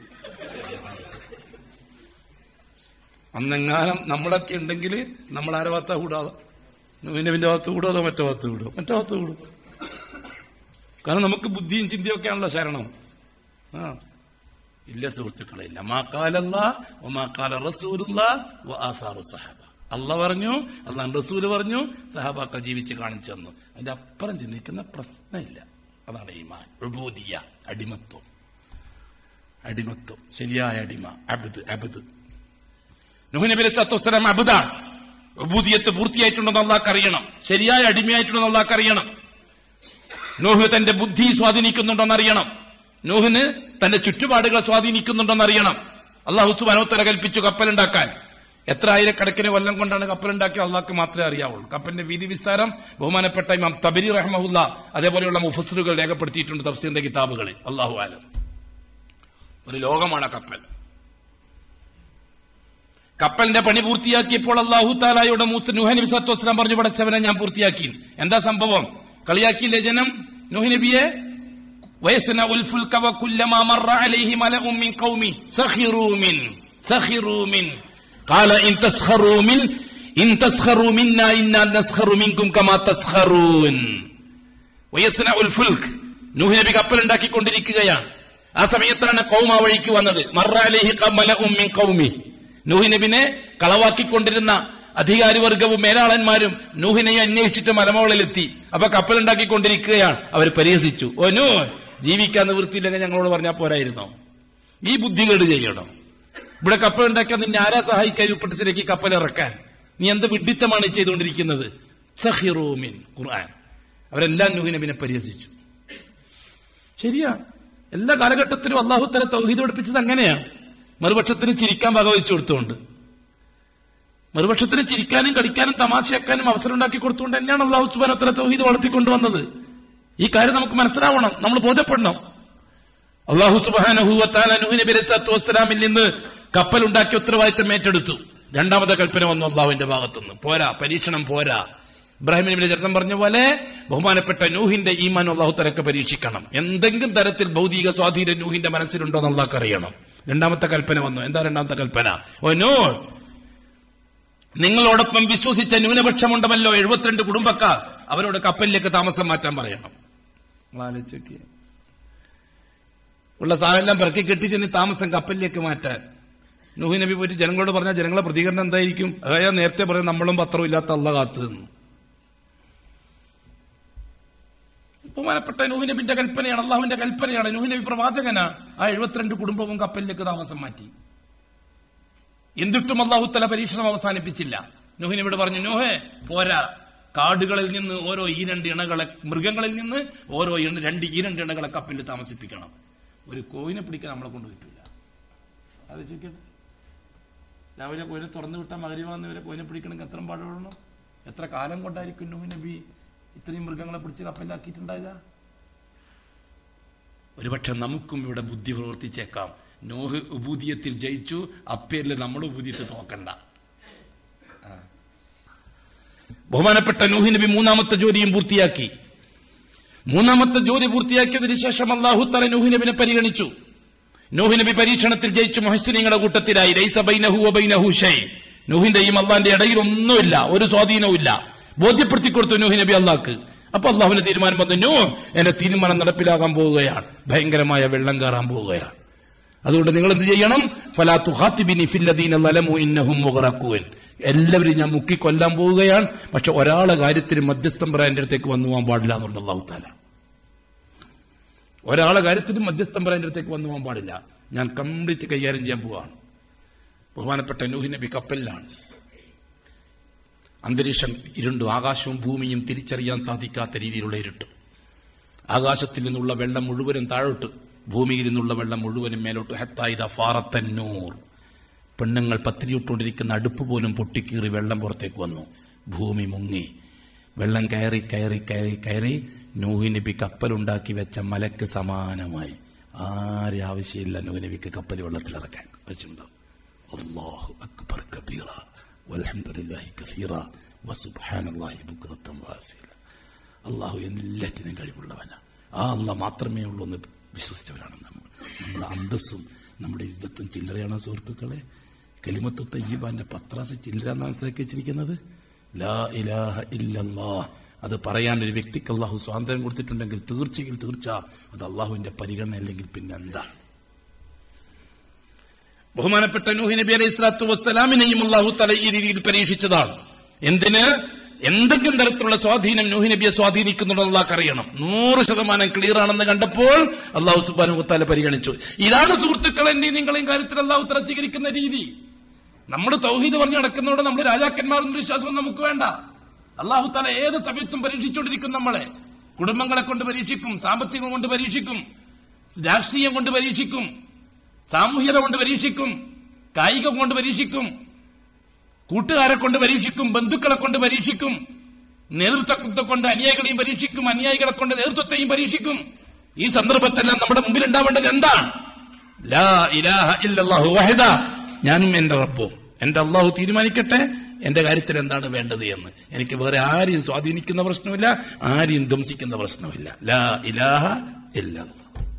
അന്നെങ്ങാനും നമ്മളൊക്കെ ഉണ്ടെങ്കിൽ നമ്മൾ ആരെ ഭാഗത്താ കൂടാതെ നൂഹിനബിന്റെ ഭാഗത്ത് കൂടാതോ മറ്റേ ഭാഗത്ത് വിടും മറ്റേ ഭാഗത്ത് വിടും കാരണം നമുക്ക് ബുദ്ധിയും ചിന്തയും ഒക്കെ ആണല്ലോ ശരണം ആ ഇല്ല സുഹൃത്തുക്കളെ ഇല്ല മാക്കാലല്ല ഒമാക്കാല റസൂലുള്ള സഹാബ അല്ല പറഞ്ഞു അള്ളാൻ റസൂല് പറഞ്ഞു സഹാബാക്കൾ ജീവിച്ച് കാണിച്ചു തന്നു അതിന്റെ അപ്പുറം ചിന്തിക്കുന്ന പ്രശ്നമില്ല അതാണ് ഈമാൻ ഉബൂദിയ അടിമത്വം അടിമത്വം ശരിയായ അടിമ അബദ് അബദ് നൂഹ് നബി സത്വസ്സലാം അബുദാണ് ഉബൂദിയത്ത് പൂർത്തിയായിട്ടുണ്ടെന്ന് അള്ളാഹ് അറിയണം ശരിയായ അടിമയായിട്ടുണ്ടെന്ന് അള്ളാഹ് അറിയണം നോഹ് തന്റെ ബുദ്ധി സ്വാധീനിക്കുന്നുണ്ടെന്ന് അറിയണം നോഹിന് തന്റെ ചുറ്റുപാടുകൾ സ്വാധീനിക്കുന്നുണ്ടെന്ന് അറിയണം അള്ളാഹു സുബാനോത്തര കൽപ്പിച്ചു കപ്പലുണ്ടാക്കാൻ എത്ര ആയിരക്കണക്കിന് കൊല്ലം കൊണ്ടാണ് കപ്പലുണ്ടാക്കിയത് അള്ളാഹ്ക്ക് മാത്രമേ അറിയാവുള്ളൂ കപ്പലിന്റെ വീതി വിസ്താരം ബഹുമാനപ്പെട്ട ഇമാം തബരി റഹ്മുല്ല അതേപോലെയുള്ള മുഫസറുകൾ രേഖപ്പെടുത്തിയിട്ടുണ്ട് തഫ്സീറിന്റെ കിതാബുകളിൽ അള്ളാഹു ആലം ഒരു ലോകമാണ് കപ്പൽ കപ്പലിന്റെ പണി പൂർത്തിയാക്കിയപ്പോൾ അള്ളാഹു താലായുടെ മൂസ് നുഹനബി സത്വസ്ലാം പറഞ്ഞു പടച്ചവനെ ഞാൻ പൂർത്തിയാക്കി എന്താ സംഭവം കളിയാക്കിയില്ലേ ജനം നുഹനബിയെ ويصنع الفلك وكلما مر عليه ملأ من قومه سخروا من سخروا من قال إن تسخروا من إن تسخروا منا إنا نسخر منكم كما تسخرون ويصنع الفلك നൂഹ് നബി കപ്പൽ ഉണ്ടാക്കിക്കൊണ്ടിരിക്കുകയാണ് ആ സമയത്താണ് കൗമ വഴിക്ക് വന്നത് മറ അലഹി മലഉം മിൻ കൗമി നൂഹ് നബിനെ കളവാക്കിക്കൊണ്ടിരുന്ന അധികാരിവർഗവും മേലാളന്മാരും നൂഹിനെ അന്വേഷിച്ചിട്ട് മലമുകളിലെത്തി അപ്പൊ കപ്പലുണ്ടാക്കിക്കൊണ്ടിരിക്കുകയാണ് അവർ പരിഹസിച്ചു ഓ നൂ ജീവിക്കാൻ നിവൃത്തിയില്ലെങ്കിൽ ഞങ്ങളോട് പറഞ്ഞാൽ പോരായിരുന്നോ ഈ ബുദ്ധികേട് ചെയ്യണം ഇവിടെ കപ്പലുണ്ടാക്കാൻ നിന്നെ ആരാ സഹായിക്കാൻ യുപ്പട്ടിസിലേക്ക് കപ്പൽ ഇറക്കാൻ നീ എന്ത് വിഡിത്തമാണ് ഈ ചെയ്തുകൊണ്ടിരിക്കുന്നത് സഹിറൂമിൻ ഖുർആൻ അവരെല്ലാം നൂഹ് നബിനെ പരിഹസിച്ചു ശരിയാ എല്ലാ കാലഘട്ടത്തിലും അള്ളാഹു തല തൗഹീദ് പഠിപ്പിച്ചത് അങ്ങനെയാണ് മറുപക്ഷത്തിന് ചിരിക്കാൻ വകവെച്ചു കൊടുത്തുകൊണ്ട് മറുപക്ഷത്തിന് ചിരിക്കാനും കളിക്കാനും തമാശയാക്കാനും അവസരം ഉണ്ടാക്കി കൊടുത്തുകൊണ്ട് തന്നെയാണ് അള്ളാഹു സുബാനത്തല തൗഹീദ് വളർത്തിക്കൊണ്ടുവന്നത് ഈ കാര്യം നമുക്ക് മനസ്സിലാവണം നമ്മൾ ബോധ്യപ്പെടണം അള്ളാഹു സുബാനഹുവത്താല നൂഹ് നബി അലൈഹി വസ്സലാമിൽ നിന്ന് കപ്പൽ ഉണ്ടാക്കിയ ഉത്തരവാദിത്തം ഏറ്റെടുത്തു രണ്ടാമത്തെ കൽപ്പന വന്നു അള്ളാഹുവിന്റെ ഭാഗത്തുനിന്ന് പോരാ പരീക്ഷണം പോരാ ഇബ്രാഹിം നബിയുടെ ചരിത്രം പറഞ്ഞ പോലെ ബഹുമാനപ്പെട്ട നൂഹിന്റെ ഈമാൻ അള്ളാഹു തലക്ക് പരീക്ഷിക്കണം എന്തെങ്കിലും തരത്തിൽ ഭൗതിക സ്വാധീനം നൂഹിന്റെ മനസ്സിലുണ്ടോ എന്ന് അള്ളാഹ് അറിയണം രണ്ടാമത്തെ കൽപ്പന വന്നു എന്താ രണ്ടാമത്തെ കൽപ്പന ഓ നോ നിങ്ങളോടൊപ്പം വിശ്വസിച്ച ന്യൂനപക്ഷമുണ്ടമല്ലോ എഴുപത്തിരണ്ട് കുടുംബക്കാർ അവരോട് കപ്പലിലേക്ക് താമസം മാറ്റാൻ പറയണം നിങ്ങൾ ആലോചിച്ച് നോക്കിയേ. ഉള്ള സാധനം പെറുക്കി കെട്ടിട്ട് ഇനി താമസം കപ്പലിലേക്ക് മാറ്റാൻ നൂഹി നബി പോയിട്ട് ജനങ്ങളോട് പറഞ്ഞാൽ ജനങ്ങളെ പ്രതികരണം എന്തായിരിക്കും അതായത് നേരത്തെ പറയും നമ്മളും പത്രവും ഇല്ലാത്ത അള്ള കാത്തു നിന്നു ബഹുമാനപ്പെട്ട നൂഹി നബിന്റെ കൽപ്പനയാണ് അള്ളാഹുവിന്റെ കൽപ്പനയാണ് നൂഹി നബി പ്രവാചകനാ ആ എഴുപത്തിരണ്ട് കുടുംബവും കപ്പലിലേക്ക് താമസം മാറ്റി എന്നിട്ടും അള്ളാഹു തല പരീക്ഷണം അവസാനിപ്പിച്ചില്ല നൂഹിനോട് പറഞ്ഞു നൂഹെ പോരാ കാടുകളിൽ നിന്ന് ഓരോ ഈ രണ്ട് ഇണകളെ മൃഗങ്ങളിൽ നിന്ന് ഓരോ ഇണ- രണ്ട് ഈ രണ്ട് ഇണകളെ കപ്പലിൽ താമസിപ്പിക്കണം ഒരു കോയിനെ പിടിക്കാൻ നമ്മളെ കൊണ്ട് പറ്റില്ല അത് ചോദിക്കട്ടെ രാവിലെ കോയിനെ തുറന്നു വിട്ടാൽ മകരിവാന്നവരെ കോയിനെ പിടിക്കണമെങ്കിൽ എത്ര പാടുപെടണം എത്ര കാലം കൊണ്ടായിരിക്കും നൂഹ് നബി ഇത്രയും മൃഗങ്ങളെ പിടിച്ച് കപ്പലിലാക്കിയിട്ടുണ്ടാകുക ഒരുപക്ഷെ നമുക്കും ഇവിടെ ബുദ്ധി പ്രവർത്തിച്ചേക്കാം നോഹ് ഉബൂദിയത്തിൽ ജയിച്ചു അപ്പേരിൽ നമ്മൾ ഉബൂദിയത്തിൽ തോക്കണ്ട ആ. ബഹുമാനപ്പെട്ട നൂഹി നബി മൂന്നാമത്തെ ജോലിയും പൂർത്തിയാക്കി മൂന്നാമത്തെ ജോലി പൂർത്തിയാക്കിയതിനു ശേഷം അള്ളാഹു തല നൂഹി നബിനെ പരിഗണിച്ചു നൂഹ് നബി പരീക്ഷണത്തിൽ ജയിച്ചു മൊഹസിനിങ്ങളുടെ കൂട്ടത്തിലായി ലൈസ ബൈനഹു വ ബൈനഹു ഷൈ നൂഹിന്റെയും അള്ളാന്റെ ഇടയിൽ ഒന്നുമില്ല ഒരു സ്വാധീനവും ഇല്ല ബോധ്യപ്പെടുത്തി കൊടുത്തു നൂഹി നബി അള്ളാഹ്ക്ക് അപ്പൊ അള്ളാഹുവിന്റെ തീരുമാനം വന്നു നൂ എന്റെ തീരുമാനം നടപ്പിലാകാൻ പോവുകയാണ് ഭയങ്കരമായ വെള്ളം കയറാൻ പോവുകയാണ് അതുകൊണ്ട് നിങ്ങൾ എന്ത് ചെയ്യണം ഫലാ തുഹാത്തിബിനി ഫില്ലദീന ലലമു ഇന്നഹും മുഗറക്കുവൻ എല്ലാവരും ഞാൻ മുക്കി കൊല്ലാൻ പോവുകയാണ് പക്ഷെ ഒരാളെ കാര്യത്തിന് മധ്യസ്ഥം പറയാൻ എന്റെ അടുത്തേക്ക് വന്നു പോകാൻ പാടില്ല എന്നുണ്ട് അള്ളാഹു താല ഒരാളെ കാര്യത്തിന് മധ്യസ്ഥം പറയാൻ എന്റെ അടുത്തേക്ക് വന്നു പോകാൻ പാടില്ല ഞാൻ കംപ്ലീറ്റ് കൈകാര്യം ചെയ്യാൻ പോവാണ് ബഹുമാനപ്പെട്ട നൂഹി നബി കപ്പലിലാണ് അന്തരീക്ഷം ഇരുണ്ടു ആകാശവും ഭൂമിയും തിരിച്ചറിയാൻ സാധിക്കാത്ത രീതിയിലുള്ള ഇരുട്ട് ആകാശത്തിൽ നിന്നുള്ള വെള്ളം മുഴുവനും താഴോട്ട് ഭൂമിയിൽ നിന്നുള്ള വെള്ളം മുഴുവനും മേലോട്ട് ഹത്തായിത ഫാറത്തന്നൂർ പെണ്ണുങ്ങൾ പത്തിരിയിട്ടുകൊണ്ടിരിക്കുന്ന അടുപ്പ് പോലും പൊട്ടിക്കീറി വെള്ളം പുറത്തേക്ക് വന്നു ഭൂമി മുങ്ങി വെള്ളം കയറി കയറി കയറി കയറി നൂഹി നബി കപ്പലുണ്ടാക്കി വെച്ച മലക്ക് സമാനമായി ആരെ ആവശ്യമില്ല നൂഹി നബിക്ക് കപ്പൽ വെള്ളത്തിലിറക്കാൻ വെച്ചിട്ടുണ്ടാവും അല്ലാഹു അക്ബർ കബീറ വൽഹംദുലില്ലാഹി കസീറ വസുബ്ഹാനല്ലാഹി ബുക്റത്തൻ വാസീല അള്ളാഹു എല്ലാറ്റിനും കഴിവുള്ളവനാണ് ആ അല്ല മാത്രമേ ഉള്ളൂ എന്ന് വിശ്വസിച്ചവരാണ് നമ്മൾ നമ്മുടെ അന്തസ്സും നമ്മുടെ ഇജ്ജത്തും ചില്ലറയാണ് സുഹൃത്തുക്കളെ കലിമത്ത് തയ്യബാന്റെ പത്രാസ് ചില്ലറ എന്ന് മനസ്സിലാക്കി വെച്ചിരിക്കുന്നത് ലാ ഇലാഹ ഇല്ലല്ലാ അത് പറയാൻ ഒരു വ്യക്തിക്ക് അള്ളാഹു സ്വാതന്ത്ര്യം കൊടുത്തിട്ടുണ്ടെങ്കിൽ തീർച്ചയിൽ തീർച്ച അത് അള്ളാഹുവിന്റെ പരിഗണന അല്ലെങ്കിൽ പിന്നെ എന്താണ് ബഹുമാനപ്പെട്ട നൂഹി നബി അലൈഹി സ്വലാത്തു വസ്സലാമിനെയും അള്ളാഹു തല ഈ രീതിയിൽ പരീക്ഷിച്ചതാണ് എന്തിന് എന്തെങ്കിലും തരത്തിലുള്ള സ്വാധീനം നൂഹി നബിയെ സ്വാധീനിക്കുന്നുണ്ടെന്ന് അള്ളാഹ് അറിയണം നൂറ് ശതമാനം ക്ലിയർ ആണെന്ന് കണ്ടപ്പോൾ അള്ളാഹു സുബാനു താല പരിഗണിച്ചു ഇതാണ് സുഹൃത്തുക്കൾ എന്റെയും നിങ്ങളെയും കാര്യത്തിൽ അള്ളാഹു തല സ്വീകരിക്കുന്ന രീതി നമ്മൾ തൗഹീദ് പറഞ്ഞു നടക്കുന്നതോടെ നമ്മൾ രാജാക്കന്മാരെന്ന വിശ്വാസം നമുക്ക് വേണ്ട അള്ളാഹു താല ഏത് സമയത്തും പരീക്ഷിച്ചുകൊണ്ടിരിക്കും നമ്മളെ കുടുംബങ്ങളെ കൊണ്ട് പരീക്ഷിക്കും സാമ്പത്തികം കൊണ്ട് പരീക്ഷിക്കും രാഷ്ട്രീയം കൊണ്ട് പരീക്ഷിക്കും സാമൂഹ്യത കൊണ്ട് പരീക്ഷിക്കും കായികം കൊണ്ട് പരീക്ഷിക്കും കൂട്ടുകാരെ കൊണ്ട് പരീക്ഷിക്കും ബന്ധുക്കളെ കൊണ്ട് പരീക്ഷിക്കും നേതൃത്വത്തെ കൊണ്ട് അനുയായികളെയും പരീക്ഷിക്കും അനുയായികളെ കൊണ്ട് നേതൃത്വത്തെയും പരീക്ഷിക്കും ഈ സന്ദർഭത്തെല്ലാം നമ്മുടെ മുമ്പിൽ ഉണ്ടാവേണ്ടത് എന്താണ് ലാ ഇലാഹ ഇല്ലല്ലാഹു വഹദ ഞാനും എന്റെ റബ്ബും എന്റെ അള്ളാഹു തീരുമാനിക്കട്ടെ എന്റെ കാര്യത്തിൽ എന്താണ് വേണ്ടത് എന്ന് എനിക്ക് വേറെ ആരെയും സ്വാധീനിക്കുന്ന പ്രശ്നമില്ല ആരെയും ധ്വംസിക്കുന്ന പ്രശ്നമില്ല ലാ ഇലാഹ ഇല്ലല്ലാഹ്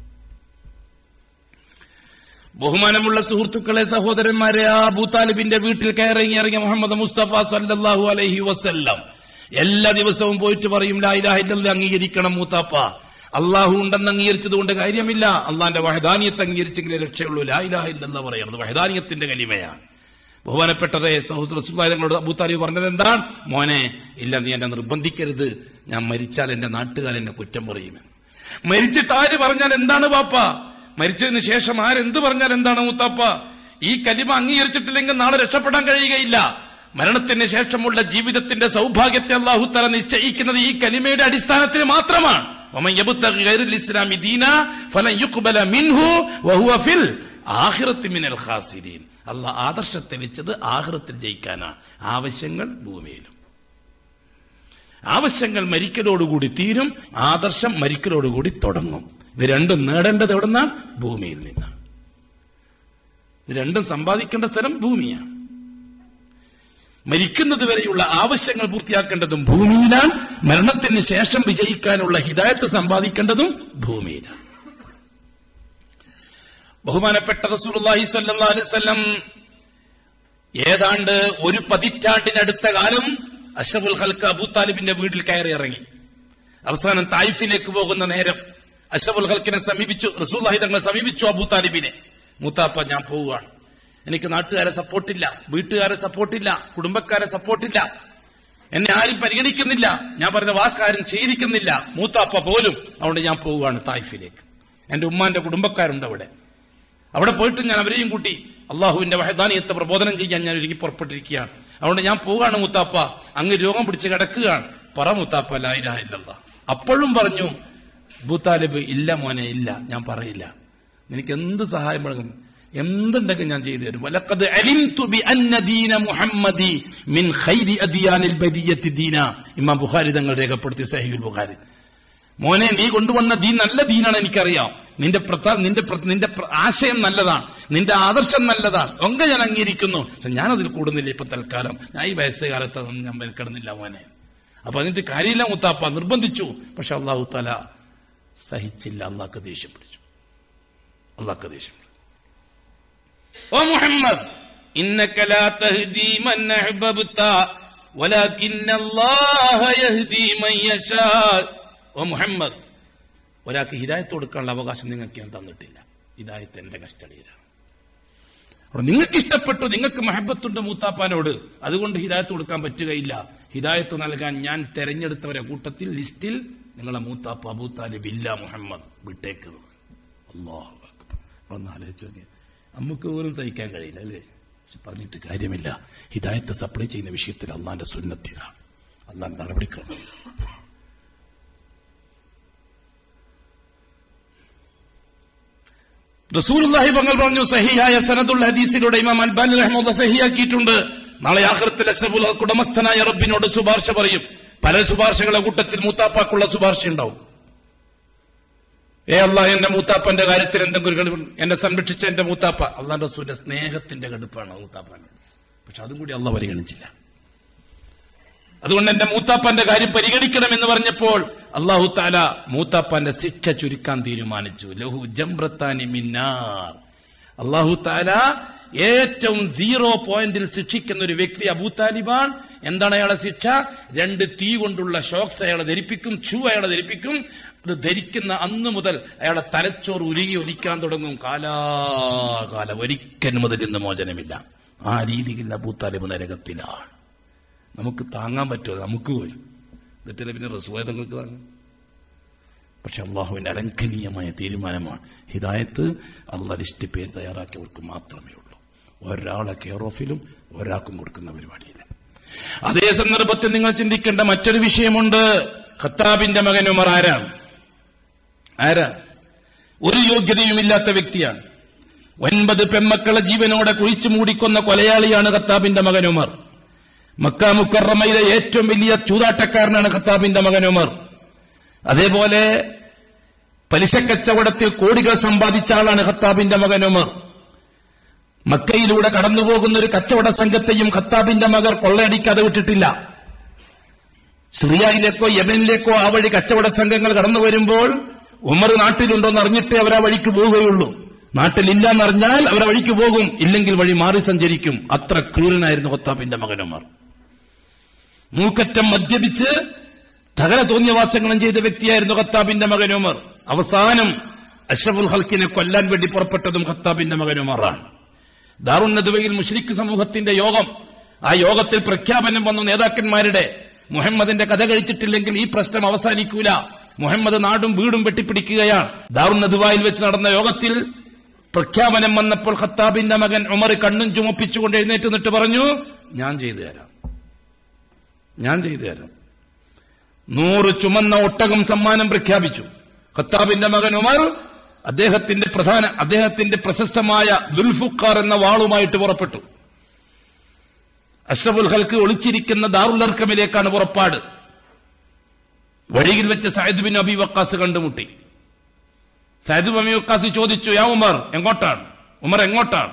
ബഹുമാനമുള്ള സുഹൃത്തുക്കളെ സഹോദരന്മാരെ ആ അബൂതാലിബിന്റെ വീട്ടിൽ കയറിങ്ങി ഇറങ്ങിയ മുഹമ്മദ് മുസ്തഫ സല്ലല്ലാഹു അലൈഹി വസല്ലം എല്ലാ ദിവസവും പോയിട്ട് പറയും ലാ ഇലാഹ ഇല്ലല്ലാഹ് അംഗീകരിക്കണം മൂത്താപ്പ അള്ളാഹു ഉണ്ടെന്ന് അംഗീകരിച്ചത് കൊണ്ട് കാര്യമില്ല അള്ളാന്റെ വഹദാനിയത്ത് അംഗീകരിച്ചെങ്കിലേ രക്ഷയുള്ളൂ ലാ ഇലാഹ ഇല്ലല്ലാഹ് പറയണത് വഹദാനിയത്തിന്റെ കലിമയാണ് ബഹുമാനപ്പെട്ടതെ സഹോദരങ്ങളോട് അബൂത്താലിബ് പറഞ്ഞത് എന്താണ് മോനെ ഇല്ല നീ എന്നെ നിർബന്ധിക്കരുത് ഞാൻ മരിച്ചാൽ എന്റെ നാട്ടുകാർ എന്നെ കുറ്റം പറയുമെന്ന് മരിച്ചിട്ട് ആര് പറഞ്ഞാൽ എന്താണ് പാപ്പ മരിച്ചതിന് ശേഷം ആരെന്ത് പറഞ്ഞാൽ എന്താണ് മുത്താപ്പ ഈ കലിമ അംഗീകരിച്ചിട്ടില്ലെങ്കിൽ നാളെ രക്ഷപ്പെടാൻ കഴിയുകയില്ല മരണത്തിന് ശേഷമുള്ള ജീവിതത്തിന്റെ സൗഭാഗ്യത്തെ അള്ളാഹുത്തല നിശ്ചയിക്കുന്നത് ഈ കലിമയുടെ അടിസ്ഥാനത്തിൽ മാത്രമാണ് ومن يبتغي غير الإسلام دينا فلن يقبل منه وهو في الآخرة من الخاسرين അള്ളാഹ് ആദർശത്തെ വെച്ചത് ആഹൃത്തിൽ ജയിക്കാനാണ് ആവശ്യങ്ങൾ ഭൂമിയിലും ആവശ്യങ്ങൾ മരിക്കലോടുകൂടി തീരും ആദർശം മരിക്കലോടുകൂടി തുടങ്ങും ഇത് രണ്ടും നേടേണ്ടത് എവിടുന്നാണ് ഭൂമിയിൽ നിന്നാണ് ഇത് രണ്ടും സമ്പാദിക്കേണ്ട സ്ഥലം ഭൂമിയാണ് മരിക്കുന്നത് വരെയുള്ള ആവശ്യങ്ങൾ പൂർത്തിയാക്കേണ്ടതും ഭൂമിയിലാണ് മരണത്തിന് ശേഷം വിജയിക്കാനുള്ള ഹിദായത്ത് സമ്പാദിക്കേണ്ടതും ഭൂമിയിലാണ് ബഹുമാനപ്പെട്ട റസൂലുള്ളാഹി സ്വല്ലല്ലാഹു അലൈഹി വസല്ലം ഏതാണ്ട് ഒരു പതിറ്റാണ്ടിനടുത്ത കാലം അഷ്റഫുൽ ഖൽക്ക് അബൂ താലിബിന്റെ വീട്ടിൽ കയറി ഇറങ്ങി അവസാനം തായിഫിലേക്ക് പോകുന്ന നേരം അഷ്റഫുൽ ഖൽക്കിനെ സമീപിച്ചു റസൂല്ലാഹി തങ്ങളെ സമീപിച്ചു അബൂ താലിബിനെ മൂത്താപ്പ ഞാൻ പോവുകയാണ് എനിക്ക് നാട്ടുകാരെ സപ്പോർട്ടില്ല വീട്ടുകാരെ സപ്പോർട്ടില്ല കുടുംബക്കാരെ സപ്പോർട്ടില്ല എന്നെ ആരും പരിഗണിക്കുന്നില്ല ഞാൻ പറഞ്ഞ വാക്കാരും ചെയ്തിരിക്കുന്നില്ല മൂത്താപ്പ പോലും അതുകൊണ്ട് ഞാൻ പോവുകയാണ് തായിഫിലേക്ക് എന്റെ ഉമ്മാന്റെ കുടുംബക്കാരുണ്ട് അവിടെ അവിടെ പോയിട്ട് ഞാൻ അവരെയും കൂട്ടി അള്ളാഹുവിന്റെ വഹദാനിയത്തെ പ്രബോധനം ചെയ്യാൻ ഞാൻ ഒരുങ്ങി പുറപ്പെട്ടിരിക്കുകയാണ് അതുകൊണ്ട് ഞാൻ പോവുകയാണ് മുത്താപ്പ അങ്ങ് രോഗം പിടിച്ച് കിടക്കുകയാണ് പറ മുത്താപ്പ ലായില്ല അപ്പോഴും പറഞ്ഞു ഭൂത്താലിബ് ഇല്ല മോനെ ഇല്ല ഞാൻ പറയില്ല നിനക്ക് എന്ത് സഹായം വേണം എന്തുണ്ടെങ്കിൽ ഞാൻ ചെയ്തു തരും വലഖദ് അലിംതു ബി അന്ന ദീന മുഹമ്മദി മിൻ ഖൈരി അദിയാനിൽ ബദിയത്തി ദീന ഇമാം ബുഖാരി തങ്ങൾ രേഖപ്പെടുത്തി സഹീഹുൽ ബുഖാരി മോനെ നീ കൊണ്ടുവന്ന ദീൻ നല്ല ദീനാണ് എനിക്കറിയാം നിന്റെ പ്രത നിന്റെ പ്ര- നിന്റെ പ്ര- ആശയം നല്ലതാണ് നിന്റെ ആദർശം നല്ലതാണ് ഒക്കെ ഞാൻ അംഗീകരിക്കുന്നു പക്ഷെ ഞാൻ അതിൽ കൂടുന്നില്ല ഇപ്പൊ തൽക്കാലം ഞാൻ ഈ വയസ്സുകാലത്ത് അതൊന്നും ഞാൻ മെനക്കെടുന്നില്ല മോനെ അപ്പൊ അതിന്റെ കാര്യമില്ല മുത്താപ്പ നിർബന്ധിച്ചു പക്ഷെ അള്ളാഹു തല സഹിച്ചില്ല അള്ളാഹ്ക്ക് ദേഷ്യം പിടിച്ചു അള്ളാഹ്ക്ക് ദേഷ്യം പിടിച്ചു ഓ മുഹമ്മദ് ഇന്നക ലാ തഹ്ദി മൻ അഹ്ബബ്ത വലാകിന്ന അല്ലാഹ യഹ്ദി മൻ യശാ ഓ മുഹമ്മദ് ഒരാൾക്ക് ഹിദായത്ത് കൊടുക്കാനുള്ള അവകാശം നിങ്ങൾക്ക് ഞാൻ തന്നിട്ടില്ല ഹിദായത്ത് എന്റെ കസ്റ്റഡിയിലാണ് അപ്പോൾ നിങ്ങൾക്ക് ഇഷ്ടപ്പെട്ടു നിങ്ങൾക്ക് മഹബത്തുണ്ട് മൂത്താപ്പാനോട് അതുകൊണ്ട് ഹിദായത്ത് കൊടുക്കാൻ പറ്റുകയില്ല ഹിദായത്ത് നൽകാൻ ഞാൻ തെരഞ്ഞെടുത്തവരെ കൂട്ടത്തിൽ ലിസ്റ്റിൽ നിങ്ങളെ മൂത്താപ്പ അബൂ താലിബ് ഇല്ല മുഹമ്മദ് വിട്ടേക്കുന്നത് അള്ളാഹു അക്ബർ. ഒന്ന് ആലോചിച്ച് നോക്കിയേ നമുക്ക് പോലും സഹിക്കാൻ കഴിയില്ല അല്ലേ പക്ഷെ പറഞ്ഞിട്ട് കാര്യമില്ല ഹിദായത്ത് സപ്ലൈ ചെയ്യുന്ന വിഷയത്തിൽ അള്ളാന്റെ സുന്നത്ത് ഇതാണ് അള്ളാന്റെ നടപടിക്രമം റസൂലുള്ളാഹി പങ്ങൾ പറഞ്ഞു സഹിയായ സനദുൽ ഹദീസിലൂടെ ഇമാം അൽബാനി റഹ്മുള്ള സഹിയാക്കിയിട്ടുണ്ട് നാളെ ആഖിറത്തിൽ അഷ്റഫുൽ ഹഖ് ഉടമസ്ഥനായ റബ്ബിനോട് ശുപാർശ പറയും പല ശുപാർശകളെ കൂട്ടത്തിൽ മൂത്താപ്പാക്കുള്ള ശുപാർശ ഉണ്ടാവും ഏ അല്ല എന്റെ മൂത്താപ്പന്റെ കാര്യത്തിൽ എന്തെങ്കിലും കഴിവ് എന്നെ സംരക്ഷിച്ച എന്റെ മൂത്താപ്പ അള്ളാന്റെ റസൂലിന്റെ സ്നേഹത്തിന്റെ കടുപ്പാണ് മൂത്താപ്പാനോട് പക്ഷെ അതും കൂടി അള്ള പരിഗണിച്ചില്ല അതുകൊണ്ട് എന്റെ മൂത്താപ്പന്റെ കാര്യം പരിഗണിക്കണം എന്ന് പറഞ്ഞപ്പോൾ അള്ളാഹു താല മൂത്താപ്പന്റെ ശിക്ഷ ചുരുക്കാൻ തീരുമാനിച്ചു ലഹു ജംബ്രത്താനി മിന്നാർ അള്ളാഹു താല ഏറ്റവും സീറോ പോയിന്റിൽ ശിക്ഷിക്കുന്ന ഒരു വ്യക്തി അബൂ താലിബാൻ എന്താണ് അയാളെ ശിക്ഷ രണ്ട് തീ കൊണ്ടുള്ള ഷോക്സ് അയാളെ ധരിപ്പിക്കും ഷൂ അയാളെ ധരിപ്പിക്കും അത് ധരിക്കുന്ന അന്ന് മുതൽ അയാളെ തലച്ചോറ് ഉരുകി ഒലിക്കാൻ തുടങ്ങും കാലാകാലം ഒരിക്കലും അതിൽ നിന്ന് മോചനമില്ല ആ രീതിയിൽ അബൂ താലിബ് നരകത്തിലാണ് നമുക്ക് താങ്ങാൻ പറ്റുമോ നമുക്ക് പോലും എന്നിട്ടല്ലേ പിന്നെ റസുവേദങ്ങൾക്ക് താങ്ങും പക്ഷെ അള്ളാഹുവിന്റെ അലംഘനീയമായ തീരുമാനമാണ് ഹിദായത്ത് അള്ളാഹ് ലിസ്റ്റ് പേര് തയ്യാറാക്കിയവർക്ക് മാത്രമേ ഉള്ളൂ ഒരാളെ കെയർ ഓഫിലും ഒരാൾക്കും കൊടുക്കുന്ന പരിപാടിയില്ല അതേ സന്ദർഭത്തിൽ നിങ്ങൾ ചിന്തിക്കേണ്ട മറ്റൊരു വിഷയമുണ്ട് ഖത്താബിന്റെ മകൻ ഉമർ ആരാണ് ആരാ ഒരു യോഗ്യതയുമില്ലാത്ത വ്യക്തിയാണ് ഒൻപത് പെമ്മക്കളെ ജീവനോടെ കുഴിച്ചു മൂടിക്കൊന്ന കൊലയാളിയാണ് ഖത്താബിന്റെ മകൻ ഉമർ മക്ക മുക്കറമയിലെ ഏറ്റവും വലിയ ചൂതാട്ടക്കാരനാണ് ഖത്താബിന്റെ മകൻ ഉമർ അതേപോലെ പലിശക്കച്ചവടത്തിൽ കോടികൾ സമ്പാദിച്ച ആളാണ് ഖത്താബിന്റെ മകൻ ഉമർ മക്കയിലൂടെ കടന്നുപോകുന്ന ഒരു കച്ചവട സംഘത്തെയും ഖത്താബിന്റെ മകർ കൊള്ളയടിക്കാതെ വിട്ടിട്ടില്ല സിറിയയിലേക്കോ യമനിലേക്കോ ആ വഴി കച്ചവട സംഘങ്ങൾ കടന്നു വരുമ്പോൾ ഉമർ നാട്ടിലുണ്ടോന്ന് അറിഞ്ഞിട്ടേ അവർ ആ വഴിക്ക് പോവുകയുള്ളൂ നാട്ടിലില്ല എന്നറിഞ്ഞാൽ അവരെ വഴിക്ക് പോകും ഇല്ലെങ്കിൽ വഴി മാറി സഞ്ചരിക്കും അത്ര ക്രൂരനായിരുന്നു ഖത്താബിന്റെ മകൻ ഉമർ മൂക്കറ്റം മദ്യപിച്ച് തകര തോന്നിയ വാസങ്ങളും ചെയ്ത വ്യക്തിയായിരുന്നു ഖത്താബിന്റെ മകൻ ഉമർ അവസാനം അഷ്റഫുൽ ഹൽക്കിനെ കൊല്ലാൻ വേണ്ടി പുറപ്പെട്ടതും ഖത്താബിന്റെ മകൻ ഉമറാണ് ദാറുന്നതുവയിൽ മുഷ്രിഖ് സമൂഹത്തിന്റെ യോഗം ആ യോഗത്തിൽ പ്രഖ്യാപനം വന്നു നേതാക്കന്മാരുടെ മുഹമ്മദിന്റെ കഥ കഴിച്ചിട്ടില്ലെങ്കിൽ ഈ പ്രശ്നം അവസാനിക്കൂല മുഹമ്മദ് നാടും വീടും വെട്ടിപ്പിടിക്കുകയാണ് ദാറുന്നതുവായിൽ വെച്ച് നടന്ന യോഗത്തിൽ പ്രഖ്യാപനം വന്നപ്പോൾ ഖത്താബിന്റെ മകൻ ഉമർ കണ്ണും ചുമപ്പിച്ചുകൊണ്ട് എഴുന്നേറ്റ് നിന്നിട്ട് പറഞ്ഞു ഞാൻ ചെയ്തു തരാം ഞാൻ ചെയ്തു തരാം നൂറ് ചുമന്ന ഒട്ടകം സമ്മാനം പ്രഖ്യാപിച്ചു ഖത്താബിന്റെ മകൻ ഉമർ അദ്ദേഹത്തിന്റെ പ്രധാന അദ്ദേഹത്തിന്റെ പ്രശസ്തമായ ദുൽഫുക്കാർ എന്ന വാളുമായിട്ട് പുറപ്പെട്ടു അഷ്റഫുൽ ഹൽക്ക് ഒളിച്ചിരിക്കുന്ന ദാറുലർക്കമിലേക്കാണ് പുറപ്പാട് വഴിയിൽ വെച്ച് സയ്യിദ് ബിൻ അബി വക്കാസ് കണ്ടുമുട്ടി സയ്യിദ് ബിൻ അബി വക്കാസ് ചോദിച്ചു യാ ഉമർ എങ്ങോട്ടാണ് ഉമർ എങ്ങോട്ടാണ്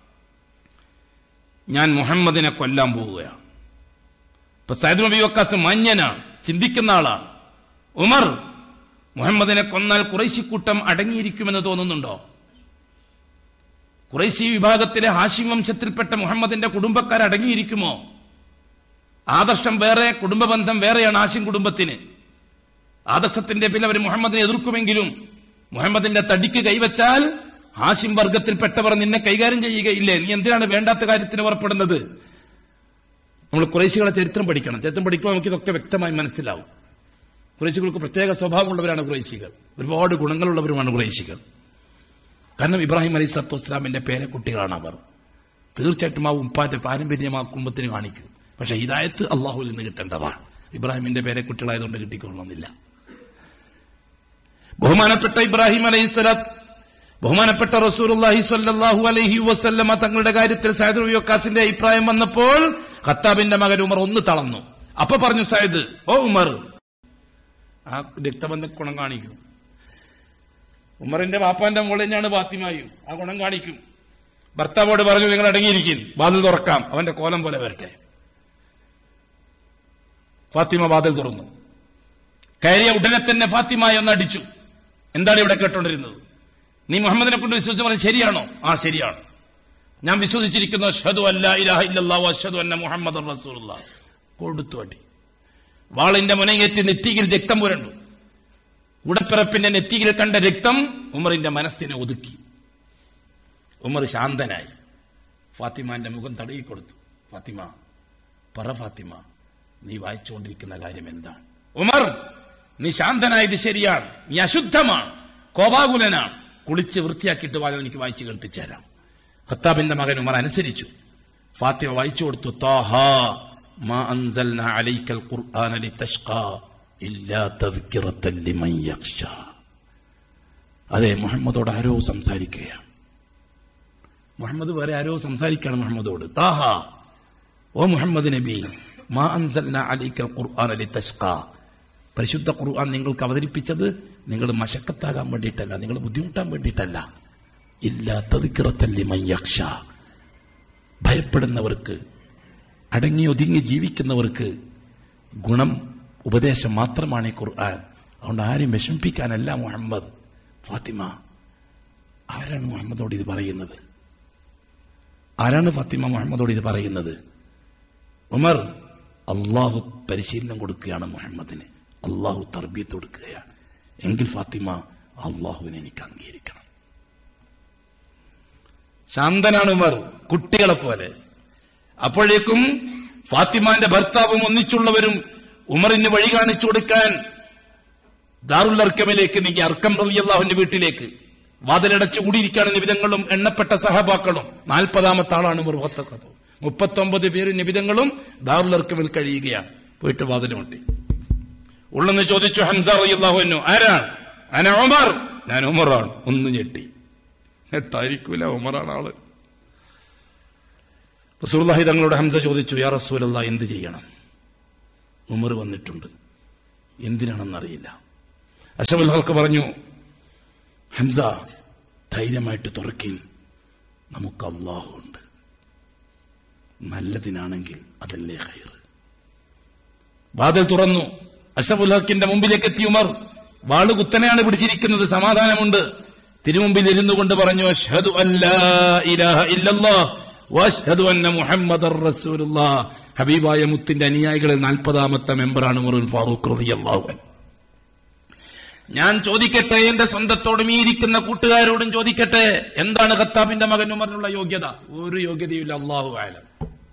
ഞാൻ മുഹമ്മദിനെ കൊല്ലാൻ പോവുകയാണ് ഇപ്പൊ സയ്യിദ് നബി വക്കാസ് മാന്യനാണ് ചിന്തിക്കുന്ന ആളാണ് ഉമർ മുഹമ്മദിനെ കൊന്നാൽ കുറേശിക്കൂട്ടം അടങ്ങിയിരിക്കുമെന്ന് തോന്നുന്നുണ്ടോ കുറേശി വിഭാഗത്തിലെ ഹാഷിം വംശത്തിൽപ്പെട്ട മുഹമ്മദിന്റെ കുടുംബക്കാർ അടങ്ങിയിരിക്കുമോ ആദർശം വേറെ കുടുംബബന്ധം വേറെയാണ് ഹാഷിം കുടുംബത്തിന് ആദർശത്തിന്റെ പേരിൽ അവർ മുഹമ്മദിനെ എതിർക്കുമെങ്കിലും മുഹമ്മദിന്റെ തടിക്ക് കൈവച്ചാൽ ഹാഷിം വർഗത്തിൽപ്പെട്ടവർ നിന്നെ കൈകാര്യം ചെയ്യുകയില്ലേ നീ എന്തിനാണ് വേണ്ടാത്ത കാര്യത്തിന് പുറപ്പെടുന്നത് നമ്മൾ കുറേശികളെ ചരിത്രം പഠിക്കണം ചരിത്രം പഠിക്കുമ്പോൾ നമുക്ക് ഇതൊക്കെ വ്യക്തമായി മനസ്സിലാവും കുറേശികൾക്ക് പ്രത്യേക സ്വഭാവമുള്ളവരാണ് കുറേശികൾ ഒരുപാട് ഗുണങ്ങളുള്ളവരുമാണ് കുറേശികൾ കാരണം ഇബ്രാഹിം അലി സത്തു വസ്ലാമിന്റെ പേരക്കുട്ടികളാണ് അവർ തീർച്ചയായിട്ടും ആ ഉപ്പാന്റെ പാരമ്പര്യം ആ കുടുംബത്തിന് കാണിക്കും പക്ഷെ ഹിദായത്ത് അള്ളാഹുവിൽ നിന്ന് കിട്ടേണ്ടതാണ് ഇബ്രാഹിമിന്റെ പേരക്കുട്ടികളായതുകൊണ്ട് കിട്ടിക്കൊള്ളണമെന്നില്ല ബഹുമാനപ്പെട്ട ഇബ്രാഹിം അലൈഹി സ്വലാത്ത് ബഹുമാനപ്പെട്ട റസൂലുള്ളാഹി സ്വല്ലല്ലാഹു അലൈഹി വസല്ലമ തങ്ങളുടെ കാര്യത്തിൽ സയ്യിദ് വക്കാസിന്റെ അഭിപ്രായം വന്നപ്പോൾ ഖത്താബിന്റെ മകൻ ഉമർ ഒന്ന് തളർന്നു അപ്പൊ പറഞ്ഞു സയ്യിദ് ഓ ഉമർ ആ രക്തബന്ധ ഗുണം കാണിക്കും ഉമറിന്റെ വാപ്പാന്റെ മോൾ തന്നെയാണ് ഫാത്തിമായും ആ ഗുണം കാണിക്കും ഭർത്താവോട് പറഞ്ഞു നിങ്ങൾ അടങ്ങിയിരിക്കും വാതിൽ തുറക്കാം അവന്റെ കോലം പോലെ വരട്ടെ ഫാത്തിമ വാതിൽ തുറന്നു കയറിയ ഉടനെ തന്നെ ഫാത്തിമ എന്ന് അടിച്ചു എന്താണ് ഇവിടെ കേട്ടോണ്ടിരുന്നത് നീ മുഹമ്മദിനെ കൊണ്ട് വിശ്വസിച്ച് പറഞ്ഞത് ശരിയാണോ ആ ശരിയാണ് ഞാൻ വിശ്വസിച്ചിരിക്കുന്നു അഷ്ഹദു അല്ലാ ഇലാഹ ഇല്ലല്ലാഹു അഷ്ഹദു അന്ന മുഹമ്മദ് റസൂലുള്ള കൊടുത്തു അടി വാളിന്റെ മുനയേറ്റ് നെറ്റിയിൽ രക്തം പുരണ്ടു ഉടപ്പിറപ്പിന്റെ നെറ്റിയിൽ കണ്ട രക്തം ഉമറിന്റെ മനസ്സിനെ ഒതുക്കി ഉമർ ശാന്തനായി ഫാത്തിമാന്റെ മുഖം തടയിക്കൊടുത്തു ഫാത്തിമ പറ ഫാത്തിമ നീ വായിച്ചുകൊണ്ടിരിക്കുന്ന കാര്യം എന്താണ് ഉമർ നീ ശാന്തനായത് ശരിയാണ് നീ അശുദ്ധമാണ് കോപാകുലനാണ് കുളിച്ച് വൃത്തിയാക്കിയിട്ട് വായോ എനിക്ക് വായിച്ചു കേൾപ്പിച്ചു തരാം ഖത്താബിന്റെ മകൻ ഉമർ അനുസരിച്ചു ഫാത്തിമ വായിച്ചു കൊടുത്തു താഹാ മാ അൻസൽനാ അലൈക്കൽ ഖുർആന ലിതഷ്ഖാ ഇല്ലാ തദ്കിറത്തൻ ലിമൻ യഖ്ഷാ അതെ മുഹമ്മദോട് ആരോ സംസാരിക്കുകയാണ് മുഹമ്മദ് വേറെ ആരോ സംസാരിക്കുകയാണ് മുഹമ്മദോട് താഹ ഓ മുഹമ്മദ് നബി മാ അൻസൽനാ അലൈക്കൽ ഖുർആന ലിതഷ്ഖാ പരിശുദ്ധ ഖുർആൻ നിങ്ങൾക്ക് അവതരിപ്പിച്ചത് നിങ്ങൾ മശക്കത്താകാൻ വേണ്ടിയിട്ടല്ല നിങ്ങൾ ബുദ്ധിമുട്ടാൻ വേണ്ടിയിട്ടല്ല ഇല്ല തതിക്കിറത്തല്ലി മയ്യക്ഷ ഭയപ്പെടുന്നവർക്ക് അടങ്ങി ഒതുങ്ങി ജീവിക്കുന്നവർക്ക് ഗുണം ഉപദേശം മാത്രമാണ് ഈ ഖുർആൻ അതുകൊണ്ട് ആരും വിഷമിപ്പിക്കാനല്ല മുഹമ്മദ് ഫാത്തിമ ആരാണ് മുഹമ്മദോട് ഇത് പറയുന്നത് ആരാണ് ഫാത്തിമ മുഹമ്മദോട് ഇത് പറയുന്നത് ഉമർ അള്ളാഹു പരിശീലനം കൊടുക്കുകയാണ് മുഹമ്മദിന് അള്ളാഹു തർബീത്ത് കൊടുക്കുകയാണ് എങ്കിൽ ഫാത്തിമ അള്ളാഹുവിനെ എനിക്ക് അംഗീകരിക്കണം ശാന്തനാണ് ഉമർ കുട്ടികളെ പോലെ അപ്പോഴേക്കും ഫാത്തിമാന്റെ ഭർത്താവും ഒന്നിച്ചുള്ളവരും ഉമറിന് വഴി കാണിച്ചു കൊടുക്കാൻ ദാറുൽ അർക്കമിലേക്ക് നീങ്ങി അർക്കം റളിയല്ലാഹുവിന്റെ വീട്ടിലേക്ക് വാതിലടച്ചു കൂടിയിരിക്കുകയാണ് നിബിതങ്ങളും എണ്ണപ്പെട്ട സഹബാക്കളും നാൽപ്പതാമത്തെ ആളാണ് ഉമർ വത്തക്കത്ത് മുപ്പത്തൊമ്പത് പേര് നിബിതങ്ങളും ദാറുൽ അർക്കമിൽ കഴിയുകയാണ് പോയിട്ട് വാതിൽ മുട്ടി ഉള്ളെന്ന് ചോദിച്ചു ഹംസ റളിയല്ലാഹുവിനു ആരാണ് അന ഉമർ ഞാൻ ഉമറാണ് ഒന്ന് ഞെട്ടി എത്തായിരിക്കൂല ഉമറാണ് ആള് റസൂലുള്ളാഹി തങ്ങളോട് ഹംസ ചോദിച്ചു യാ റസൂലല്ലാ എന്ത് ചെയ്യണം ഉമർ വന്നിട്ടുണ്ട് എന്തിനാണെന്നറിയില്ല അഷമുൽ ഹൽക്ക് പറഞ്ഞു ഹംസ ധൈര്യമായിട്ട് തുറക്കിൻ നമുക്ക് അള്ളാഹു ഉണ്ട് നല്ലതിനാണെങ്കിൽ അതല്ലേ ഹൈർ വാതിൽ തുറന്നു അഷഫുൽ ഹക്കിന്റെ മുമ്പിലേക്ക് എത്തി ഉമർ വാള് കുത്തനെയാണ് പിടിച്ചിരിക്കുന്നത് സമാധാനമുണ്ട് തിരുമുമ്പിൽ ഇരുന്നു കൊണ്ട് പറഞ്ഞു അഷ്ഹദു അല്ലാ ഇലാഹ ഇല്ലല്ലാഹ് വഅഷ്ഹദു അന്ന മുഹമ്മദർ റസൂലുള്ളാഹ് ഹബീബായ മുത്തിന്റെ അനുയായികളിൽ നാൽപ്പതാമത്തെ മെമ്പറാണ് ഉമറുൽ ഫാറൂഖ് റളിയല്ലാഹു അൻഹു ഞാൻ ചോദിക്കട്ടെ എന്റെ സ്വന്തത്തോടും ഈ ഇരിക്കുന്ന കൂട്ടുകാരോടും ചോദിക്കട്ടെ എന്താണ് ഖത്താബിന്റെ മകൻ ഉമറിനുള്ള യോഗ്യത ഒരു യോഗ്യതയുമില്ല അള്ളാഹു ആലം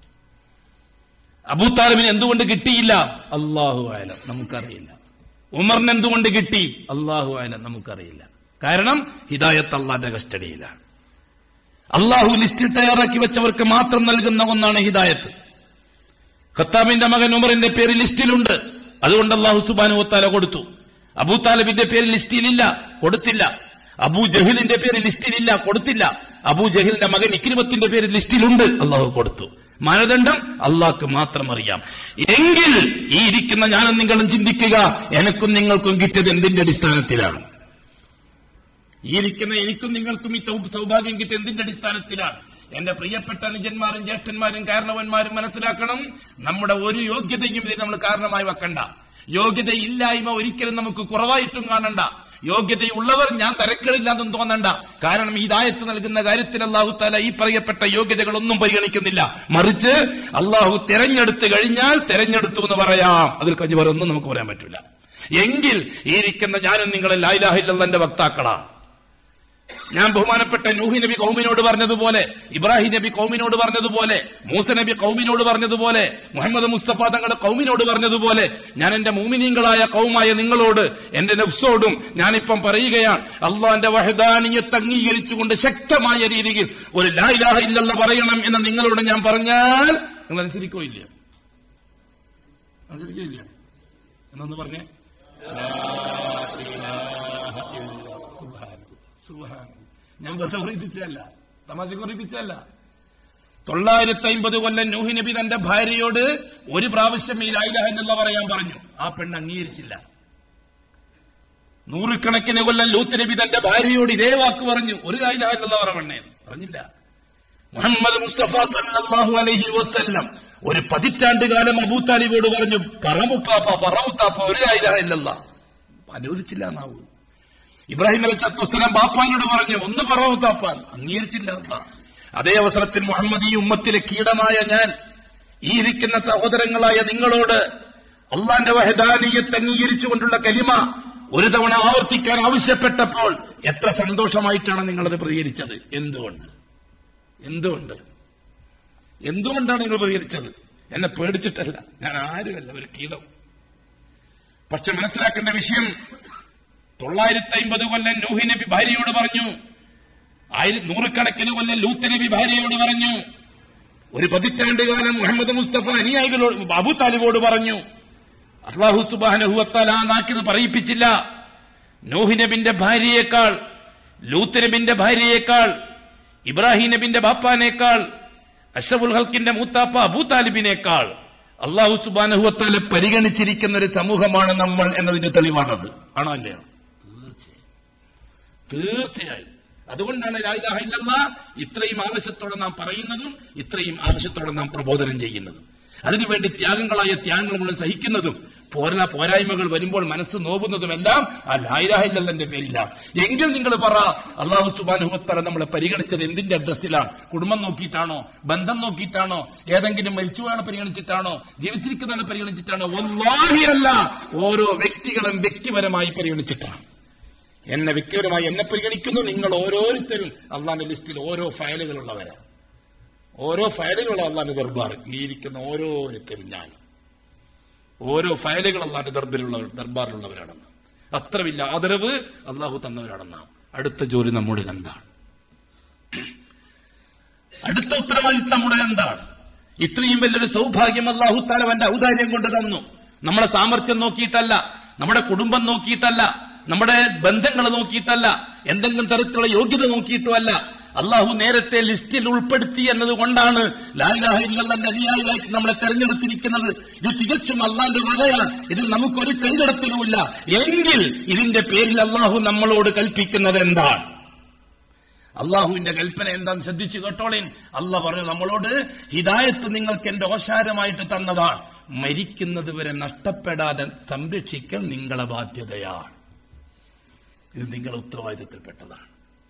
അബൂത്താലിബിന് എന്തുകൊണ്ട് കിട്ടിയില്ല അള്ളാഹു ആലം നമുക്കറിയില്ല ഉമറിന് എന്തുകൊണ്ട് കിട്ടി അള്ളാഹു ആലം നമുക്കറിയില്ല കാരണം ഹിദായത്ത് അള്ളാന്റെ കസ്റ്റഡിയിലാണ് അള്ളാഹു ലിസ്റ്റിൽ തയ്യാറാക്കി വെച്ചവർക്ക് മാത്രം നൽകുന്ന ഒന്നാണ് ഹിദായത്ത് ഖത്താബിന്റെ മകൻ ഉമറിന്റെ പേര് ലിസ്റ്റിലുണ്ട് അതുകൊണ്ട് അള്ളാഹു സുബാനുവത്താല കൊടുത്തു അബൂ താലിബിന്റെ പേര് ലിസ്റ്റിലില്ല കൊടുത്തില്ല അബൂ ജഹിലിന്റെ പേര് ലിസ്റ്റിലില്ല കൊടുത്തില്ല അബൂ ജഹിലിന്റെ മകൻ ഇക്രിമത്തിന്റെ പേര് ലിസ്റ്റിലുണ്ട് അള്ളാഹു കൊടുത്തു മാനദണ്ഡം അള്ളാഹ്ക്ക് മാത്രം അറിയാം എങ്കിൽ ഈ ഇരിക്കുന്ന ഞാനും നിങ്ങളും ചിന്തിക്കുക എനക്കും നിങ്ങൾക്കും കിട്ടിയത് എന്തിന്റെ അടിസ്ഥാനത്തിലാണ് ഈ ഇരിക്കുന്ന എനിക്കും നിങ്ങൾക്കും ഈ തൗ- സൗഭാഗ്യം കിട്ടിയ എന്തിന്റെ അടിസ്ഥാനത്തിലാണ് എന്റെ പ്രിയപ്പെട്ട അനുജന്മാരും ജ്യേഷ്ഠന്മാരും കാരണവന്മാരും മനസ്സിലാക്കണം നമ്മുടെ ഒരു യോഗ്യതയും ഇതിന് നമ്മൾ കാരണമായി വെക്കണ്ട യോഗ്യതയില്ലായ്മ ഒരിക്കലും നമുക്ക് കുറവായിട്ടും കാണണ്ട യോഗ്യതയുള്ളവർ ഞാൻ തരക്കേടില്ലാന്നും തോന്നണ്ട കാരണം ഹിദായത്ത് നൽകുന്ന കാര്യത്തിൽ അള്ളാഹു താല ഈ പറയപ്പെട്ട യോഗ്യതകളൊന്നും പരിഗണിക്കുന്നില്ല മറിച്ച് അള്ളാഹു തെരഞ്ഞെടുത്ത് കഴിഞ്ഞാൽ തെരഞ്ഞെടുത്തു എന്ന് പറയാം അതിൽ കഴിഞ്ഞ് വേറെ ഒന്നും നമുക്ക് പറയാൻ പറ്റില്ല എങ്കിൽ ഈ ഇരിക്കുന്ന ഞാനും നിങ്ങളെ ലായിലാഹില്ലെന്നെ വക്താക്കളാണ് ഞാൻ ബഹുമാനപ്പെട്ട നൂഹി നബി കൗമിനോട് പറഞ്ഞതുപോലെ ഇബ്രാഹിം നബി കൗമിനോട് പറഞ്ഞതുപോലെ മൂസ നബി കൗമിനോട് പറഞ്ഞതുപോലെ മുഹമ്മദ് മുസ്തഫ തങ്ങളുടെ കൗമിനോട് പറഞ്ഞതുപോലെ ഞാൻ എന്റെ മൂമിനീങ്ങളായ കൗമായ നിങ്ങളോട് എന്റെ നഫ്സോടും ഞാനിപ്പം പറയുകയാണ് അള്ളാന്റെ വഹദാനിയത്ത് അംഗീകരിച്ചുകൊണ്ട് ശക്തമായ രീതിയിൽ ഒരു ലായിലാഹ ഇല്ലെന്ന് പറയണം എന്ന് നിങ്ങളോട് ഞാൻ പറഞ്ഞാൽ നിങ്ങൾ അനുസരിക്കോ ഇല്ല അനുസരിക്കോ ഇല്ല എന്നൊന്ന് പറഞ്ഞേ സുബ്ഹാനല്ലാഹ്. ഞാൻ വെറുതെ കുറിപ്പിച്ചതല്ല തമാശ കുറിപ്പിച്ചതല്ല തൊള്ളായിരത്തി അമ്പത് കൊല്ലം നൂഹി നബി തന്റെ ഭാര്യയോട് ഒരു പ്രാവശ്യം ഈ ലായിലാഹ എന്നുള്ള പറയാൻ പറഞ്ഞു ആ പെണ്ണ് അംഗീകരിച്ചില്ല നൂറുകണക്കിന് കൊല്ലം ലൂത്ത് നബി തന്റെ ഭാര്യയോട് ഇതേ വാക്ക് പറഞ്ഞു ഒരു ലായിലാഹ എന്നുള്ള പറ പെണ്ണേ പറഞ്ഞില്ല മുഹമ്മദ് മുസ്തഫ സല്ലല്ലാഹു അലൈഹി വസല്ലം ഒരു പതിറ്റാണ്ട് കാലം അബൂ താലിബോട് പറഞ്ഞു പറമുപ്പാപ്പ പറമുത്താപ്പ ഒരു ലായിലാഹ ഇല്ലല്ലാ അനുവദിച്ചില്ല എന്നാവൂ ഇബ്രാഹിം അലൈഹി സ്വലാത്തു വസ്സലാം ബാപ്പാനോട് പറഞ്ഞു ഒന്ന് പറവത്താപ്പാൻ അംഗീകരിച്ചില്ല അല്ലാ. അതേ അവസരത്തിൽ മുഹമ്മദ് ഈ ഉമ്മത്തിലെ കീടമായ ഞാൻ ഈ ഇരിക്കുന്ന സഹോദരങ്ങളായ നിങ്ങളോട് അള്ളാന്റെ വഹദാനീയത്ത് അംഗീകരിച്ചുകൊണ്ടുള്ള കലിമ ഒരു തവണ ആവർത്തിക്കാൻ ആവശ്യപ്പെട്ടപ്പോൾ എത്ര സന്തോഷമായിട്ടാണ് നിങ്ങളത് പ്രതികരിച്ചത് എന്തുകൊണ്ട് എന്തുകൊണ്ട് എന്തുകൊണ്ടാണ് നിങ്ങൾ പ്രതികരിച്ചത് എന്നെ പേടിച്ചിട്ടല്ല ഞാൻ ആരുമല്ല ഒരു കീടം പക്ഷെ മനസ്സിലാക്കേണ്ട വിഷയം തൊള്ളായിരത്തി അമ്പത് കൊല്ലം നൂഹി നബി ഭാര്യയോട് പറഞ്ഞു ആയിരം നൂറുകണക്കിന് കൊല്ലം ലൂത്ത് നബി ഭാര്യയോട് പറഞ്ഞു ഒരു പതിറ്റാണ്ട് കാലം മുഹമ്മദ് മുസ്തഫ അനുയായികളോട് അബു താലിബോട് പറഞ്ഞു അള്ളാഹു സുബാനഹുവത്താൽ ആ നാക്കിന് പറയിപ്പിച്ചില്ല നോഹി നബിന്റെ ഭാര്യയേക്കാൾ ലൂത്ത് നബിന്റെ ഭാര്യയേക്കാൾ ഇബ്രാഹിം നബിന്റെ ബാപ്പാനേക്കാൾ അഷ്റഫുൽ ഹൽക്കിന്റെ മൂത്താപ്പ അബൂ താലിബിനേക്കാൾ അള്ളാഹു സുബാനഹുവത്താലെ പരിഗണിച്ചിരിക്കുന്ന ഒരു സമൂഹമാണ് നമ്മൾ എന്നതിന്റെ തെളിവാണത് ആണോ അല്ലയോ തീർച്ചയായും തീർച്ചയായും അതുകൊണ്ടാണ് രാജാഹ ഇത്രയും ആവശ്യത്തോടെ നാം പറയുന്നതും ഇത്രയും ആവശ്യത്തോടെ നാം പ്രബോധനം ചെയ്യുന്നതും അതിനുവേണ്ടി ത്യാഗങ്ങളായ ത്യാഗങ്ങൾ മുഴുവൻ സഹിക്കുന്നതും പോരാ പോരായ്മകൾ വരുമ്പോൾ മനസ്സ് നോവുന്നതുമെല്ലാം ആ ലായിരാഹില്ലന്റെ പേരിലാണ് എങ്കിൽ നിങ്ങൾ പറ അള്ളാഹു സുബാനുഹത്തറ നമ്മളെ പരിഗണിച്ചത് എന്തിന്റെ അഡ്രസ്സിലാണ് കുടുംബം നോക്കിയിട്ടാണോ ബന്ധം നോക്കിയിട്ടാണോ ഏതെങ്കിലും മരിച്ചുവാണ് പരിഗണിച്ചിട്ടാണോ ജീവിച്ചിരിക്കുന്നതാണ് പരിഗണിച്ചിട്ടാണോ ഒന്നാഹിയല്ല ഓരോ വ്യക്തികളും വ്യക്തിപരമായി പരിഗണിച്ചിട്ടാണ് എന്നെ വ്യക്തിപരമായി എന്നെ പരിഗണിക്കുന്നു നിങ്ങൾ ഓരോരുത്തരും അള്ളാന്റെ ലിസ്റ്റിൽ ഓരോ ഫയലുകളുള്ളവരാണ് ഓരോ ഫയലുകളും അള്ളാന്റെ ദർബാർ ഈ ഇരിക്കുന്ന ഓരോരുത്തരും ഞാൻ ഓരോ ഫയലുകൾ അള്ളാന്റെ ദർബിലുള്ള ദർബാറിലുള്ളവരാണെന്ന് അത്ര വലിയ ആദരവ് അള്ളാഹു തന്നവരാണെന്ന് അടുത്ത ജോലി നമ്മുടെ എന്താണ് അടുത്ത ഉത്തരവാദിത്തം നമ്മുടെ എന്താണ് ഇത്രയും വലിയൊരു സൗഭാഗ്യം അള്ളാഹു താലവന്റെ ഔദാര്യം കൊണ്ട് തന്നു നമ്മുടെ സാമർഥ്യം നോക്കിയിട്ടല്ല നമ്മുടെ കുടുംബം നോക്കിയിട്ടല്ല നമ്മുടെ ബന്ധങ്ങൾ നോക്കിയിട്ടല്ല എന്തെങ്കിലും തരത്തിലുള്ള യോഗ്യത നോക്കിയിട്ടുമല്ല അള്ളാഹു നേരത്തെ ലിസ്റ്റിൽ ഉൾപ്പെടുത്തി എന്നതുകൊണ്ടാണ് ലാലാഹിന്റെ അനുയായിയായിട്ട് നമ്മളെ തെരഞ്ഞെടുത്തിരിക്കുന്നത് ഇത് തികച്ചും അള്ളാന്റെ വകയാണ് ഇതിൽ നമുക്കൊരു കൈകടത്തലുമില്ല എങ്കിൽ ഇതിന്റെ പേരിൽ അള്ളാഹു നമ്മളോട് കൽപ്പിക്കുന്നത് എന്താണ് അള്ളാഹുവിന്റെ കൽപ്പന എന്താന്ന് ശ്രദ്ധിച്ചു കേട്ടോളീൻ അല്ല പറഞ്ഞു നമ്മളോട് ഹിദായത്ത് നിങ്ങൾക്ക് എന്റെ ഓശാരമായിട്ട് തന്നതാണ് മരിക്കുന്നത് വരെ നഷ്ടപ്പെടാതെ സംരക്ഷിക്കൽ നിങ്ങളെ ബാധ്യതയാണ് ഇത് നിങ്ങളുടെ ഉത്തരവാദിത്തത്തിൽപ്പെട്ടതാണ്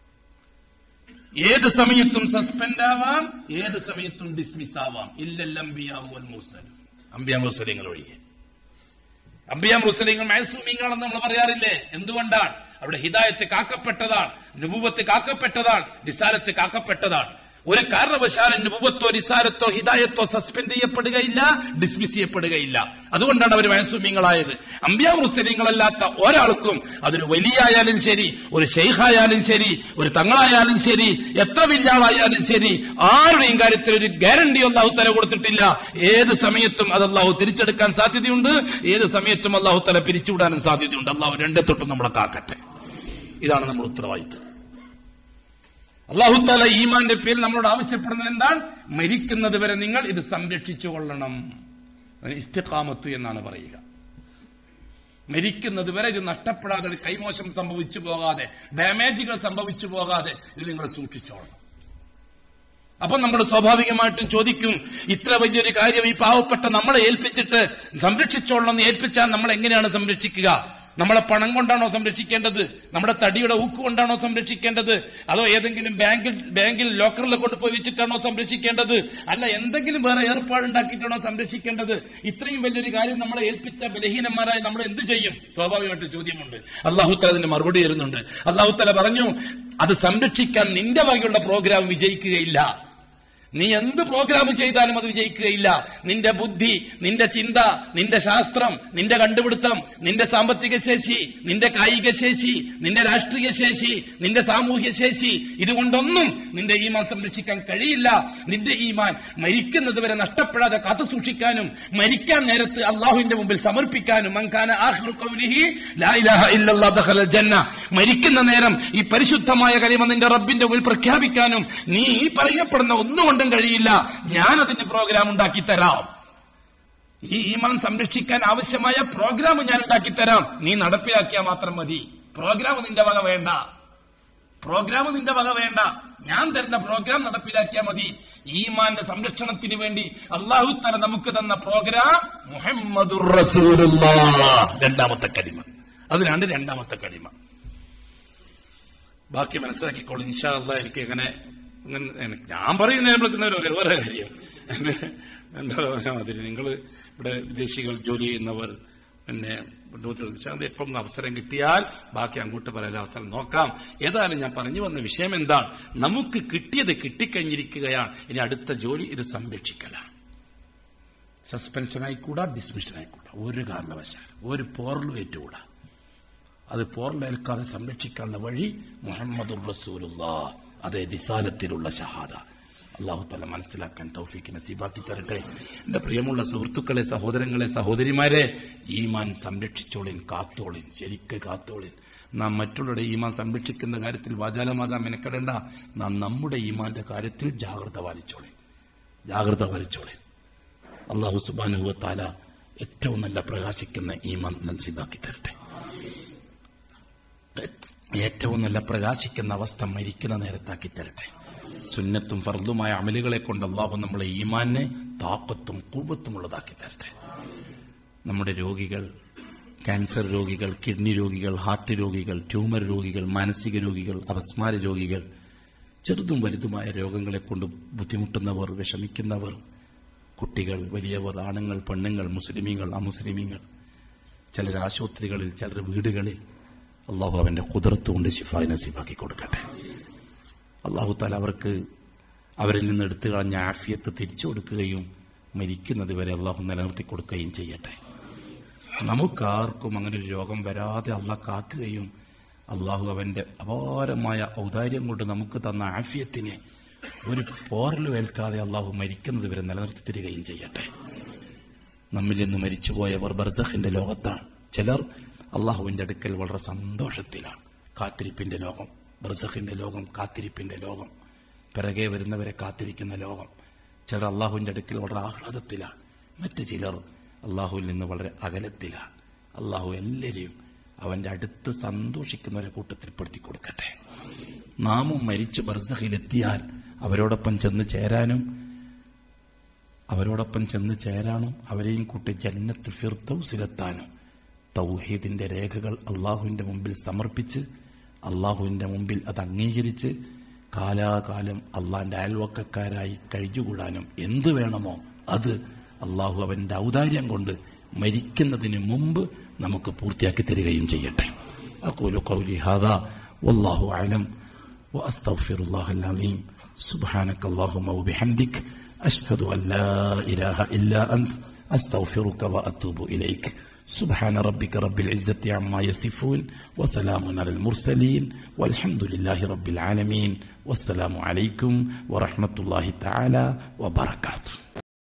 ഏത് സമയത്തും സസ്പെൻഡ് ആവാം ഏത് സമയത്തും ഡിസ്മിസ് ആവാം ഇല്ലല്ലംബിയാവുൽ മുസലും അമ്പിയ മുസലിങ്ങൾ ഒഴികെ അമ്പിയ മുസ്ലിങ്ങൾ മൈസൂമിങ്ങളെന്ന് നമ്മൾ പറയാറില്ലേ എന്തുകൊണ്ടാണ് അവിടെ ഹിദായത്ത് കാക്കപ്പെട്ടതാണ് നുപുവത്ത് കാക്കപ്പെട്ടതാണ് നിസാരത്ത് കാക്കപ്പെട്ടതാണ് ഒരു കാരണവശാലും നുപുവത്തോ നിസാരത്തോ ഹിദായത്തോ സസ്പെൻഡ് ചെയ്യപ്പെടുകയില്ല ഡിസ്മിസ് ചെയ്യപ്പെടുകയില്ല അതുകൊണ്ടാണ് അവർ മൈസൂമിങ്ങളായത് അമ്പിയ മുസ്ലിങ്ങളല്ലാത്ത ഒരാൾക്കും അതൊരു വലിയായാലും ശരി ഒരു ഷെയ്ഖായാലും ശരി ഒരു തങ്ങളായാലും ശരി എത്ര വലിയ ആളായാലും ശരി ആരുടെയും കാര്യത്തിൽ ഒരു ഗ്യാരണ്ടി അള്ളാഹു തല കൊടുത്തിട്ടില്ല ഏത് സമയത്തും അത് അള്ളാഹു തിരിച്ചെടുക്കാൻ സാധ്യതയുണ്ട് ഏത് സമയത്തും അള്ളാഹു തല പിരിച്ചുവിടാനും സാധ്യതയുണ്ട് അള്ളാഹു രണ്ടേ തൊട്ടും നമ്മളെ കാക്കട്ടെ ഇതാണ് നമ്മുടെ ഉത്തരവാദിത്തം അള്ളാഹു താല ഈമാന്റെ പേരിൽ നമ്മളോട് ആവശ്യപ്പെടുന്നത് എന്താണ് മരിക്കുന്നത് വരെ നിങ്ങൾ ഇത് സംരക്ഷിച്ചു കൊള്ളണം അതിന് ഇസ്തിഖാമത്ത് എന്നാണ് പറയുക മരിക്കുന്നത് വരെ ഇത് നഷ്ടപ്പെടാതെ ഒരു കൈമോശം സംഭവിച്ചു പോകാതെ ഡാമേജുകൾ സംഭവിച്ചു പോകാതെ ഇത് നിങ്ങൾ സൂക്ഷിച്ചോളണം അപ്പൊ നമ്മൾ സ്വാഭാവികമായിട്ടും ചോദിക്കും ഇത്ര വലിയൊരു കാര്യം ഈ പാവപ്പെട്ട നമ്മളെ ഏൽപ്പിച്ചിട്ട് സംരക്ഷിച്ചോളണം എന്ന് ഏൽപ്പിച്ചാൽ നമ്മൾ എങ്ങനെയാണ് സംരക്ഷിക്കുക നമ്മളെ പണം കൊണ്ടാണോ സംരക്ഷിക്കേണ്ടത് നമ്മുടെ തടിയുടെ ഊക്ക് കൊണ്ടാണോ സംരക്ഷിക്കേണ്ടത് അതോ ഏതെങ്കിലും ബാങ്കിൽ ബാങ്കിൽ ലോക്കറിൽ കൊണ്ടുപോയി വെച്ചിട്ടാണോ സംരക്ഷിക്കേണ്ടത് അല്ല എന്തെങ്കിലും വേറെ ഏർപ്പാടുണ്ടാക്കിയിട്ടാണോ സംരക്ഷിക്കേണ്ടത് ഇത്രയും വലിയൊരു കാര്യം നമ്മളെ ഏൽപ്പിച്ച ബലഹീനന്മാരായി നമ്മൾ എന്ത് ചെയ്യും സ്വാഭാവികമായിട്ട് ചോദ്യമുണ്ട് അള്ളാഹുത്തല അതിന് മറുപടി തരുന്നുണ്ട് അള്ളാഹുത്തല പറഞ്ഞു അത് സംരക്ഷിക്കാൻ നിന്റെ വകയുള്ള പ്രോഗ്രാം വിജയിക്കുകയില്ല നീ എന്ത് പ്രോഗ്രാം ചെയ്താലും അത് വിജയിക്കുകയില്ല നിന്റെ ബുദ്ധി നിന്റെ ചിന്ത നിന്റെ ശാസ്ത്രം നിന്റെ കണ്ടുപിടുത്തം നിന്റെ സാമ്പത്തിക ശേഷി നിന്റെ കായിക ശേഷി നിന്റെ രാഷ്ട്രീയ ശേഷി നിന്റെ സാമൂഹ്യ ശേഷി ഇതുകൊണ്ടൊന്നും നിന്റെ ഈമാൻ സംരക്ഷിക്കാൻ കഴിയില്ല നിന്റെ ഈമാൻ മരിക്കുന്നത് വരെ നഷ്ടപ്പെടാതെ കാത്തു സൂക്ഷിക്കാനും മരിക്കാൻ നേരത്ത് അള്ളാഹുവിന്റെ മുമ്പിൽ സമർപ്പിക്കാനും മൻകാന ആഖിറു ഖൗലിഹി ലാ ഇലാഹ ഇല്ലല്ലാഹ് ദഖലൽ ജന്ന മരിക്കുന്ന നേരം ഈ പരിശുദ്ധമായ കലിമ നിന്റെ റബ്ബിന്റെ മുമ്പിൽ പ്രഖ്യാപിക്കാനും നീ ഈ പറയപ്പെടുന്ന ഒന്നുകൊണ്ടും കഴിയില്ല ഞാൻ അതിന്റെ പ്രോഗ്രാം ഉണ്ടാക്കി തരാം ഈ ഈമാൻ സംരക്ഷിക്കാൻ ആവശ്യമായ പ്രോഗ്രാം ഞാൻ ഉണ്ടാക്കി തരാം നീ നടപ്പിലാക്കിയാൽ മാത്രം മതി പ്രോഗ്രാം നിന്റെ വക വേണ്ട പ്രോഗ്രാം നിന്റെ വക വേണ്ട ഞാൻ തരുന്ന പ്രോഗ്രാം നടപ്പിലാക്കിയാൽ മതി ഈമാന്റെ സംരക്ഷണത്തിന് വേണ്ടി അള്ളാഹു തല നമുക്ക് തന്ന പ്രോഗ്രാം മുഹമ്മദുർ റസൂലുള്ളാഹ് രണ്ടാമത്തെ കരിമ അതിനാണ് രണ്ടാമത്തെ കരിമ ബാക്കി മനസ്സിലാക്കിക്കോളൂ ഇൻഷാ അള്ളാഹ് എനിക്ക് എങ്ങനെ അങ്ങനെ എനക്ക് ഞാൻ പറയുന്ന വിളിക്കുന്നവരോ വേറെ കാര്യം എന്റെ എന്താ പറഞ്ഞാൽ മാതിരി നിങ്ങൾ ഇവിടെ വിദേശികൾ ജോലി ചെയ്യുന്നവർ പിന്നെ മുന്നോട്ട് പക്ഷെ അത് എപ്പം അവസരം കിട്ടിയാൽ ബാക്കി അങ്ങോട്ട് പറയാൻ അവസരം നോക്കാം ഏതായാലും ഞാൻ പറഞ്ഞു വന്ന വിഷയം എന്താണ് നമുക്ക് കിട്ടിയത് കിട്ടിക്കഴിഞ്ഞിരിക്കുകയാണ് ഇനി അടുത്ത ജോലി ഇത് സംരക്ഷിക്കലാണ് സസ്പെൻഷൻ ആയിക്കൂടാ ഡിസ്മിഷൻ ആയിക്കൂടാ ഒരു കാരണവശാൽ ഒരു പോറലും ഏറ്റുകൂടാ അത് പോറലേൽക്കാതെ സംരക്ഷിക്കാനുള്ള വഴി മുഹമ്മദ് റസൂലുള്ള അതേ വിശാലത്തിലുള്ള ഷഹാദ അള്ളാഹു തല മനസ്സിലാക്കാൻ തൗഫീക്ക് നസീബാക്കി തരട്ടെ എന്റെ പ്രിയമുള്ള സുഹൃത്തുക്കളെ സഹോദരങ്ങളെ സഹോദരിമാരെ ഈമാൻ സംരക്ഷിച്ചോളിൻ കാത്തോളിൻ ശരിക്ക് കാത്തോളിൻ നാം മറ്റുള്ളവരുടെ ഈമാൻ സംരക്ഷിക്കുന്ന കാര്യത്തിൽ വാചാലമാകാൻ മെനക്കെടേണ്ട നാം നമ്മുടെ ഈമാന്റെ കാര്യത്തിൽ ജാഗ്രത പാലിച്ചോളിൻ ജാഗ്രത പാലിച്ചോളിൻ അള്ളാഹു സുബാനുഹു താല ഏറ്റവും നല്ല പ്രകാശിക്കുന്ന ഈമാൻ നസീബാക്കി തരട്ടെ ഏറ്റവും നല്ല പ്രകാശിക്കുന്ന അവസ്ഥ മരിക്കുന്ന നേരത്താക്കി തരട്ടെ സുന്നത്തും ഫർദുമായ അമലുകളെ കൊണ്ട് അള്ളാഹു നമ്മളെ ഈമാനെ താക്കത്തും കൂവത്തും ഉള്ളതാക്കി തരട്ടെ നമ്മുടെ രോഗികൾ ക്യാൻസർ രോഗികൾ കിഡ്നി രോഗികൾ ഹാർട്ട് രോഗികൾ ട്യൂമർ രോഗികൾ മാനസിക രോഗികൾ അപസ്മാര രോഗികൾ ചെറുതും വലുതുമായ രോഗങ്ങളെ കൊണ്ട് ബുദ്ധിമുട്ടുന്നവർ വിഷമിക്കുന്നവർ കുട്ടികൾ വലിയവർ ആണുങ്ങൾ പെണ്ണുങ്ങൾ മുസ്ലിമീങ്ങൾ അമുസ്ലിമീങ്ങൾ ചിലർ ആശുപത്രികളിൽ ചിലർ വീടുകളിൽ അള്ളാഹു അവന്റെ കുതിരത്ത് കൊണ്ട് ശിഫായി നസീബാക്കി കൊടുക്കട്ടെ അള്ളാഹു താല അവർക്ക് അവരിൽ നിന്ന് എടുത്തു കളഞ്ഞ ആഫിയത്ത് തിരിച്ചു കൊടുക്കുകയും മരിക്കുന്നത് വരെ അള്ളാഹു നിലനിർത്തി കൊടുക്കുകയും ചെയ്യട്ടെ നമുക്കാർക്കും അങ്ങനെ ഒരു രോഗം വരാതെ അള്ളാഹ് കാക്കുകയും അള്ളാഹു അവന്റെ അപാരമായ ഔദാര്യം കൊണ്ട് നമുക്ക് തന്ന ആഫിയത്തിനെ ഒരു പോറലും ഏൽക്കാതെ അള്ളാഹു മരിക്കുന്നത് വരെ നിലനിർത്തി തരികയും ചെയ്യട്ടെ നമ്മിൽ നിന്ന് മരിച്ചുപോയവർ ബർസഖിന്റെ ലോകത്താണ് ചിലർ അള്ളാഹുവിന്റെ അടുക്കൽ വളരെ സന്തോഷത്തിലാണ് കാത്തിരിപ്പിന്റെ ലോകം ബർസഖിന്റെ ലോകം കാത്തിരിപ്പിന്റെ ലോകം പിറകെ വരുന്നവരെ കാത്തിരിക്കുന്ന ലോകം ചിലർ അള്ളാഹുവിന്റെ അടുക്കൽ വളരെ ആഹ്ലാദത്തിലാണ് മറ്റു ചിലർ അള്ളാഹുവിൽ നിന്ന് വളരെ അകലത്തിലാണ് അള്ളാഹു എല്ലാവരെയും അവന്റെ അടുത്ത് സന്തോഷിക്കുന്നവരെ കൂട്ടത്തിൽ പെടുത്തി കൊടുക്കട്ടെ നാമും മരിച്ച് ബർസഖിലെത്തിയാൽ അവരോടൊപ്പം ചെന്ന് ചേരാനും അവരോടൊപ്പം ചെന്ന് ചേരാനും അവരെയും കൂട്ടി ജന്നത്ത് ഫിർദൌസിലെത്താനും തൗഹീദിന്റെ രേഖകൾ അള്ളാഹുവിന്റെ മുമ്പിൽ സമർപ്പിച്ച് അള്ളാഹുവിന്റെ മുമ്പിൽ അത് അംഗീകരിച്ച് കാലാകാലം അള്ളാന്റെ അയൽവക്കക്കാരായി കഴിഞ്ഞുകൂടാനും എന്ത് വേണമോ അത് അള്ളാഹു അവന്റെ ഔദാര്യം കൊണ്ട് മരിക്കുന്നതിന് മുമ്പ് നമുക്ക് പൂർത്തിയാക്കി തരികയും ചെയ്യട്ടെ أقول قولي هذا والله أعلم وأستغفر الله العظيم سبحانك اللهم وبحمدك أشهد أن لا إله إلا أنت أستغفرك وأتوب إليك سبحان ربك رب العزة عما يصفون وسلام على المرسلين والحمد لله رب العالمين والسلام عليكم ورحمة الله تعالى وبركاته